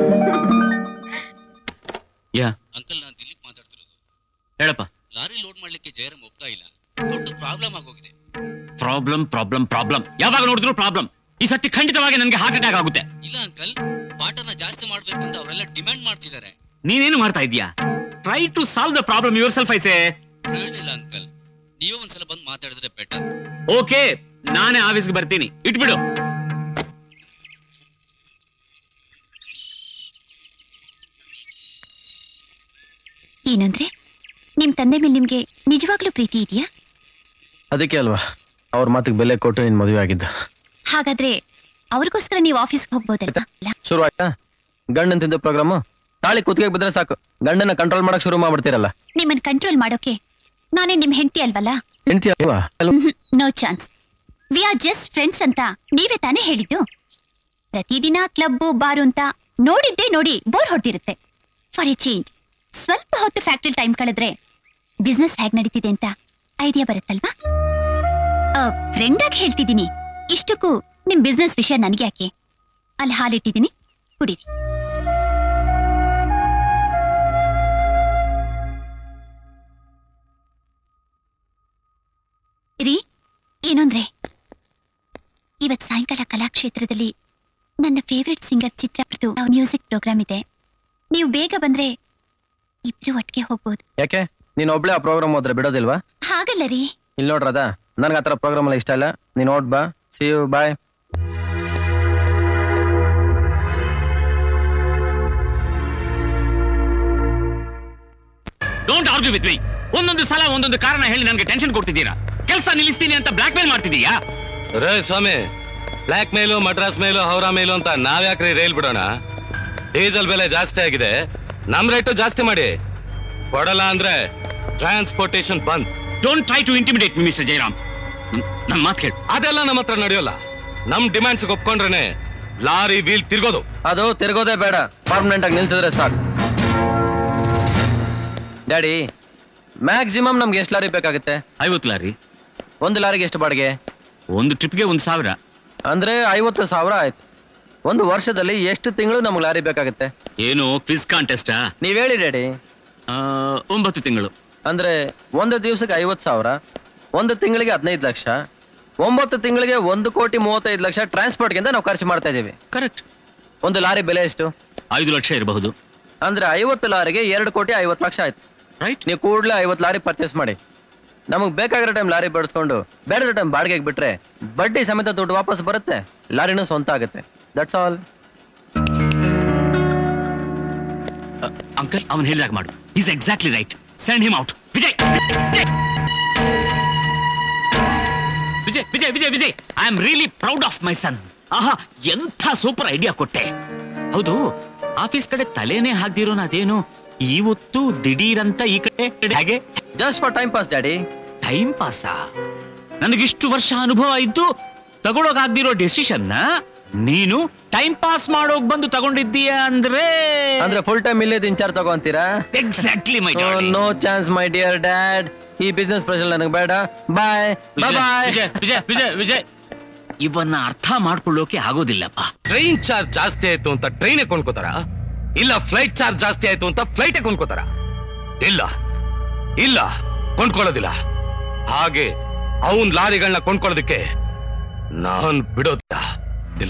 ಯಾ ಅಂಕಲ್ ನಾನು ದಿಲೀಪ್ ಮಾತಾಡ್ತಿರೋದು ಹೇಳಪ್ಪ ಲಾರಿ ಲೋಡ್ ಮಾಡ್ಲಿಕ್ಕೆ ಜಯರಾಮ್ ಒಪ್ತಾ ಇಲ್ಲ ದೊಡ್ಡ ಪ್ರಾಬ್ಲಮ್ ಆಗೋಗಿದೆ ಪ್ರಾಬ್ಲಮ್ ಪ್ರಾಬ್ಲಮ್ ಪ್ರಾಬ್ಲಮ್ ಯಾವಾಗ ನೋಡಿದ್ರು ಪ್ರಾಬ್ಲಮ್ ಈ ಸತಿ ಖಂಡಿತವಾಗಿ ನನಗೆ ಹಾರ್ಟ್ ಅಟ್ಯಾಕ್ ಆಗುತ್ತೆ ಇಲ್ಲ ಅಂಕಲ್ ಪಾಠನ ಜಾಸ್ತಿ ಮಾಡ್ಬೇಕು ಅಂತ ಅವರೆಲ್ಲ ಡಿಮ್ಯಾಂಡ್ ಮಾಡ್ತಿದ್ದಾರೆ ನೀನೇನು ಮಾಡ್ತಾ ಇದೀಯಾ try to solve the problem yourself ಐಸೆ ಪ್ರಯೋಜನ ಅಂಕಲ್ ನೀವೇ ಒಂದ್ಸಲ ಬಂದು ಮಾತಾಡಿದ್ರೆ ಬೆಟರ್ ಓಕೆ ನಾನೇ ಆಫೀಸ್ಗೆ ಬರ್ತೀನಿ ಇಟ್ಬಿಡು ಏನಂದ್ರೆ ನಿಮ್ ತಂದೆ ಮೇಲೆ ನಿಮ್ಗೆ ನಿಜವಾಗ್ಲೂ ಪ್ರೀತಿ ಇದೆಯಾ ಅದಕ್ಕೆ ಅಲ್ವಾ ಅವ್ರ ಮಾತಿಗೆ ಬೆಲೆ ಕೊಟ್ಟು ನಿನ್ ಮದುವೆ ಆಗಿದ್ದ ಹಾಗಾದ್ರೆ ಅವ್ರಿಗೋಸ್ಕರ ನೀವು ಆಫೀಸ್ಗೆ ಹೋಗ್ಬೋದಲ್ವಾ ಶುರು ಆಯ್ತಾ ಗಂಡನ್ ತಿಂದ ಪ್ರೋಗ್ರಾಮು ತಾಳಿ ಕುತ್ತಿಗೆ ಬಿದ್ರೆ ಸಾಕು ಗಂಡನ ಕಂಟ್ರೋಲ್ ಮಾಡಕ್ ಶುರು ಮಾಡ್ಬಿಡ್ತೀರಲ್ಲ ನಿಮ್ಮನ್ ಕಂಟ್ರೋಲ್ ಮಾಡೋಕೆ ನಾನೇ ನಿಮ್ ಹೆಂಡತಿ ಅಲ್ವಲ್ಲ ಹೆಂಡ್ತಿ ಅಲ್ವಾ ಅಲ್ವಾ? No chance we are just friends ಅಂತ ನೀವೇ ತಾನೇ ಹೇಳಿದ್ದು ಪ್ರತಿದಿನ ಕ್ಲಬ್ ಬಾರು ಅಂತ ನೋಡಿದ್ದೇ ನೋಡಿ ಬೋರ್ ಹೊಡ್ತಿರುತ್ತೆ ಫಾರ್ ಎ ಚೇಂಜ್ ಸ್ವಲ್ಪ ಹೊತ್ತು ಫ್ಯಾಕ್ಟ್ರಿ ಟೈಮ್ ಕಳೆದ್ರೆ ಬಿಸ್ನೆಸ್ ಹೇಗ್ ನಡೀತಿದೆ ಅಂತ ಐಡಿಯಾ ಬರುತ್ತಲ್ವಾ ಫ್ರೆಂಡ್ ಆಗಿ ಹೇಳ್ತಿದ್ದೀನಿ ಇಷ್ಟಕ್ಕೂ ನಿಮ್ ಬಿಸ್ನೆಸ್ ವಿಷಯ ನನಗೆ ಯಾಕೆ ಅಲ್ಲಿ ಹಾಲಿಟ್ಟಿದ್ದೀನಿ ಕುಡೀರಿ ರೀ ಏನಂದ್ರೆ ಇವತ್ ಸಾಯಂಕಾಲ ಕಲಾಕ್ಷೇತ್ರದಲ್ಲಿ ನನ್ನ ಫೇವ್ರೆಟ್ ಸಿಂಗರ್ ಚಿತ್ರದ್ದು ಮ್ಯೂಸಿಕ್ ಪ್ರೋಗ್ರಾಮ್ ಇದೆ ನೀವು ಬೇಗ ಬಂದ್ರೆ ಇಬ್ರು ಒಟ್ಟಿಗೆ ಹೋಗ್ಬೋದು ಯಾಕೆ ನೀನ್ ಒಬ್ಳೆ ಆ ಪ್ರೋಗ್ರಾಮ್ ಹೋದ್ರೆ ಬಿಡೋದಿಲ್ವಾ ಹಾಗಲ್ಲ ರೀ ಇಲ್ಲಿ ನೋಡ್ರದ ನನ್ಗೆ ಆತರ ಪ್ರೋಗ್ರಾಮ್ ಎಲ್ಲ ಇಷ್ಟ ಇಲ್ಲ ನೀನ್ ನೋಡ್ ಬಾ see you bye don't argue with me ಒಂದೊಂದು ಸಲ ಒಂದೊಂದು ಕಾರಣ ಹೇಳಿ ನನಗೆ ಟೆನ್ಷನ್ ಕೊಡ್ತಿದ್ದೀರಾ ಕೆಲಸ ನಿಲ್ಲಿಸ್ತೀನಿ ಅಂತ ಬ್ಲಾಕ್ ಮೇಲ್ ಮಾಡ್ತಿದೀಯಾ ರೇ ಸ್ವಾಮಿ ಬ್ಲಾಕ್ ಮೇಲು ಮಡ್ರಾಸ್ ಮೇಲು ಹೌರಾ ಮೇಲು ಅಂತ ನಾವ್ಯಾಕ್ರಿ ರೈಲ್ ಬಿಡೋಣ ಡೀಸೆಲ್ ಬೆಲೆ ಜಾಸ್ತಿ ಆಗಿದೆ ನಮ್ ರೇಟು ಜಾಸ್ತಿ ಮಾಡಿ ಕೊಡಲ್ಲ ಅಂದ್ರೆ transportation bandh don't try to intimidate me mister Jayaram ನನ್ನ ಮಾತು ಕೇಳು ಅದೆಲ್ಲ ನಮ್ಮ ಹತ್ರ ನಡೆಯೋಲ್ಲ ನಮ್ ಡಿಮ್ಯಾಂಡ್ಸ್ ಒಪ್ಕೊಂಡ್ರೇನೆ ಲಾರಿ ವೀಲ್ ತಿರ್ಗೋದು ಅದು ತಿರ್ಗೋದೇ ಬೇಡ ಪರ್ಮನೆಂಟ್ ಆಗಿ ನಿಲ್ಸಿದ್ರೆ ಸಾಕು ಡ್ಯಾಡಿ ಮ್ಯಾಕ್ಸಿಮಮ್ ನಮ್ಗೆ ಎಷ್ಟು ಲಾರಿ ಬೇಕಾಗುತ್ತೆ ಐವತ್ತು ಲಾರಿ ಒಂದು ಲಾರಿಗೆ ಎಷ್ಟು ಬಾಡಿಗೆ ಒಂದು ಟ್ರಿಪ್ಗೆ ಒಂದು ಸಾವಿರ ಅಂದ್ರೆ ಐವತ್ತು ಸಾವಿರ ಆಯ್ತು ಒಂದು ವರ್ಷದಲ್ಲಿ ಎಷ್ಟು ತಿಂಗಳು ನಮ್ಗೆ ಲಾರಿ ಬೇಕಾಗುತ್ತೆ ಏನು ಕ್ವಿಸ್ ಕಾಂಟೆಸ್ಟಾ ನೀವ್ ಹೇಳಿ ಡ್ಯಾಡಿ ಒಂಬತ್ತು ತಿಂಗಳು ಅಂದ್ರೆ ಒಂದು ದಿವಸಕ್ಕೆ ಐವತ್ತು ಸಾವಿರ ಒಂದು ತಿಂಗಳಿಗೆ ಹದಿನೈದು ಲಕ್ಷ ಒಂಬತ್ತು ತಿಂಗಳಿಗೆ ಒಂದು ಕೋಟಿ ಮೂವತ್ತೈದು ಲಕ್ಷ ಟ್ರಾನ್ಸ್ಪೋರ್ಟ್ಗೆ ಅಂತ ನಾವು ಖರ್ಚು ಮಾಡ್ತಾ ಇದೀವಿ ಕರೆಕ್ಟ್ ಒಂದು ಲಾರಿ ಬೆಲೆ ಎಷ್ಟು ಐದು ಲಕ್ಷ ಇರಬಹುದು ಅಂದ್ರೆ ಐವತ್ತು ಲಾರಿಗೆ ಎರಡು ಕೋಟಿ ಐವತ್ತು ಲಕ್ಷ ಆಯ್ತು ರೈಟ್ ನೀವು ಕೂಡಲೇ ಐವತ್ತು ಲಾರಿ ಪರ್ಚೇಸ್ ಮಾಡಿ ನಮಗೆ ಬೇಕಾಗಿರೋ ಟೈಮ್ ಲಾರಿ ಬಡಿಸ್ಕೊಂಡು ಬೇಡದ ಟೈಮ್ ಬಾಡಿಗೆಗೆ ಬಿಟ್ರೆ ಬಡ್ಡಿ ಸಮೇತ ದುಡ್ಡು ವಾಪಸ್ ಬರುತ್ತೆ ಲಾರಿನೂ ಸ್ವಂತ ಆಗುತ್ತೆ ದಟ್ಸ್ ಆಲ್ ಅಂಕಲ್ ಅವನ್ ಹೇಳಿದಾಗ ಮಾಡು is exactly right send him out Vijay Vijay Vijay Vijay Vijay I am really proud of my son ಆಹಾ ಎಂಥ ಸೂಪರ್ ಐಡಿಯಾ ಕೊಟ್ಟೆ ಹೌದು ಆಫೀಸ್ ಕಡೆ ತಲೆನೇ ಹಾಕ್ದಿರೋನ ಅದೇನು ಇವತ್ತು ದಿಢೀರಂತ ಈ ಕಡೆ ಹಾಗೆ just for time pass daddy time ಪಾಸಾ ನನಗಿಷ್ಟು ವರ್ಷ ಅನುಭವ ಇದ್ದು ತಗೊಳೋಕಾಗ್ದಿರೋ ಡೆಸಿಷನ್ ನೀನು ಟೈಮ್ ಪಾಸ್ ಮಾಡೋಕ್ ಬಂದು ತಗೊಂಡಿದ್ದೀಯ ಅಂದ್ರೆ ಅಂದ್ರೆ ಫುಲ್ ಟೈಮ್ ಇಲ್ಲೇ ಇನ್ಚಾರ್ಜ್ ತಗೊಂತೀರಾ exactly my no chance my dear dad ಈ ಬಿಸ್ನೆಸ್ ಪ್ರೆಷರ್ ನನಗೆ ಬೇಡ ಬಾಯ್ ಬಾಯ್ ವಿಜಯ್ ವಿಜಯ್ ವಿಜಯ್ ವಿಜಯ್ ಇವನ್ನ ಅರ್ಥ ಮಾಡ್ಕೊಳ್ಳೋಕೆ ಆಗೋದಿಲ್ಲಪ್ಪ ಟ್ರೈನ್ ಚಾರ್ಜ್ ಜಾಸ್ತಿ ಆಯ್ತು ಅಂತ ಟ್ರೈನ್ ಕೊಂಡ್ಕೋತಾರ ಇಲ್ಲ ಫ್ಲೈಟ್ ಚಾರ್ಜ್ ಜಾಸ್ತಿ ಆಯ್ತು ಅಂತ ಫ್ಲೈಟ್ ಕೊಂಡ್ಕೋತಾರ ಇಲ್ಲ ಇಲ್ಲ ಕೊಂಡ್ಕೊಳ್ಳೋದಿಲ್ಲ ಹಾಗೆ ಅವನ್ ಲಾರಿಗಳನ್ನ ಕೊಂಡ್ಕೊಳ್ಳೋದಕ್ಕೆ ನಾನ್ ಬಿಡೋದಿಲ್ಲ ಇಲ್ಲ.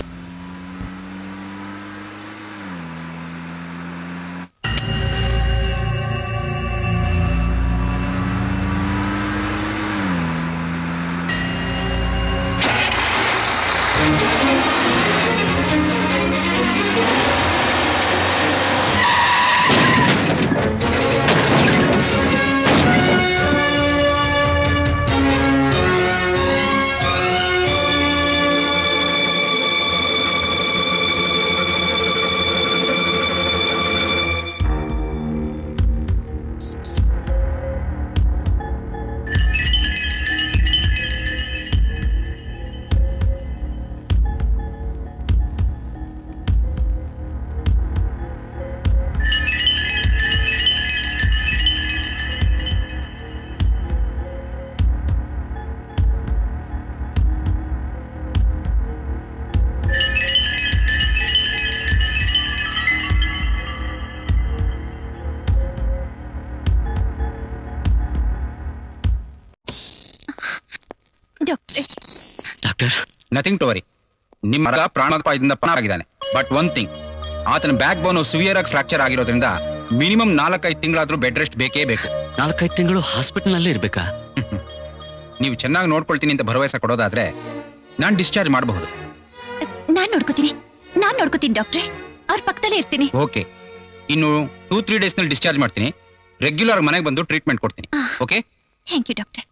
ಡಾಕ್ಟರ್ ನಥಿಂಗ್ ಟು ವರಿ ನಿಮ್ಮ ಮಗ ಪ್ರಾಣಾಪಾಯದಿಂದ ಆಗಿದ್ದಾನೆ ಬಟ್ ಒನ್ ಥಿಂಗ್ ಆತನ ಬ್ಯಾಕ್ ಬೋನ್ ಸಿವಿಯರ್ ಆಗಿ ಫ್ರಾಕ್ಚರ್ ಆಗಿರೋದ್ರಿಂದ ಮಿನಿಮಮ್ ನಾಲ್ಕೈದು ತಿಂಗಳಾದ್ರೂ ಬೆಡ್ ರೆಸ್ಟ್ ಬೇಕೇ ಬೇಕು ನಾಲ್ಕೈದು ತಿಂಗಳು ಹಾಸ್ಪಿಟಲ್ ನಲ್ಲೇ ಇರ್ಬೇಕಾ ನೀವು ಚೆನ್ನಾಗಿ ನೋಡ್ಕೊಳ್ತೀನಿ ಅಂತ ಭರವಸೆ ಕೊಡೋದಾದ್ರೆ ನಾನು ಡಿಸ್ಚಾರ್ಜ್ ಮಾಡಬಹುದು ನಾನ್ ನೋಡ್ಕೋತೀನಿ ನಾನ್ ನೋಡ್ಕೋತೀನಿ ಡಾಕ್ಟ್ರೆ ಅವ್ರ ಪಕ್ಕದಲ್ಲೇ ಇರ್ತೀನಿ ಓಕೆ ಇನ್ನು ಟೂ ತ್ರೀ ಡೇಸ್ ನಲ್ಲಿ ಡಿಸ್ಚಾರ್ಜ್ ಮಾಡ್ತೀನಿ ರೆಗ್ಯುಲರ್ ಮನೆಗೆ ಬಂದು ಟ್ರೀಟ್ಮೆಂಟ್ ಕೊಡ್ತೀನಿ ಓಕೆ ಥ್ಯಾಂಕ್ ಯು ಡಾಕ್ಟ್ರೆ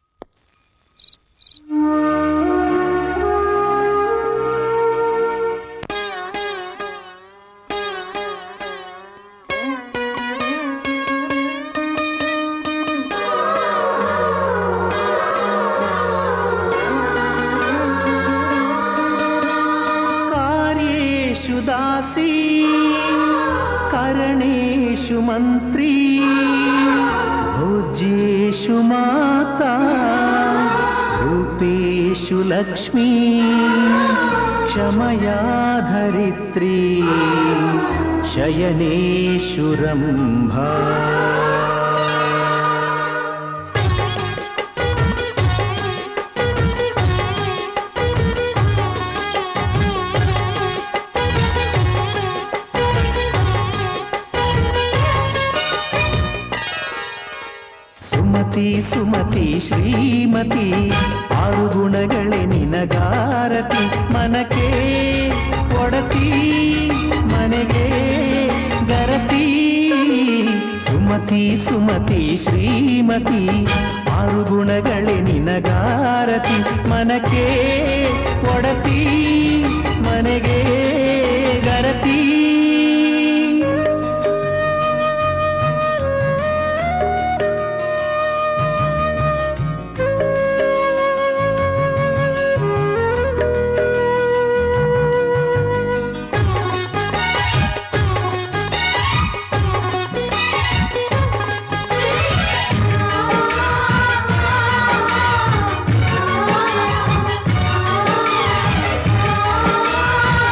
कार्येषु दासी करणेषु मन्त्री भोज्येषु माता रूपेषु लक्ष्मी क्षमया धरित्री शयनेषु रम्भा ಸುಮತಿ ಸುಮತಿ ಶ್ರೀಮತಿ ಆರು ಗುಣಗಳೇ ನಿನಗಾರತಿ ಮನಕ್ಕೆ ಒಡತಿ ಮನೆಗೆ ಗರತಿ ಸುಮತಿ ಸುಮತಿ ಶ್ರೀಮತಿ ಆರು ಗುಣಗಳೇ ನಿನಗಾರತಿ ಮನಕ್ಕೆ ಒಡತಿ ಮನೆಗೆ ಗರತಿ ಆ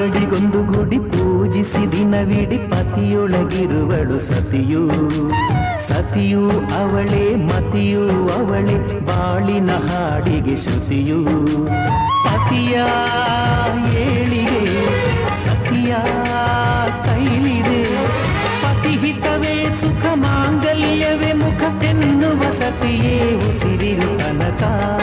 ಅಂಗಡಿಗೊಂದು ಗುಡಿ ಪೂಜಿಸಿ ದಿನವಿಡಿ ಪತಿಯೊಳಗಿರುವಳು ಸತಿಯು ಸತಿಯು ಅವಳೇ ಮತಿಯು ಅವಳೇ ಬಾಳಿನ ಹಾಡಿಗೆ ಶ್ರುತಿಯು ಪತಿಯ ಏಳಿಗೆ ಸತಿಯ ಕೈಲಿದೆ ಪತಿಹಿತವೇ ಸುಖ ಮಾಂಗಲ್ಯವೇ ಮುಖ ಎನ್ನುವ ಸತಿಯೇ ಉಸಿರಿರು ತನಕ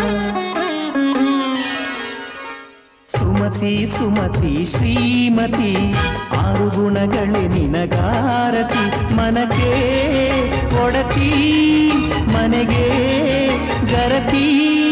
ಸುಮತಿ ಸುಮತಿ ಶ್ರೀಮತಿ ಆರು ಗುಣಗಳೇ ನಿನಗಾರತಿ ಮನಕ್ಕೆ ಕೊಡತಿ ಮನೆಗೆ ಗರತಿ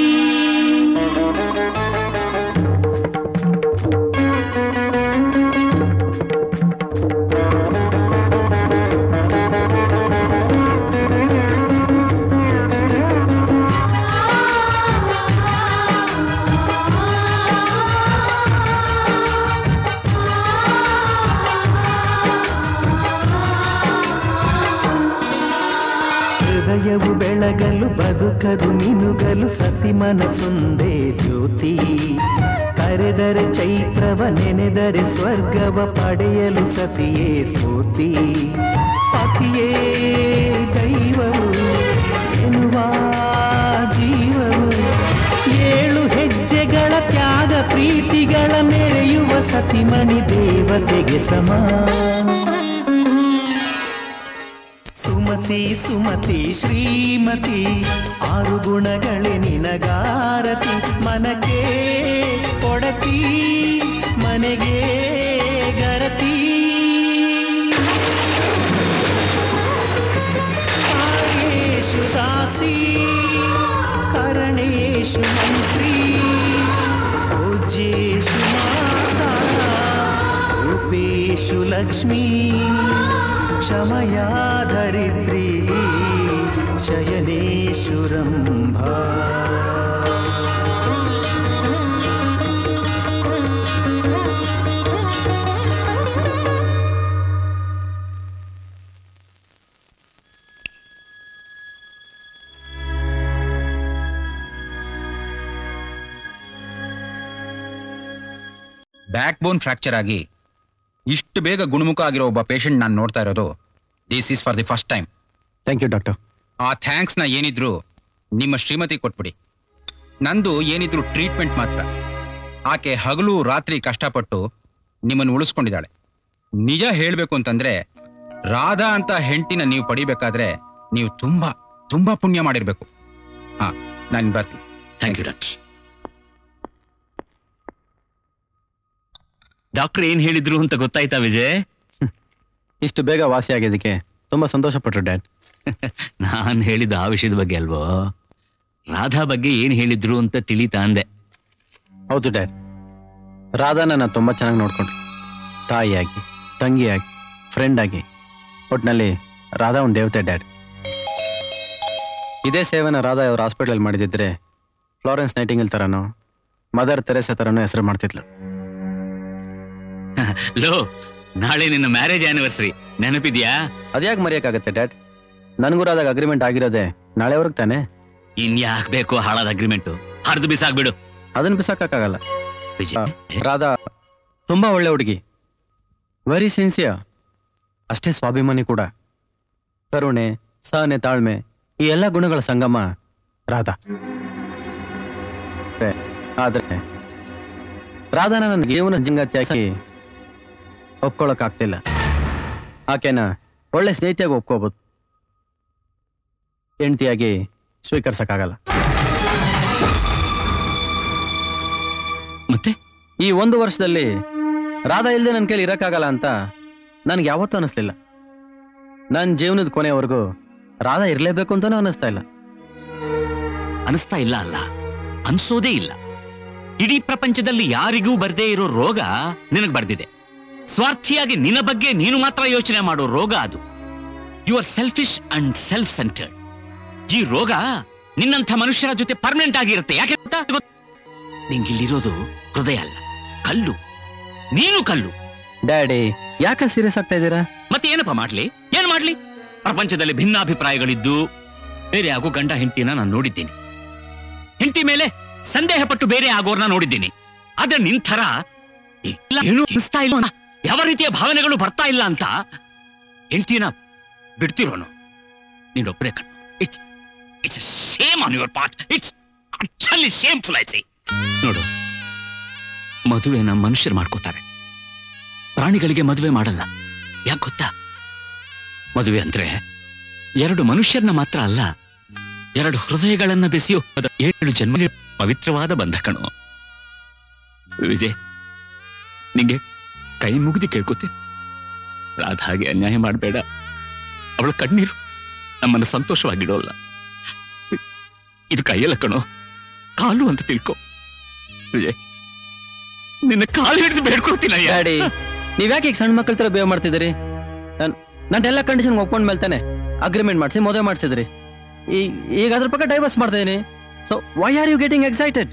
ಹೃದಯವು ಬೆಳಗಲು ಬದುಕದು ಮಿನುಗಲು ಸತಿ ಮನಸ್ಸೊಂದೇ ಜ್ಯೋತಿ ಕರೆದರೆ ಚೈತ್ರವ ನೆನೆದರೆ ಸ್ವರ್ಗವ ಪಡೆಯಲು ಸತಿಯೇ ಸ್ಫೂರ್ತಿ ಪತಿಯೇ ದೈವವು ಎನ್ನುವ ಜೀವವು ಏಳು ಹೆಜ್ಜೆಗಳ ತ್ಯಾಗ ಪ್ರೀತಿಗಳ ಮೆರೆಯುವ ಸತಿಮಣಿ ದೇವತೆಗೆ ಸಮ ಸುಮತಿ ಸುಮತಿ ಶ್ರೀಮತಿ ಆರು ಗುಣಗಳೇ ನಿನಗಾರತಿ ಮನಕ್ಕೆ ಕೊಡತಿ ಮನೆಗೆ ಗರತಿ ಕಾರ್ಯೇಷು ದಾಸಿ ಕರಣೇಶು ಮಂತ್ರಿ ಪೂಜ್ಯೇಷು ಮಾತಾ ರೂಪೇಶು ಲಕ್ಷ್ಮೀ क्षमया धरित्री शयनेशुरम्भा ಬ್ಯಾಕ್ ಬೋನ್ ಫ್ರಾಕ್ಚರ್ ಆಗಿ ಇಷ್ಟು ಬೇಗ ಗುಣಮುಖ ಆಗಿರೋ ಒಬ್ಬ ಪೇಷಂಟ್ ನಾನು ನೋಡ್ತಾ ಇರೋದು this is for the first time thank you doctor ಆ ಥ್ಯಾಂಕ್ಸ್ನ ಏನಿದ್ರು ನಿಮ್ಮ ಶ್ರೀಮತಿ ಕೊಟ್ಬಿಡಿ ನಂದು ಏನಿದ್ರು ಟ್ರೀಟ್ಮೆಂಟ್ ಮಾತ್ರ ಆಕೆ ಹಗಲು ರಾತ್ರಿ ಕಷ್ಟಪಟ್ಟು ನಿಮ್ಮನ್ನು ಉಳಿಸ್ಕೊಂಡಿದ್ದಾಳೆ ನಿಜ ಹೇಳಬೇಕು ಅಂತಂದ್ರೆ ರಾಧಾ ಅಂತ ಹೆಂಡತಿನ ನೀವು ಪಡಿಬೇಕಾದ್ರೆ ನೀವು ತುಂಬಾ ತುಂಬಾ ಪುಣ್ಯ ಮಾಡಿರ್ಬೇಕು ಹಾ ನಾನು ಬರ್ತೀನಿ ಥ್ಯಾಂಕ್ ಯು ಡಾಕ್ಟರ್ ಡಾಕ್ಟರ್ ಏನ್ ಹೇಳಿದ್ರು ಅಂತ ಗೊತ್ತಾಯ್ತಾ ವಿಜಯ್ ಇಷ್ಟು ಬೇಗ ವಾಸಿ ಆಗಿದ್ದಕ್ಕೆ ತುಂಬಾ ಸಂತೋಷ ಪಟ್ರು ಡ್ಯಾಡ್ ನಾನ್ ಹೇಳಿದ ಆ ವಿಷಯದ ಬಗ್ಗೆ ಅಲ್ವೋ ರಾಧಾ ಬಗ್ಗೆ ಏನ್ ಹೇಳಿದ್ರು ಅಂತ ತಿಳಿತಾ ಅಂದೆ ಹೌದು ಡ್ಯಾಡ್ ರಾಧಾ ನನ್ನ ತುಂಬಾ ಚೆನ್ನಾಗಿ ನೋಡ್ಕೊಂಡ್ರು ತಾಯಿಯಾಗಿ ತಂಗಿಯಾಗಿ ಫ್ರೆಂಡ್ ಆಗಿ ಒಟ್ನಲ್ಲಿ ರಾಧಾ ಒಂದು ದೇವತೆ ಡ್ಯಾಡ್ ಇದೇ ಸೇವೆನ ರಾಧಾ ಅವ್ರ ಹಾಸ್ಪಿಟಲ್ ಮಾಡಿದಿದ್ರೆ ಫ್ಲಾರೆನ್ಸ್ ನೈಟಿಂಗಲ್ ತರನೋ ಮದರ್ ತೆರೆಸಾ ತರನೋ ಹೆಸರು ಮಾಡ್ತಿದ್ಲು ಲೋ ನಾಳೆ ನಿನ್ನ ಮ್ಯಾರೇಜ್ ಆನಿವರ್ಸರಿ ನೆನಪಿದ್ಯಾ ಅದ್ಯಾಕೆ ಮರೆಯಕ್ಕಾಗತ್ತೆ ಡ್ಯಾಡ್ ನನಗೂ ರಾಧಾಗ ಅಗ್ರಿಮೆಂಟ್ ಆಗಿರೋದೆ ನಾಳೆವರೆಗೆ ತಾನೆ ಇನ್ಯಾಕ್ ಬೇಕು ಹಾಳಾದ ಅಗ್ರಿಮೆಂಟ್ ಹರಿದು ಬಿಸಾಕ್ಬಿಡು ಅದನ್ನ ಬಿಸಾಕಕ್ಕಾಗಲ್ಲ ವಿಜಯ್ ರಾಧಾ ತುಂಬಾ ಒಳ್ಳೆ ಹುಡುಗಿ ವೆರಿ ಸಿನ್ಸಿಯರ್ ಅಷ್ಟೇ ಸ್ವಾಭಿಮಾನಿ ಕೂಡ ಕರುಣೆ ಸಹನೆ ತಾಳ್ಮೆ ಈ ಎಲ್ಲ ಗುಣಗಳ ಸಂಗಮ ರಾಧಾ ಆದ್ರೆ ರಾಧಾನ ನನ್ನ ಜೀವನ ಜಂಗತಿಯಾಗಿ ಒಪ್ಕೊಳಕ್ ಆಗ್ತಿಲ್ಲ ಆಕೆನ ಒಳ್ಳೆ ಸ್ನೇಹಿತಿಯಾಗಿ ಒಪ್ಕೋಬಹುದು ಹೆಂಡತಿಯಾಗಿ ಸ್ವೀಕರಿಸಕ್ಕಾಗಲ್ಲ ಮತ್ತೆ ಈ ಒಂದು ವರ್ಷದಲ್ಲಿ ರಾಧಾ ಇಲ್ಲದೆ ನನ್ನ ಕೈಲಿ ಇರಕ್ಕಾಗಲ್ಲ ಅಂತ ನನ್ಗೆ ಯಾವತ್ತೂ ಅನಿಸ್ಲಿಲ್ಲ ನನ್ನ ಜೀವನದ ಕೊನೆವರೆಗೂ ರಾಧಾ ಇರ್ಲೇಬೇಕು ಅಂತಾನೂ ಅನಿಸ್ತಾ ಇಲ್ಲ ಅನಿಸ್ತಾ ಇಲ್ಲ ಅಲ್ಲ ಅನ್ಸೋದೇ ಇಲ್ಲ ಇಡೀ ಪ್ರಪಂಚದಲ್ಲಿ ಯಾರಿಗೂ ಬರ್ದೇ ಇರೋ ರೋಗ ನಿನಗ್ ಬರ್ದಿದೆ ಸ್ವಾರ್ಥಿಯಾಗಿ ನಿನ್ನ ಬಗ್ಗೆ ನೀನು ಮಾತ್ರ ಯೋಚನೆ ಮಾಡೋ ರೋಗ ಅದು you are selfish and self centred ಈ ರೋಗ ನಿನ್ನಂಥ ಮನುಷ್ಯರ ಜೊತೆ ಪರ್ಮನೆಂಟ್ ಆಗಿರುತ್ತೆ ಯಾಕೆ ಗೊತ್ತಾ? ಗೊತ್- ನಿಂಗಿಲ್ಲಿರೋದು ಹೃದಯ ಅಲ್ಲ ಕಲ್ಲು ನೀನು ಕಲ್ಲು ಡ್ಯಾಡಿ ಯಾಕೆ ಸೀರಿಯಸ್ ಆಗ್ತಾ ಇದ್ದೀರಾ ಮತ್ತೆ ಏನಪ್ಪ ಮಾಡ್ಲಿ ಏನ್ ಮಾಡ್ಲಿ ಪ್ರಪಂಚದಲ್ಲಿ ಭಿನ್ನಾಭಿಪ್ರಾಯಗಳಿದ್ದು ಬೇರೆ ಆಗೋ ಗಂಡ ಹೆಂಡತಿನ ನಾನು ನೋಡಿದ್ದೀನಿ ಹೆಂಡತಿ ಮೇಲೆ ಸಂದೇಹ ಪಟ್ಟು ಬೇರೆ ಆಗೋರ್ನ ನೋಡಿದ್ದೀನಿ ಆದ್ರೆ ನಿನ್ ಥರ ಇಲ್ಲ ಏನು ಅನಿಸ್ತಾ ಇಲ್ಲ ಅಂತ, ಯಾವ ರೀತಿಯ ಭಾವನೆಗಳು ಬರ್ತಾ ಇಲ್ಲ ಅಂತ ಹೆಂಡ್ತಿನ ಬಿಡ್ತಿರೋನು ನೀನೊಬ್ಬರೇ ಕಣ್ಣು it's it's same on your part it's actually shameful I see ನೋಡು ಮದುವೆನ ಮನುಷ್ಯರು ಮಾಡ್ಕೋತಾರೆ ಪ್ರಾಣಿಗಳಿಗೆ ಮದುವೆ ಮಾಡಲ್ಲ ಯಾಕೆ ಗೊತ್ತಾ ಮದುವೆ ಅಂದ್ರೆ ಎರಡು ಮನುಷ್ಯರನ್ನ ಮಾತ್ರ ಅಲ್ಲ ಎರಡು ಹೃದಯಗಳನ್ನ ಬೆಸೆಯೋ ಅದ ಏಳು ಜನ್ಮ ಪವಿತ್ರವಾದ ಬಂಧ ಕಣು ವಿಜಯ್ ನಿಂಗೆ ಕೈ ಮುಗಿದು ಕೇಳ್ಕೊತೆ ರಾಧಾಗೆ ಅನ್ಯಾಯ ಮಾಡಬೇಡ ಅವಳ ಕಣ್ಣೀರು ನಮ್ಮನ್ನು ಸಂತೋಷವಾಗಿಡೋಲ್ಲ ಇದು ಕೈಯಲ್ಲ ಕಣೋ ಕಾಲು ಅಂತ ತಿಳ್ಕೊ ವಿಜಯ್ ನಿನ್ನ ಕಾಲು ಹಿಡಿದು ಬೇಡ್ಕೊಳ್ತೀನಿ ಡ್ಯಾಡಿ ನೀವ್ಯಾಕೆ ಈಗ ಸಣ್ಣ ಮಕ್ಕಳ ತರ ಬೇವ್ ಮಾಡ್ತಿದ್ದೀರಿ ನನ್ ನಾನು ಎಲ್ಲ ಕಂಡೀಷನ್ ಒಪ್ಕೊಂಡ್ ಮೇಲೆ ತಾನೆ ಅಗ್ರಿಮೆಂಟ್ ಮಾಡಿಸಿ ಮದುವೆ ಮಾಡಿಸಿದ್ರಿ ಈಗ ಅದ್ರ ಪಕ್ಕ ಡೈವರ್ಸ್ ಮಾಡ್ತಾ ಇದೀನಿ so why are you getting excited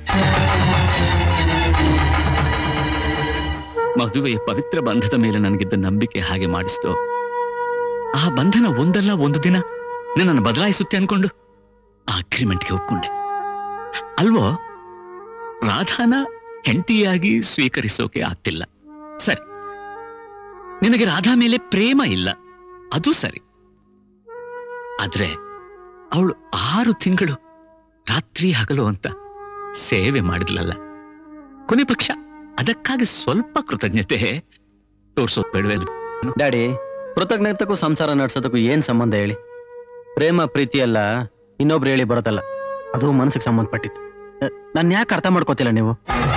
ಮದುವೆಯ ಪವಿತ್ರ ಬಂಧದ ಮೇಲೆ ನನಗಿದ್ದ ನಂಬಿಕೆ ಹಾಗೆ ಮಾಡಿಸ್ತು ಆ ಬಂಧನ ಒಂದಲ್ಲ ಒಂದು ದಿನ ನನ್ನನ್ನು ಬದಲಾಯಿಸುತ್ತೆ ಅನ್ಕೊಂಡು ಆ ಅಗ್ರಿಮೆಂಟ್ಗೆ ಒಪ್ಕೊಂಡೆ ಅಲ್ವೋ ರಾಧಾನ ಹೆಂಡತಿಯಾಗಿ ಸ್ವೀಕರಿಸೋಕೆ ಆಗ್ತಿಲ್ಲ ಸರಿ ನಿನಗೆ ರಾಧಾ ಮೇಲೆ ಪ್ರೇಮ ಇಲ್ಲ ಅದು ಸರಿ ಆದ್ರೆ ಅವಳು ಆರು ತಿಂಗಳು ರಾತ್ರಿ ಹಗಲು ಅಂತ ಸೇವೆ ಮಾಡಿದ್ಲಲ್ಲ ಕೊನೆ ಪಕ್ಷ ಅದಕ್ಕಾಗಿ ಸ್ವಲ್ಪ ಕೃತಜ್ಞತೆ ತೋರ್ಸೋದ್ ಬೇಡವೇ ಡ್ಯಾಡಿ ಕೃತಜ್ಞತೆಗೂ ಸಂಸಾರ ನಡ್ಸೋದಕ್ಕೂ ಏನ್ ಸಂಬಂಧ ಹೇಳಿ ಪ್ರೇಮ ಪ್ರೀತಿ ಎಲ್ಲ ಇನ್ನೊಬ್ರು ಹೇಳಿ ಬರೋದಲ್ಲ ಅದು ಮನಸ್ಸಿಗೆ ಸಂಬಂಧಪಟ್ಟಿತ್ತು ನಾನು ಯಾಕೆ ಅರ್ಥ ಮಾಡ್ಕೋತಿಲ್ಲ ನೀವು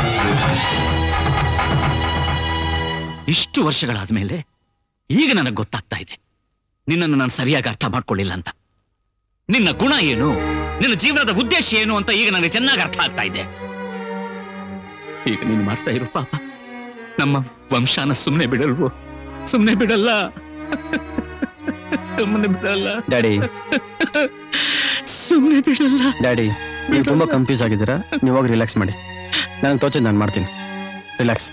ಇಷ್ಟು ವರ್ಷಗಳಾದ್ಮೇಲೆ ಈಗ ನನಗೆ ಗೊತ್ತಾಗ್ತಾ ಇದೆ ನಿನ್ನನ್ನು ನಾನು ಸರಿಯಾಗಿ ಅರ್ಥ ಮಾಡ್ಕೊಳ್ಳಿಲ್ಲ ಅಂತ ನಿನ್ನ ಗುಣ ಏನು ನಿನ್ನ ಜೀವನದ ಉದ್ದೇಶ ಏನು ಅಂತ ಈಗ ನನಗೆ ಚೆನ್ನಾಗಿ ಅರ್ಥ ಆಗ್ತಾ ಇದೆ ಈಗ ನೀನು ಮಾಡ್ತಾ ಇರೋ ಪಾಪ ನಮ್ಮ ವಂಶಾನ ಸುಮ್ಮನೆ ಬಿಡಲ್ವೋ ಸುಮ್ಮನೆ ಬಿಡಲ್ಲ ಸುಮ್ಮನೆ ಬಿಡಲ್ಲ ಡ್ಯಾಡಿ ಸುಮ್ಮನೆ ಬಿಡಲ್ಲ ಡ್ಯಾಡಿ ನೀವು ತುಂಬಾ ಕನ್ಫ್ಯೂಸ್ ಆಗಿದ್ದೀರಾ ನೀವು ಹೋಗಿ ರಿಲ್ಯಾಕ್ಸ್ ಮಾಡಿ ನನಗೆ ತೋಚಿದ್ ನಾನು ಮಾಡ್ತೀನಿ ರಿಲ್ಯಾಕ್ಸ್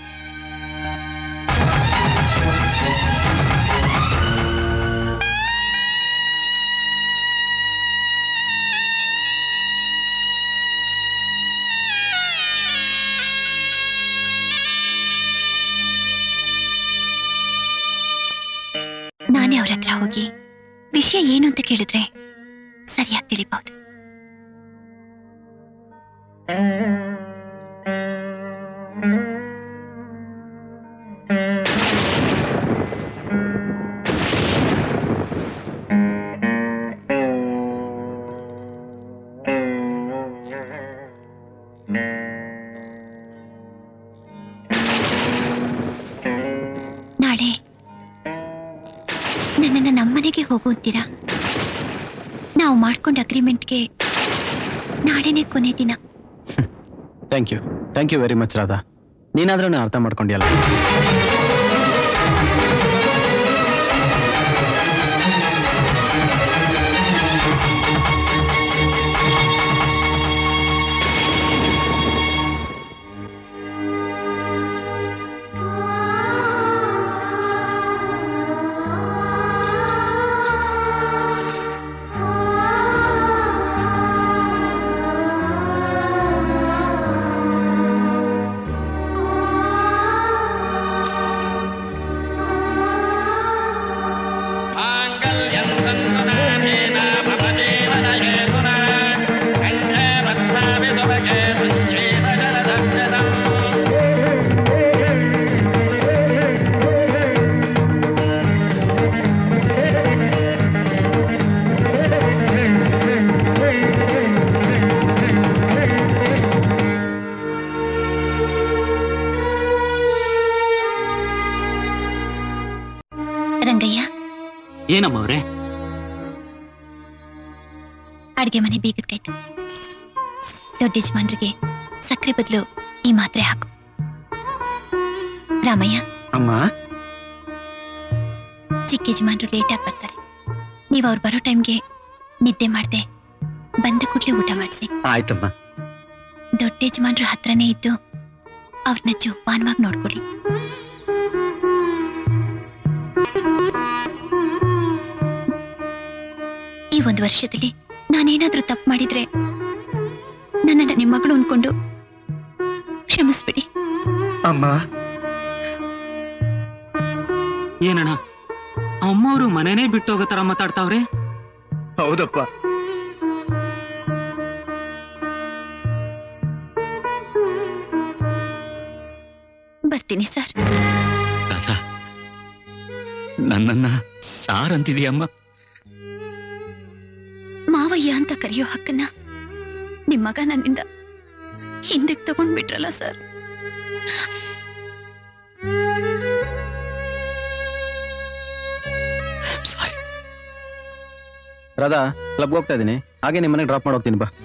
ನಾನೇ ಅವ್ರ ಹತ್ರ ಹೋಗಿ ವಿಷಯ ಏನು ಅಂತ ಕೇಳಿದ್ರೆ ಸರಿಯಾಗಿ ತಿಳಿಬಹುದು ನಾಳೆ ನನ್ನನ್ನು ನಮ್ಮನೆಗೆ ಹೋಗು ಅಂತೀರಾ ನಾವು ಮಾಡ್ಕೊಂಡ ಅಗ್ರಿಮೆಂಟ್ಗೆ ನಾಳೆನೇ ಕೊನೆ ದಿನ thank you thank you very much Radha ನೀನಾದ್ರೂ ನಾನು ಅರ್ಥ ಮಾಡ್ಕೊಂಡಿಯಲ್ಲ ರಂಗಯ್ಯ ಏನಮ್ಮ ಅವ್ರೆ ಅಡ್ಗೆ ಮನೆ ಬೀಗದ್ಕಾಯ್ತು ದೊಡ್ಡ ಯಜಮಾನ್ರಿಗೆ ಸಕ್ಕರೆ ಬದಲು ಈ ಮಾತ್ರೆ ಹಾಕು ರಾಮಯ್ಯ ಅಮ್ಮ ಚಿಕ್ಕ ಯಜಮಾನ್ರು ಲೇಟಾಗಿ ಬರ್ತಾರೆ ನೀವು ಅವ್ರು ಬರೋ ಟೈಮ್ಗೆ ನಿದ್ದೆ ಮಾಡ್ದೆ ಬಂದ ಕೂಡಲೇ ಊಟ ಮಾಡಿಸಿ ಆಯ್ತಮ್ಮ ದೊಡ್ಡ ಯಜಮಾನ್ರ ಹತ್ರನೇ ಇದ್ದು ಅವ್ರನ್ನ ಜೋಪಾನವಾಗಿ ನೋಡ್ಕೊಳ್ಳಿ ಈ ಒಂದು ವರ್ಷದಲ್ಲಿ ನಾನೇನಾದ್ರೂ ತಪ್ಪು ಮಾಡಿದ್ರೆ ನನ್ನನ್ನ ನಿಮ್ಮ ಮಗಳು ಅನ್ಕೊಂಡು ಕ್ಷಮಿಸ್ಬಿಡಿ ಅಮ್ಮ ಏನಣ್ಣ ಅಮ್ಮವರು ಮನೆನೇ ಬಿಟ್ಟು ಹೋಗೋ ತರ ಮಾತಾಡ್ತಾವ್ರೆ ಹೌದಪ್ಪ ಬರ್ತೀನಿ ಸರ್ ರಾಧಾ ನನ್ನನ್ನ ಸಾರ್ ಅಂತಿದೀಯಮ್ಮ ಮಾವಯ್ಯ ಅಂತ ಕರೆಯೋ ಹಕ್ಕನ್ನ ನಿಮ್ ಮಗ ನನ್ನಿಂದ ಹಿಂದಕ್ಕೆ ತಗೊಂಡ್ಬಿಟ್ರಲ್ಲ ಸರ್ ರಾಧಾ ಕ್ಲಬ್ಗೆ ಹೋಗ್ತಾ ಇದ್ದೀನಿ ಹಾಗೆ ನಿಮ್ಮ ಮನೆಗೆ ಡ್ರಾಪ್ ಮಾಡಿ ಹೋಗ್ತೀನಿ ಬಾ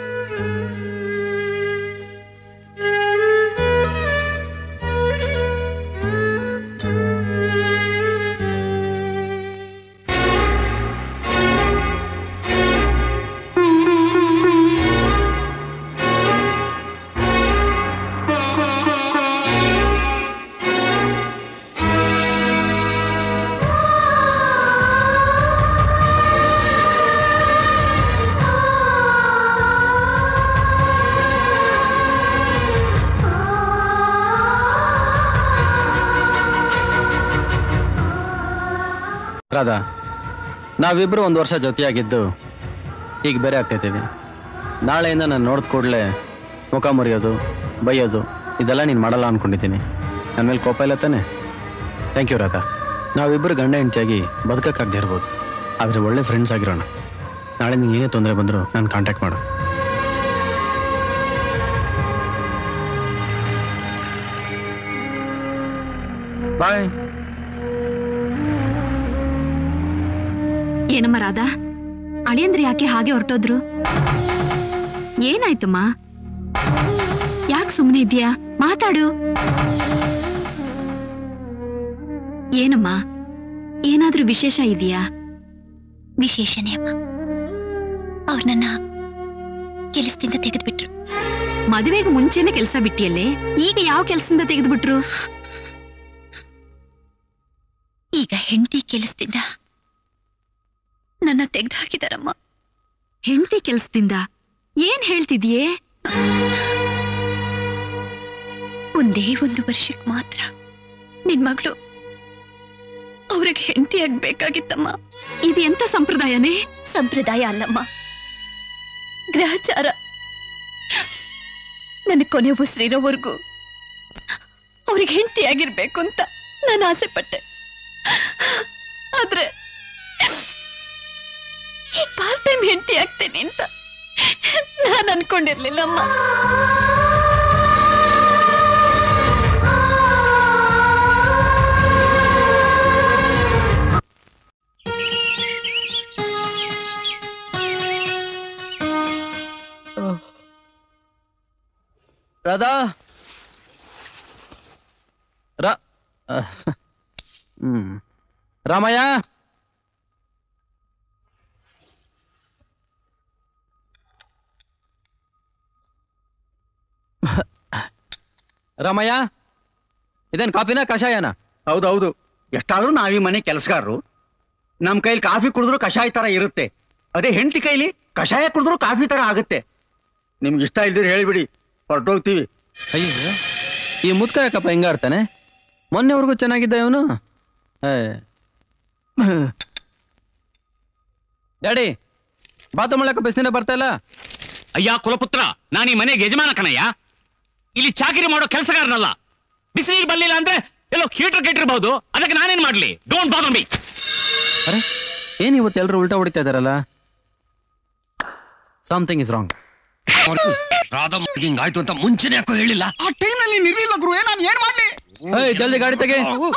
ರಾಧಾ ನಾವಿಬ್ರು ಒಂದು ವರ್ಷ ಜೊತೆಯಾಗಿದ್ದು ಈಗ ಬೇರೆ ಆಗ್ತಾಯಿದ್ದೀವಿ ನಾಳೆಯಿಂದ ನಾನು ನೋಡಿದ ಕೂಡಲೇ ಮುಖ ಮುರಿಯೋದು ಬೈಯೋದು ಇದೆಲ್ಲ ನೀನು ಮಾಡಲ್ಲ ಅನ್ಕೊಂಡಿದ್ದೀನಿ ನನ್ನ ಮೇಲೆ ಕೋಪ ಇಲ್ಲ ತಾನೆ ಥ್ಯಾಂಕ್ ಯು ರಾಧಾ ನಾವಿಬ್ಬರು ಗಂಡ ಹೆಂಡತಿಯಾಗಿ ಬದುಕಕ್ಕಾಗದೇ ಇರ್ಬೋದು ಆದರೆ ಒಳ್ಳೆ ಫ್ರೆಂಡ್ಸ್ ಆಗಿರೋಣ ನಾಳೆ ನಿಂಗೆ ಏನೇ ತೊಂದರೆ ಬಂದರೂ ನಾನು ಕಾಂಟ್ಯಾಕ್ಟ್ ಮಾಡು ಬಾಯ್ ಏನಮ್ಮ ರಾಧಾ ಅಳಿಯಂದ್ರೆ ಯಾಕೆ ಹಾಗೆ ಹೊರಟೋದ್ರು ಏನಾಯ್ತಮ್ಮ ಯಾಕೆ ಸುಮ್ಮನೆ ಇದೆಯಾ ಮಾತಾಡು ಏನಮ್ಮ ಏನಾದ್ರೂ ವಿಶೇಷ ಇದೆಯಾ ವಿಶೇಷನೇ ಅಮ್ಮ ಅವ್ರು ನನ್ನ ಕೆಲಸದಿಂದ ತೆಗೆದ್ಬಿಟ್ರು ಮದುವೆಗೆ ಮುಂಚೆನೆ ಕೆಲಸ ಬಿಟ್ಟಿಯಲ್ಲೇ ಈಗ ಯಾವ ಕೆಲಸದಿಂದ ತೆಗೆದ್ಬಿಟ್ರು ಈಗ ಹೆಂಡತಿ ಕೆಲಸದಿಂದ ನನ್ನ ತೆಗೆದು ಹಾಕಿದಾರಮ್ಮ ಹೆಂಡತಿ ಕೆಲಸದಿಂದ ಏನ್ ಹೇಳ್ತಿದ್ಯೇ ಒಂದೇ ಒಂದು ವರ್ಷಕ್ಕೆ ಮಾತ್ರ ನಿನ್ ಮಗಳು ಅವ್ರಿಗೆ ಹೆಂಡತಿ ಆಗ್ಬೇಕಾಗಿತ್ತಮ್ಮ ಇದು ಎಂತ ಸಂಪ್ರದಾಯನೇ ಸಂಪ್ರದಾಯ ಅಲ್ಲಮ್ಮ ಗ್ರಹಚಾರ ನನ್ನ ಕೊನೆ ಉಸಿರಿರೋವರೆಗೂ ಅವ್ರಿಗೆ ಹೆಂಡತಿ ಆಗಿರ್ಬೇಕು ಅಂತ ನಾನು ಆಸೆ ಪಟ್ಟೆ ಆದ್ರೆ ಈಗ ಪಾರ್ಟ್ ಟೈಮ್ ಹೆಂಡತಿ ಆಗ್ತೇನೆ ಅಂತ ನಾನು ಅನ್ಕೊಂಡಿರ್ಲಿಲ್ಲಮ್ಮ ರಾಧಾ ರಾ ಅಹ್, ಹ್ಮ್ ರಾಮಯ್ಯ ರಾಮಯ್ಯ ಇದೇನ್ ಕಾಫಿನ ಕಷಾಯನ ಹೌದೌದು ಎಷ್ಟಾದ್ರೂ ನಾವ್ ಈ ಮನೆ ಕೆಲಸಗಾರರು ನಮ್ ಕೈಲಿ ಕಾಫಿ ಕುಡಿದ್ರು ಕಷಾಯ ತರ ಇರುತ್ತೆ ಅದೇ ಹೆಂಡತಿ ಕೈಲಿ ಕಷಾಯ ಕುಡಿದ್ರು ಕಾಫಿ ತರ ಆಗುತ್ತೆ ನಿಮ್ಗೆ ಇಷ್ಟ ಇಲ್ದಿರ ಹೇಳಿಬಿಡಿ ಹೊರಟೋಗ್ತೀವಿ ಅಯ್ಯೋ ಈ ಮುದ್ಕ ಯಾಕಪ್ಪ ಹಿಂಗ ಆಡ್ತಾನೆ ಮೊನ್ನೆವರೆಗೂ ಚೆನ್ನಾಗಿದ್ದ ಇವನು ಡ್ಯಾಡಿ ಬಾತ್ರೂಮ್ ಬಿಸಿನ ಬರ್ತಾ ಇಲ್ಲ ಅಯ್ಯ ಕುಲಪುತ್ರ ನಾನು ಈ ಮನೆಗೆ ಯಜಮಾನ ಕಣಯ್ಯ ಇಲ್ಲಿ ಚಾಕಿರಿ ಮಾಡೋ ಕೆಲಸಗಾರನಲ್ಲ ಬಿಸಿನೀರು ಬರ್ಲಿಲ್ಲ ಅಂದ್ರೆ ಎಲ್ಲೋ ಕೀಟ್ರ್ ಕೆಟ್ಟಿರ್ಬಹುದು ಅದಕ್ಕೆ ನಾನೇನ್ ಮಾಡ್ಲಿ ಡೋಂಟ್ ಬಾದರ್ ಮೀ ಅರೆ ಏನ್ ಇವತ್ತು ಎಲ್ರು ಉಲ್ಟಾ ಹೊಡಿತಾ ಇದಾರಲ್ಲ ಸಮಥಿಂಗ್ ಇಸ್ ರಾಂಗ್ ರಾಧಾ ಹಿಂಗಾಯ್ತು ಅಂತ ಮುಂಚೆನೆ ಯಾಕೋ ಹೇಳಿಲ್ಲ ಆ ಟೈಮ್ ನಲ್ಲಿ ನಿರ್ಲಿಲ್ಲ ಗುರು ನಾನು ಏನ್ ಮಾಡ್ಲಿ ಏಯ್ ಜಲ್ದಿ ಗಾಡಿ ತೆಗೆ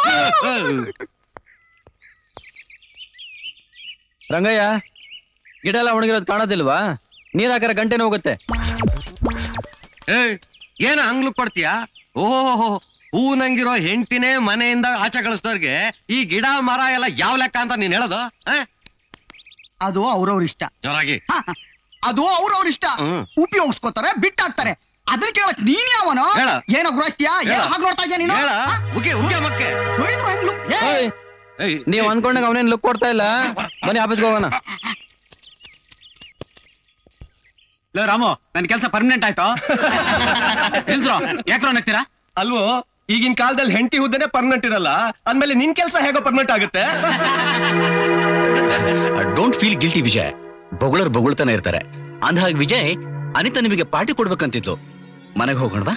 ರಂಗಯ್ಯ ಗಿಡ ಎಲ್ಲ ಒಣಗಿರೋದು ಕಾಣೋದಿಲ್ವಾ ನೀರ್ ಹಾಕಿದ್ರೆ ಗಂಟೆನೂ ಹೋಗುತ್ತೆ ಏಯ್ ಏನ ಹಂಗ್ ಲುಕ್ ಕೊಡ್ತೀಯಾ ಓಹೋ ಹೂನಂಗಿರೋ ಹೆಂಡತಿನೇ ಮನೆಯಿಂದ ಆಚೆ ಕಳಿಸ್ದವ್ರಿಗೆ ಈ ಗಿಡ ಮರ ಎಲ್ಲ ಯಾವ ಲೆಕ್ಕ ಅಂತ ನೀನ್ ಹೇಳೋದು ಆ? ಅದು ಅವ್ರವ್ರ ಇಷ್ಟ ಜೋರಾಗಿ ಹ, ಹ. ಅದು ಅವ್ರವ್ರ ಇಷ್ಟ ಉಪಯೋಗಿಸ್ಕೋತಾರೆ ಬಿಟ್ಟಾಕ್ತಾರೆ ಅದನ್ನ ಕೇಳಕ್ ನೀನ್ ಯಾವನು ಹೇಳ. ಏನೋ ಗೃಹಸ್ಥಿಯಾ ಹೇಳ. ಏನೋ ಹಾಗೆ ನೋಡ್ತಾ ಇದ್ಯಾ ನೀನು ಹೇಳ. ಹ? ಉಗ್ಗೆ ಉಗ್ಗೆ ಮಕ್ಕೆ ನೋಡಿದ್ರು ಹೆಂಗ್ look? ಏ, ಏಯ್, ನೀವ್ ಅನ್ಕೊಂಡಾಗ ಅವನೇನ್ ಲುಕ್ ಕೊಡ್ತಾ ಇಲ್ಲ ಬನ್ನಿ ಆಫೀಸ್ಗೆ ಹೋಗೋಣ ಲೋ ರಾಮು ನನ್ ಕೆಲಸ ಪರ್ಮನೆಂಟ್ ಆಯ್ತು ನಿಲ್ಸ್ರೋ ಯಾಕ್ರೋ ನಗ್ತೀರಾ ಅಲ್ವೋ ಈಗಿನ ಕಾಲದಲ್ಲಿ ಹೆಂಡತಿ ಹುದ್ದೆನೆ ಪರ್ಮನೆಂಟ್ ಇರಲ್ಲ ಅಂದ್ಮೇಲೆ ನಿನ್ ಕೆಲಸ ಹೇಗೋ ಪರ್ಮನೆಂಟ್ ಆಗುತ್ತೆ ಡೋಂಟ್ ಫೀಲ್ ಗಿಲ್ಟಿ ವಿಜಯ್ ಬೊಗಳರ್ ಬೊಗಳ್ತಾನೆ ಇರ್ತಾರೆ ಅಂದಹಾಗೆ ವಿಜಯ್ ಅನಿತಾ ನಿಮಗೆ ಪಾರ್ಟಿ ಕೊಡ್ಬೇಕಂತಿದ್ಲು ಮನೆಗೆ ಹೋಗೋಣವಾ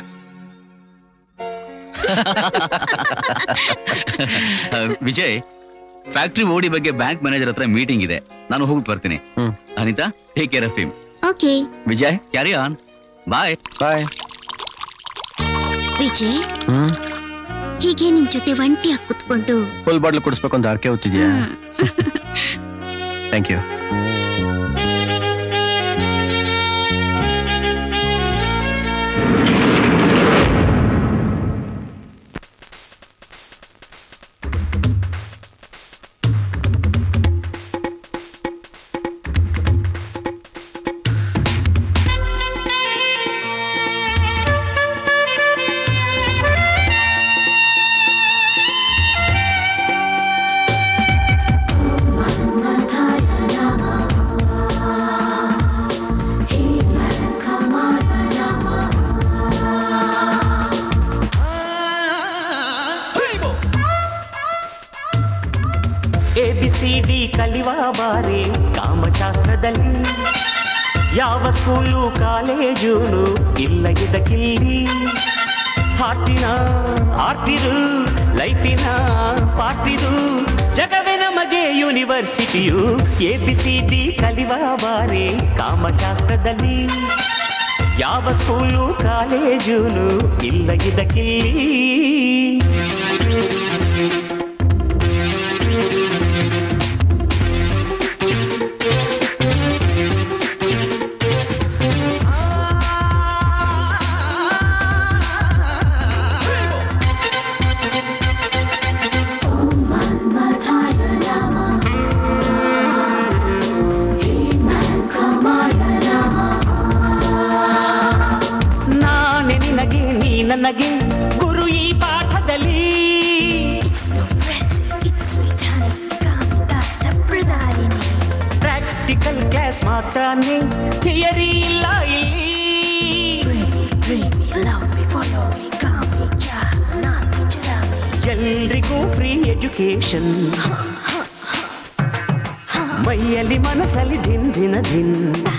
ವಿಜಯ್ ಫ್ಯಾಕ್ಟ್ರಿ ಓಡಿ ಬಗ್ಗೆ ಬ್ಯಾಂಕ್ ಮ್ಯಾನೇಜರ್ ಹತ್ರ ಮೀಟಿಂಗ್ ಇದೆ ನಾನು ಹೋಗಿ ಬರ್ತೀನಿ Anita take care of him okay Vijay carry on bye bye Vijay hmm ಹೀಗೆ ನಿನ್ ಜೊತೆ ಒಂಟಿಯಾಗಿ ಕುತ್ಕೊಂಡು ಫುಲ್ ಬಾಟ್ಲ್ ಕುಡಿಸ್ಬೇಕು ಅಂತ ಅರ್ಕೆ ಹೊತ್ತಿದ್ಯಾ thank you A B C D ಕಲಿವ ಬಾರಿ ಕಾಮಶಾಸ್ತ್ರದಲ್ಲಿ ಯಾವ ಸ್ಕೂಲು ಕಾಲೇಜೂನು ಇಲ್ಲ ಇದಕ್ಕಿಲ್ಲಿ ಹಾಟಿನ ಆರ್ಟಿದು ಲೈಫಿನ ಪಾಟಿದು ಜಗವೇ ನಮಗೆ ಯೂನಿವರ್ಸಿಟಿಯು ಎ ಬಿ ಸಿ ಡಿ ಕಲಿವ ಬಾರಿ ಕಾಮಶಾಸ್ತ್ರದಲ್ಲಿ ಯಾವ ಸ್ಕೂಲು ಕಾಲೇಜೂನು ಇಲ್ಲ ಇದಕ್ಕಿಲ್ಲಿ ನಾನೆ ನಿನಗೆ ನೀ ನನಗೆ ಗುರು ಈ ಪಾಠದಲ್ಲಿ ಪ್ರಾಕ್ಟಿಕಲ್ ಕ್ಲಾಸ್ ಮಾತ್ರನೇ ಥಿಯರಿ ಇಲ್ಲ ಇಲ್ಲಿ ಎಲ್ರಿಗೂ ಫ್ರೀ ಎಜುಕೇಶನ್ ಮೈಯಲ್ಲಿ ಮನಸ್ಸಲ್ಲಿ ದಿನ ದಿನ ದಿನ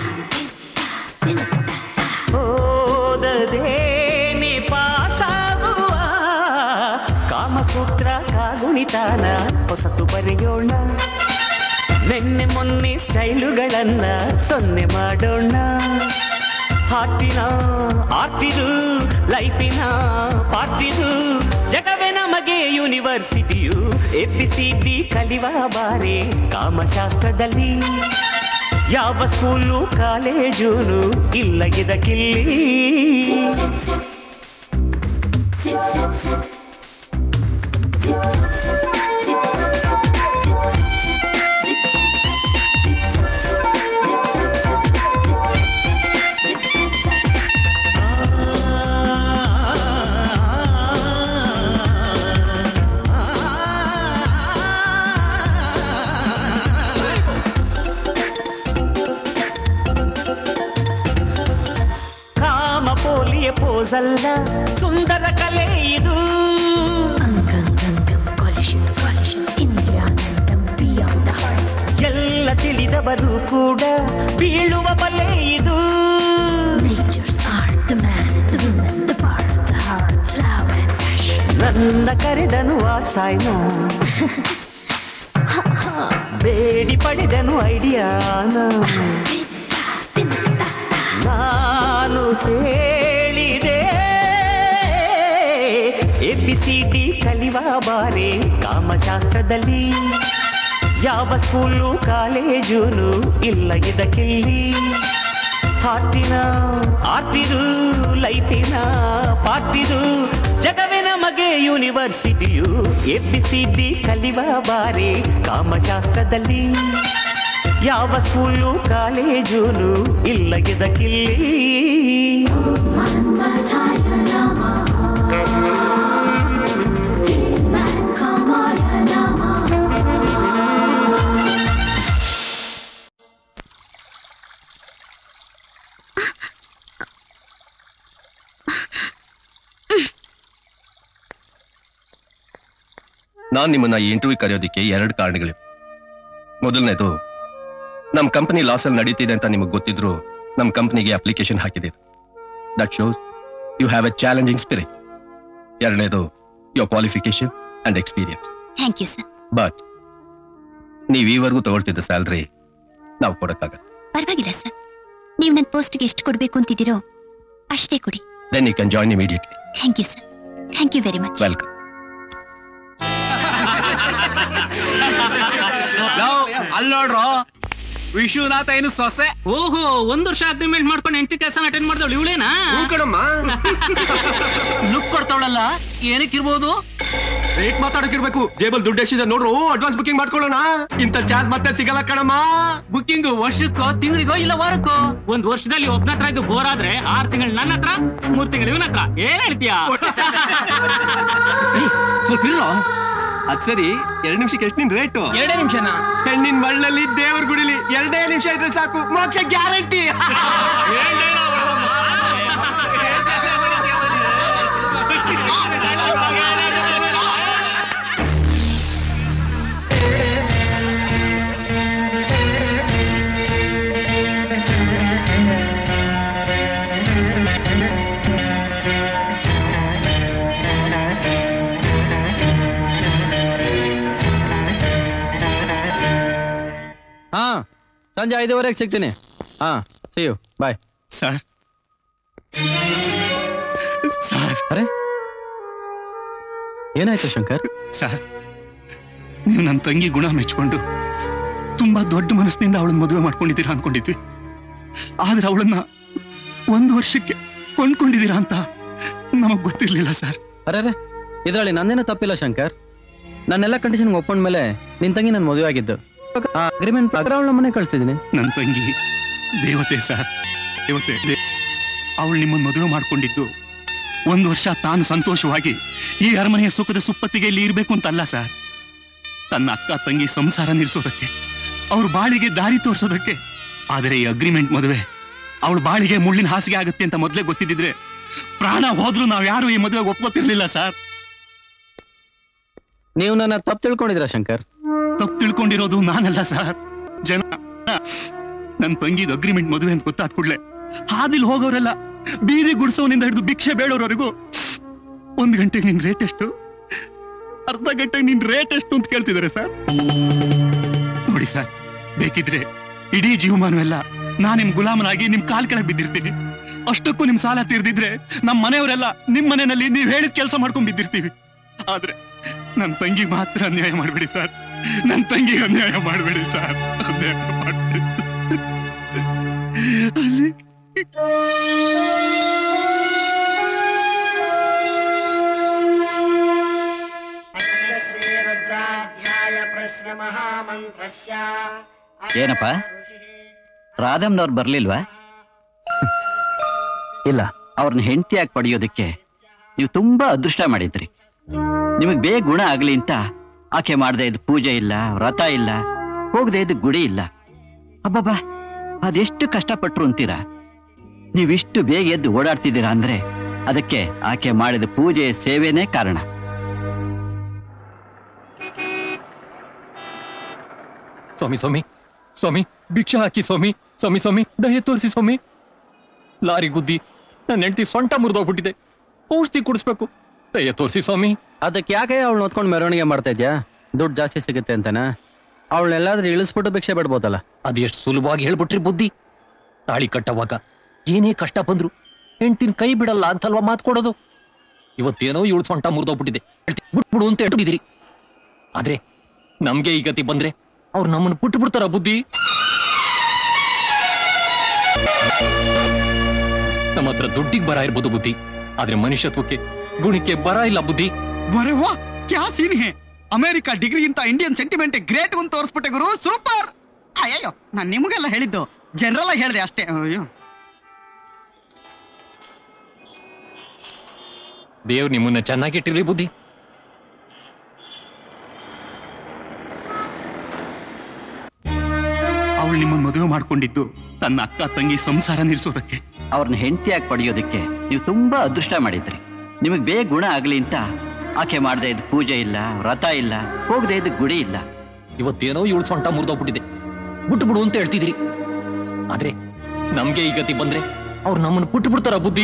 ಓದದೇನೆ ಪಾಸಾಗುವ ಕಾಮಸೂತ್ರ ಕಾಗುಣಿತಾನ ಹೊಸತು ಬರೆಯೋಣ ನಿನ್ನೆ ಮೊನ್ನೆ ಸ್ಟೈಲುಗಳನ್ನ ಸೊನ್ನೆ ಮಾಡೋಣ ಹಾಟಿನ ಆರ್ಟಿದು ಲೈಫಿನ ಪಾರ್ಟಿದು ಜಗವೇ ನಮಗೆ ಯೂನಿವರ್ಸಿಟಿಯು ಎ ಪಿ ಸಿ ಡಿ ಕಲಿವ ಬಾರಿ ಕಾಮಶಾಸ್ತ್ರದಲ್ಲಿ ಯಾವ ಸ್ಕೂಲು ಕಾಲೇಜೂನು ಇಲ್ಲ ಇದಕ್ಕಿಲ್ಲಿ ಕಾಮ ಪೋಲಿಯ ಪೋಸಲ್ಲ ಸುಂದರ ಕಲೆ ಇದು ಎಲ್ಲ ತಿಳಿದವರು ಕೂಡ ಬೀಳುವ ಬಲೆ ಇದು ನನ್ನ ಕರೆದನು ವಾತ್ಸಾಯನ ಬೇಡಿ ಪಡೆದನು ಐಡಿಯಾನ ನಾನು ಹೇಳಿದೆ ಎ ಬಿ ಸಿ ಡಿ ಕಲಿವ ಬಾರಿ ಕಾಮಶಾಸ್ತ್ರದಲ್ಲಿ ಯಾವ ಸ್ಕೂಲು ಕಾಲೇಜೂನು ಇಲ್ಲ ಇದಕ್ಕಿಲ್ಲಿ ಹಾಟಿನ ಆರ್ಟಿದು ಲೈಫಿನ ಪಾರ್ಟಿದು ಜಗವೇ ನಮಗೆ ಯೂನಿವರ್ಸಿಟಿಯು ಎ ಬಿ ಸಿ ಡಿ ಕಲಿವ ಬಾರಿ ಕಾಮಶಾಸ್ತ್ರದಲ್ಲಿ ಯಾವ ಸ್ಕೂಲು ಕಾಲೇಜೂನು ಇಲ್ಲ ಇದಕ್ಕಿಲ್ಲಿ ನಾನ್ ನಿಮ್ಮನ್ನ ಈ ಇಂಟರ್ವ್ಯೂ ಕರೆಯೋದಿಕ್ಕೆ ಎರಡು ಕಾರಣಗಳಿವೆ ಮೊದಲನೇದು ನಮ್ಮ ಕಂಪನಿ ಲಾಸಲ್ಲಿ ನಡೀತಿದೆ ಅಂತ ನಿಮಗೆ ಗೊತ್ತಿದ್ರು ನಮ್ಮ ಕಂಪನಿಗೆ ಅಪ್ಲಿಕೇಶನ್ ಹಾಕಿದ್ದೀರಿ that shows you have a challenging spirit ಎರಡನೇದು your qualification and experience thank you sir but ನೀವು ಈವರೆಗೂ ತಗೊಳ್ತಿದ್ದ ಸ್ಯಾಲ್ರಿ ನಾವು ಕೊಡಕ್ಕಾಗಲ್ಲ ಪರವಾಗಿಲ್ಲ ಸರ್ ನೀವು ನನ್ನ ಪೋಸ್ಟ್ಗೆ ಎಷ್ಟು ಕೊಡಬೇಕು ಅಂತಿದ್ದೀರೋ ಅಷ್ಟೇ ಕೊಡಿ then you can join immediately thank you sir thank you very much welcome ಅಲ್ಲೋಡ್ರೋ ವಿಶ್ವನಾಥ ಏನು ಸೊಸೆ ಓಹೋ ಒಂದ್ ವರ್ಷ ಅಗ್ರಿಮೆಂಟ್ ಮಾಡ್ಕೊಂಡು ಹೆಂಡತಿ ಕೆಲಸ ಅಟೆಂಡ್ ಮಾಡ್ದವಳು ಇವಳೇನಾ ಕಣಮ್ಮ ಲುಕ್ ಕೊಡ್ತಾವಳಲ್ಲ ಏನಕ್ಕಿರ್ಬೋದು ರೇಟ್ ಮಾತಾಡಕ್ಕಿರ್ಬೇಕು ಜೇಬಲ್ ದುಡ್ಡು ಎಷ್ಟಿದೆ ನೋಡ್ರು ಅಡ್ವಾನ್ಸ್ ಬುಕಿಂಗ್ ಮಾಡ್ಕೊಳ್ಳೋಣ ಇಂಥ ಚಾರ್ಜ್ ಮತ್ತೆ ಸಿಗಲ್ಲ ಕಣಮ್ಮ ಬುಕ್ಕಿಂಗ್ ವರ್ಷಕ್ಕೋ ತಿಂಗಳಿಗೋ ಇಲ್ಲ ವಾರಕ್ಕೋ ಒಂದ್ ವರ್ಷದಲ್ಲಿ ಒಬ್ಬನ ಹತ್ರ ಇದ್ದು ಬೋರ್ ಆದ್ರೆ ಆರ್ ತಿಂಗಳು ನನ್ನ ಹತ್ರ ಮೂರ್ ತಿಂಗಳು ಇವನ ಹತ್ರ ಏನ್ ಹೇಳ್ತೀಯಾ ಸ್ವಲ್ಪ ಇರೋ ಅದ್ ಸರಿ ಎರಡ್ ನಿಮಿಷಕ್ಕೆ ಎಷ್ಟು ನಿನ್ ರೇಟು ಎರಡೇ ನಿಮಿಷನಾ ಹೆಣ್ಣಿನ ಮಳ್ಳಲ್ಲಿ ದೇವ್ರ ಗುಡಿಲಿ ಎರಡೇ ನಿಮಿಷ ಇದ್ರೆ ಸಾಕು ಮೋಕ್ಷ ಗ್ಯಾರಂಟಿ ಹಾ ಸಂಜೆ ಐದುವರೆಗೆ ಸಿಗ್ತೀನಿ ಹಾ see you bye sir sir ಅರೆ ಏನಾಯ್ತು ಶಂಕರ್ ಸರ್ ನೀವು ನನ್ನ ತಂಗಿ ಗುಣ ಮೆಚ್ಕೊಂಡು ತುಂಬಾ ದೊಡ್ಡ ಮನಸ್ಸಿನಿಂದ ಅವಳನ್ನ ಮದುವೆ ಮಾಡ್ಕೊಂಡಿದ್ದೀರಾ ಅನ್ಕೊಂಡಿದ್ವಿ ಆದ್ರೆ ಅವಳನ್ನ ಒಂದು ವರ್ಷಕ್ಕೆ ಕೊಂಡ್ಕೊಂಡಿದ್ದೀರಾ ಅಂತ ನಮಗ್ ಗೊತ್ತಿರ್ಲಿಲ್ಲ ಸರ್ ಅರೆ ಇದರಲ್ಲಿ ನಂದೇನೂ ತಪ್ಪಿಲ್ಲ ಶಂಕರ್ ನನ್ನೆಲ್ಲ ಕಂಡೀಷನ್ ಒಪ್ಕೊಂಡ್ಮೇಲೆ ನಿನ್ ತಂಗಿ ನನ್ನ ಮದುವೆ ಆಗಿದ್ದು ಅಗ್ರಿಮೆಂಟ್ ಪ್ರಕಾರ ಅವಳ ಮನೆ ಕಳಿಸ್ತಿದ್ದೀನಿ ನನ್ನ ತಂಗಿ ದೇವತೆ ಸರ್ ದೇವತೆ ಅವಳು ನಿಮ್ಮನ್ನ ಮದುವೆ ಮಾಡ್ಕೊಂಡಿದ್ದು ಒಂದು ವರ್ಷ ತಾನು ಸಂತೋಷವಾಗಿ ಈ ಅರಮನೆಯ ಸುಖದ ಸುಪ್ಪತ್ತಿಗೆ ಇಲ್ಲಿ ಇರ್ಬೇಕು ಅಂತಲ್ಲ ಸರ್ ತನ್ನ ಅಕ್ಕ ತಂಗಿ ಸಂಸಾರ ನಿಲ್ಸೋದಕ್ಕೆ ಅವ್ರ ಬಾಳಿಗೆ ದಾರಿ ತೋರಿಸೋದಕ್ಕೆ ಆದರೆ ಈ ಅಗ್ರಿಮೆಂಟ್ ಮದುವೆ ಅವಳ ಬಾಳಿಗೆ ಮುಳ್ಳಿನ ಹಾಸಿಗೆ ಆಗುತ್ತೆ ಅಂತ ಮೊದಲೇ ಗೊತ್ತಿದ್ದಿದ್ರೆ ಪ್ರಾಣ ಹೋದ್ರೂ ನಾವ್ ಯಾರು ಈ ಮದುವೆಗೆ ಒಪ್ಕೋತಿರ್ಲಿಲ್ಲ ಸರ್ ನೀವು ನನ್ನ ತಪ್ಪು ತಿಳ್ಕೊಂಡಿದ್ರ ಶಂಕರ್ ತಪ್ಪು ತಿಳ್ಕೊಂಡಿರೋದು ನಾನಲ್ಲ ಸರ್ ಜನ ನನ್ನ ತಂಗಿದ ಅಗ್ರಿಮೆಂಟ್ ಮದುವೆ ಅಂತ ಗೊತ್ತಾದ ಕೂಡ್ಲೆ ಹಾದಿಲ್ ಹೋಗೋರೆಲ್ಲ ಬೀದಿ ಗುಡ್ಸೋನಿಂದ ಹಿಡಿದು ಭಿಕ್ಷೆ ಬೇಡೋರವರೆಗೂ ಒಂದ್ ಗಂಟೆಗೆ ನಿನ್ ರೇಟ್ ಎಷ್ಟು ಅರ್ಧ ಗಂಟೆಗೆ ನಿನ್ ರೇಟ್ ಎಷ್ಟು ಅಂತ ಕೇಳ್ತಿದ್ದಾರೆ ಸರ್ ನೋಡಿ ಸರ್ ಬೇಕಿದ್ರೆ ಇಡೀ ಜೀವಮಾನವೆಲ್ಲ ನಾ ನಿಮ್ ಗುಲಾಮನಾಗಿ ನಿಮ್ ಕಾಲ್ ಕೆಳಗೆ ಬಿದ್ದಿರ್ತೀನಿ ಅಷ್ಟಕ್ಕೂ ನಿಮ್ ಸಾಲ ತೀರ್ದಿದ್ರೆ ನಮ್ ಮನೆಯವರೆಲ್ಲ ನಿಮ್ ಮನೆಯಲ್ಲಿ ನೀವ್ ಹೇಳಿದ ಕೆಲಸ ಮಾಡ್ಕೊಂಡ್ ಬಿದ್ದಿರ್ತೀವಿ ಆದ್ರೆ ನನ್ ತಂಗಿ ಮಾತ್ರ ಅನ್ಯಾಯ ಮಾಡ್ಬೇಡಿ ಸರ್ ನನ್ ತಂಗಿಗೆ ಅನ್ಯಾಯ ಮಾಡ್ಬೇಡಿ ಸರ್ ಅನ್ಯಾಯ ಮಾಡ್ಬೇಡಿ ಅಲ್ಲಿ ಏನಪ್ಪ ರಾಧಮ್ನವ್ರು ಬರ್ಲಿಲ್ವಾ ಇಲ್ಲ ಅವ್ರನ್ನ ಹೆಂಡತಿಯಾಗಿ ಪಡೆಯೋದಕ್ಕೆ ನೀವು ತುಂಬಾ ಅದೃಷ್ಟ ಮಾಡಿದ್ರಿ ನಿಮಗೆ ಬೇಗ ಗುಣ ಆಗ್ಲಿ ಅಂತ ಆಕೆ ಮಾಡದೆ ಇದ್ದು ಪೂಜೆ ಇಲ್ಲ ವ್ರತ ಇಲ್ಲ ಹೋಗದೆ ಇದ್ದು ಗುಡಿ ಇಲ್ಲ ಅಬ್ಬಬ್ಬಾ ಅದೆಷ್ಟು ಕಷ್ಟಪಟ್ರು ಅಂತೀರಾ ನೀವಿಷ್ಟು ಬೇಗ ಎದ್ದು ಓಡಾಡ್ತಿದ್ದೀರಾ ಅಂದ್ರೆ ಅದಕ್ಕೆ ಆಕೆ ಮಾಡಿದ ಪೂಜೆ ಸೇವೆನೇ ಕಾರಣ ಸ್ವಾಮಿ ಸ್ವಾಮಿ ಸ್ವಾಮಿ ಭಿಕ್ಷೆ ಹಾಕಿ ಸ್ವಾಮಿ ಸ್ವಾಮಿ ಸ್ವಾಮಿ ದಯ ತೋರಿಸಿ ಸ್ವಾಮಿ ಲಾರಿ ಗುದ್ದಿ ನನ್ನ ಹೆಂಡತಿ ಸೊಂಟ ಮುರಿದೋಗ್ಬಿಟ್ಟಿದೆ ಔಷಧಿ ಕುಡಿಸ್ಬೇಕು ದಯ ತೋರಿಸಿ ಸ್ವಾಮಿ ಅದಕ್ಕೆ ಯಾಕೆ ಅವಳು ನೋದ್ಕೊಂಡು ಮೆರವಣಿಗೆ ಮಾಡ್ತಾ ಇದ್ಯಾ ದುಡ್ಡು ಜಾಸ್ತಿ ಸಿಗುತ್ತೆ ಅಂತನಾ ಅವಳನ್ನೆಲ್ಲಾದ್ರೂ ಇಳಿಸ್ಬಿಟ್ಟು ಭಿಕ್ಷೆ ಬಿಡ್ಬೋದಲ್ಲ ಅದೆಷ್ಟು ಸುಲಭವಾಗಿ ಹೇಳ್ಬಿಟ್ರಿ ಬುದ್ಧಿ ತಾಳಿ ಕಟ್ಟವಾಗ ಏನೇ ಕಷ್ಟ ಬಂದ್ರು ಹೆಂಡ್ತಿನ ಕೈ ಬಿಡಲ್ಲ ಅಂತಲ್ವಾ ಮಾತು ಕೊಡೋದು ಇವತ್ತೇನೋ ಇವಳು ಸೊಂಟ ಮುರಿದೋಗ್ಬಿಟ್ಟಿದೆ ಬಿಟ್ಬಿಡು ಅಂತ ಹೇಳ್ತಿದ್ದೀರಿ ಆದ್ರೆ ನಮ್ಗೆ ಈ ಗತಿ ಬಂದ್ರೆ ಅವ್ರು ನಮ್ಮನ್ನು ಬಿಟ್ಟು ಬಿಡ್ತಾರ ಬುದ್ಧಿ ನಮ್ಮ ಹತ್ರ ದುಡ್ಡಿಗೆ ಬರ ಇರ್ಬೋದು ಬುದ್ಧಿ ಆದ್ರೆ ಮನುಷ್ಯತ್ವಕ್ಕೆ ಗುಣಕ್ಕೆ ಬರ ಇಲ್ಲ ಬುದ್ಧಿ ಬರೇ ವಾ ಕ್ಯಾ ಸೀನ್ ಹೇ ಅಮೆರಿಕ ಡಿಗ್ರಿಗಿಂತ ಇಂಡಿಯನ್ ಸೆಂಟಿಮೆಂಟ್ ಗ್ರೇಟ್ ಅಂತ ತೋರಿಸ್ಬಿಟ್ಟೆ ಗುರು ಸೂಪರ್ ಅಯ್ಯಯ್ಯೋ ನಾನು ನಿಮಗೆಲ್ಲ ಹೇಳಿದ್ದು ಜನರಲ್ ಆಗಿ ಹೇಳಿದೆ ಅಷ್ಟೇ ಅಯ್ಯೋ ದೇವ್ ನಿಮ್ಮನ್ನ ಚೆನ್ನಾಗಿಟ್ಟಿರ್ಲಿ ಬುದ್ಧಿ ಅವಳು ನಿಮ್ಮನ್ನ ಮದುವೆ ಮಾಡ್ಕೊಂಡಿದ್ದು ತನ್ನ ಅಕ್ಕ ತಂಗಿ ಸಂಸಾರ ನಿಲ್ಸೋದಕ್ಕೆ ಅವ್ರನ್ನ ಹೆಂಡತಿಯಾಗಿ ಪಡೆಯೋದಕ್ಕೆ ನೀವು ತುಂಬಾ ಅದೃಷ್ಟ ಮಾಡಿದ್ರಿ ನಿಮಗೆ ಬೇಗ ಗುಣ ಆಗ್ಲಿ ಅಂತ ಆಕೆ ಮಾಡದೇ ಇದ್ದ ಪೂಜೆ ಇಲ್ಲ ವ್ರತ ಇಲ್ಲ ಹೋಗದೆ ಇದ್ದ ಗುಡಿ ಇಲ್ಲ ಇವತ್ತೇನೋ ಇವಳು ಸೊಂಟ ಮುರಿದೋಗ್ಬಿಟ್ಟಿದೆ ಬಿಟ್ಟು ಬಿಡು ಅಂತ ಹೇಳ್ತಿದ್ರಿ ಆದ್ರೆ ನಮ್ಗೆ ಈ ಗತಿ ಬಂದ್ರೆ ಅವ್ರು ನಮ್ಮನ್ನು ಬಿಟ್ಟು ಬಿಡ್ತಾರ ಬುದ್ಧಿ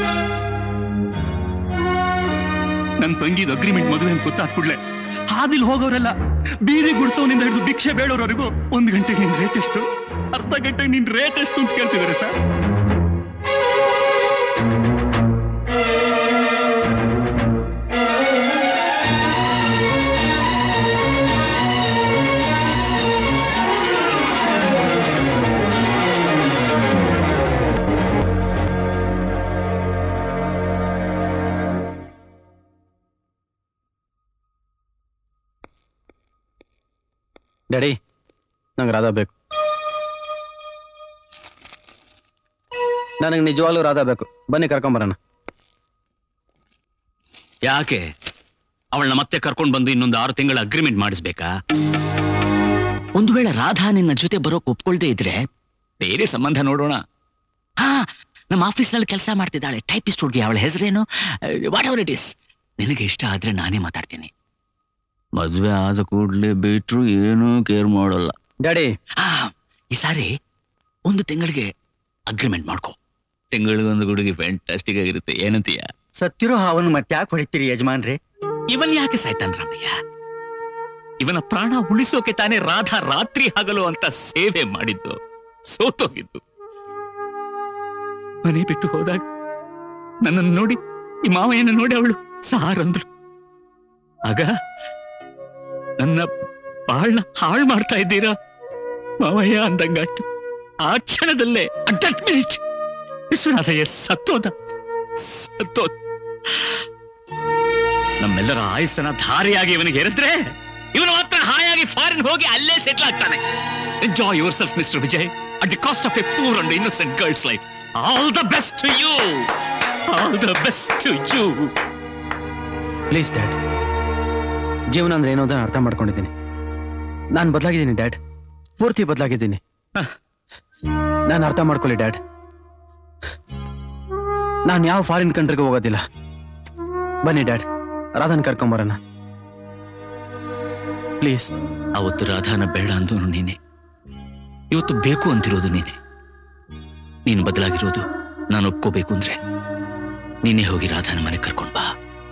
ನನ್ ತಂಗಿದ ಅಗ್ರಿಮೆಂಟ್ ಮದುವೆ ಅಂತ ಗೊತ್ತಾದ ಕೂಡ್ಲೆ ಹಾದಿಲ್ ಹೋಗೋರೆಲ್ಲ ಬೀದಿ ಗುಡ್ಸೋನಿಂದ ಹಿಡಿದು ಭಿಕ್ಷೆ ಬೇಡೋರವರೆಗೂ ಒಂದ್ ಗಂಟೆಗೆ ನಿನ್ ರೇಟ್ ಎಷ್ಟು ಅರ್ಧ ಗಂಟೆಗೆ ನಿನ್ ರೇಟ್ ಎಷ್ಟು ಅಂತ ಕೇಳ್ತಿದಾರೆ ಸರ್ ಡ್ಯಾಡಿ ನಂಗೆ ರಾಧಾ ಬೇಕು ನನಗೆ ನಿಜವಾಗ್ಲೂ ರಾಧಾ ಬೇಕು ಬನ್ನಿ ಕರ್ಕೊಂಬರೋಣ ಯಾಕೆ ಅವಳನ್ನ ಮತ್ತೆ ಕರ್ಕೊಂಡು ಬಂದು ಇನ್ನೊಂದು ಆರು ತಿಂಗಳ ಅಗ್ರಿಮೆಂಟ್ ಮಾಡಿಸ್ಬೇಕಾ ಒಂದು ವೇಳೆ ರಾಧಾ ನಿನ್ನ ಜೊತೆ ಬರೋಕ್ ಒಪ್ಕೊಳ್ದೇ ಇದ್ರೆ ಬೇರೆ ಸಂಬಂಧ ನೋಡೋಣ ಹಾ ನಮ್ಮ ಆಫೀಸ್ನಲ್ಲಿ ಕೆಲಸ ಮಾಡ್ತಿದ್ದಾಳೆ ಟೈಪಿಸ್ಟ್ ಹುಡುಗಿ ಅವಳ ಹೆಸರೇನು ವಾಟ್ ಎವರ್ ಇಟ್ ಇಸ್ ನಿನಗೆ ಇಷ್ಟ ಆದ್ರೆ ನಾನೇ ಮಾತಾಡ್ತೀನಿ ಮದ್ವೆ ಆದ ಕೂಡ್ಲೆ ಬಿಟ್ರು ಏನೂ ಕೇರ್ ಮಾಡೋಲ್ಲ ಡ್ಯಾಡಿ ಈ ಸಾರಿ ಒಂದು ತಿಂಗಳಿಗೆ ಅಗ್ರಿಮೆಂಟ್ ಮಾಡ್ಕೋ ತಿಂಗಳಿಗೊಂದು ಹುಡುಗಿ ಫ್ಯಾಂಟಾಸ್ಟಿಕ್ ಆಗಿರುತ್ತೆ ಏನಂತೀಯ ಸತ್ತಿರೋ ಹಾವನ್ನು ಮತ್ತೆ ಯಾಕೆ ಹೊಡಿತೀರಿ ಯಜಮಾನ್ರಿ ಇವನ್ ಯಾಕೆ ಸಾಯ್ತಾನ ರಾಮಯ್ಯ ಇವನ ಪ್ರಾಣ ಉಳಿಸೋಕೆ ತಾನೇ ರಾಧಾ ರಾತ್ರಿ ಹಗಲು ಅಂತ ಸೇವೆ ಮಾಡಿದ್ದು ಸೋತೋಗಿದ್ದು ಮನೆ ಬಿಟ್ಟು ಹೋದಾಗ ನನ್ನನ್ನು ನೋಡಿ ಈ ಮಾವಯ್ಯನ ನೋಡಿ ಅವಳು ಸಾರಂದ್ರು ಆಗ ನನ್ನ ಬಾಳ್ನ ಹಾಳು ಮಾಡ್ತಾ ಇದ್ದೀರಾ ಮಾವಯ್ಯ ಅಂದಂಗಾಯ್ತು ಆ ಕ್ಷಣದಲ್ಲೇ ಅಟ್ ಮಿನಿಟ್ ವಿಶ್ವನಾಥಯ್ಯ ಸತ್ತೋದ ಸತ್ತೋದ ನಮ್ಮೆಲ್ಲರ ಆಯಸ್ಸನ ಧಾರಿಯಾಗಿ ಇವನಿಗೆ ಎರೆದ್ರೆ ಇವನು ಮಾತ್ರ ಹಾಯಾಗಿ ಫಾರಿನ್ ಹೋಗಿ ಅಲ್ಲೇ ಸೆಟ್ಲ್ ಆಗ್ತಾನೆ enjoy yourself mister Vijay at the cost of a poor and innocent girls life all the best to you all the best to you please dad ಜೀವನ ಅಂದ್ರೆ ಏನೋ ಅಂತ ಅರ್ಥ ಮಾಡ್ಕೊಂಡಿದ್ದೀನಿ ನಾನು ಬದಲಾಗಿದ್ದೀನಿ ಡ್ಯಾಡ್ ಪೂರ್ತಿ ಬದಲಾಗಿದ್ದೀನಿ ನಾನು ಅರ್ಥ ಮಾಡ್ಕೊಳ್ಳಿ ಡ್ಯಾಡ್ ನಾನು ಯಾವ ಫಾರಿನ್ ಕಂಟ್ರಿಗೆ ಹೋಗೋದಿಲ್ಲ ಬನ್ನಿ ಡ್ಯಾಡ್ ರಾಧನ್ ಕರ್ಕೊಂಬರೋಣ ಪ್ಲೀಸ್ ಅವತ್ತು ರಾಧಾನ ಬೇಡ ಅಂದೋನು ನೀನೆ ಇವತ್ತು ಬೇಕು ಅಂತಿರೋದು ನೀನೆ ನೀನು ಬದಲಾಗಿರೋದು ನಾನು ಒಪ್ಕೋಬೇಕು ಅಂದ್ರೆ ನೀನೇ ಹೋಗಿ ರಾಧಾನ ಮನೆ ಕರ್ಕೊಂಡ್ ಬಾ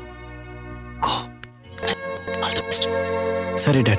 ಆಲ್ ದ ಬೆಸ್ಟ್ ಸರಿ ಡ್ಯಾಡ್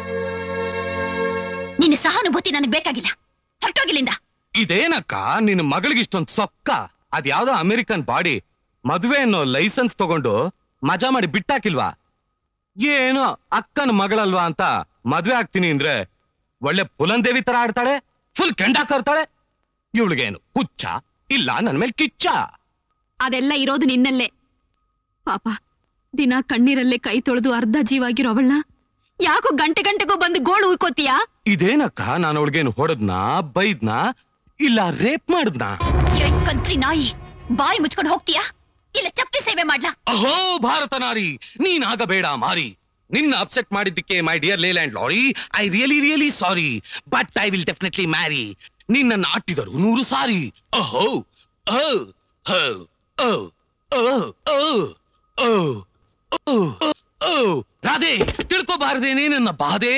ನಿನ್ನ ಸಹಾನುಭೂತಿ ನನಗೆ ಬೇಕಾಗಿಲ್ಲ ಹೊರಟೋಗಿಲ್ಲಿಂದ ಇದೇನಕ್ಕ ನಿನ್ನ ಮಗಳಿಗೆ ಇಷ್ಟೊಂದ್ ಸೊಕ್ಕ ಅದ್ಯಾವ್ದೋ ಅಮೆರಿಕನ್ ಬಾಡಿ ಮದುವೆ ಅನ್ನೋ ಲೈಸೆನ್ಸ್ ತಗೊಂಡು ಮಜಾ ಮಾಡಿ ಬಿಟ್ಟಾಕಿಲ್ವಾ ಏನೋ ಅಕ್ಕನ ಮಗಳಲ್ವಾ ಅಂತ ಮದ್ವೆ ಆಗ್ತೀನಿ ಅಂದ್ರೆ ಒಳ್ಳೆ ಪುಲಂದೇವಿ ತರ ಆಡ್ತಾಳೆ ಫುಲ್ ಕೆಂಡಾಕರ್ತಾಳೆ ಇವಳಿಗೇನು ಹುಚ್ಚ ಇಲ್ಲ ನನ್ ಮೇಲೆ ಕಿಚ್ಚ ಅದೆಲ್ಲ ಇರೋದು ನಿನ್ನಲ್ಲೇ ಪಾಪ ದಿನ ಕಣ್ಣೀರಲ್ಲೇ ಕೈ ತೊಳೆದು ಅರ್ಧ ಜೀವಾಗಿರೋ ಅವಳನ್ನ ಯಾಕೋ ಗಂಟೆ ಗಂಟೆಗೂ ಬಂದು ಗೋಳು ಉಯ್ಕೋತೀಯಾ ಇದೇನಕ್ಕ ನಾನು ಅವಳಿಗೇನು ಹೊಡೆದ್ನಾ ಬೈದ್ನಾ ಇಲ್ಲ ರೇಪ್ ಮಾಡಿದ್ನಾ ಏ ಕಂತ್ರಿ ನಾಯಿ ಬಾಯಿ ಮುಚ್ಕೊಂಡು ಹೋಗ್ತೀಯಾ ಇಲ್ಲ ಚಪ್ಪಲಿ ಸೇವೆ ಮಾಡ್ಲಾ ಅಹೋ ಭಾರತ ನಾರಿ ನೀನಾಗಬೇಡ ಮಾರಿ ನಿನ್ನ ಅಪ್ಸೆಟ್ ಮಾಡಿದ್ದಕ್ಕೆ my dear Leyland lorry I really really sorry but I will definitely marry ನಿನ್ನ ಆಟಿದರು ನೂರು ಸಾರಿ ಅಹೋ ಅಹೋ, ಹೋ, ಓ, ಓ, ಓ, ಓ, ಓ, ಓ. ರಾಧೆ ತಿಳ್ಕೊಬಾರದೇನೆ ನನ್ನ ಬಾಧೆ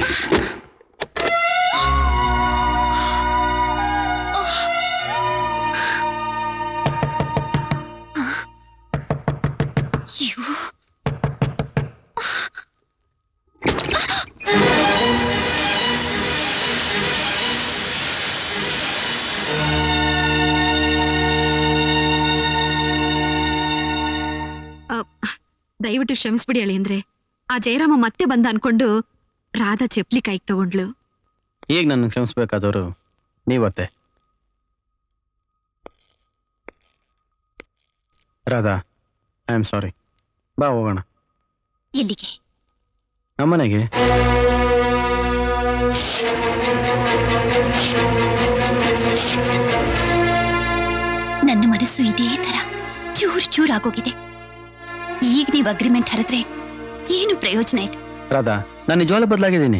ಅ, ದಯವಿಟ್ಟು ಕ್ಷಮಿಸ್ಬಿಡಿ ಅಳಿ ಅಂದ್ರೆ ಆ ಜಯರಾಮ ಮತ್ತೆ ಬಂದ ಅನ್ಕೊಂಡು ರಾಧಾ ಚಪ್ಲಿ ಕೈಗೆ ತಗೊಂಡ್ಲು ಈಗ ನನ್ನ ಕ್ಷಮಿಸ್ಬೇಕಾದವರು ನೀವತ್ತೆ ರಾಧಾ ಐ ಆಮ್ ಸಾರಿ ಬಾ ಹೋಗೋಣ ಎಲ್ಲಿಗೆ ನಮ್ಮನೆಗೆ ನನ್ನ ಮನಸ್ಸು ಇದೇ ತರ ಚೂರ್ ಚೂರ್ ಆಗೋಗಿದೆ ಈಗ ನೀವು ಅಗ್ರಿಮೆಂಟ್ ಹರಿದ್ರೆ ಏನು ಪ್ರಯೋಜನ ಇದೆ ರಾಧಾ ನಾನು ನಿಜವಾಗ್ಲೂ ಬದಲಾಗಿದ್ದೀನಿ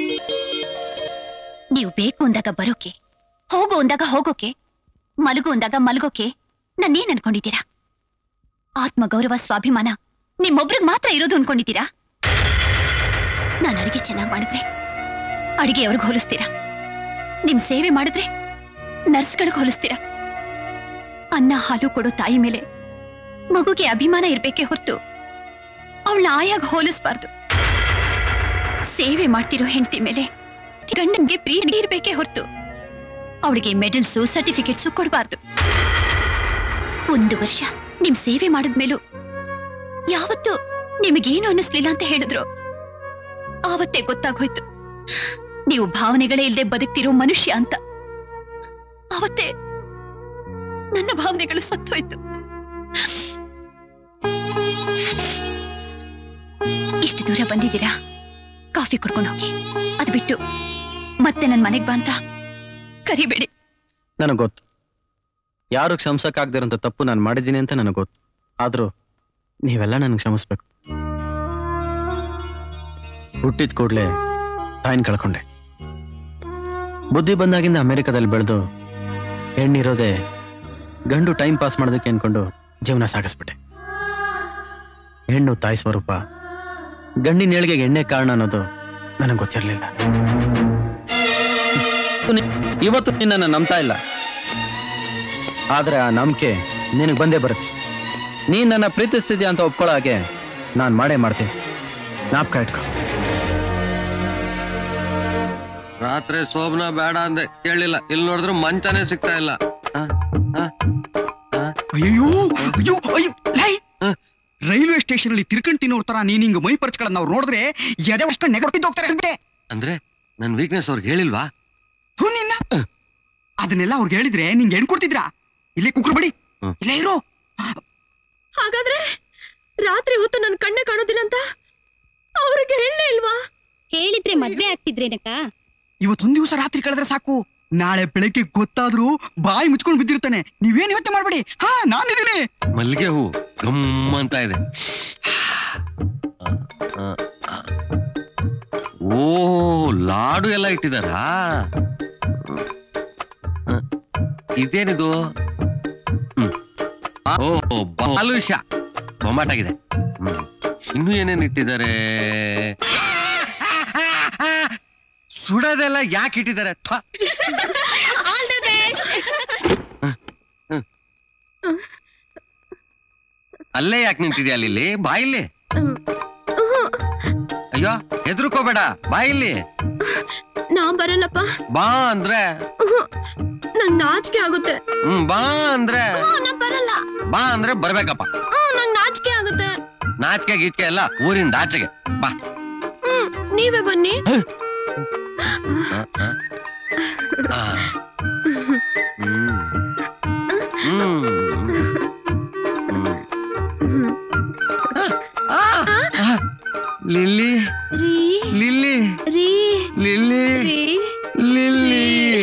ನೀವು ಬೇಕು ಅಂದಾಗ ಬರೋಕೆ ಹೋಗು ಅಂದಾಗ ಹೋಗೋಕೆ ಮಲಗು ಅಂದಾಗ ಮಲಗೋಕೆ ನನ್ನೇನ್ ಅನ್ಕೊಂಡಿದ್ದೀರಾ ಆತ್ಮ ಗೌರವ ಸ್ವಾಭಿಮಾನ ನಿಮ್ಮೊಬ್ರಿಗೆ ಮಾತ್ರ ಇರೋದು ಅನ್ಕೊಂಡಿದ್ದೀರಾ ನಾನು ಅಡಿಗೆ ಚೆನ್ನಾಗಿ ಮಾಡಿದ್ರೆ ಅಡಿಗೆ ಅವ್ರಿಗೆ ಹೋಲಿಸ್ತೀರಾ ನಿಮ್ ಸೇವೆ ಮಾಡಿದ್ರೆ ನರ್ಸ್ಗಳಿಗೆ ಹೋಲಿಸ್ತೀರಾ ಅನ್ನ ಹಾಲು ಕೊಡೋ ತಾಯಿ ಮೇಲೆ ಮಗುಗೆ ಅಭಿಮಾನ ಇರ್ಬೇಕೇ ಹೊರತು ಅವಳನ್ನ ಆಯಾಗ ಹೋಲಿಸ್ಬಾರ್ದು ಸೇವೆ ಮಾಡ್ತಿರೋ ಹೆಂಡತಿ ಮೇಲೆ ಗಂಡನ್ಗೆ ಪ್ರೀತಿ ಇರ್ಬೇಕೇ ಹೊರತು ಅವಳಿಗೆ ಮೆಡಲ್ಸು ಸರ್ಟಿಫಿಕೇಟ್ಸು ಕೊಡಬಾರ್ದು ಒಂದು ವರ್ಷ ನಿಮ್ ಸೇವೆ ಮಾಡಿದ್ಮೇಲೂ ಯಾವತ್ತು ನಿಮಗೇನು ಅನ್ನಿಸ್ಲಿಲ್ಲ ಅಂತ ಹೇಳಿದ್ರು ಆವತ್ತೇ ಗೊತ್ತಾಗೋಯ್ತು ನೀವು ಭಾವನೆಗಳೇ ಇಲ್ಲದೆ ಬದುಕ್ತಿರೋ ಮನುಷ್ಯ ಅಂತ ಅವತ್ತೇ ನನ್ನ ಭಾವನೆಗಳು ಸತ್ತೋಯ್ತು ಇಷ್ಟು ದೂರ ಬಂದಿದ್ದೀರಾ ಕಾಫಿ ಕುಡ್ಕೊಂಡು ಹೋಗಿ ಅದು ಬಿಟ್ಟು ಮತ್ತೆ ನನ್ ಮನೆಗ್ ಬಾ ಅಂತ ಕರಿಬೇಡಿ ನನಗೆ ಗೊತ್ತು ಯಾರು ಕ್ಷಮಿಸಕ್ಕಾಗ್ದಿರೋಂಥ ತಪ್ಪು ನಾನು ಮಾಡಿದ್ದೀನಿ ಅಂತ ನನಗೆ ಗೊತ್ತು ಆದರೂ ನೀವೆಲ್ಲ ನನಗೆ ಕ್ಷಮಿಸ್ಬೇಕು ಹುಟ್ಟಿದ ಕೂಡಲೇ ತಾಯಿನ ಕಳ್ಕೊಂಡೆ ಬುದ್ಧಿ ಬಂದಾಗಿಂದ ಅಮೆರಿಕದಲ್ಲಿ ಬೆಳೆದು ಹೆಣ್ಣಿರೋದೇ ಗಂಡು ಟೈಮ್ ಪಾಸ್ ಮಾಡೋದಕ್ಕೆ ಅನ್ಕೊಂಡು ಜೀವನ ಸಾಗಿಸ್ಬಿಟ್ಟೆ ಹೆಣ್ಣು ತಾಯಿ ಸ್ವರೂಪ ಗಂಡಿನ ಏಳಿಗೆಗೆ ಎಣ್ಣೆ ಕಾರಣ ಅನ್ನೋದು ನನಗೆ ಗೊತ್ತಿರಲಿಲ್ಲ ಇವತ್ತು ನಿನ್ನ ನಂಬ್ತಾ ಇಲ್ಲ ಆದ್ರೆ ಆ ನಂಬಿಕೆ ನಿನಗೆ ಬಂದೇ ಬರುತ್ತೆ ನೀನ್ ನನ್ನ ಪ್ರೀತಿಸ್ತಿದ್ಯಾ ಅಂತ ಒಪ್ಕೊಳ್ಳೋ ಹಾಗೆ ನಾನು ಮಾಡೇ ಮಾಡ್ತೀನಿ ಜ್ಞಾಪಕ ಇಟ್ಕೊ ರಾತ್ರಿ ಶೋಭನ ಬೇಡ ಅಂದೆ ಕೇಳಿಲ್ಲ ಇಲ್ಲಿ ನೋಡಿದ್ರೆ ಮಂಚನೇ ಸಿಗ್ತಾ ಇಲ್ಲ ಆ, ಆ, ಆ. ಅಯ್ಯೋ ಅಯ್ಯೋ ಅಯ್ಯೋ ಲೈ ರೈಲ್ವೆ ಸ್ಟೇಷನ್ ಅಲ್ಲಿ ತಿರ್ಕೊಂಡ್ ತಿನ್ನೋರ್ ತರ ನೀನ್ ಹಿಂಗ್ ಮೈ ಪರ್ಚ್ಗಳನ್ನ ಅವ್ರು ನೋಡಿದ್ರೆ ಎದೆ ಅಷ್ಟು ನೆಗಡ್ತಿದ್ದು ಹೋಗ್ತಾರೆ ಹೇಳ್ಬಿಟ್ಟೆ ಅಂದ್ರೆ ನನ್ ವೀಕ್ನೆಸ್ ಅವ್ರಿಗೆ ಹೇಳಿಲ್ವಾ ಹ್ಞೂ ನಿನ್ನ ಅದನ್ನೆಲ್ಲ ಅವ್ರಿಗೆ ಹೇಳಿದ್ರೆ ನಿಂಗೆ ಹೆಣ್ ಕೊಡ್ತಿದ್ರಾ ಇಲ್ಲೇ ಕುಕ್ರು ಬಡಿ ಇಲ್ಲೇ ಇರು ಹಾಗಾದ್ರೆ ರಾತ್ರಿ ಹೊತ್ತು ನನ್ ಕಣ್ಣೆ ಕಾಣೋದಿಲ್ಲ ಅಂತ ಅವ್ರಿಗೆ ಹೇಳಲೇ ಇಲ್ವಾ ಹೇಳಿದ್ರೆ ಮದ್ವೆ ಆಗ್ತಿದ್ರೇನಕ್ಕ ಇವತ್ತೊಂದ್ ದಿವಸ ರಾತ್ರಿ ಕಳೆದ್ರೆ ಸಾಕು ನಾಳೆ ಬೆಳಗ್ಗೆ ಗೊತ್ತಾದ್ರೂ ಬಾಯಿ ಮುಚ್ಕೊಂಡು ಬಿದ್ದಿರ್ತಾನೆ ನೀವೇನ್ ಯೋಚನೆ ಮಾಡ್ಬೇಡಿ ಹಾ ನಾನಿದ್ದೀನಿ ಮಲ್ಲಿಗೆ ಹೂ ಗಮ್ ಅಂತ ಇದೆ ಆ, ಆ. ಓ ಲಾಡು ಎಲ್ಲ ಇಟ್ಟಿದಾರಾ ಆ, ಇದೇನಿದು ಹ್ಮ್. ಓ ಬಾಲುಷ ಬೊಂಬಾಟಾಗಿದೆ ಹ್ಮ್. ಇನ್ನು ಏನೇನ್ ಇಟ್ಟಿದ್ದಾರೆ ಸುಡೋದೆಲ್ಲ ಯಾಕೆ ಇಟ್ಟಿದ್ದಾರೆ ಥು. ಆಲ್ ದ ಅಲ್ಲೇ ಯಾಕೆ ನಿಂತಿದ್ಯಾ ಅಲ್ಲಿ ಬಾಯಿಲಿ ಅಯ್ಯೋ ಹೆದರ್ಕೋಬೇಡ ಬಾಯಿಲಿ ನಾ ಬರಲ್ಲಪ್ಪ ಬಾ ಅಂದ್ರೆ ನಂಗ್ ನಾಚಿಕೆ ಆಗುತ್ತೆ ಹ್ಮ್ ಬಾ ಅಂದ್ರೆ ಹ್ಮ್, ನಾ ಬರಲ್ಲ ಬಾ ಅಂದ್ರೆ ಬರ್ಬೇಕಪ್ಪ ಹ್ಮ್ ನಂಗ್ ನಾಚಿಕೆ ಆಗುತ್ತೆ ನಾಚಿಕೆ ಗೀಚಿಕೆ ಎಲ್ಲ ಊರಿಂದ ಆಚೆಗೆ ಬಾ ಹ್ಮ್ ನೀವೇ ಬನ್ನಿ ಆ, ಆ. ಆ. ಹ್ಮ್. ಹ್ಮ್. ಹ್ಮ್. ಆ, ಆ. ಲಿಲ್ಲಿ ರೀ ಲಿಲ್ಲಿ ರೀ ಲಿಲ್ಲಿ ರೀ ಲಿಲ್ಲಿ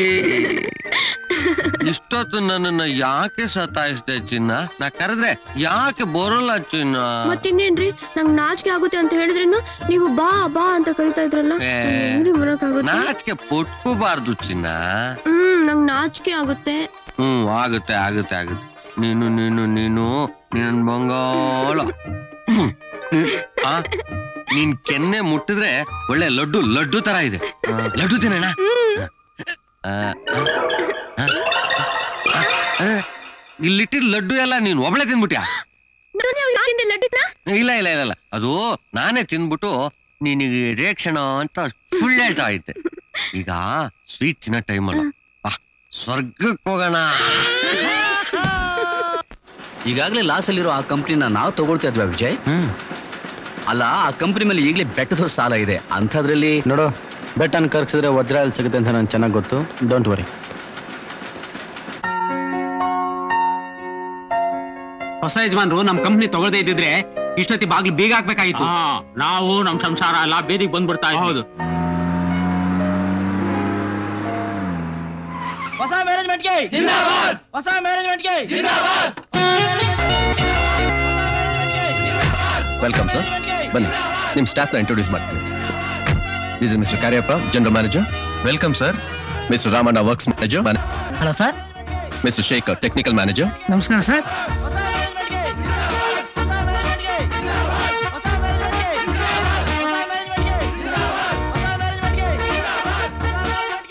ಇಷ್ಟೊತ್ತು ನನ್ನನ್ನ ಯಾಕೆ ಸತಾಯಿಸ್ದೆ ಚಿನ್ನ ನಾ ಕರೆದ್ರೆ ಯಾಕೆ ಬರೋಲ್ಲ ಚಿನ್ನ ಮತ್ತಿನ್ನೇನ್ರಿ ನಂಗ್ ನಾಚಿಕೆ ಆಗುತ್ತೆ ಅಂತ ಹೇಳಿದ್ರೇನು ನೀವು ಬಾ ಬಾ ಅಂತ ಕರಿತಾ ಇದ್ರಲ್ಲ ಏ, ಹೆಂಗ್ರಿ ಬರಕ್ಕಾಗುತ್ತೆ ನಾಚಿಕೆ ಪುಟ್ಕೋಬಾರ್ದು ಚಿನ್ನ ಹ್ಮ್ ನಂಗ್ ನಾಚಿಕೆ ಆಗುತ್ತೆ ಹ್ಮ್ ಆಗುತ್ತೆ ಆಗುತ್ತೆ ಆಗುತ್ತೆ ನೀನು ನೀನು ನೀನು ನಿನ್ನ ಬಂಗಾಳ ಹ್ಮ್. ನೀನ್- ಆ, ನೀನ್ ಕೆನ್ನೆ ಮುಟ್ಟಿದ್ರೆ ಒಳ್ಳೆ ಲಡ್ಡು ಲಡ್ಡು ತರ ಇದೆ ಆ, ಲಡ್ಡು ತಿನ್ನೋಣ ಆ, ಆ, ಆ, ಆ, ಆ, ಇಲ್ಲಿಟ್ಟಿದ್ ಲಡ್ಡು ಎಲ್ಲ ನೀನ್ ಒಬ್ಳೆ ತಿನ್ಬಿಟ್ಯಾ ಲಡ್ಡಿದ್ನ ಇಲ್ಲ ಇಲ್ಲ ಇಲ್ಲ ಇಲ್ಲ ಅದು ನಾನೇ ತಿಂದ್ಬಿಟ್ಟು ನಿನಗೆ ರಿಯಾಕ್ಷನ್ ಅಂತ ಸುಳ್ಳು ಹೇಳ್ತಾ ಇದ್ದೆ ಈಗ ಸ್ವೀಟ್ ತಿನ್ನೋ ಟೈಮ್ ಅಲ್ಲ ಬಾ ಸ್ವರ್ಗಕ್ಕೆ ಹೋಗೋಣ ಈಗಾಗಲೇ ಲಾಸ್ ಅಲ್ಲಿರೋ ಆ ಕಂಪ್ನಿನ ನಾವು ತಗೊಳ್ತಾ ಇದ್ವಾ ವಿಜಯ್ ಅಲ್ಲ ಆ ಕಂಪ್ನಿ ಮೇಲೆ ಈಗಲೇ ಬೆಟ್ಟದ ಸಾಲ ಇದೆ ಅಂಥದ್ರಲ್ಲಿ ನೋಡು ಬೆಟ್ಟನ್ ಕರ್ಗಿಸಿದ್ರೆ ವಜ್ರ ಎಲ್ಲಿ ಸಿಗುತ್ತೆ ಅಂತ ನಂಗೆ ಚೆನ್ನಾಗಿ ಗೊತ್ತು ಡೋಂಟ್ ವರಿ ಹೊಸ ಯಜಮಾನ್ರು ನಮ್ ಕಂಪ್ನಿ ತಗೊಳ್ದೇ ಇದ್ದಿದ್ರೆ ಇಷ್ಟೊತ್ತಿ ಬಾಗ್ಲು ಬೀಗ ಹಾಕ್ಬೇಕಾಗಿತ್ತು ನಾವು ನಮ್ ಸಂಸಾರ ಎಲ್ಲ ಬೇದಿಗೆ ಬಂದ್ಬಿಡ್ತಾ ಹೌದು ಹೊಸ ಮ್ಯಾನೇಜ್ಮೆಂಟ್ಗೆ ಹೊಸ ಮ್ಯಾನೇಜ್ಮೆಂಟ್ಗೆ ವೆಲ್ಕಮ್ ಸರ್ ಬನ್ನಿ ನಿಮ್ಮ ಸ್ಟಾಫ್ನ ಇಂಟ್ರೊಡ್ಯೂಸ್ ಮಾಡ್ತೀನಿ this is mister Kariappa general manager welcome sir mister Ramanna works manager hello sir mister Shekhar technical manager ನಮಸ್ಕಾರ ಸರ್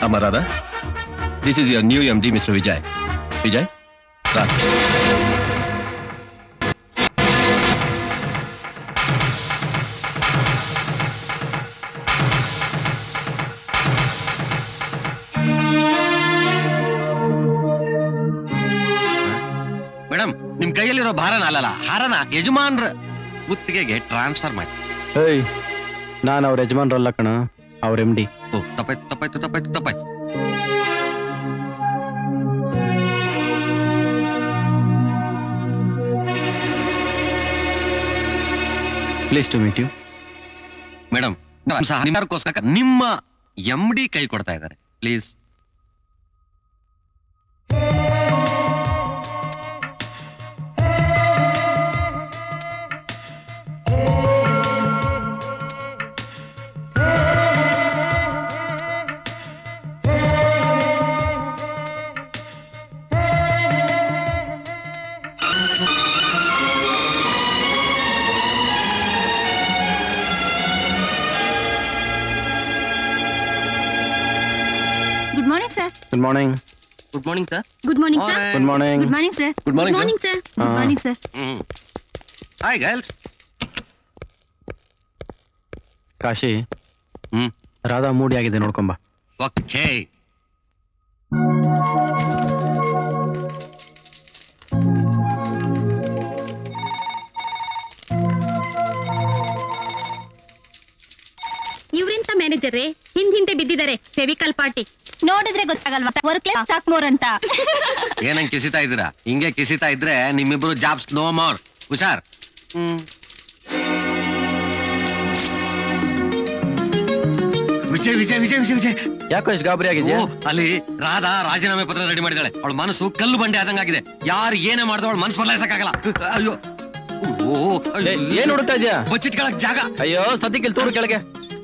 ಅಮರಾಧ this is your new M D mister Vijay Vijay ರಾ. ಮೇಡಮ್ ನಿಮ್ ಕೈಯಲ್ಲಿರೋ ಭಾರನ ಅಲ್ಲಲ್ಲ ಹಾರನ ಯಜಮಾನ್ರ ಗುತ್ತಿಗೆಗೆ ಟ್ರಾನ್ಸ್ಫರ್ ಮಾಡಿ ಏಯ್ ನಾನು ಅವ್ರ ಯಜಮಾನ್ರಲ್ಲ ಕಣ ಅವ್ರ ಎಮ್ ಡಿ ಓ ತಪ್ಪಾಯ್ತು ತಪ್ಪಾಯ್ತು ತಪ್ಪಾಯ್ತು ತಪ್ಪಾಯ್ತು please to meet you madam ನಿಮ್ಮಕ್ಕೋಸ್ಕರ ನಿಮ್ಮ ಎಂ ಡಿ ಕೈ ಕೊಡ್ತಾ ಇದ್ದಾರೆ please good morning sir good morning good morning sir good morning sir Good morning. Good morning sir Good morning, sir. Morning sir ಹಾ. Good morning sir hi girls Kashi hmm Radha moody ಆಗಿದೆ ನೋಡ್ಕೊಂಬ okay ಇವ್ರಿಂತ manager ಹಿಂದ್ ಹಿಂದೆ ಬಿದ್ದಿದ್ದಾರೆ Fevicol party ನೋಡಿದ್ರೆ ಗೊತ್ತಾಗಲ್ವಾ work ಸಾಕ್ more ಅಂತ ಏನಂಗ್ ಕಿಸಿತಾ ಇದ್ದೀರಾ ಹಿಂಗೆ ಕಿಸಿತಾ ಇದ್ರೆ ನಿಮ್ಮಿಬ್ರು ಜಾಬ್ಸ್ ನೋ ಮೋರ್ ಹುಷಾರ್ ವಿಜಯ್ ವಿಜಯ್ ವಿಜಯ್ ವಿಜಯ್ ವಿಜಯ್ ಯಾಕೋ ಇಷ್ಟು ಗಾಬರಿ ಆಗಿದ್ಯಾ ಓ, ಅಲ್ಲಿ ರಾಧಾ ರಾಜೀನಾಮೆ ಪತ್ರ ರೆಡಿ ಮಾಡಿದಾಳೆ ಅವಳ ಮನಸ್ಸು ಕಲ್ಲು ಬಂಡೆ ಆದಂಗಾಗಿದೆ ಯಾರು ಏನೇ ಮಾಡಿದ್ರು ಅವಳ ಮನಸ್ಸು ಬದಲಾಯಿಸಕ್ಕಾಗಲ್ಲ ಅಯ್ಯೋ ಓ ಏ, ಏನ್ ಹುಡುಕ್ತಾ ಇದ್ಯಾ ಬಚ್ಚಿಟ್ಕೊಳಕ್ ಜಾಗ ಅಯ್ಯೋ ಸದ್ಯಕ್ಕೆ ಇಲ್ಲಿ ತೂರು ಕೆಳಗೆ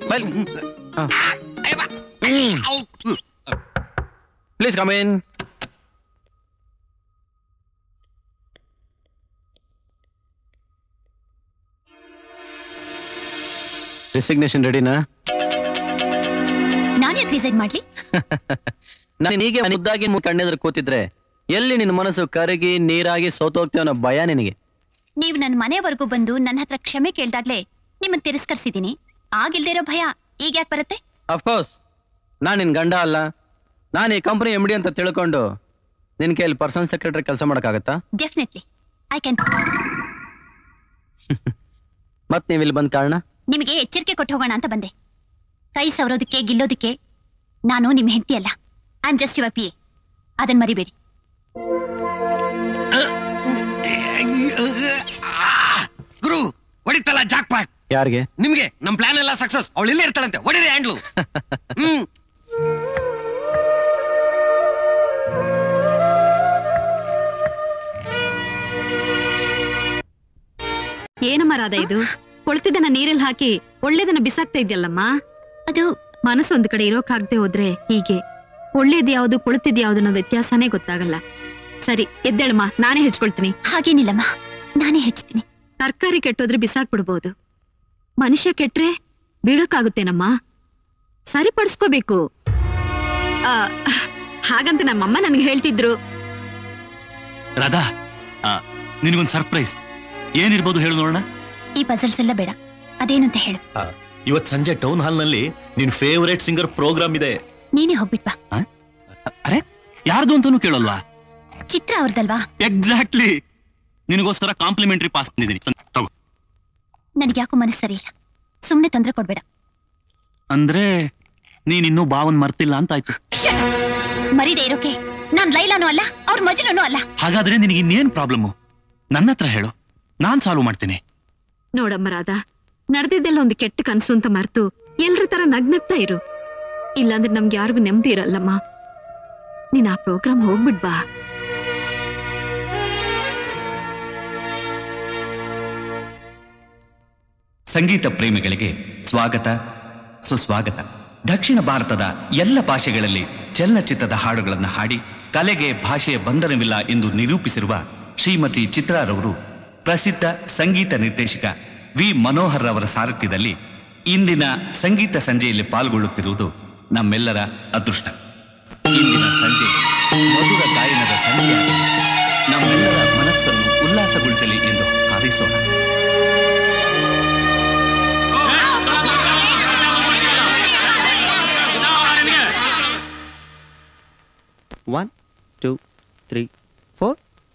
ಪ್ಲೀಸ್ ಕಮ್ ಇನ್ ರಿಸಿಗ್ನೇಷನ್ ರೆಡಿನಾ ನಾನು ಯಾಕೆ ರಿಸೈನ್ ಮಾಡ್ಲಿ ನಾನು ಹೀಗೆ ಮುದ್ದಾಗಿ ಕಣ್ಣೆದ್ರು ಕೂತಿದ್ರೆ ಎಲ್ಲಿ ನಿನ್ನ ಮನಸ್ಸು ಕರಗಿ ನೀರಾಗಿ ಸೋತೋಗ್ತೇವೆ ಅನ್ನೋ ಭಯ ನಿನಗೆ ನೀವು ನನ್ನ ಮನೆವರೆಗೂ ಬಂದು ನನ್ನ ಹತ್ರ ಕ್ಷಮೆ ಕೇಳ್ದಾಗ್ಲೇ ನಿಮ್ಮನ್ನ ತಿರಸ್ಕರಿಸಿದೀನಿ ಆಗಿಲ್ದೇ ಇರೋ ಭಯ ಈಗ ಯಾಕೆ ಬರುತ್ತೆ ಅಫ್ಕೋರ್ಸ್ ನಾನು ನಿನ್ ಗಂಡ ಅಲ್ಲ ನಾನು ಈ ಕಂಪನಿ ಎಮ್ ಡಿ ಅಂತ ತಿಳ್ಕೊಂಡು ನಿನ್ ಕೈಯಲ್ಲಿ ಪರ್ಸನಲ್ ಸೆಕ್ರೆಟರಿ ಕೆಲಸ ಮಾಡೋಕ್ಕಾಗತ್ತಾ ಡೆಫಿನೆಟ್ಲಿ ಐ ಕ್ಯಾನ್ ಮತ್ ನೀವು ಇಲ್ಲಿ ಬಂದ ಕಾರಣ ನಿಮಗೆ ಎಚ್ಚರಿಕೆ ಕೊಟ್ಟು ಹೋಗೋಣ ಅಂತ ಬಂದೆ ಕೈ ಸವರೋದಕ್ಕೆ ಗಿಲ್ಲೋದಕ್ಕೆ ನಾನು ನಿಮ್ಮ ಹೆಂಡತಿ ಅಲ್ಲ I am just your P A ಅದನ್ನ ಮರಿಬೇಡಿ ಗುರು ಹೊಡಿತಲ್ಲ ಜಾಕ್ ಪಾಟ್ ಯಾರಿಗೆ ನಿಮ್ಗೆ ನಮ್ ಪ್ಲಾನ್ ಎಲ್ಲ ಸಕ್ಸಸ್ ಅವಳು ಇಲ್ಲೇ ಇರ್ತಾಳಂತೆ ಹೊಡಿದೆ ಹ್ಯಾಂಡ್ಲು ಹ್ಮ್ ಏನಮ್ಮ ರಾಧ ಇದು ಕೊಳ್ತಿದ್ದನ್ನ ನೀರಲ್ಲಿ ಹಾಕಿ ಒಳ್ಳೇದನ್ನ ಬಿಸಾಕ್ತಾ ಇದೆಯಲ್ಲಮ್ಮ ಅದು ಮನಸ್ಸು ಒಂದ್ ಕಡೆ ಇರೋಕಾಗ್ದೆ ಹೋದ್ರೆ ಹೀಗೆ ಒಳ್ಳೇದ್ ಯಾವ್ದು ಕೊಳ್ತಿದ್ ಯಾವ್ದು ಅನ್ನೋ ವ್ಯತ್ಯಾಸನೇ ಗೊತ್ತಾಗಲ್ಲ ಸರಿ ಎದ್ದೇಳಮ್ಮ ನಾನೇ ಹೆಚ್ಕೊಳ್ತೀನಿ ಹಾಗೇನಿಲ್ಲಮ್ಮ ನಾನೇ ಹೆಚ್ಚುತ್ತೀನಿ ತರಕಾರಿ ಕೆಟ್ಟೋದ್ರೆ ಬಿಸಾಕ್ ಬಿಡ್ಬೋದು ಮನುಷ್ಯ ಕೆಟ್ರೆ ಬೀಳೋಕಾಗುತ್ತೇನಮ್ಮ ಸರಿಪಡಿಸ್ಕೋಬೇಕು ಆ, ಹಾಗಂತ ನಮ್ಮಮ್ಮ ನನ್ಗೆ ಹೇಳ್ತಿದ್ರು ರಾಧಾ ಆ, ನಿನಗೊಂದ್ ಸರ್ಪ್ರೈಸ್ ಏನಿರ್ಬೋದು ಹೇಳು ನೋಡೋಣ ಈ ಪಜಲ್ಸ್ ಎಲ್ಲ ಬೇಡ ಅದೇನು ಅಂತ ಹೇಳು ಇವತ್ ಸಂಜೆ ಟೌನ್ ಹಾಲ್ ನಲ್ಲಿ ನಿನ್ ಫೇವರೇಟ್ ಸಿಂಗರ್ ಪ್ರೋಗ್ರಾಮ್ ಇದೆ ನೀನೇ ಹೋಗ್ಬಿಟ್ ಬಾ ಅರೆ ಯಾರ್ದು ಅಂತಾನು ಕೇಳಲ್ವಾ ಚಿತ್ರ ಅವ್ರದಲ್ವಾ ಎಕ್ಸಾಕ್ಟ್ಲಿ ನಿನಗೋಸ್ಕರ ಕಾಂಪ್ಲಿಮೆಂಟರಿ ಪಾಸ್ ತಂದಿದ್ದೀನಿ ತಗೋ ನನಗೆ ಯಾಕೋ ಮನಸ್ಸು ಸರಿ ಇಲ್ಲ ಸುಮ್ನೆ ತೊಂದರೆ ಕೊಡ್ಬೇಡ ಅಂದ್ರೆ ನೀನಿನ್ನೂ ಬಾವನ್ ಮರ್ತಿಲ್ಲ ಅಂತ ಆಯ್ತು ಮರಿದೆ ಇರೋಕೆ ನಾನ್ ಲೈಲಾನು ಅಲ್ಲ ಅವ್ರ ಮಜುನೂ ಅಲ್ಲ ಹಾಗಾದ್ರೆ ನಿನಗೆ ಇನ್ನೇನ್ ಪ್ರಾಬ್ಲಮ್ ನನ್ನ ಹತ್ರ ಹೇಳು ನಾನ್ ಸಾಲ್ವ್ ಮಾಡ್ತೀನಿ ನೋಡಮ್ಮ ರಾಧಾ ನಡೆದಿದ್ದೆಲ್ಲ ಒಂದು ಕೆಟ್ಟ ಕನ್ಸು ಅಂತ ಮರ್ತು ಎಲ್ರ ತರ ನಗ್ನಗ್ತಾ ಇರು ಇಲ್ಲಾಂದ್ರೆ ನಮ್ಗೆ ಯಾರಿಗೂ ನೆಮ್ಮದಿ ಇರಲ್ಲಮ್ಮ ನೀನ್ ಆ ಪ್ರೋಗ್ರಾಮ್ ಹೋಗ್ಬಿಡ್ ಬಾ ಸಂಗೀತ ಪ್ರೇಮಿಗಳಿಗೆ ಸ್ವಾಗತ ಸುಸ್ವಾಗತ ದಕ್ಷಿಣ ಭಾರತದ ಎಲ್ಲ ಭಾಷೆಗಳಲ್ಲಿ ಚಲನಚಿತ್ರದ ಹಾಡುಗಳನ್ನು ಹಾಡಿ ಕಲೆಗೆ ಭಾಷೆಯ ಬಂಧನವಿಲ್ಲ ಎಂದು ನಿರೂಪಿಸಿರುವ ಶ್ರೀಮತಿ ಚಿತ್ರಾರವರು ಪ್ರಸಿದ್ಧ ಸಂಗೀತ ನಿರ್ದೇಶಕ ವಿ ಮನೋಹರ್ ಅವರ ಸಾರಥ್ಯದಲ್ಲಿ ಇಂದಿನ ಸಂಗೀತ ಸಂಜೆಯಲ್ಲಿ ಪಾಲ್ಗೊಳ್ಳುತ್ತಿರುವುದು ನಮ್ಮೆಲ್ಲರ ಅದೃಷ್ಟ ಸಂಜೆ ಮಧುರ ಗಾಯನದ ಸಂಜೆಯಾಗಲಿ ನಮ್ಮೆಲ್ಲರ ಮನಸ್ಸನ್ನು ಉಲ್ಲಾಸಗೊಳಿಸಲಿ ಎಂದು ಹಾರೈಸೋಣ ಒನ್ ಟೂ ತ್ರೀ ಫೋರ್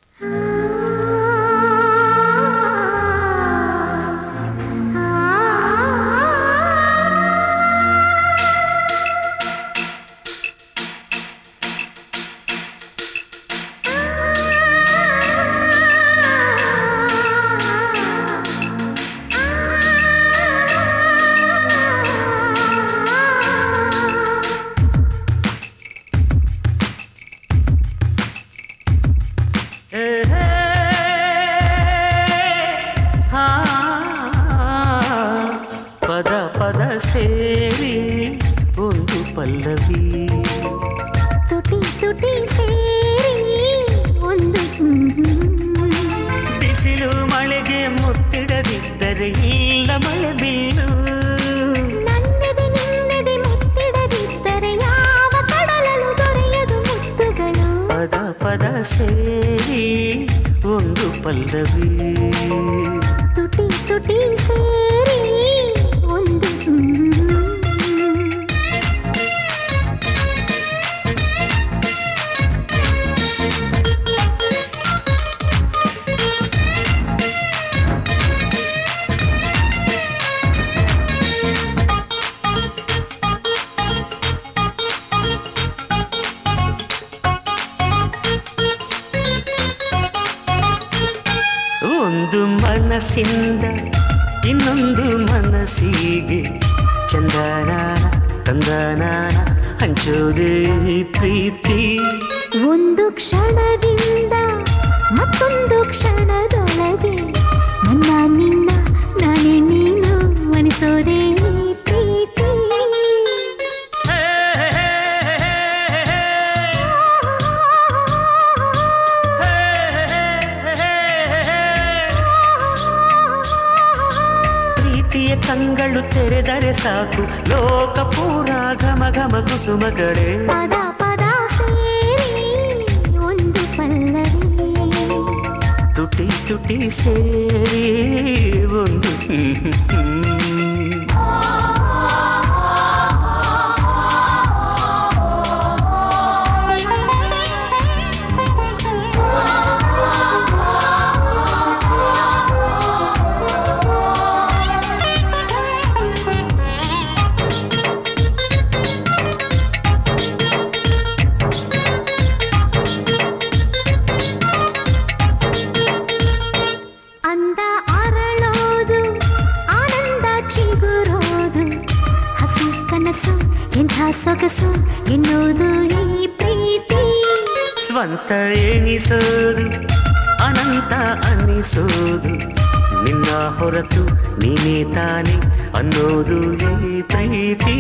ಪದ ಪದ ಸೇರಿ ಒಂದು ಪಲ್ಲವಿ ತುಟಿ ತುಟಿ ಸೇರಿ ಒಂದು ಬಿಸಿಲು ಮಳೆಗೆ ಮುತ್ತಿಡದಿದ್ದರೆ ಇಲ್ಲ ಮಳೆ ಬೀಳು ನನ್ನದೆ ನಿನ್ನದೆ ಮುತ್ತಿಡದಿದ್ದರೆ ಯಾವ ಕಡಲಲು ದೊರೆಯದು ಮುತ್ತುಗಳು ಪದ ಪದ ಸೇರಿ ಒಂದು ಪಲ್ಲವಿ ತುಟಿ ತುಟಿ ಸೇರಿ ಒಂದು ಒಂದು ಮನಸ್ಸಿಂದ ಇನ್ನೊಂದು ಮನಸ್ಸಿಗೆ ಚಂದನ ತಂದನ ಹಂಚೋದೇ ಪ್ರೀತಿ ಒಂದು ಕ್ಷಣದಿಂದ ಮತ್ತೊಂದು ಕ್ಷಣದೊಳಗೆ ನನ್ನ ನಿನ್ನ ನಾನೇ ನೀನು ಅನಿಸೋದೇ ಪ್ರೀತಿ ಪ್ರೀತಿಯ ಕಂಗಳು ತೆರೆದರೆ ಸಾಕು ಲೋಕ ಪೂರ ಘಮ ಘಮ ಕುಸುಮಗಳೇ ಪದ ಪದ ಸೇರಿ ಒಂದು ಪಲ್ಲವಿ ತುಟಿ ತುಟಿ ಸೇರಿ ಒಂದು ಅಂದ ಅರಳೋದು ಆನಂದ ಚಿಗುರೋದು ಹಸಿ ಕನಸು ಎಂಥ ಸೊಗಸು ಎನ್ನುವುದು ಈ ಪ್ರೀತಿ ಸ್ವಂತ ಎನಿಸೋದು ಅನಂತ ಅನ್ನಿಸೋದು ನಿನ್ನ ಹೊರತು ನೀನೇ ತಾನೆ ಅನ್ನೋದು ಈ ಪ್ರೀತಿ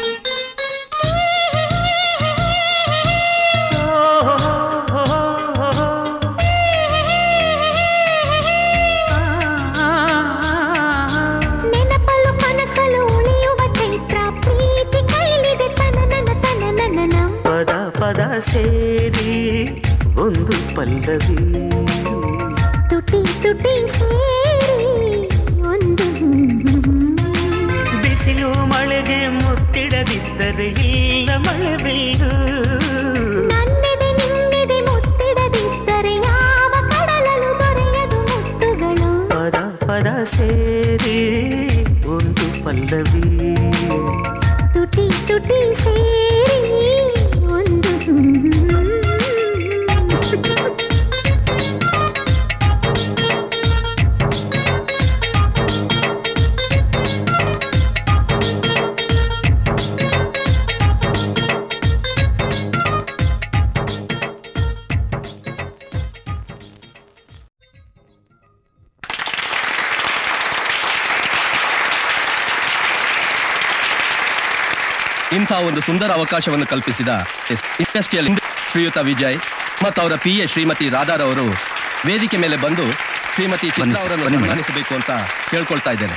ನೆನಪಲು ಕನಸಲು ಉಳಿಯುವ ಚೈತ್ರ ಪ್ರೀತಿ ಕೈಲಿದೆ ತನನನ ತನನನ ಪದ ಪದ ಸೇರಿ ಒಂದು ಪಲ್ಲವಿ ತುಟಿ ತುಟಿ ಸೇರಿ ಒಂದು ಬಿಸಿಲು ಮಳೆಗೆ ಮುತ್ತಿಡದಿದ್ದರೆ ಇಲ್ಲ ಮಳೆ ಬೀಳು ನನ್ನೆದೆ ನಿನ್ನೆದೆ ಮುತ್ತಿಡದಿದ್ದರೆ ಯಾವ ಕಡಲಲು ದೊರೆಯದು ಮುತ್ತುಗಳು ಪದ ಪದ ಸೇರಿ ಒಂದು ಪಲ್ಲವಿ ತುಟಿ ತುಟಿ ಸೇರಿ ಒಂದು ಇಂಥ ಒಂದು ಸುಂದರ ಅವಕಾಶವನ್ನು ಕಲ್ಪಿಸಿದ ಇಂಡಸ್ಟ್ರಿಯಲ್ ಶ್ರೀಯುತ ವಿಜಯ್ ಮತ್ತು ಅವರ ಪಿ ಎ ಶ್ರೀಮತಿ ರಾಧಾರವರು ವೇದಿಕೆ ಮೇಲೆ ಬಂದು ಶ್ರೀಮತಿ ಚಿತ್ರ ಬನ್ನಿ ಸರ್, ಅವರನ್ನು ಬನ್ನಿ ಮೇಡಮ್. ಸನ್ಮಾನಿಸಬೇಕು ಅಂತ ಕೇಳ್ಕೊಳ್ತಾ ಇದ್ದೇನೆ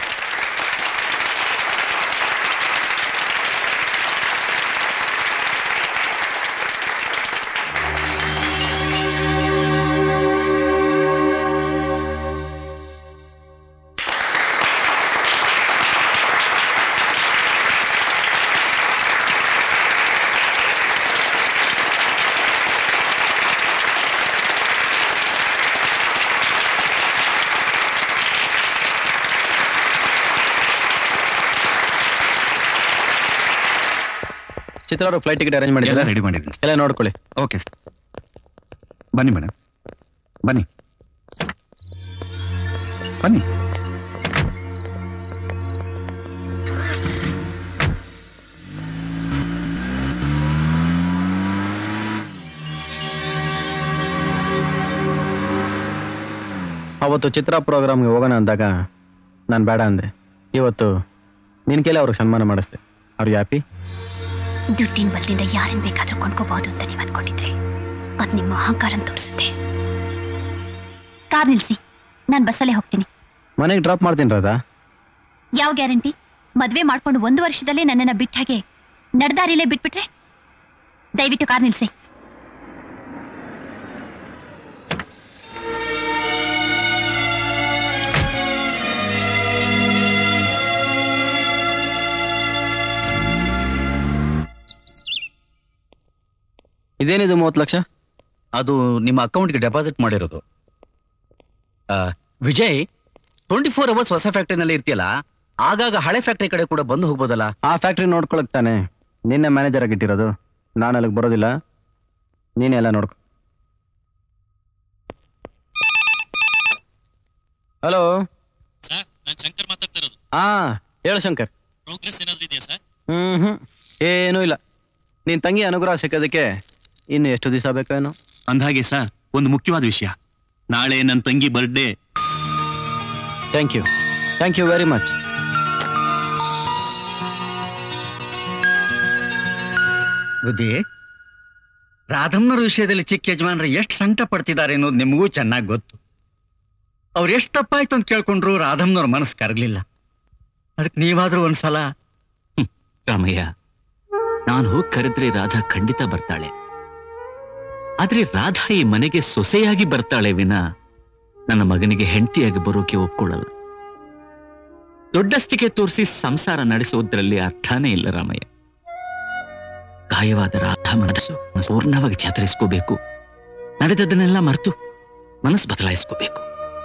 ಚಿತ್ರ ಫ್ಲೈಟ್ ಟಿಕೆಟ್ ಅರೇಂಜ್ ಮಾಡಿ ಎಲ್ಲ ರೆಡಿ ಮಾಡಿದ್ದೀನಿ ಎಲ್ಲ ನೋಡ್ಕೊಳ್ಳಿ ಓಕೆ ಸರ್ ಬನ್ನಿ ಮೇಡಮ್ ಬನ್ನಿ ಬನ್ನಿ ಅವತ್ತು ಚಿತ್ರ ಪ್ರೋಗ್ರಾಮ್ಗೆ ಹೋಗೋಣ ಅಂದಾಗ ನಾನು ಬೇಡ ಅಂದೆ ಇವತ್ತು ನಿನ್ ಕೈಲಿ ಅವ್ರಿಗೆ ಸನ್ಮಾನ ಮಾಡಿಸ್ದೆ ಅವ್ರು ಹ್ಯಾಪಿ ದುಡ್ಡಿನ ಬಲದಿಂದ ಯಾರನ್ನ ಬೇಕಾದ್ರೂ ಕೊಂಡ್ಕೋಬಹುದು ಅಂತ ನೀವು ಅನ್ಕೊಂಡಿದ್ರಿ ಅದ್ ನಿಮ್ಮ ಅಹಂಕಾರ ತೋರಿಸುತ್ತೆ ಕಾರ್ ನಿಲ್ಸಿ ನಾನು ಬಸ್ಸಲ್ಲೇ ಹೋಗ್ತೀನಿ ಮನೆಗೆ ಡ್ರಾಪ್ ಮಾಡ್ತೀನಿ ರಾಧಾ ಯಾವ ಗ್ಯಾರಂಟಿ ಮದ್ವೆ ಮಾಡ್ಕೊಂಡು ಒಂದು ವರ್ಷದಲ್ಲೇ ನನ್ನನ್ನ ಬಿಟ್ಟ ಹಾಗೆ ನಡ್ದಾರಿಲೇ ಬಿಟ್ಬಿಟ್ರೆ ದಯವಿಟ್ಟು ಕಾರ್ ನಿಲ್ಸಿ ಇದೇನಿದು ಮೂವತ್ತು ಲಕ್ಷ ಅದು ನಿಮ್ಮ ಅಕೌಂಟ್ಗೆ ಡೆಪಾಸಿಟ್ ಮಾಡಿರೋದು ಆ, ವಿಜಯ್ ಟ್ವೆಂಟಿ ಫೋರ್ ಅವರ್ಸ್ ಹೊಸ ಫ್ಯಾಕ್ಟ್ರಿನಲ್ಲಿ ಇರ್ತೀಯಲ್ಲ ಆಗಾಗ ಹಳೆ ಫ್ಯಾಕ್ಟ್ರಿ ಕಡೆ ಕೂಡ ಬಂದು ಹೋಗ್ಬೋದಲ್ಲ ಆ ಫ್ಯಾಕ್ಟ್ರಿ ನೋಡ್ಕೊಳಕ್ ತಾನೆ ನಿನ್ನೆ ಮ್ಯಾನೇಜರ್ ಆಗಿಟ್ಟಿರೋದು ನಾನು ಅಲ್ಲಿಗೆ ಬರೋದಿಲ್ಲ ನೀನೇ ಎಲ್ಲ ನೋಡ್ಕೊ ಹಲೋ ಸರ್ ನಾನು ಶಂಕರ್ ಮಾತಾಡ್ತಾ ಇರೋದು ಹಾ ಹೇಳು ಶಂಕರ್ ಪ್ರೋಗ್ರೆಸ್ ಏನಾದ್ರೂ ಇದೆಯಾ ಸರ್ ಹ್ಮ್ ಹ್ಮ್ ಏನೂ ಇಲ್ಲ ನಿನ್ ತಂಗಿ ಅನುಗ್ರಹ ಸಿಕ್ಕೋದಕ್ಕೆ ಇನ್ನು ಎಷ್ಟು ದಿವಸ ಬೇಕೋ ಏನೋ ಅಂದ್ಹಾಗೆ ಸರ್ ಒಂದು ಮುಖ್ಯವಾದ ವಿಷಯ ನಾಳೆ ನನ್ನ ತಂಗಿ birthday thank you thank you very much ಬುದ್ಧಿ ರಾಧಮ್ನವ್ರ ವಿಷಯದಲ್ಲಿ ಚಿಕ್ಕ ಯಜಮಾನ್ರು ಎಷ್ಟು ಸಂಕಟ ಪಡ್ತಿದ್ದಾರೆ ಅನ್ನೋದು ನಿಮಗೂ ಚೆನ್ನಾಗಿ ಗೊತ್ತು ಅವ್ರು ಎಷ್ಟು ತಪ್ಪಾಯ್ತು ಅಂತ ಕೇಳ್ಕೊಂಡ್ರು ರಾಧಮ್ನವ್ರ ಮನಸ್ಸು ಕರಗಲಿಲ್ಲ ಅದಕ್ಕೆ ನೀವಾದ್ರೂ ಒಂದ್ಸಲ ರಾಮಯ್ಯ ನಾನು ಹೋಗಿ ಕರೆದ್ರೆ ರಾಧಾ ಖಂಡಿತ ಬರ್ತಾಳೆ ಆದ್ರೆ ರಾಧಾ ಈ ಮನೆಗೆ ಸೊಸೆಯಾಗಿ ಬರ್ತಾಳೆ ವಿನ ನನ್ನ ಮಗನಿಗೆ ಹೆಂಡತಿಯಾಗಿ ಬರೋಕೆ ಒಪ್ಕೊಳ್ಳಲ್ಲ ದೊಡ್ಡಸ್ತಿಕೆ ತೋರಿಸಿ ಸಂಸಾರ ನಡೆಸೋದ್ರಲ್ಲಿ ಅರ್ಥನೇ ಇಲ್ಲ ರಾಮಯ್ಯ ಗಾಯವಾದ ರಾಧಾ ಮನಸ್ಸು ಪೂರ್ಣವಾಗಿ ಚೇತರಿಸ್ಕೋಬೇಕು ನಡೆದದನ್ನೆಲ್ಲ ಮರೆತು ಮನಸ್ಸು ಬದಲಾಯಿಸ್ಕೋಬೇಕು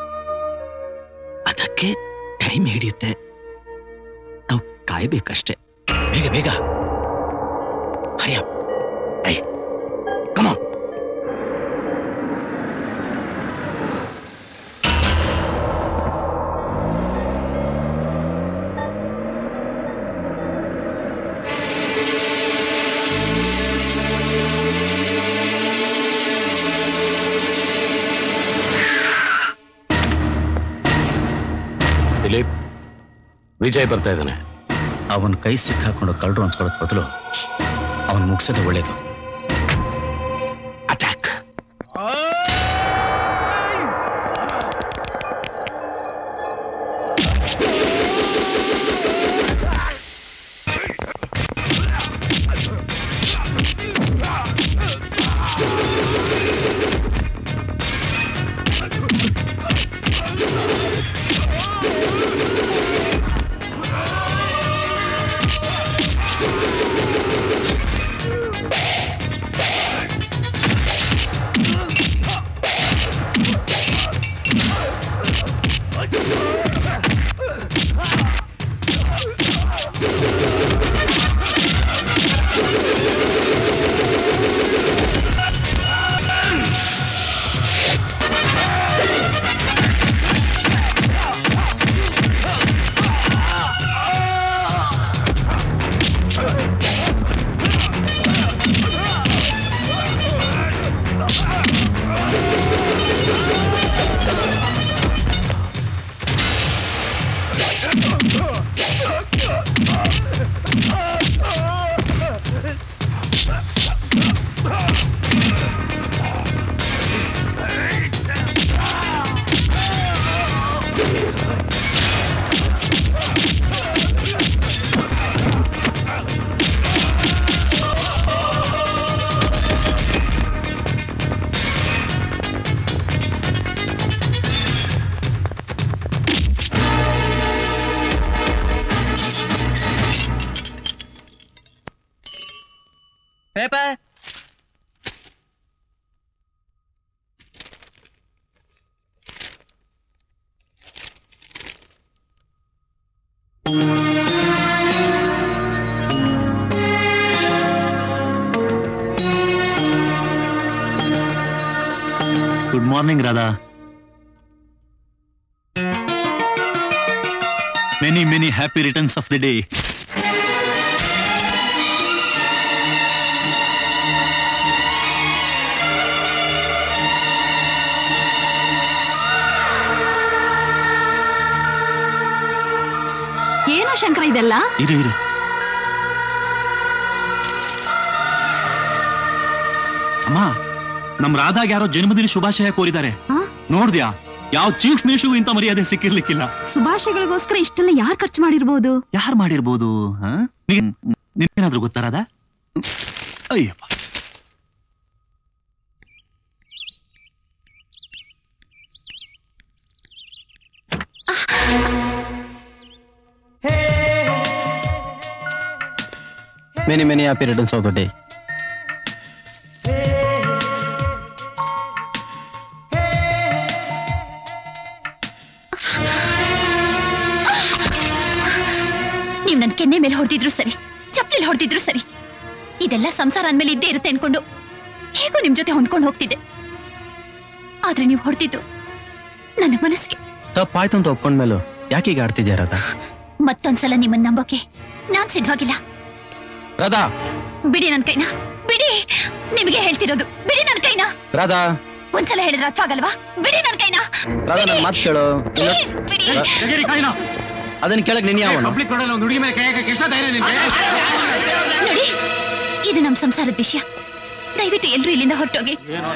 ಅದಕ್ಕೆ ಟೈಮ್ ಹಿಡಿಯುತ್ತೆ ನಾವು ಕಾಯ್ಬೇಕಷ್ಟೇ ಬೇಗ ಬೇಗ ಹರಿಯ ಕಮ ದಿಲೀಪ್ ವಿಜಯ್ ಬರ್ತಾ ಇದ್ದಾನೆ ಅವನ ಕೈ ಸಿಕ್ಕಾಕೊಂಡು ಕಳ್ಳರು ಅನ್ಸ್ಕೊಳ್ಳೋದ್ ಬದಲು ಅವನ್ ಮುಗಿಸೋದು ಒಳ್ಳೇದು attack paper good morning Radha many many happy returns of the day ಏನೋ ಶಂಕರ ಇದೆಲ್ಲ ಇರು ಇರು ಅಮ್ಮ ನಮ್ ರಾಧಾಗ್ ಯಾರೋ ಜನ್ಮದಿನ ಶುಭಾಶಯ ಕೋರಿದ್ದಾರೆ ನೋಡ್ದ್ಯಾ ಯಾವ ಚೀಫ್ ಮಿನಿಸ್ಟರ್ಗೂ ಇಂಥ ಮರ್ಯಾದೆ ಸಿಕ್ಕಿರ್ಲಿಕ್ಕಿಲ್ಲ ಸುಭಾಷಗಳಿಗೋಸ್ಕರ ಇಷ್ಟೆಲ್ಲ ಯಾರು ಖರ್ಚು ಮಾಡಿರ್ಬೋದು ಯಾರು ಮಾಡಿರ್ಬೋದು ಹ? ನಿನ್- ನಿನ್ಗೇನಾದ್ರೂ ಗೊತ್ತಾ ರಾಧಾ ಅಯ್ಯಪ್ಪ many many happy returns of the day ನೀವ್ ನನ್ ಕೆನ್ನೆ ಮೇಲೆ ಹೊಡೆದಿದ್ರು ಸರಿ ಚಪ್ಲಿಲ್ ಹೊಡೆದಿದ್ರು ಸರಿ ಇದೆಲ್ಲ ಸಂಸಾರ ಅಂದ್ಮೇಲೆ ಇದ್ದೇ ಇರುತ್ತೆ ಅನ್ಕೊಂಡು ಹೇಗೂ ನಿಮ್ ಜೊತೆ ಹೊಂದ್ಕೊಂಡು ಹೋಗ್ತಿದ್ದೆ ಆದ್ರೆ ನೀವು ಹೊಡೆದಿದ್ದು ನನ್ನ ಮನಸ್ಸಿಗೆ ತಪ್ಪಾಯ್ತು ಅಂತ ಒಪ್ಕೊಂಡ್ಮೇಲೂ ಯಾಕೆ ಈಗ ಆಡ್ತಿದ್ಯಾ ರಾಧಾ ಮತ್ತೊಂದ್ಸಲ ನಿಮ್ಮನ್ನ ನಂಬೋಕೆ ನಾನ್ ಸಿದ್ಧವಾಗಿಲ್ಲ ರಾಧಾ ಬಿಡಿ ನನ್ ಕೈನ ಬಿಡಿ ನಿಮಗೆ ಹೇಳ್ತಿರೋದು ಬಿಡಿ ನನ್ ಕೈನ ರಾಧಾ ಒಂದ್ಸಲ ಹೇಳಿದ್ರೆ ಅರ್ಥ ಆಗಲ್ವಾ ಬಿಡಿ ನನ್ ಕೈನ ರಾಧಾ ನನ್ ಮಾತು ಕೇಳು ಇಲ್ಲ- Please, ಬಿಡಿ ರಾ- ಅದನ್ನ ಕೇಳಕ್ ನೀನ್ ಯಾವ ನೋಡಿ ಇದು ನಮ್ ಸಂಸಾರದ ವಿಷಯ ದಯವಿಟ್ಟು ಎಲ್ರು ಇಲ್ಲಿಂದ ಹೊರಟೋಗಿ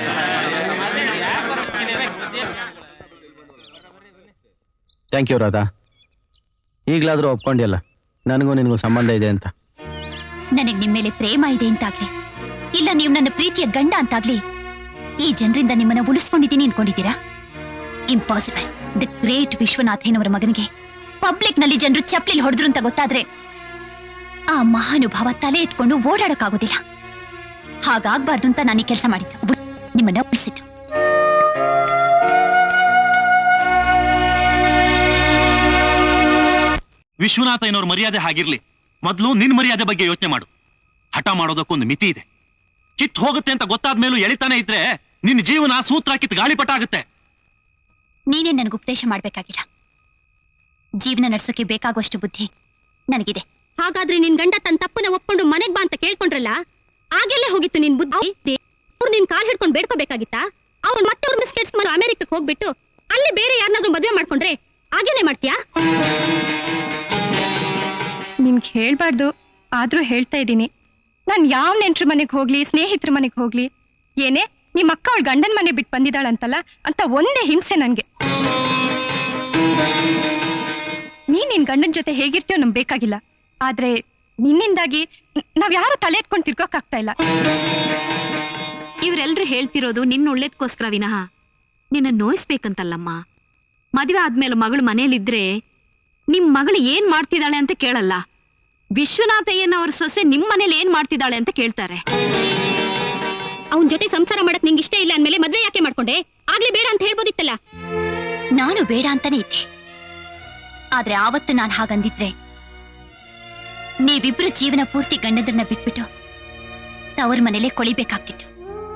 ಥ್ಯಾಂಕ್ ಯು ರಾಧಾ ಈಗ್ಲಾದ್ರೂ ಒಪ್ಕೊಂಡಿಯಲ್ಲ ನನಗೂ ನಿನಗೂ ಸಂಬಂಧ ಇದೆ ಅಂತ ನನಗ್ ನಿಮ್ ಮೇಲೆ ಪ್ರೇಮ ಇದೆ ಅಂತಾಗ್ಲಿ ಇಲ್ಲ ನೀವು ನನ್ನ ಪ್ರೀತಿಯ ಗಂಡ ಅಂತಾಗ್ಲಿ ಈ ಜನರಿಂದ ನಿಮ್ಮನ್ನ ಉಳಿಸ್ಕೊಂಡಿದ್ದೀನಿ ಅನ್ಕೊಂಡಿದ್ದೀರಾ ಇಂಪಾಸಿಬಲ್ ದ ಗ್ರೇಟ್ ವಿಶ್ವನಾಥೇನವರ ಮಗನಿಗೆ ಪಬ್ಲಿಕ್ ನಲ್ಲಿ ಜನರು ಚಪ್ಲಿಲ್ ಹೊಡೆದ್ರು ಅಂತ ಗೊತ್ತಾದ್ರೆ ಆ ಮಹಾನುಭಾವ ತಲೆ ಎತ್ಕೊಂಡು ಓಡಾಡಕ್ಕಾಗೋದಿಲ್ಲ ಹಾಗಾಗ್ಬಾರ್ದು ಅಂತ ನಾನು ಈ ಕೆಲಸ ಮಾಡಿದ್ದು ಉಳ್- ನಿಮ್ಮನ್ನ ಉಳಿಸಿದ್ದು ವಿಶ್ವನಾಥ ಏನೋರ್ ಮರ್ಯಾದೆ ಹಾಗಿರ್ಲಿ ಮೊದಲು ನಿನ್ ಮರ್ಯಾದೆ ಬಗ್ಗೆ ಯೋಚನೆ ಮಾಡು ಹಠ ಮಾಡೋದಕ್ಕೊಂದು ಮಿತಿ ಇದೆ ಕಿತ್ ಹೋಗುತ್ತೆ ಅಂತ ಗೊತ್ತಾದ ಮೇಲೂ ಎಳಿತಾನೆ ಇದ್ರೆ ನಿನ್ನ ಜೀವನ ಸೂತ್ರ ಕಿತ್ ಗಾಳಿಪಟ ಆಗುತ್ತೆ ನೀನೇ ನನಗೆ ಉಪದೇಶ ಮಾಡ್ಬೇಕಾಗಿಲ್ಲ ಜೀವನ ನಡ್ಸೋಕೆ ಬೇಕಾಗುವಷ್ಟು ಬುದ್ಧಿ ನನಗಿದೆ ಹಾಗಾದ್ರೆ ನಿನ್ ಗಂಡ ತನ್ನ ತಪ್ಪನ್ನ ಒಪ್ಕೊಂಡು ಮನೆಗ್ ಬಾ ಅಂತ ಕೇಳ್ಕೊಂಡ್ರಲ್ಲ ಆಗೆಲ್ಲೇ ಹೋಗಿತ್ತು ನಿನ್ ಬುದ್ಧಿ ಅವ್ರು ನಿನ್ ಕಾಲ್ ಹಿಡ್ಕೊಂಡು ಬೇಡ್ಕೋಬೇಕಾಗಿತ್ತಾ ಅವ್ರು ಮತ್ತೆ ಅವ್ರ ಮಿಸ್ಕೆಟ್ಸ್ ಮಾಡಿ ಅಮೆರಿಕಕ್ಕೆ ಹೋಗ್ಬಿಟ್ಟು ಅಲ್ಲಿ ಬೇರೆ ಯಾರನ್ನಾದ್ರೂ ಮದುವೆ ಮಾಡ್ಕೊಂಡ್ರೆ ಹಾಗೇನೆ ಮಾಡ್ತೀಯಾ ನಿಮ್ಗೆ ಹೇಳ್ಬಾರ್ದು ಆದ್ರೂ ಹೇಳ್ತಾ ಇದ್ದೀನಿ ನಾನು ಯಾವ ನೆಂಟ್ರ ಮನೆಗೆ ಹೋಗ್ಲಿ ಸ್ನೇಹಿತರ ಮನೆಗೆ ಹೋಗ್ಲಿ ಏನೇ ನಿಮ್ಮ ಅಕ್ಕ ಅವಳ ಗಂಡನ ಮನೆ ಬಿಟ್ಟು ಬಂದಿದ್ದಾಳಂತಲ್ಲ ಅಂತ ಒಂದೇ ಹಿಂಸೆ ನನ್ಗೆ ನೀನ್ ನಿನ್ ಗಂಡನ ಜೊತೆ ಹೇಗಿರ್ತೀಯೋ ನಮ್ಗೆ ಬೇಕಾಗಿಲ್ಲ ಆದ್ರೆ ನಿನ್ನಿಂದಾಗಿ ನ್- ನಾವ್ ಯಾರು ತಲೆ ಎತ್ಕೊಂಡು ತಿರ್ಗೋಕ್ಕಾಗ್ತಾ ಇಲ್ಲ ಇವ್ರೆಲ್ರು ಹೇಳ್ತಿರೋದು ನಿನ್ನ ಒಳ್ಳೇದ್ಕೋಸ್ಕರ ವಿನಃ ನಿನ್ನ ನೋಯಿಸ್ಬೇಕಂತಲ್ಲಮ್ಮ ಮದುವೆ ಆದ್ಮೇಲೆ ಮಗಳು ಮನೇಲಿದ್ರೆ ನಿಮ್ ಮಗಳು ಏನ್ ಮಾಡ್ತಿದ್ದಾಳೆ ಅಂತ ಕೇಳಲ್ಲ ವಿಶ್ವನಾಥಯ್ಯನ ಅವ್ರ ಸೊಸೆ ನಿಮ್ ಮನೇಲಿ ಏನ್ ಮಾಡ್ತಿದ್ದಾಳೆ ಅಂತ ಕೇಳ್ತಾರೆ ಅವನ್ ಜೊತೆ ಸಂಸಾರ ಮಾಡಕ್ ನಿಂಗೆ ಇಷ್ಟ ಇಲ್ಲ ಅಂದ್ಮೇಲೆ ಮದ್ವೆ ಯಾಕೆ ಮಾಡ್ಕೊಂಡೆ ಆಗ್ಲೇ ಬೇಡ ಅಂತ ಹೇಳ್ಬೋದಿತ್ತಲ್ಲ ನಾನು ಬೇಡ ಅಂತಾನೆ ಇದ್ದೆ ಆದ್ರೆ ಆವತ್ತು ನಾನು ಹಾಗಂದಿದ್ರೆ ನೀವಿಬ್ರು ಜೀವನ ಪೂರ್ತಿ ಗಂಡದನ್ನ ಬಿಟ್ಬಿಟ್ಟು ತವರ ಮನೇಲೆ ಕೊಳಿಬೇಕಾಗ್ತಿತ್ತು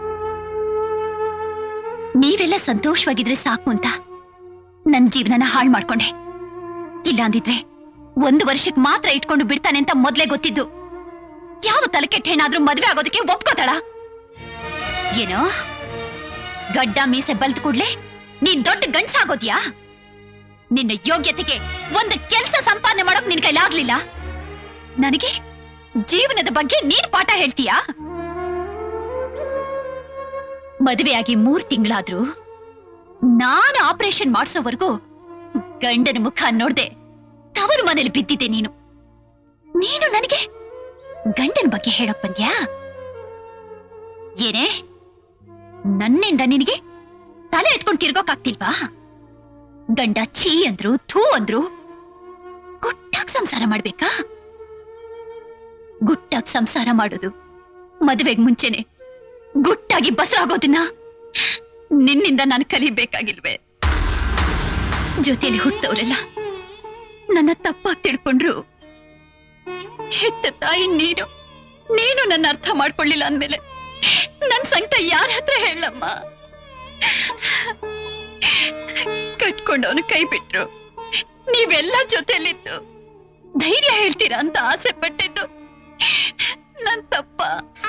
ನೀವೆಲ್ಲ ಸಂತೋಷವಾಗಿದ್ರೆ ಸಾಕು ಅಂತ ನನ್ ಜೀವನನ ಹಾಳು ಮಾಡ್ಕೊಂಡೆ ಇಲ್ಲ ಅಂದಿದ್ರೆ ಒಂದು ವರ್ಷಕ್ಕೆ ಮಾತ್ರ ಇಟ್ಕೊಂಡು ಬಿಡ್ತಾನೆ ಅಂತ ಮೊದ್ಲೇ ಗೊತ್ತಿದ್ದು ಯಾವ ತಲೆಕೆಟ್ಟ ಹೆಣ್ಣಾದ್ರೂ ಮದ್ವೆ ಆಗೋದಕ್ಕೆ ಒಪ್ಕೋತಾಳ ಏನೋ ಗಡ್ಡ ಮೀಸೆ ಬಲ್ತ್ ಕೂಡ್ಲೆ ನೀನ್ ದೊಡ್ಡ ಗಂಡ್ಸಾಗೋದ್ಯಾ ನಿನ್ನ ಯೋಗ್ಯತೆಗೆ ಒಂದು ಕೆಲಸ ಸಂಪಾದನೆ ಮಾಡೋಕ್ ನಿನ್ ಕೈಲಾಗ್ಲಿಲ್ಲ ನನಗೆ ಜೀವನದ ಬಗ್ಗೆ ನೀನ್ ಪಾಠ ಹೇಳ್ತೀಯಾ ಮದುವೆಯಾಗಿ ಮೂರ್ ತಿಂಗಳಾದ್ರೂ ನಾನು ಆಪರೇಷನ್ ಮಾಡ್ಸೋವರೆಗೂ ಗಂಡನ ಮುಖ ನೋಡ್ದೆ ತವರು ಮನೇಲಿ ಬಿದ್ದಿದ್ದೆ ನೀನು ನೀನು ನನಗೆ ಗಂಡನ ಬಗ್ಗೆ ಹೇಳಕ್ ಬಂದ್ಯಾ ಏನೇ ನನ್ನಿಂದ ನಿನಗೆ ತಲೆ ಎತ್ಕೊಂಡು ತಿರ್ಗೋಕಾಗ್ತಿಲ್ವಾ ಗಂಡ ಛೀ ಅಂದ್ರು ಥೂ ಅಂದ್ರು ಗುಟ್ಟಾಗ್ ಸಂಸಾರ ಮಾಡ್ಬೇಕಾ ಗುಟ್ಟಾಗ್ ಸಂಸಾರ ಮಾಡೋದು ಮದುವೆಗ್ ಮುಂಚೆನೆ ಗುಟ್ಟಾಗಿ ಬಸರಾಗೋದನ್ನ ನಿನ್ನಿಂದ ನಾನು ಕಲಿಬೇಕಾಗಿಲ್ವೇ ಜೊತೆಲಿ ಹುಟ್ಟವರೆಲ್ಲ ನನ್ನ ತಪ್ಪಾಗಿ ತಿಳ್ಕೊಂಡ್ರು ಹೆತ್ತ ತಾಯಿ ನೀನು ನೀನು ನನ್ನ ಅರ್ಥ ಮಾಡ್ಕೊಳ್ಳಿಲ್ಲ ಅಂದ್ಮೇಲೆ ನನ್ ಸಂಕಟ ಯಾರ ಹತ್ರ ಹೇಳಮ್ಮ ಕಟ್ಕೊಂಡವನು ಕೈ ಬಿಟ್ರು ನೀವೆಲ್ಲ ಜೊತೆಲಿದ್ದು ಧೈರ್ಯ ಹೇಳ್ತೀರಾ ಅಂತ ಆಸೆ ಪಟ್ಟಿದ್ದು ನನ್ ತಪ್ಪ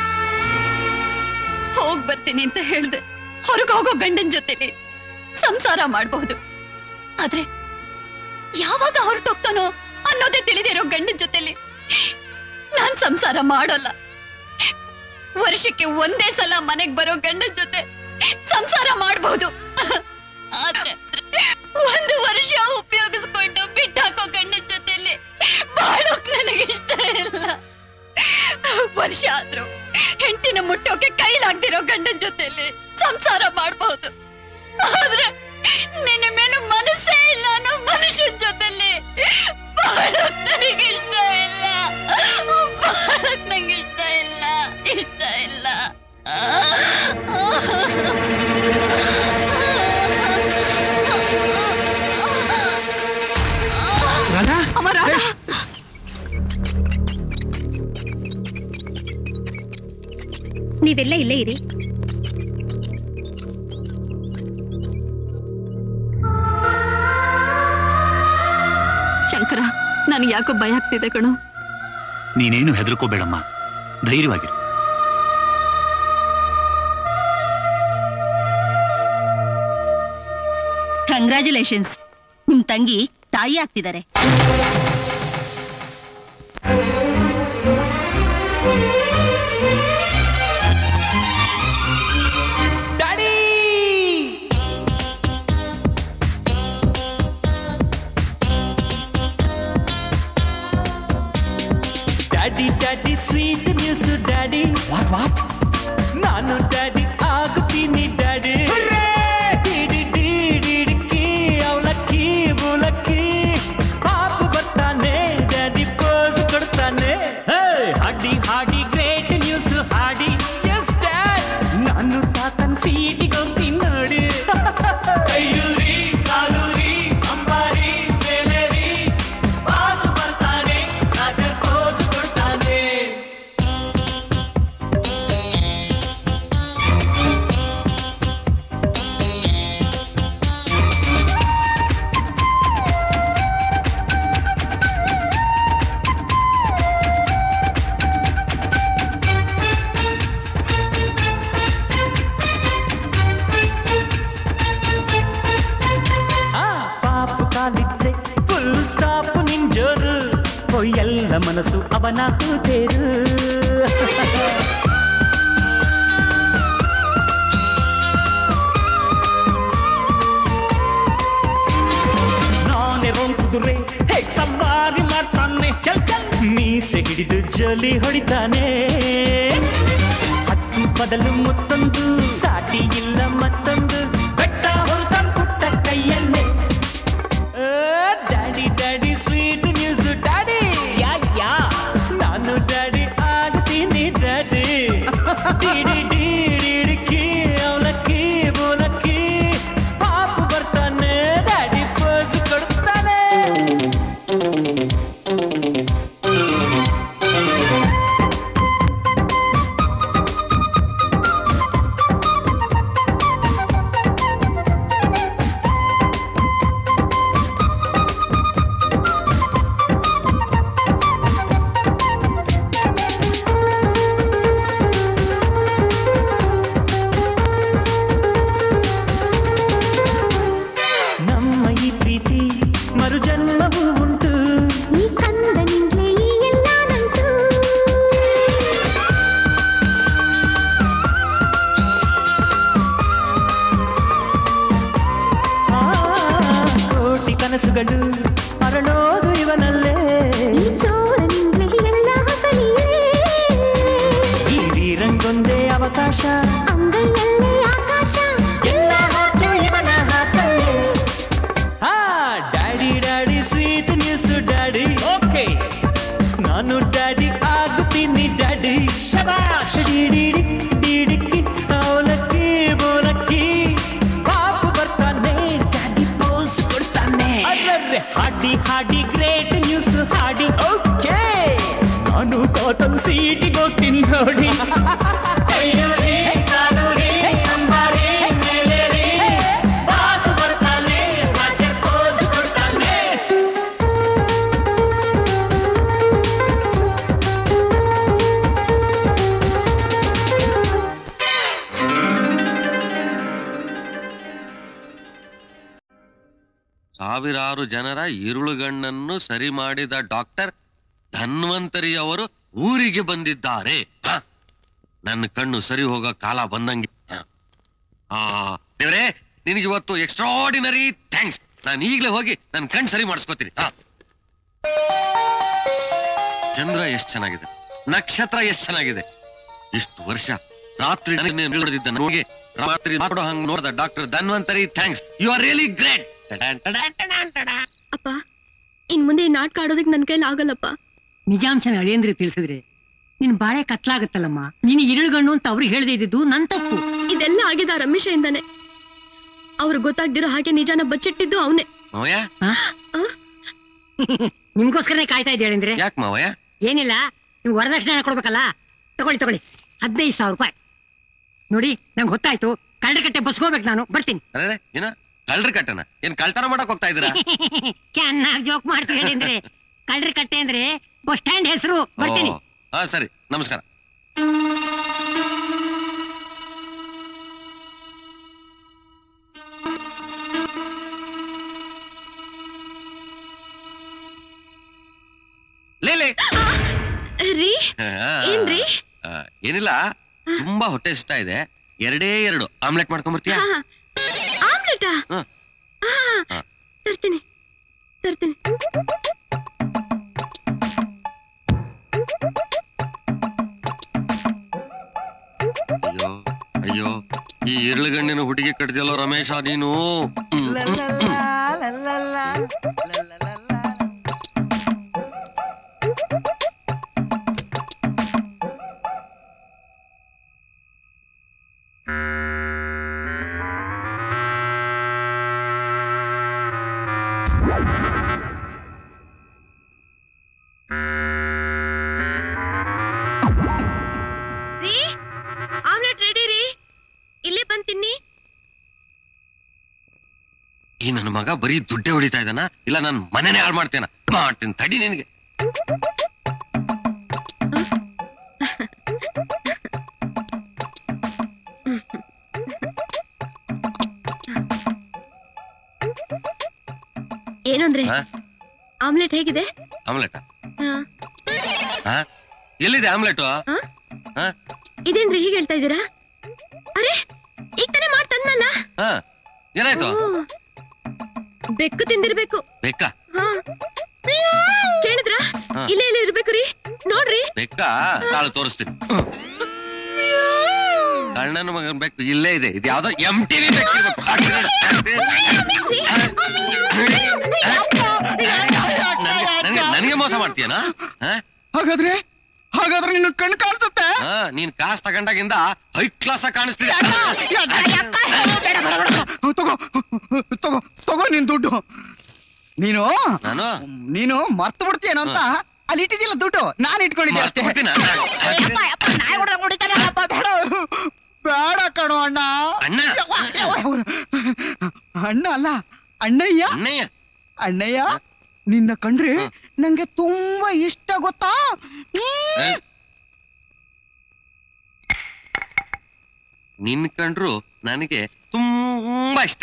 ಹೋಗ್ ಬರ್ತೀನಿ ಅಂತ ಹೇಳ್ದೆ ಹೊರಗೆ ಹೋಗೋ ಗಂಡನ್ ಜೊತೆಲಿ ಸಂಸಾರ ಮಾಡಬಹುದು ಆದ್ರೆ ಯಾವಾಗ ಹೊರಟೋಗ್ತಾನೋ ಅನ್ನೋದೇ ತಿಳಿದಿರೋ ಗಂಡನ್ ಜೊತೆಲಿ ನಾನ್ ಸಂಸಾರ ಮಾಡೋಲ್ಲ ವರ್ಷಕ್ಕೆ ಒಂದೇ ಸಲ ಮನೆಗ್ ಬರೋ ಗಂಡನ್ ಜೊತೆ ಸಂಸಾರ ಮಾಡಬಹುದು ಆದ್ರೆ ಒಂದು ವರ್ಷ ಉಪಯೋಗಿಸ್ಕೊಂಡು ಬಿಟ್ಟಾಕೋ ಗಂಡನ ಜೊತೆಲಿ ಬಾಳೋಕ್ ನನಗೆ ಇಷ್ಟ ಇಲ್ಲ ವರ್ಷ ಆದ್ರೂ ಹೆಂಡತಿನ ಮುಟ್ಟೋಕೆ ಕೈಲಾಗ್ದಿರೋ ಗಂಡನ ಜೊತೆಲಿ ಸಂಸಾರ ಮಾಡಬಹುದು ಆದ್ರೆ ನಿನ್ನ ಮೇಲೆ ಮನಸ್ಸೇ ಇಲ್ಲ ಅನ್ನೋ ಮನುಷ್ಯನ ಜೊತೆಲಿ ಬಾಳೋಕ್ ನನಗೆ ಇಷ್ಟ ಇಲ್ಲ ಬಾಳೋಕ್ ನಂಗೆ ಇಷ್ಟ ಇಲ್ಲ ಇಷ್ಟ ಇಲ್ಲ ರಾಧಾ ಅಮ್ಮ ರಾಧಾ ನೀವೆಲ್ಲ ಇಲ್ಲೇ ಇರಿ ಶಂಕರ ನನಗೆ ಯಾಕೋ ಭಯ ಆಗ್ತಿದೆ ಕಣೋ ನೀನೇನು ಹೆದರ್ಕೋಬೇಡಮ್ಮ ಧೈರ್ಯವಾಗಿರು ಕಂಗ್ರ್ಯಾಚುಲೇಷನ್ಸ್ ನಿಮ್ ತಂಗಿ ತಾಯಿ ಆಗ್ತಿದ್ದಾರೆ daddy daddy daddy sweet news daddy what what ನಾನು ಡ್ಯಾಡಿ ಆಗುತ್ತೀನಿ ಡ್ಯಾಡಿ ಡಿಡಿ ಡಿಡಿಡಿಕ್ಕಿ ಅವಲಕ್ಕಿ ಬುಲಕ್ಕಿ ಪಾಪು ಬರ್ತಾನೆ ಡ್ಯಾಡಿ ಪೋಸ್ ಕೊಡ್ತಾನೆ ಹೇ, ಹಾಡಿ ಹಾಡಿ ಗ್ರೇಟ್ ನ್ಯೂಸ್ ಹಾಡಿ ಎಸ್ ಡ್ಯಾಡ್ ನಾನು ತಾತನ್ ಸೀಟಿಗೆ ಹೋಗ್ತೀನಿ ನೋಡಿ ಕೈಯೂರಿ ಕಾಲೂರಿ ಅಂಬಾರಿ ಬೇಲೇರಿ ಪಾಸು ಬರ್ತಾನೆ ರಾಜರ್ ಪೋಸ್ ಕೊಡ್ತಾನೆ ಆ, ಪಾಪು ಕಾಲಿಟ್ರೆ ಫುಲ್ ಸ್ಟಾಪ್ ನಿಂಜೋರು ಎಲ್ಲ ಮನಸ್ಸು ಅವನ ಕೂತೇರು ನಾನೇ ರೋಣ್ ಕುದುರೆ ಹೇಗ್ ಸವಾರಿ ಮಾಡ್ತಾನೆ ಚಲ್ ಚಲ್ ಮೀಸೆ ಹಿಡಿದು ಜೋಲಿ ಹೊಡಿತಾನೆ ಹತ್ತಿ ಬದಲು ಮತ್ತೊಂದು ಸಾಟಿ ಇಲ್ಲ ಮತ್ತೊಂದು ಬೆಟ್ಟ ಹೊರತ ಪುಟ್ಟ ಕೈಯನ್ನೇ daddy daddy sweet news daddy yeah yeah ನಾನು ಡ್ಯಾಡಿ ಆಗ್ತೀನಿ ಡ್ಯಾಡಿ ಡಿಡಿ ಡಿಡಿಡಿಕ್ಕಿ ಅವಲಕ್ಕಿ ಬೋಲಕ್ಕಿ ಪಾಪು ಬರ್ತಾನೆ ಡ್ಯಾಡಿ ಪೋಸ್ ಕೊಡ್ತಾನೆ ನಮ್ಮ ಈ ಪ್ರೀತಿ ಮರುಜನ್ಮವೂ ಉಂಟು ನೀ ಕಂದ ನಿಂಗೆ ಈ ಎಲ್ಲ ನಂಟು ಆ, ಕೋಟಿ ಕನಸುಗಳು ಅರಳೋದು ಇವನಲ್ಲೇ ಈ ಚೋರ ನಿಂಗೆ ಎಲ್ಲ ಹೊಸ ನೀರೇ ಈ ರಂಗೊಂದೇ ಅವಕಾಶ ಅಂಗೈಯಲ್ಲೇ ಆಕಾಶ ಎಲ್ಲ ಹಾಕು ಇವನ ಹಾಕಲ್ಲೇ ಹಾ daddy daddy sweet news daddy okay ನಾನು ಡ್ಯಾಡಿ ಆಗುತ್ತೀನಿ ಡ್ಯಾಡಿ ಶಬಾಷ್ ಡಿಡಿಡಿ ಡಿಡಿಕ್ಕಿ ಅವಲಕ್ಕಿ ಬೋಲಕ್ಕಿ ಪಾಪು ಬರ್ತಾನೆ ಡ್ಯಾಡಿ ಪೋಸ್ ಕೊಡ್ತಾನೆ ಅರ್ರರ್ರೆ ಹಾಡಿ ಹಾಡಿ ಗ್ರೇಟ್ ನ್ಯೂಸ್ ಹಾಡಿ ಓಕೆ ನಾನು ಕಾಟನ್ ಸೀಟಿಗೆ ಹೋಗ್ತೀನಿ ನೋಡಿ ಕೈಯೂರಿ, ಕಾಲೂರಿ, ಅಂಬಾರಿ, ಮೇಲೇರಿ, ಸಾವಿರಾರು ಜನರ ಇರುಳುಗಣ್ಣನ್ನು ಸರಿ ಮಾಡಿದ ಡಾಕ್ಟರ್ ಧನ್ವಂತರಿ ಅವರು ಊರಿಗೆ ಬಂದಿದ್ದಾರೆ ಹ? ನನ್ನ ಕಣ್ಣು ಸರಿ ಹೋಗೋ ಕಾಲ ಬಂದಂಗೆ ಹ. ಆ ದೇವ್ರೆ ನಿನಗೆ ಇವತ್ತು ಎಕ್ಸ್ಟ್ರಾಡಿನರಿ ಥ್ಯಾಂಕ್ಸ್ ನಾನು ಈಗಲೇ ಹೋಗಿ ನನ್ನ ಕಣ್ಣು ಸರಿ ಮಾಡಿಸ್ಕೋತೀನಿ ಹ. ಚಂದ್ರ ಎಷ್ಟು ಚೆನ್ನಾಗಿದೆ ನಕ್ಷತ್ರ ಎಷ್ಟು ಚೆನ್ನಾಗಿದೆ ಇಷ್ಟು ವರ್ಷ ರಾತ್ರಿ ನೋಡಿದ್ದ ನೋಡಿಗೆ ರಾತ್ರಿ ಮಾಡೋ ಹಂಗ್ ನೋಡಿದ doctor Dhanvantari thanks you are really great ಅಪ್ಪ ಇನ್ ಮುಂದೆ ಈ ನಾಟಕ ಆಡೋದಕ್ಕೆ ನನ್ ಕೈಲಿ ಆಗಲ್ಲಪ್ಪ ನಿಜಾಂಶನ ಅಳಿಯಂದ್ರೆ ತಿಳಿಸಿದ್ರೆ ನಿನ್ ಬಾಳೆ ಕತ್ಲಾಗತ್ತಲ್ಲಮ್ಮ ನೀನು ಇರುಳುಗಣ್ಣು ಅಂತ ಅವ್ರಿಗೆ ಹೇಳದೇ ಇದ್ದಿದ್ದು ನನ್ ತಪ್ಪು ಇದೆಲ್ಲ ಆಗಿದೆ ಆ ರಮೇಶಯಿಂದಾನೆ ಅವ್ರು ಗೊತ್ತಾಗ್ದಿರೋ ಹಾಗೆ ನಿಜಾನ ಬಚ್ಚಿಟ್ಟಿದ್ದು ಅವನೇ ಮಾವಯ್ಯ ನಿಮ್ಗೋಸ್ಕರನೇ ಕಾಯ್ತಾ ಇದ್ದೆ ಹೇಳಿದ್ರೆ ಯಾಕೆ ಮಾವಯ್ಯ ಏನಿಲ್ಲ ನೀವು ವರದಕ್ಷಿಣೆ ಹಣ ಕೊಡ್ಬೇಕಲ್ಲ ತಗೊಳ್ಳಿ ತಗೊಳ್ಳಿ ಹದಿನೈದು ಸಾವಿರ ರೂಪಾಯಿ ನೋಡಿ ನಂಗೆ ಗೊತ್ತಾಯ್ತು ಕಳ್ಳ ಕಟ್ಟೆ ಬಸ್ಕೋಬೇಕು ನಾನು ಬರ್ತೀನಿ ಅರೆ ಏನ ಕಳ್ರಿ ಕಟ್ಟನ ಏನ್ ಕಳ್ತನ ಮಾಡಕ್ ಹೋಗ್ತಾ ಇದ್ದೀರಾ ಚೆನ್ನಾಗಿ ಜೋಕ್ ಮಾಡ್ತೀವಿ ಹೇಳಿದ್ರೆ ಕಳ್ರ ಕಟ್ಟೆ ಅಂದ್ರೆ ಬಸ್ ಸ್ಟ್ಯಾಂಡ್ ಹೆಸರು ಬರ್ತೀನಿ ಓ, ಹಾ ಸರಿ ನಮಸ್ಕಾರ ಲೇಲೆ ರೀ ಏನ್ರಿ ಆ, ಏನಿಲ್ಲ ತುಂಬಾ ಹೊಟ್ಟೆ ಹಸಿತಾ ಇದೆ ಎರಡೇ ಎರಡು ಆಮ್ಲೆಟ್ ಮಾಡ್ಕೊಂಬರ್ತೀಯಾ ಆಮ್ಲೆಟಾ ಹ. ಹಾ ತರ್ತೀನಿ ತರ್ತೀನಿ ಅಯ್ಯೋ ಅಯ್ಯೋ ಈ ಇರುಳುಗಣ್ಣಿನ ಹುಡುಗಿ ಕಡ್ದಿಯಲ್ಲೋ ರಮೇಶ ನೀನು ಹ್ಮ್, ಹ್ಮ್, ಹ್ಮ್. ರೀ ಆಮ್ಲೆಟ್ ರೆಡಿ ರೀ ಇಲ್ಲೇ ಬಂದ್ ತಿನ್ನಿ ಈ ನನ್ನ ಮಗ ಬರೀ ದುಡ್ಡೇ ಹೊಡಿತಾ ಇದ್ದಾನ ಇಲ್ಲ ನಾನು ಮನೆನೇ ಹಾಳು ಮಾಡ್ತೇನ ಮಾಡ್ತೀನಿ ತಡಿ ನಿನಗೆ ಏನಂದ್ರೆ ಹಾ? ಆಮ್ಲೆಟ್ ಹೇಗಿದೆ ಆಮ್ಲೆಟ್ ಹಾ. ಹಾ ಎಲ್ಲಿದೆ ಆಮ್ಲೆಟ್ ಹಾ ಇದೇನ್ರಿ ಹೀಗೆ ಹೇಳ್ತಾ ಇದ್ದೀರಾ ಅರೆ ಈಗ ತಾನೇ ಮಾಡಿ ತಂದ್ನಲ್ಲ ಹಾ ಏನಾಯ್ತು ಓ, ಬೆಕ್ಕು ತಿಂದಿರ್ಬೇಕು ಬೇಕಾ ಹಾ ಕೇಳಿದ್ರ ಹಾ. ಇಲ್ಲೇ ಇಲ್ಲೇ ಇರ್ಬೇಕು ರೀ ನೋಡ್ರಿ ಬೇಕಾ ತಾಳು ತೋರಿಸ್ತೀನಿ ಕಳ್ಳನ ಮಗನ್ ಬೇಕು ಇಲ್ಲೇ ಇದೆ ಇದು ಯಾವ್ದೋ ಎಂ ಟಿವಿ ಬೇಕು ನನಗೆ ನನಗೆ ಮೋಸ ಮಾಡ್ತೀಯನಾ ಹಾ? ಹಾಗಾದ್ರೆ ಹಾಗಾದ್ರೆ ನಿನ್ನ ಕಣ್ಣು ಕಾಣಿಸುತ್ತೆ ಹಾ ನೀನ್ ಕಾಸ್ ತಗೊಂಡಾಗಿಂದ ಹೈ ಕ್ಲಾಸ್ ಕಾಣಿಸ್ತಿದೆ ತಗೋ ತಗೋ ತಗೋ ನಿನ್ ದುಡ್ಡು ನೀನು ನಾನು ನೀನು ಮರ್ತು ಬಿಡ್ತೀಯೇನೋ ಅಂತ ಅಲ್ಲಿ ಇಟ್ಟಿದ್ದಿಲ್ಲ ದುಡ್ಡು ನಾನು ಇಟ್ಕೊಂಡಿದ್ದೆ ಅಷ್ಟೇ ಬೇಡ ಕಣೋ ಅಣ್ಣ ಅಣ್ಣ ಅಣ್ಣ ಅಲ್ಲ ಅಣ್ಣಯ್ಯ ಅಣ್ಣಯ್ಯ ಅಣ್ಣಯ್ಯ ನಿನ್ನ ಕಂಡ್ರೆ ನಂಗೆ ತುಂಬಾ ಇಷ್ಟ ಗೊತ್ತಾ ನಿನ್ ಕಂಡ್ರು ನನಗೆ ತುಂಬಾ ಇಷ್ಟ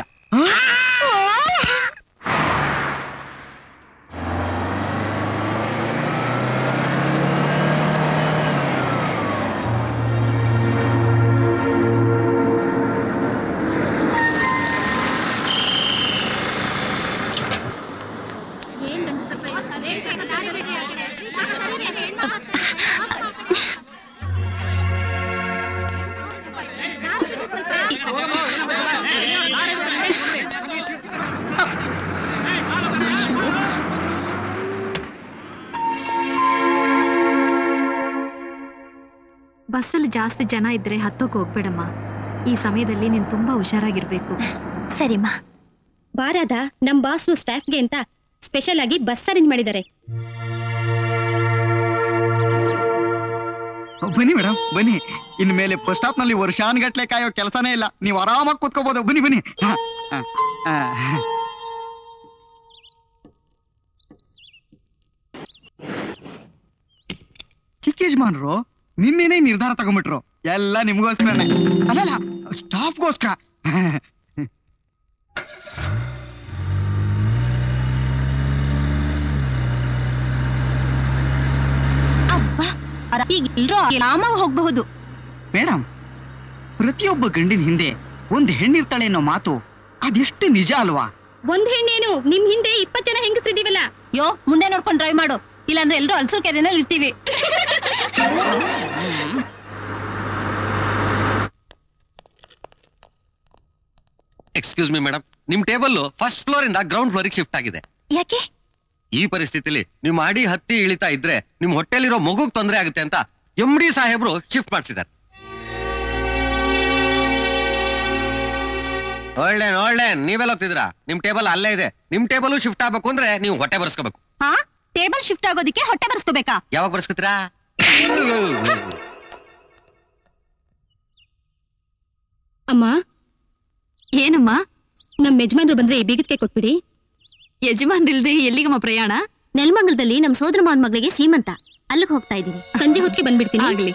ಬಸ್ಸಲ್ಲಿ ಜಾಸ್ತಿ ಜನ ಇದ್ರೆ ಹತ್ತೋಕ್ ಹೋಗ್ಬೇಡಮ್ಮ ಈ ಸಮಯದಲ್ಲಿ ನೀನ್ ತುಂಬಾ ಹುಷಾರಾಗಿರ್ಬೇಕು ಸರಿಮ್ಮ ಬಾರಾದ ನಮ್ ಬಾಸ್ನು ಸ್ಟಾಫ್ಗೆ ಅಂತ ಸ್ಪೆಷಲ್ ಆಗಿ ಬಸ್ ಅರೇಂಜ್ ಮಾಡಿದ್ದಾರೆ ಬನ್ನಿ ಮೇಡಮ್ ಬನ್ನಿ ಇನ್ಮೇಲೆ ಬಸ್ ಸ್ಟಾಪ್ ನಲ್ಲಿ ವರ್ಷಾನ್ಗಟ್ಲೆ ಕಾಯೋ ಕೆಲಸನೇ ಇಲ್ಲ ನೀವು ಆರಾಮಾಗಿ ಕೂತ್ಕೋಬಹುದು ಬನ್ನಿ ಬನ್ನಿ ಹ, ಹ, ಹ. ಚಿಕ್ಕ ಯಜಮಾನ್ರು ನಿನ್ನೆನೇ ನಿರ್ಧಾರ ತಗೊಂಡ್ಬಿಟ್ರು ಎಲ್ಲ ನಿಮ್ಗೋಸ್ಕರನೇ ಅಲ್ಲಲ್ಲ ಸ್ಟಾಫ್ಗೋಸ್ಕರ ಈಗ ಎಲ್ರೂ ಆರಾಮಾಗಿ ಹೋಗ್ಬಹುದು ಮೇಡಮ್ ಪ್ರತಿಯೊಬ್ಬ ಗಂಡಿನ ಹಿಂದೆ ಒಂದು ಹೆಣ್ಣಿರ್ತಾಳೆ ಅನ್ನೋ ಮಾತು ಅದೆಷ್ಟು ನಿಜ ಅಲ್ವಾ ಒಂದ್ ಹೆಣ್ಣೇನು ನಿಮ್ ಹಿಂದೆ ಇಪ್ಪತ್ ಜನ ಹೆಂಗಸ್ರಿದೀವಲ್ಲ ಯೋ ಮುಂದೆ ನೋಡ್ಕೊಂಡು ಡ್ರೈವ್ ಮಾಡು ಇಲ್ಲಾಂದ್ರೆ ಎಲ್ರೂ ಅಲ್ಸೋ ಕೆರೆನಲ್ಲಿ ಇರ್ತೀವಿ ಎಕ್ಸ್ಕ್ಯೂಸ್ ಮಿ ಮೇಡಮ್ ನಿಮ್ ಟೇಬಲ್ ಫಸ್ಟ್ ಫ್ಲೋರ್ ಇಂದ ಗ್ರೌಂಡ್ ಫ್ಲೋರಿಗೆ ಶಿಫ್ಟ್ ಆಗಿದೆ ಯಾಕೆ ಈ ಪರಿಸ್ಥಿತಿಲಿ ನೀವು ಮಾಡಿ ಹತ್ತಿ ಇಳಿತಾ ಇದ್ರೆ ನಿಮ್ ಹೊಟ್ಟೆಲಿರೋ ಮಗುಗ್ ತೊಂದರೆ ಆಗುತ್ತೆ ಅಂತ ಎಂ ಡಿ ಸಾಹೇಬ್ರು ಶಿಫ್ಟ್ ಮಾಡಿಸಿದ್ದಾರೆ ಒಳ್ಳೆ ಒಳ್ಳೆ ನೀವೆಲ್ಲ ಹೋಗ್ತಿದ್ದೀರಾ ನಿಮ್ ಟೇಬಲ್ ಅಲ್ಲೇ ಇದೆ ನಿಮ್ ಟೇಬಲ್ ಶಿಫ್ಟ್ ಆಗ್ಬೇಕು ಅಂದ್ರೆ ನೀವು ಹೊಟ್ಟೆ ಬರ್ಸ್ಕೋಬೇಕು ಹಾ ಟೇಬಲ್ ಶಿಫ್ಟ್ ಆಗೋದಕ್ಕೆ ಹೊಟ್ಟೆ ಬರ್ಸ್ಕೋಬೇಕಾ ಯಾವಾಗ ಬರ್ಸ್ಕೊತೀರಾ ಅಮ್ಮ ಏನಮ್ಮ ನಮ್ ಯಜಮಾನ್ರು ಬಂದ್ರೆ ಈ ಬೀಗಕ್ಕೆ ಕೊಟ್ಬಿಡಿ ಯಜಮಾನ್ರಿಲ್ದೆ ಎಲ್ಲಿಗಮ್ಮ ಪ್ರಯಾಣ ನೆಲಮಂಗಲದಲ್ಲಿ ನಮ್ ಸೋದರ ಮಾವನ್ ಮಗಳಿಗೆ ಸೀಮಂತ ಅಲ್ಲಿಗೆ ಹೋಗ್ತಾ ಇದೀವಿ ಸಂಜೆ ಹೊತ್ತಿಗೆ ಬಂದ್ಬಿಡ್ತೀನಿ ಆಗ್ಲಿ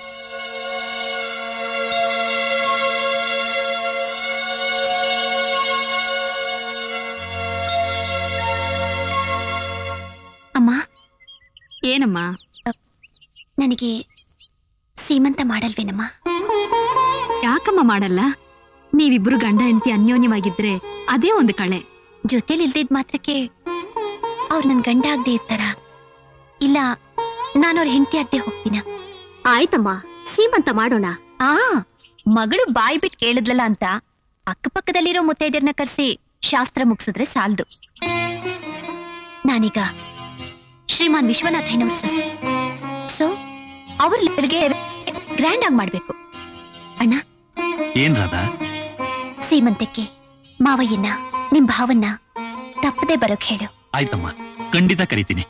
ಅಮ್ಮ ಏನಮ್ಮ ನನಗೆ ಸೀಮಂತ ಮಾಡಲ್ವೇನಮ್ಮ ಯಾಕಮ್ಮ ಮಾಡಲ್ಲ ನೀವಿಬ್ರು ಗಂಡ ಹೆಂಡತಿ ಅನ್ಯೋನ್ಯವಾಗಿದ್ರೆ ಅದೇ ಒಂದು ಕಳೆ ಜೊತೆಲಿ ಇಲ್ದಿದ್ ಮಾತ್ರಕ್ಕೆ ಅವ್ರು ನನ್ ಗಂಡ ಆಗದೆ ಇರ್ತಾರ ಇಲ್ಲ ನಾನು ಅವ್ರ ಹೆಂಡತಿ ಆಗದೆ ಹೋಗ್ತೀನ ಆಯ್ತಮ್ಮ ಸೀಮಂತ ಮಾಡೋಣ ಆ ಮಗಳು ಬಾಯಿ ಬಿಟ್ಟು ಕೇಳಿದ್ಲಲ್ಲ ಅಂತ ಅಕ್ಕಪಕ್ಕದಲ್ಲಿರೋ ಮುತ್ತೈದೆಯರ್ನ ಕರೆಸಿ ಶಾಸ್ತ್ರ ಮುಗಿಸಿದ್ರೆ ಸಾಲ್ದು ನಾನೀಗ ಶ್ರೀಮಾನ್ ವಿಶ್ವನಾಥಯ್ಯನವ್ರ ಸೊಸೆ ಸೊ ಅವ್ರ ಲೆವೆಲ್ಗೆ ಗ್ರ್ಯಾಂಡ್ ಆಗಿ ಮಾಡ್ಬೇಕು ಅಣ್ಣ ಏನ್ ರಾಧಾ ಸೀಮಂತಕ್ಕೆ ಮಾವಯ್ಯನ ನಿಮ್ ಭಾವನ್ನ ತಪ್ಪದೆ ಬರೋಕ್ ಹೇಳು ಆಯ್ತಮ್ಮ ಖಂಡಿತ ಕರಿತೀನಿ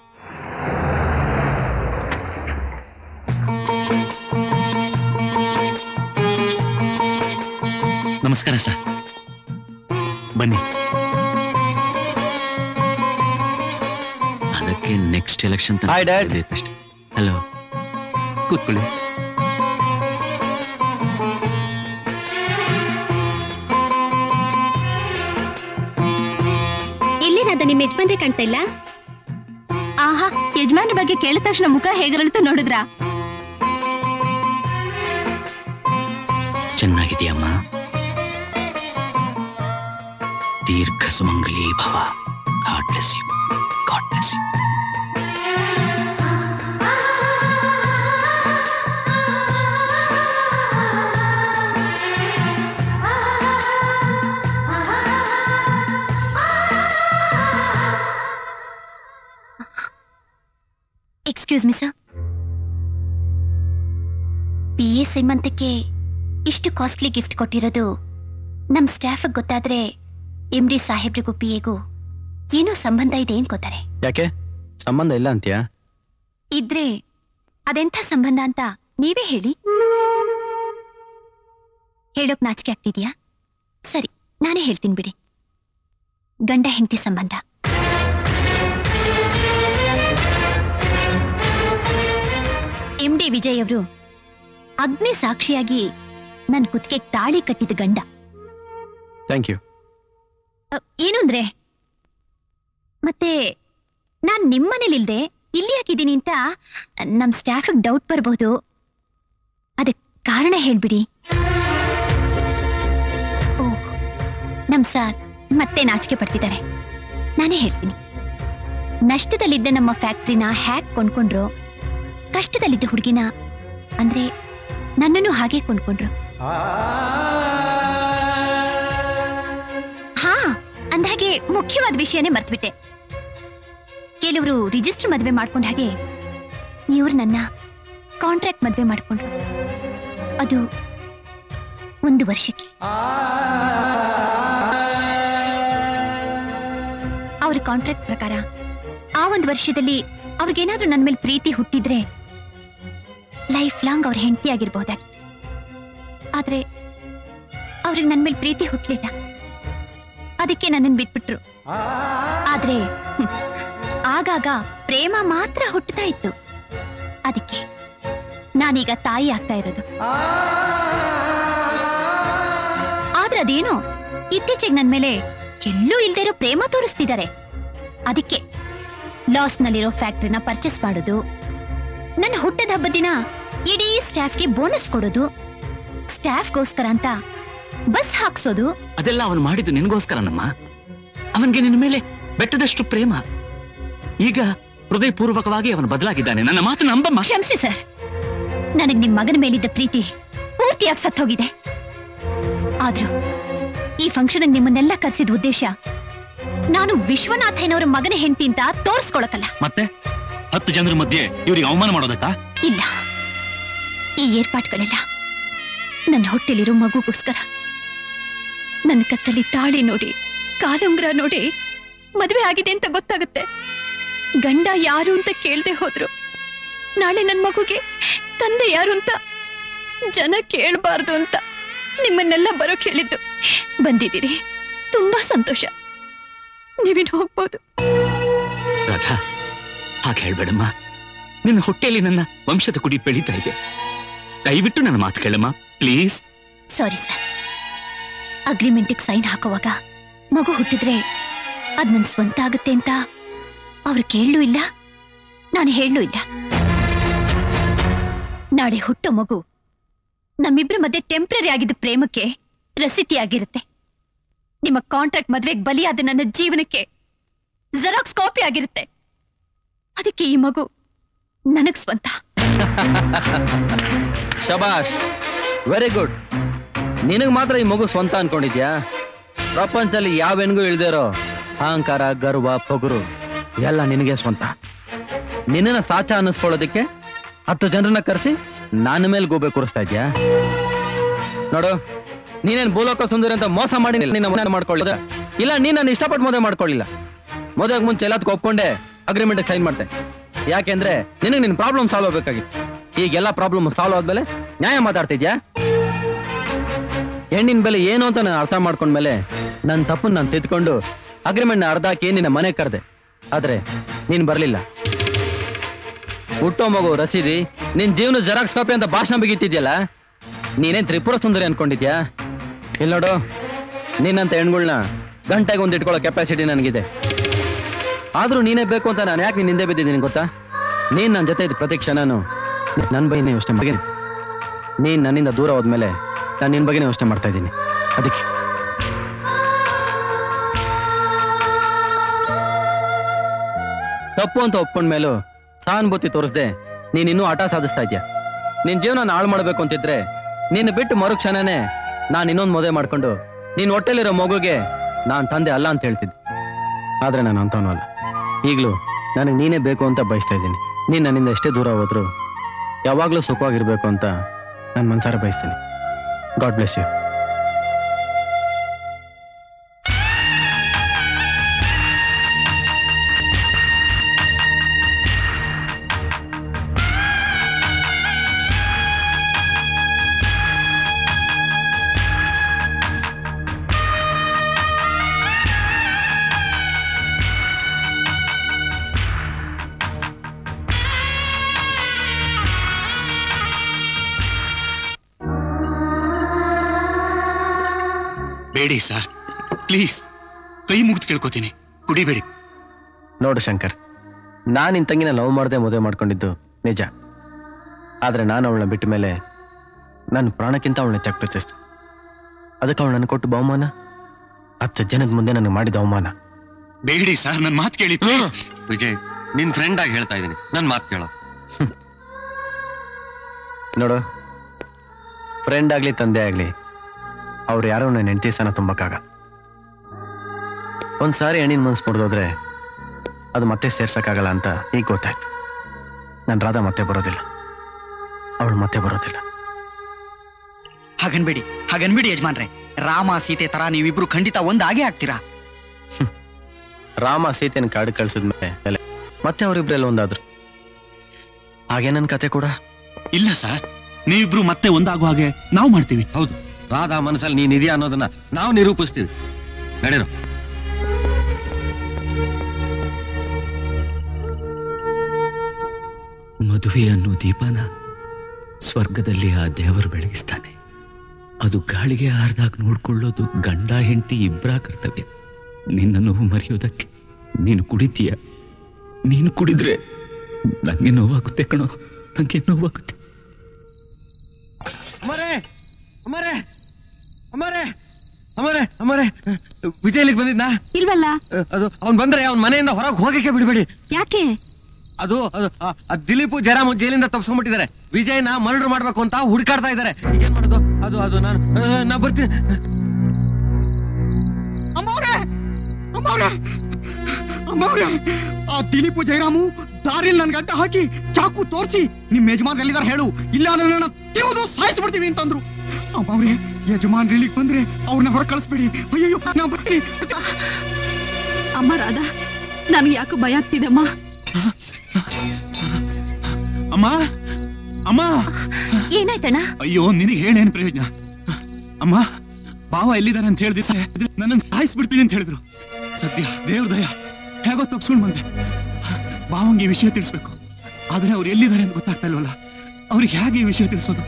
ನಮಸ್ಕಾರ ಸರ್ ಬನ್ನಿ ಅದಕ್ಕೆ ನೆಕ್ಸ್ಟ್ ಎಲೆಕ್ಷನ್ Hi, Dad. ಬೇಕಷ್ಟೆ ಹಲೋ ಕೂತ್ಕೊಳ್ಳಿ ಎಲ್ಲಿರೋದ ನಿಮ್ ಯಜಮಾನ್ರೆ ಕಾಣ್ತಾ ಇಲ್ಲ ಆಹಾ ಯಜಮಾನ್ರ ಬಗ್ಗೆ ಕೇಳಿದ ತಕ್ಷಣ ಮುಖ ಹೇಗಿರಳುತ್ತೋ ನೋಡಿದ್ರ ಚೆನ್ನಾಗಿದೆಯಮ್ಮ ದೀರ್ಘ ಸುಮಂಗಲಿ ಭವ god bless you god bless you excuse me sir P A ಸೀಮಂತಕ್ಕೆ ಇಷ್ಟು ಕಾಸ್ಟ್ಲಿ ಗಿಫ್ಟ್ ಕೊಟ್ಟಿರೋದು ನಮ್ ಸ್ಟಾಫ್ ಗೊತ್ತಾದ್ರೆ ಎಂ ಡಿ ಸಾಹೇಬ್ರಿಗೂ ಪಿ ಎಗೂ ಏನೋ ಸಂಬಂಧ ಇದೆ ಅನ್ಕೋತಾರೆ ಯಾಕೆ ಸಂಬಂಧ ಇಲ್ಲ ಅಂತ್ಯಾ ಇದ್ರೆ ಅದೆಂಥ ಸಂಬಂಧ ಅಂತ ನೀವೇ ಹೇಳಿ ಹೇಳೋಕ್ ನಾಚಿಕೆ ಆಗ್ತಿದ್ಯಾ ಸರಿ ನಾನೇ ಹೇಳ್ತೀನಿ ಬಿಡಿ ಗಂಡ ಹೆಂಡತಿ ಸಂಬಂಧ ಎಂ ಡಿ ವಿಜಯ್ ಅವರು ಅಗ್ನಿ ಸಾಕ್ಷಿಯಾಗಿ ನನ್ ಕುತ್ತಿಗೆ ತಾಳಿ ಕಟ್ಟಿದ ಗಂಡ ಥ್ಯಾಂಕ್ ಯು ಅ, ಏನು ಅಂದ್ರೆ ಮತ್ತೆ ನಾನ್ ನಿಮ್ಮನೇಲಿಲ್ದೆ ಇಲ್ಲಿ ಯಾಕಿದ್ದೀನಿ ಅಂತ ನಮ್ ಸ್ಟಾಫ್ ಡೌಟ್ ಬರಬಹುದು ಅದಕ್ ಕಾರಣ ಹೇಳ್ಬಿಡಿ ಓ ನಮ್ ಸಾರ್ ಮತ್ತೆ ನಾಚಿಕೆ ಪಡ್ತಿದ್ದಾರೆ ನಾನೇ ಹೇಳ್ತೀನಿ ನಷ್ಟದಲ್ಲಿದ್ದ ನಮ್ಮ ಫ್ಯಾಕ್ಟ್ರಿನ ಹ್ಯಾಕ್ ಕೊಂಡ್ಕೊಂಡ್ರು ಕಷ್ಟದಲ್ಲಿದ್ದ ಹುಡುಗಿನ ಅಂದ್ರೆ ನನ್ನನ್ನು ಹಾಗೆ ಕೊಂಡ್ಕೊಂಡ್ರು ಹಾ ಅಂದ್ಹಾಗೆ ಮುಖ್ಯವಾದ ವಿಷಯನೇ ಮರ್ತ್ಬಿಟ್ಟೆ ಕೆಲವರು ರಿಜಿಸ್ಟರ್ ಮದುವೆ ಮಾಡ್ಕೊಂಡ ಹಾಗೆ ಇವ್ರು ನನ್ನ ಕಾಂಟ್ರಾಕ್ಟ್ ಮದುವೆ ಮಾಡ್ಕೊಂಡ್ರು ಅದು ಒಂದು ವರ್ಷಕ್ಕೆ ಅವ್ರ ಕಾಂಟ್ರಾಕ್ಟ್ ಪ್ರಕಾರ ಆ ಒಂದು ವರ್ಷದಲ್ಲಿ ಅವ್ರಿಗೇನಾದ್ರೂ ನನ್ನ ಮೇಲೆ ಪ್ರೀತಿ ಹುಟ್ಟಿದ್ರೆ ಲೈಫ್ ಲಾಂಗ್ ಅವ್ರ ಹೆಂಡತಿ ಆಗಿರ್ಬಹುದಾಗಿತ್ತು ಆದ್ರೆ ಅವ್ರಿಗೆ ನನ್ನ ಮೇಲೆ ಪ್ರೀತಿ ಹುಟ್ಲಿಲ್ಲ ಅದಕ್ಕೆ ನನ್ನನ್ನು ಬಿಟ್ಬಿಟ್ರು ಆದ್ರೆ ಹ್ಮ್, ಆಗಾಗ ಪ್ರೇಮ ಮಾತ್ರ ಹುಟ್ಟುತ್ತಾ ಇತ್ತು ಅದಕ್ಕೆ ನಾನೀಗ ತಾಯಿ ಆಗ್ತಾ ಇರೋದು ಆದ್ರೆ ಅದೇನೋ ಇತ್ತೀಚೆಗೆ ನನ್ ಮೇಲೆ ಎಲ್ಲೂ ಇಲ್ದೇ ಇರೋ ಪ್ರೇಮ ತೋರಿಸ್ತಿದ್ದಾರೆ ಅದಕ್ಕೆ ಲಾಸ್ ನಲ್ಲಿರೋ ಫ್ಯಾಕ್ಟ್ರಿನ ಪರ್ಚೇಸ್ ಮಾಡೋದು ನನ್ನ ಹುಟ್ಟದ ಹಬ್ಬದ ದಿನ ಇಡೀ ಸ್ಟಾಫ್ಗೆ ಬೋನಸ್ ಕೊಡೋದು ಸ್ಟಾಫ್ಗೋಸ್ಕರ ಅಂತ ಬಸ್ ಹಾಕ್ಸೋದು ಅದೆಲ್ಲ ಅವನು ಮಾಡಿದ್ದು ನಿನಗೋಸ್ಕರನಮ್ಮ ಅವನಿಗೆ ನಿನ್ನ ಮೇಲೆ ಬೆಟ್ಟದಷ್ಟು ಪ್ರೇಮ ಈಗ ಹೃದಯಪೂರ್ವಕವಾಗಿ ಅವನು ಬದಲಾಗಿದ್ದಾನೆ ನನ್ನ ಮಾತು ನಂಬಮ್ಮ ಕ್ಷಮಿಸಿ ಸರ್ ನನಗ್ ನಿಮ್ ಮಗನ ಮೇಲಿದ್ದ ಪ್ರೀತಿ ಪೂರ್ತಿಯಾಗಿ ಸತ್ತೋಗಿದೆ ಆದ್ರೂ ಈ ಫಂಕ್ಷನ್ ನಿಮ್ಮನ್ನೆಲ್ಲ ಕರೆಸಿದ ಉದ್ದೇಶ ನಾನು ವಿಶ್ವನಾಥಯ್ಯನವರ ಮಗನ ಹೆಂಡತಿ ಅಂತ ತೋರಿಸ್ಕೊಳಕಲ್ಲ ಮತ್ತೆ ಹತ್ತು ಜನರ ಮಧ್ಯೆ ಇವ್ರಿಗೆ ಅವಮಾನ ಮಾಡೋದಕ್ಕಾ ಇಲ್ಲ ಈ ಏರ್ಪಾಟ್ಗಳೆಲ್ಲ ನನ್ನ ಹೊಟ್ಟೆಲಿರೋ ಮಗುಗೋಸ್ಕರ ನನ್ನ ಕತ್ತಲ್ಲಿ ತಾಳಿ ನೋಡಿ ಕಾಲುಂಗ್ರ ನೋಡಿ ಮದುವೆ ಆಗಿದೆ ಅಂತ ಗೊತ್ತಾಗುತ್ತೆ ಗಂಡ ಯಾರು ಅಂತ ಕೇಳ್ದೆ ಹೋದ್ರು ನಾಳೆ ನನ್ನ ಮಗುಗೆ ತಂದೆ ಯಾರು ಅಂತ ಜನ ಕೇಳಬಾರ್ದು ಅಂತ ನಿಮ್ಮನ್ನೆಲ್ಲ ಬರೋಕ್ ಹೇಳಿದ್ದು ಬಂದಿದ್ದೀರಿ ತುಂಬಾ ಸಂತೋಷ ನೀವಿನ್ ಹೋಗ್ಬೋದು ರಾಧಾ ಹಾಗೆ ಹೇಳ್ಬೇಡಮ್ಮ ನಿನ್ನ ಹೊಟ್ಟೆಯಲ್ಲಿ ನನ್ನ ವಂಶದ ಕುಡಿ ಬೆಳೀತಾ ಇದೆ ದಯವಿಟ್ಟು ನನ್ನ ಮಾತು ಕೇಳಮ್ಮ ಪ್ಲೀಸ್ ಸಾರಿ ಸರ್ ಅಗ್ರಿಮೆಂಟಿಗೆ ಸೈನ್ ಹಾಕುವಾಗ ಮಗು ಹುಟ್ಟಿದ್ರೆ ಅದ್ ನನ್ ಸ್ವಂತ ಆಗುತ್ತೆ ಅಂತ ಅವ್ರು ಕೇಳಲೂ ಇಲ್ಲ ನಾನು ಹೇಳಲೂ ಇಲ್ಲ ನಾಳೆ ಹುಟ್ಟೋ ಮಗು ನಮ್ಮಿಬ್ರ ಮಧ್ಯೆ ಟೆಂಪ್ರರಿ ಆಗಿದ್ದ ಪ್ರೇಮಕ್ಕೆ ಪ್ರಸಿದ್ಧಿ ಆಗಿರುತ್ತೆ ನಿಮ್ಮ ಕಾಂಟ್ರಾಕ್ಟ್ ಮದ್ವೆಗೆ ಬಲಿಯಾದ ನನ್ನ ಜೀವನಕ್ಕೆ ಜೆರಾಕ್ಸ್ ಕಾಪಿ ಆಗಿರುತ್ತೆ ಅದಕ್ಕೆ ಈ ಮಗು ನನಗ್ ಸ್ವಂತ ಶಬಾಷ್ ವೆರಿ ಗುಡ್ ನಿನಗ್ ಮಾತ್ರ ಈ ಮಗು ಸ್ವಂತ ಅನ್ಕೊಂಡಿದ್ಯಾ ಪ್ರಪಂಚದಲ್ಲಿ ಯಾವ ಹೆಣ್ಗೂ ಇಳ್ದಿರೋ ಅಹಂಕಾರ ಗರ್ವ ಪೊಗರು ಎಲ್ಲ ನಿನಗೆ ಸ್ವಂತ ನಿನ್ನನ್ನ ಸಾಚ ಅನ್ನಿಸ್ಕೊಳ್ಳೋದಕ್ಕೆ ಹತ್ತು ಜನರನ್ನ ಕರೆಸಿ ನನ್ನ ಮೇಲೆ ಗೋಬೆ ಕೂರಿಸ್ತಾ ಇದ್ಯಾ ನೋಡು ನೀನೇನ್ ಭೂಲೋಕ ಸುಂದರಿ ಅಂತ ಮೋಸ ಮಾಡಿ ನಿನ್ನ ಮದುವೆ ಮಾಡ್ಕೊಳ್ಳೋದ ಇಲ್ಲ ನೀನ್ ನಾನು ಇಷ್ಟಪಟ್ಟು ಮದುವೆ ಮಾಡ್ಕೊಳ್ಳಿಲ್ಲ ಮದುವೆಗೆ ಮುಂಚೆ ಎಲ್ಲದಕ್ಕೂ ಒಪ್ಕೊಂಡೆ ಅಗ್ರಿಮೆಂಟ್ ಸೈನ್ ಮಾಡ್ತೆ ಯಾಕೆಂದ್ರೆ ನಿನಗೆ ನಿನ್ ಪ್ರಾಬ್ಲಮ್ ಸಾಲ್ವ್ ಆಗ್ಬೇಕಾಗಿತ್ತು ಈಗೆಲ್ಲ ಪ್ರಾಬ್ಲಮ್ ಸಾಲ್ವ್ ಆದ್ಮೇಲೆ ನ್ಯಾಯ ಮಾತಾಡ್ತಿದ್ಯಾ ಹೆಣ್ಣಿನ ಬೆಲೆ ಏನು ಅಂತ ನಾನು ಅರ್ಥ ಮಾಡ್ಕೊಂಡ್ಮೇಲೆ ನನ್ನ ತಪ್ಪನ್ನ ನಾನು ತಿದ್ಕೊಂಡು ಅಗ್ರಿಮೆಂಟ್ನ ಅರ್ಧ ಹಾಕಿ ನಿನ್ನ ಮನೆ ಕರೆದೆ ಆದ್ರೆ ನೀನ್ ಬರ್ಲಿಲ್ಲ ಹುಟ್ಟೋ ಮಗು ರಸೀದಿ ನಿನ್ ಜೀವನ ಜೆರಾಕ್ಸ್ ಕಾಪಿ ಅಂತ ಭಾಷಣ ಬಿಗಿತಿದ್ಯಲ್ಲ ನೀನೇನ್ ತ್ರಿಪುರ ಸುಂದರಿ ಅನ್ಕೊಂಡಿದ್ಯಾ ಇಲ್ಲ ನೋಡು ನೀನಂತ ಹೆಣ್ಗಳ್ನ ಗಂಟೆಗೆ ಒಂದು ಇಟ್ಕೊಳ್ಳೋ ಕೆಪಾಸಿಟಿ ನನಗಿದೆ ಆದ್ರೂ ನೀನೇ ಬೇಕು ಅಂತ ನಾನು ಯಾಕೆ ನಿನ್ನ ಹಿಂದೆ ಬಿದ್ದಿದ್ದೀನಿ ಗೊತ್ತಾ ನೀನ್ ನನ್ನ ಜೊತೆ ಇದ್ದ ಪ್ರತಿ ಕ್ಷಣನು ನನ್ನ ಬಗ್ಗೆನೇ ಯೋಚನೆ ಬಗ್ಗೆ ನೀನ್ ನನ್ನಿಂದ ದೂರ ಹೋದ್ಮೇಲೆ ನಾನು ನಿನ್ನ ಬಗ್ಗೆನೇ ಯೋಚನೆ ಮಾಡ್ತಾ ಇದ್ದೀನಿ ಅದಕ್ಕೆ ತಪ್ಪು ಅಂತ ಒಪ್ಕೊಂಡ್ಮೇಲೂ ಸಹಾನುಭೂತಿ ತೋರಿಸ್ದೆ ನೀನ್ ಇನ್ನೂ ಆಟ ಸಾಧಿಸ್ತಾ ಇದ್ಯಾ ನಿನ್ ಜೀವನ ಹಾಳು ಮಾಡ್ಬೇಕು ಅಂತಿದ್ರೆ ನಿನ್ನ ಬಿಟ್ಟು ಮರು ಕ್ಷಣನೇ ನಾನು ಇನ್ನೊಂದು ಮದುವೆ ಮಾಡ್ಕೊಂಡು ನೀನ್ ಹೊಟ್ಟೆಲಿರೋ ಮಗುಗೆ ನಾನ್ ತಂದೆ ಅಲ್ಲ ಅಂತ ಹೇಳ್ತಿದ್ದೆ ಆದ್ರೆ ನಾನು ಅಂತವನು ಅಲ್ಲ ಈಗಲೂ ನನಗೆ ನೀನೇ ಬೇಕು ಅಂತ ಬಯಸ್ತಾ ಇದ್ದೀನಿ ನೀನ್ ನನ್ನಿಂದ ಎಷ್ಟೇ ದೂರ ಹೋದ್ರು ಯಾವಾಗ್ಲೂ ಸುಖವಾಗಿರ್ಬೇಕು ಅಂತ ನಾನು ಮನ್ಸಾರ ಬಯಸ್ತೀನಿ ಗಾಡ್ ಬ್ಲೆಸ್ ಯು ಬೇಡಿ ಸರ್ ಪ್ಲೀಸ್ ಕೈ ಮುಗಿದು ಕೇಳ್ಕೊತೀನಿ ಕುಡಿಬೇಡಿ ನೋಡು ಶಂಕರ್ ನಾನು ನಿನ್ ತಂಗಿನ ಲವ್ ಮಾಡದೆ ಮದುವೆ ಮಾಡ್ಕೊಂಡಿದ್ದು ನಿಜ ಆದ್ರೆ ನಾನು ಅವಳನ್ನ ಬಿಟ್ಟ ಮೇಲೆ ನನ್ನ ಪ್ರಾಣಕ್ಕಿಂತ ಅವಳನ್ನ ಹೆಚ್ಚಾಗಿ ಪ್ರೀತಿಸ್ತೆ ಅದಕ್ಕೆ ಅವಳು ನನಗೆ ಕೊಟ್ಟು ಬಹುಮಾನ ಹತ್ತು ಜನದ ಮುಂದೆ ನನಗೆ ಮಾಡಿದ ಅವಮಾನ ಬೇಡಿ ಸರ್ ನನ್ನ ಮಾತು ಕೇಳಿ ಪ್ಲೀಸ್ ವಿಜಯ್ ನಿನ್ ಫ್ರೆಂಡ್ ಆಗಿ ಹೇಳ್ತಾ ಇದೀನಿ ನನ್ ಮಾತು ಕೇಳೋ ನೋಡು ಫ್ರೆಂಡ್ ಆಗ್ಲಿ ತಂದೆ ಆಗ್ಲಿ ಅವ್ರು ಯಾರೋ ನನ್ನ ಹೆಂಡತಿ ಸನ ತುಂಬಕ್ಕಾಗ ಒಂದ್ಸಾರಿ ಹೆಣ್ಣಿನ ಮನ್ಸು ಮುರಿದೋದ್ರೆ ಅದು ಮತ್ತೆ ಸೇರ್ಸಕ್ಕಾಗಲ್ಲ ಅಂತ ಈಗ ಗೊತ್ತಾಯ್ತು ನನ್ನ ರಾಧ ಮತ್ತೆ ಬರೋದಿಲ್ಲ ಅವಳು ಮತ್ತೆ ಬರೋದಿಲ್ಲ ಹಾಗನ್ಬೇಡಿ ಹಾಗನ್ಬೇಡಿ ಯಜಮಾನ್ರೆ ರಾಮ ಸೀತೆ ತರ ನೀವಿಬ್ರು ಖಂಡಿತ ಒಂದಾಗೇ ಆಗ್ತೀರಾ ರಾಮ ಸೀತೆನ ಕಾಡು ಕಳ್ಸಿದ್ಮೇಲೆ ಮತ್ತೆ ಅವರಿಬ್ರೆಲ್ಲ ಒಂದಾದ್ರು ಹಾಗೆ ನನ್ನ ಕತೆ ಕೂಡ ಇಲ್ಲ ಸರ್ ನೀವಿಬ್ರು ಮತ್ತೆ ಒಂದಾಗೋ ಹಾಗೆ ನಾವು ಮಾಡ್ತೀವಿ ಹೌದು ರಾಧಾ ಮನಸ್ಸಲ್ಲಿ ನೀನ್ ಇದೆಯಾ ಅನ್ನೋದನ್ನ ನಾವು ನಿರೂಪಿಸ್ತೀವಿ ನಡೆರು ಮದುವೆ ಅನ್ನೋ ದೀಪನ ಸ್ವರ್ಗದಲ್ಲಿ ಆ ದೇವರು ಬೆಳಗಿಸ್ತಾನೆ ಅದು ಗಾಳಿಗೆ ಆರ್ದಾಗ ನೋಡ್ಕೊಳ್ಳೋದು ಗಂಡ ಹೆಂಡತಿ ಇಬ್ಬರ ಕರ್ತವ್ಯ ನಿನ್ನ ನೋವು ಮರೆಯೋದಕ್ಕೆ ನೀನು ಕುಡಿತೀಯ ನೀನು ಕುಡಿದ್ರೆ ನಂಗೆ ನೋವಾಗುತ್ತೆ ಕಣೋ ನಂಗೆ ನೋವಾಗುತ್ತೆ ಅಮರೇ ಅಮರೇ ಅಮರೇ ಅಮರೇ ಅಮರೇ ವಿಜಯ್ ಇಲ್ಲಿಗೆ ಬಂದಿದ್ನಾ ಇಲ್ವಲ್ಲ ಅದು ಅವ್ನ್ ಬಂದ್ರೆ ಅವ್ನ ಮನೆಯಿಂದ ಹೊರಗೆ ಹೋಗಕ್ಕೆ ಬಿಡಬೇಡಿ ಯಾಕೆ ಅದು ಅದು ಆ- ಆ ದಿಲೀಪು ಜಯರಾಮ್ ಜೈಲಿಂದ ತಪ್ಸ್ಕೊಂಡ್ಬಿಟ್ಟಿದ್ದಾರೆ ವಿಜಯ್ನ ಮರ್ಡರ್ ಮಾಡ್ಬೇಕು ಅಂತ ಹುಡುಕಾಡ್ತಾ ಇದ್ದಾರೆ ಏನ್ ಮಾಡೋದು ಅದು ಅದು ನಾನು ಆ, ನಾ ಬರ್ತೀನಿ ಅಮ್ಮವ್ರೆ ಅಮ್ಮವ್ರೆ ಅಮ್ಮವ್ರೆ ಆ ದಿಲೀಪು ಜಯರಾಮು ದಾರಿಲ್ ನನ್ ಗಡ್ಡ ಹಾಕಿ ಚಾಕು ತೋರಿಸಿ ನಿಮ್ ಯಜಮಾನ್ ಎಲ್ಲಿದಾರ ಹೇಳು ಇಲ್ಲ ಅಂದ್ರೆ ನನ್ನ ತಿವಿದು ಸಾಯಿಸ್ಬಿಡ್ತೀವಿ ಅಂತಂದ್ರು ಅಮ್ಮವ್ರೆ ಯಜಮಾನ್ ಇಲ್ಲಿಗೆ ಬಂದ್ರೆ ಅವ್ರನ್ನ ಹೊರ ಕಳಿಸ್ಬೇಡಿ ಅಯ್ಯೋ ನಾ ಬರ್ತೀನಿ ಅಮ್ಮ ರಾಧಾ ನನ್ಗೆ ಯಾಕೋ ಭಯ ಆಗ್ತಿದೆ ಅಮ್ಮ ಅಮ್ಮ ಅಮ್ಮ ಏನಾಯ್ತಣ್ಣ ಅಯ್ಯೋ ನಿನಗೆ ಹೇಳೇನು ಪ್ರಯೋಜನ ಅಮ್ಮ ಬಾವ ಎಲ್ಲಿದ್ದಾರೆ ಅಂತ ಹೇಳಿದ ದಿವಸ ನನ್ನನ್ನು ಸಾಯಿಸ್ಬಿಡ್ತೀನಿ ಅಂತ ಹೇಳಿದ್ರು ಸದ್ಯ ದೇವ್ರ ದಯ ಹೇಗೋ ತಪ್ಸ್ಕೊಂಡ್ ಬಂದೆ ಬಾವಂಗೆ ಈ ವಿಷಯ ತಿಳಿಸ್ಬೇಕು ಆದ್ರೆ ಅವ್ರು ಎಲ್ಲಿದ್ದಾರೆ ಅಂತ ಗೊತ್ತಾಗ್ತಾ ಇಲ್ವಲ್ಲ ಅವ್ರಿಗೆ ಹೇಗೆ ಈ ವಿಷಯ ತಿಳಿಸೋದು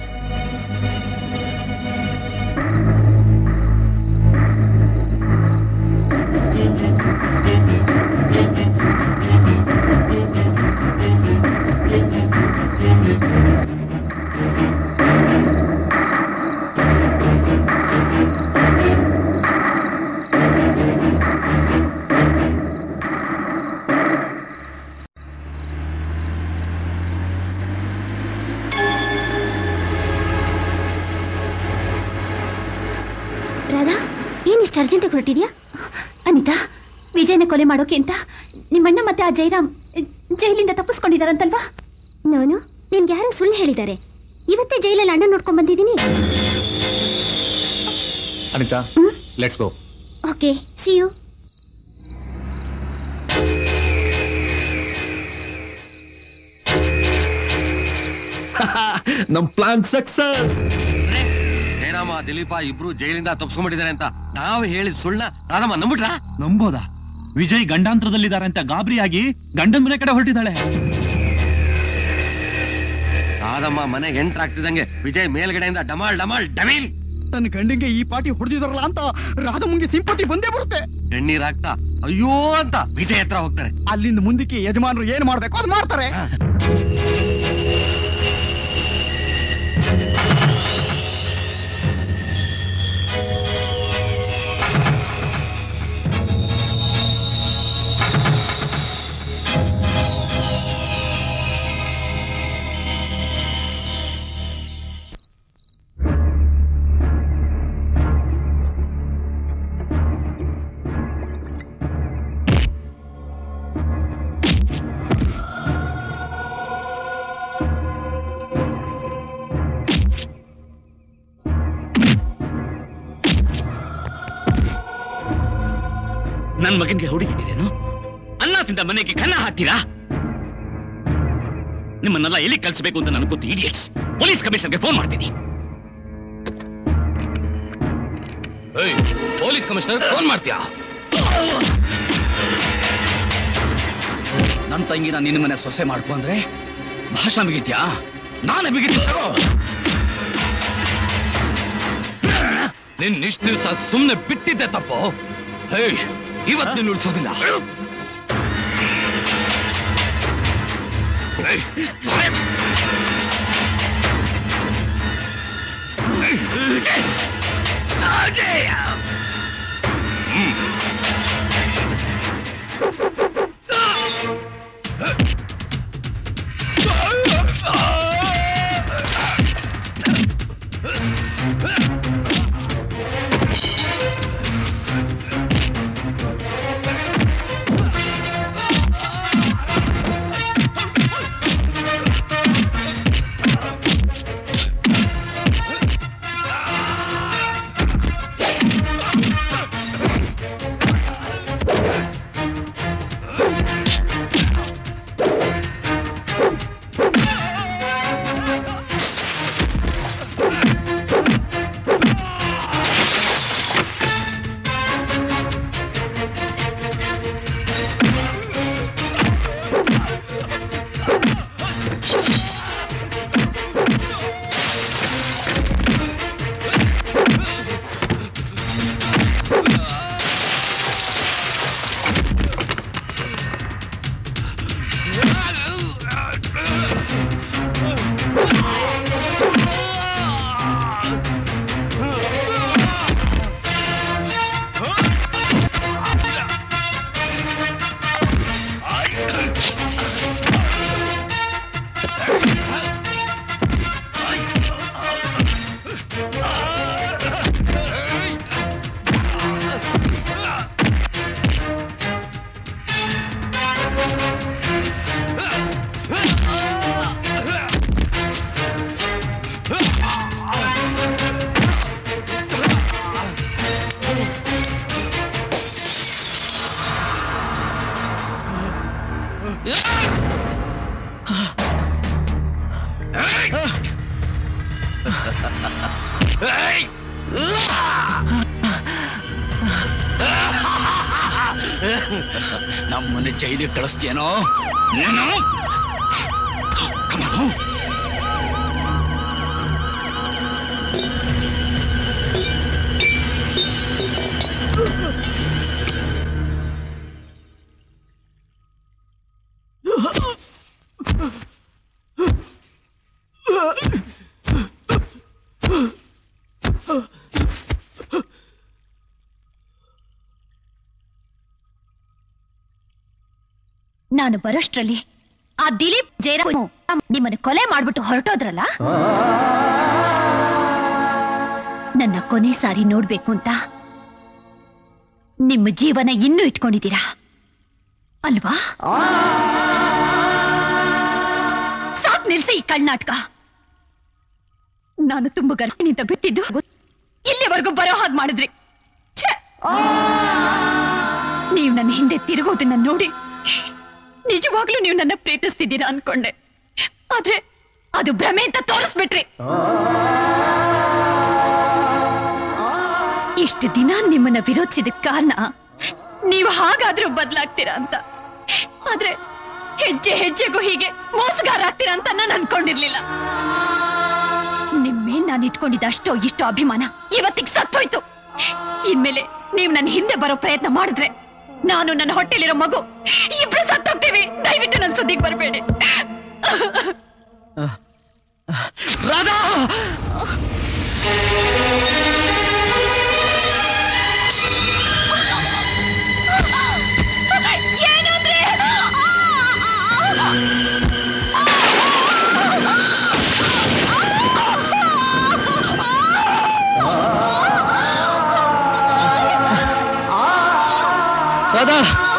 ರಾಧಾ ಏನಿಷ್ಟು ಅರ್ಜೆಂಟಾಗಿ ಹೊರಟಿದ್ಯಾ ಅನಿತಾ ವಿಜಯನ ಕೊಲೆ ಮಾಡೋಕೆ ಅಂತ ನಿಮ್ಮಣ್ಣ ಮತ್ತೆ ಆ ಜೈರಾಮ್ ಜೈಲಿಂದ ತಪ್ಪಿಸ್ಕೊಂಡಿದಾರಂತಲ್ವಾ ನಾನು ನಿನ್ಗೆ ಯಾರೋ ಸುಳ್ಳು ಹೇಳಿದ್ದಾರೆ ಇವತ್ತೇ ಜೈಲಲ್ಲಿ ಅಣ್ಣ ನೋಡ್ಕೊಂಡ್ ಬಂದಿದ್ದೀನಿ Anita let's go okay see you ನಮ್ ಪ್ಲಾನ್ ಸಕ್ಸಸ್ ಜಯರಾಮ ದಿಲೀಪ ಇಬ್ರು ಜೈಲಿಂದ ತಪ್ಸ್ಕೊಂಡ್ಬಿಟ್ಟಿದ್ದಾರೆ ಅಂತ ನಾವು ಹೇಳಿದ ಸುಳ್ಳ ರಾಧಮ್ಮ ನಂಬಿಟ್ರಾ ನಂಬೋದಾ ವಿಜಯ್ ಗಂಡಾಂತರದಲ್ಲಿದ್ದಾರೆ ಅಂತ ಗಾಬರಿಯಾಗಿ ಗಂಡನ ಮನೆ ಕಡೆ ಹೊರಟಿದ್ದಾಳೆ ರಾಧಮ್ಮ ಮನೆಗೆ ಎಂಟ್ರ್ ಆಗ್ತಿದಂಗೆ ವಿಜಯ್ ಮೇಲ್ಗಡೆಯಿಂದ ಡಮಾಲ್ ಡಮಾಲ್ ಡಮೀಲ್ ನನ್ನ ಗಂಡಿಗೆ ಈ ಪಾಟಿ ಹೊಡೆದಿದಾರಲ್ಲ ಅಂತ ರಾಧಮ್ಮಂಗೆ ಸಿಂಪತಿ ಬಂದೇ ಬರುತ್ತೆ ಕಣ್ಣೀರ್ ಹಾಕ್ತಾ ಅಯ್ಯೋ ಅಂತ ವಿಜಯ್ ಹತ್ರ ಹೋಗ್ತಾರೆ ಅಲ್ಲಿಂದ ಮುಂದಕ್ಕೆ ಯಜಮಾನರು ಏನ್ ಮಾಡ್ಬೇಕು ಅದು ಮಾಡ್ತಾರೆ ನನ್ ಮಗನ್ಗೆ ಹೊಡಿತಿದ್ದೀರೇನು ಅನ್ನ ತಿಂದ ಮನೆಗೆ ಕನ್ನ ಹಾಕ್ತೀರಾ ನಿಮ್ಮನ್ನೆಲ್ಲ ಎಲ್ಲಿ ಕಳಿಸಬೇಕು ಅಂತ ನನಗೆ ಗೊತ್ತು ಇಡಿಯಟ್ಸ್ ಪೊಲೀಸ್ ಕಮಿಷನರ್ಗೆ ಫೋನ್ ಮಾಡ್ತೀನಿ ಪೊಲೀಸ್ ಕಮಿಷನರ್ ಫೋನ್ ಮಾಡ್ತೀಯಾ ನನ್ನ ತಂಗಿನ ನಿನ್ನ ಮನೆ ಸೊಸೆ ಮಾಡ್ಕೊಂಡ್ರೆ ಭಾಷಣ ಬಿಗಿತ್ಯಾ ನಾನೇ ಬಿಗಿತ್ಯ ನಿನ್ ಇಷ್ಟು ದಿವಸ ಸುಮ್ನೆ ಬಿಟ್ಟಿದ್ದೆ ತಪ್ಪು ಹೇ ಇವತ್ತು ನಿನ್ನ ಉಳಿಸೋದಿಲ್ಲ ಏಯ್, ನಮ್ಮನ್ನ ಜೈಲಿಗೆ ಕಳಿಸ್ತೀಯನೋ ನೀನು Come on, move. ನಾನು ಬರೋಷ್ಟ್ರಲ್ಲಿ ಆ ದಿಲೀಪ್ ಜಯರಾಮ್ ನಿಮ್ಮನ್ನು ಕೊಲೆ ಮಾಡ್ಬಿಟ್ಟು ಹೊರಟೋದ್ರಲ್ಲ ನನ್ನ ಕೊನೆ ಸಾರಿ ನೋಡ್ಬೇಕು ಅಂತ ನಿಮ್ಮ ಜೀವನ ಇನ್ನೂ ಇಟ್ಕೊಂಡಿದ್ದೀರಾ ಅಲ್ವಾ ಸಾಕ್ ನಿಲ್ಸಿ ಈ ಕಳ್ನಾಟಕ ನಾನು ತುಂಬ ಗರ್ಭಿಣಿಂದ ಬಿಟ್ಟಿದ್ದು ಇಲ್ಲಿವರೆಗೂ ಬರೋ ಹಾಗೆ ಮಾಡಿದ್ರಿ ಛೆ! ನೀವು ನನ್ನ ಹಿಂದೆ ತಿರುಗೋದನ್ನ ನೋಡಿ ನಿಜವಾಗ್ಲೂ ನೀವು ನನ್ನ ಪ್ರೀತಿಸ್ತಿದ್ದೀರಾ ಅನ್ಕೊಂಡೆ ಆದ್ರೆ ಅದು ಭ್ರಮೆ ಅಂತ ತೋರಿಸ್ಬಿಟ್ರಿ ಇಷ್ಟು ದಿನ ನಿಮ್ಮನ್ನ ವಿರೋಧಿಸಿದ ಕಾರಣ ನೀವು ಹಾಗಾದ್ರೂ ಬದಲಾಗ್ತೀರಾ ಅಂತ ಆದ್ರೆ ಹೆಜ್ಜೆ ಹೆಜ್ಜೆಗೂ ಹೀಗೆ ಮೋಸಗಾರ ಆಗ್ತೀರಾ ಅಂತ ನಾನು ಅನ್ಕೊಂಡಿರ್ಲಿಲ್ಲ ನಿಮ್ ಮೇಲ್ ನಾನು ಇಟ್ಕೊಂಡಿದ್ದ ಅಷ್ಟೋ ಇಷ್ಟೋ ಅಭಿಮಾನ ಇವತ್ತಿಗೆ ಸತ್ತೋಯ್ತು ಇನ್ಮೇಲೆ ನೀವು ನನ್ನ ಹಿಂದೆ ಬರೋ ಪ್ರಯತ್ನ ಮಾಡಿದ್ರೆ ನಾನು ನನ್ನ ಹೊಟ್ಟೆಲಿರೋ ಮಗು ಇಬ್ರು ಸತ್ತೋಗ್ತೀವಿ ದಯವಿಟ್ಟು ನನ್ನ ಸುದ್ದಿಗೆ ಬರಬೇಡಿ Radha Radha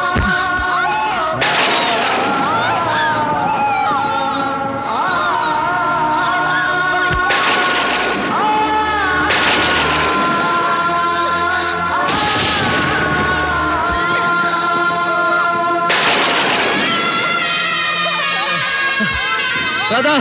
Radha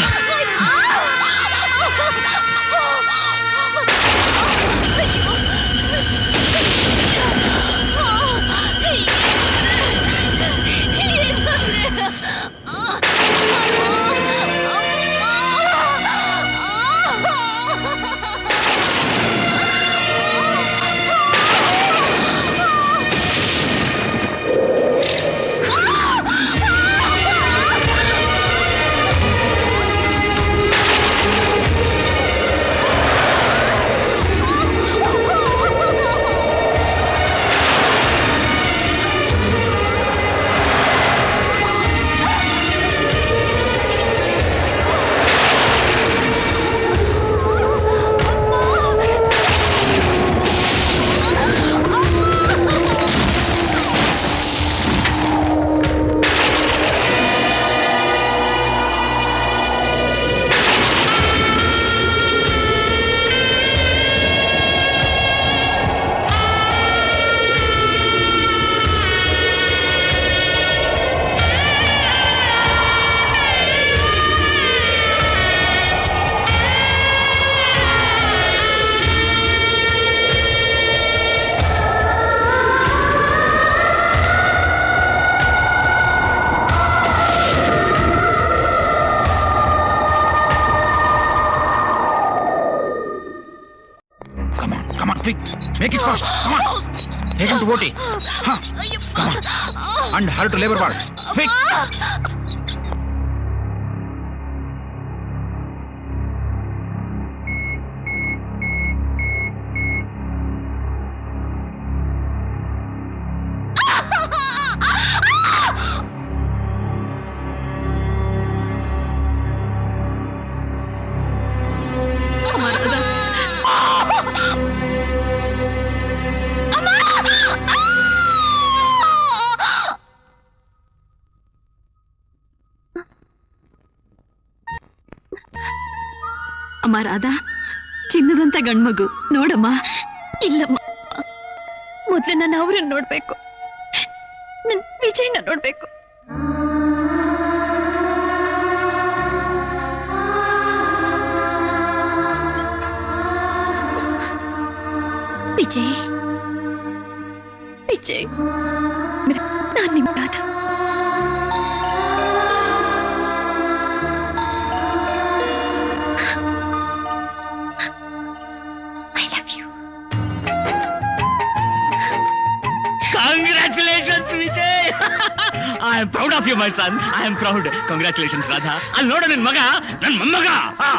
Come on, come on, quick. Make it fast. Come on. Take him to OT. Huh. Come on. And hurry to labor ward. Quick. ಅಮ್ಮ ರಾಧಾ ಚಿನ್ನದಂತ ಗಂಡ್ಮಗು ನೋಡಮ್ಮ ಇಲ್ಲಮ್ಮ ಮೊದ್ಲು ನಾನು ಅವ್ರನ್ನ ನೋಡ್ಬೇಕು ನನ್ ವಿಜಯ್ನ ನೋಡ್ಬೇಕು ವಿಜಯ್ ವಿಜಯ್ ನಾನ್ ನಿಮ್ Radha I love you congratulations Vijay I am proud of you my son I am proud congratulations Radha ಅಲ್ಲಿ ನೋಡು ನನ್ ಮಗ ನನ್ ಮೊಮ್ಮಗ ಹಾ.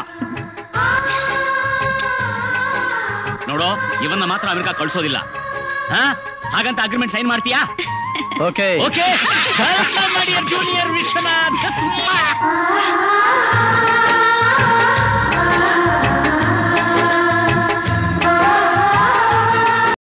ನೋಡು ಇವನ್ನ ಮಾತ್ರ ಅಮೆರಿಕ ಕಳ್ಸೋದಿಲ್ಲ ಹಾ ಹಾಗಂತ ಅಗ್ರಿಮೆಂಟ್ ಸೈನ್ ಮಾಡ್ತೀಯಾ ಓಕೆ ಓಕೆ ಜೂನಿಯರ್ ವಿಶ್ವನಾಥ್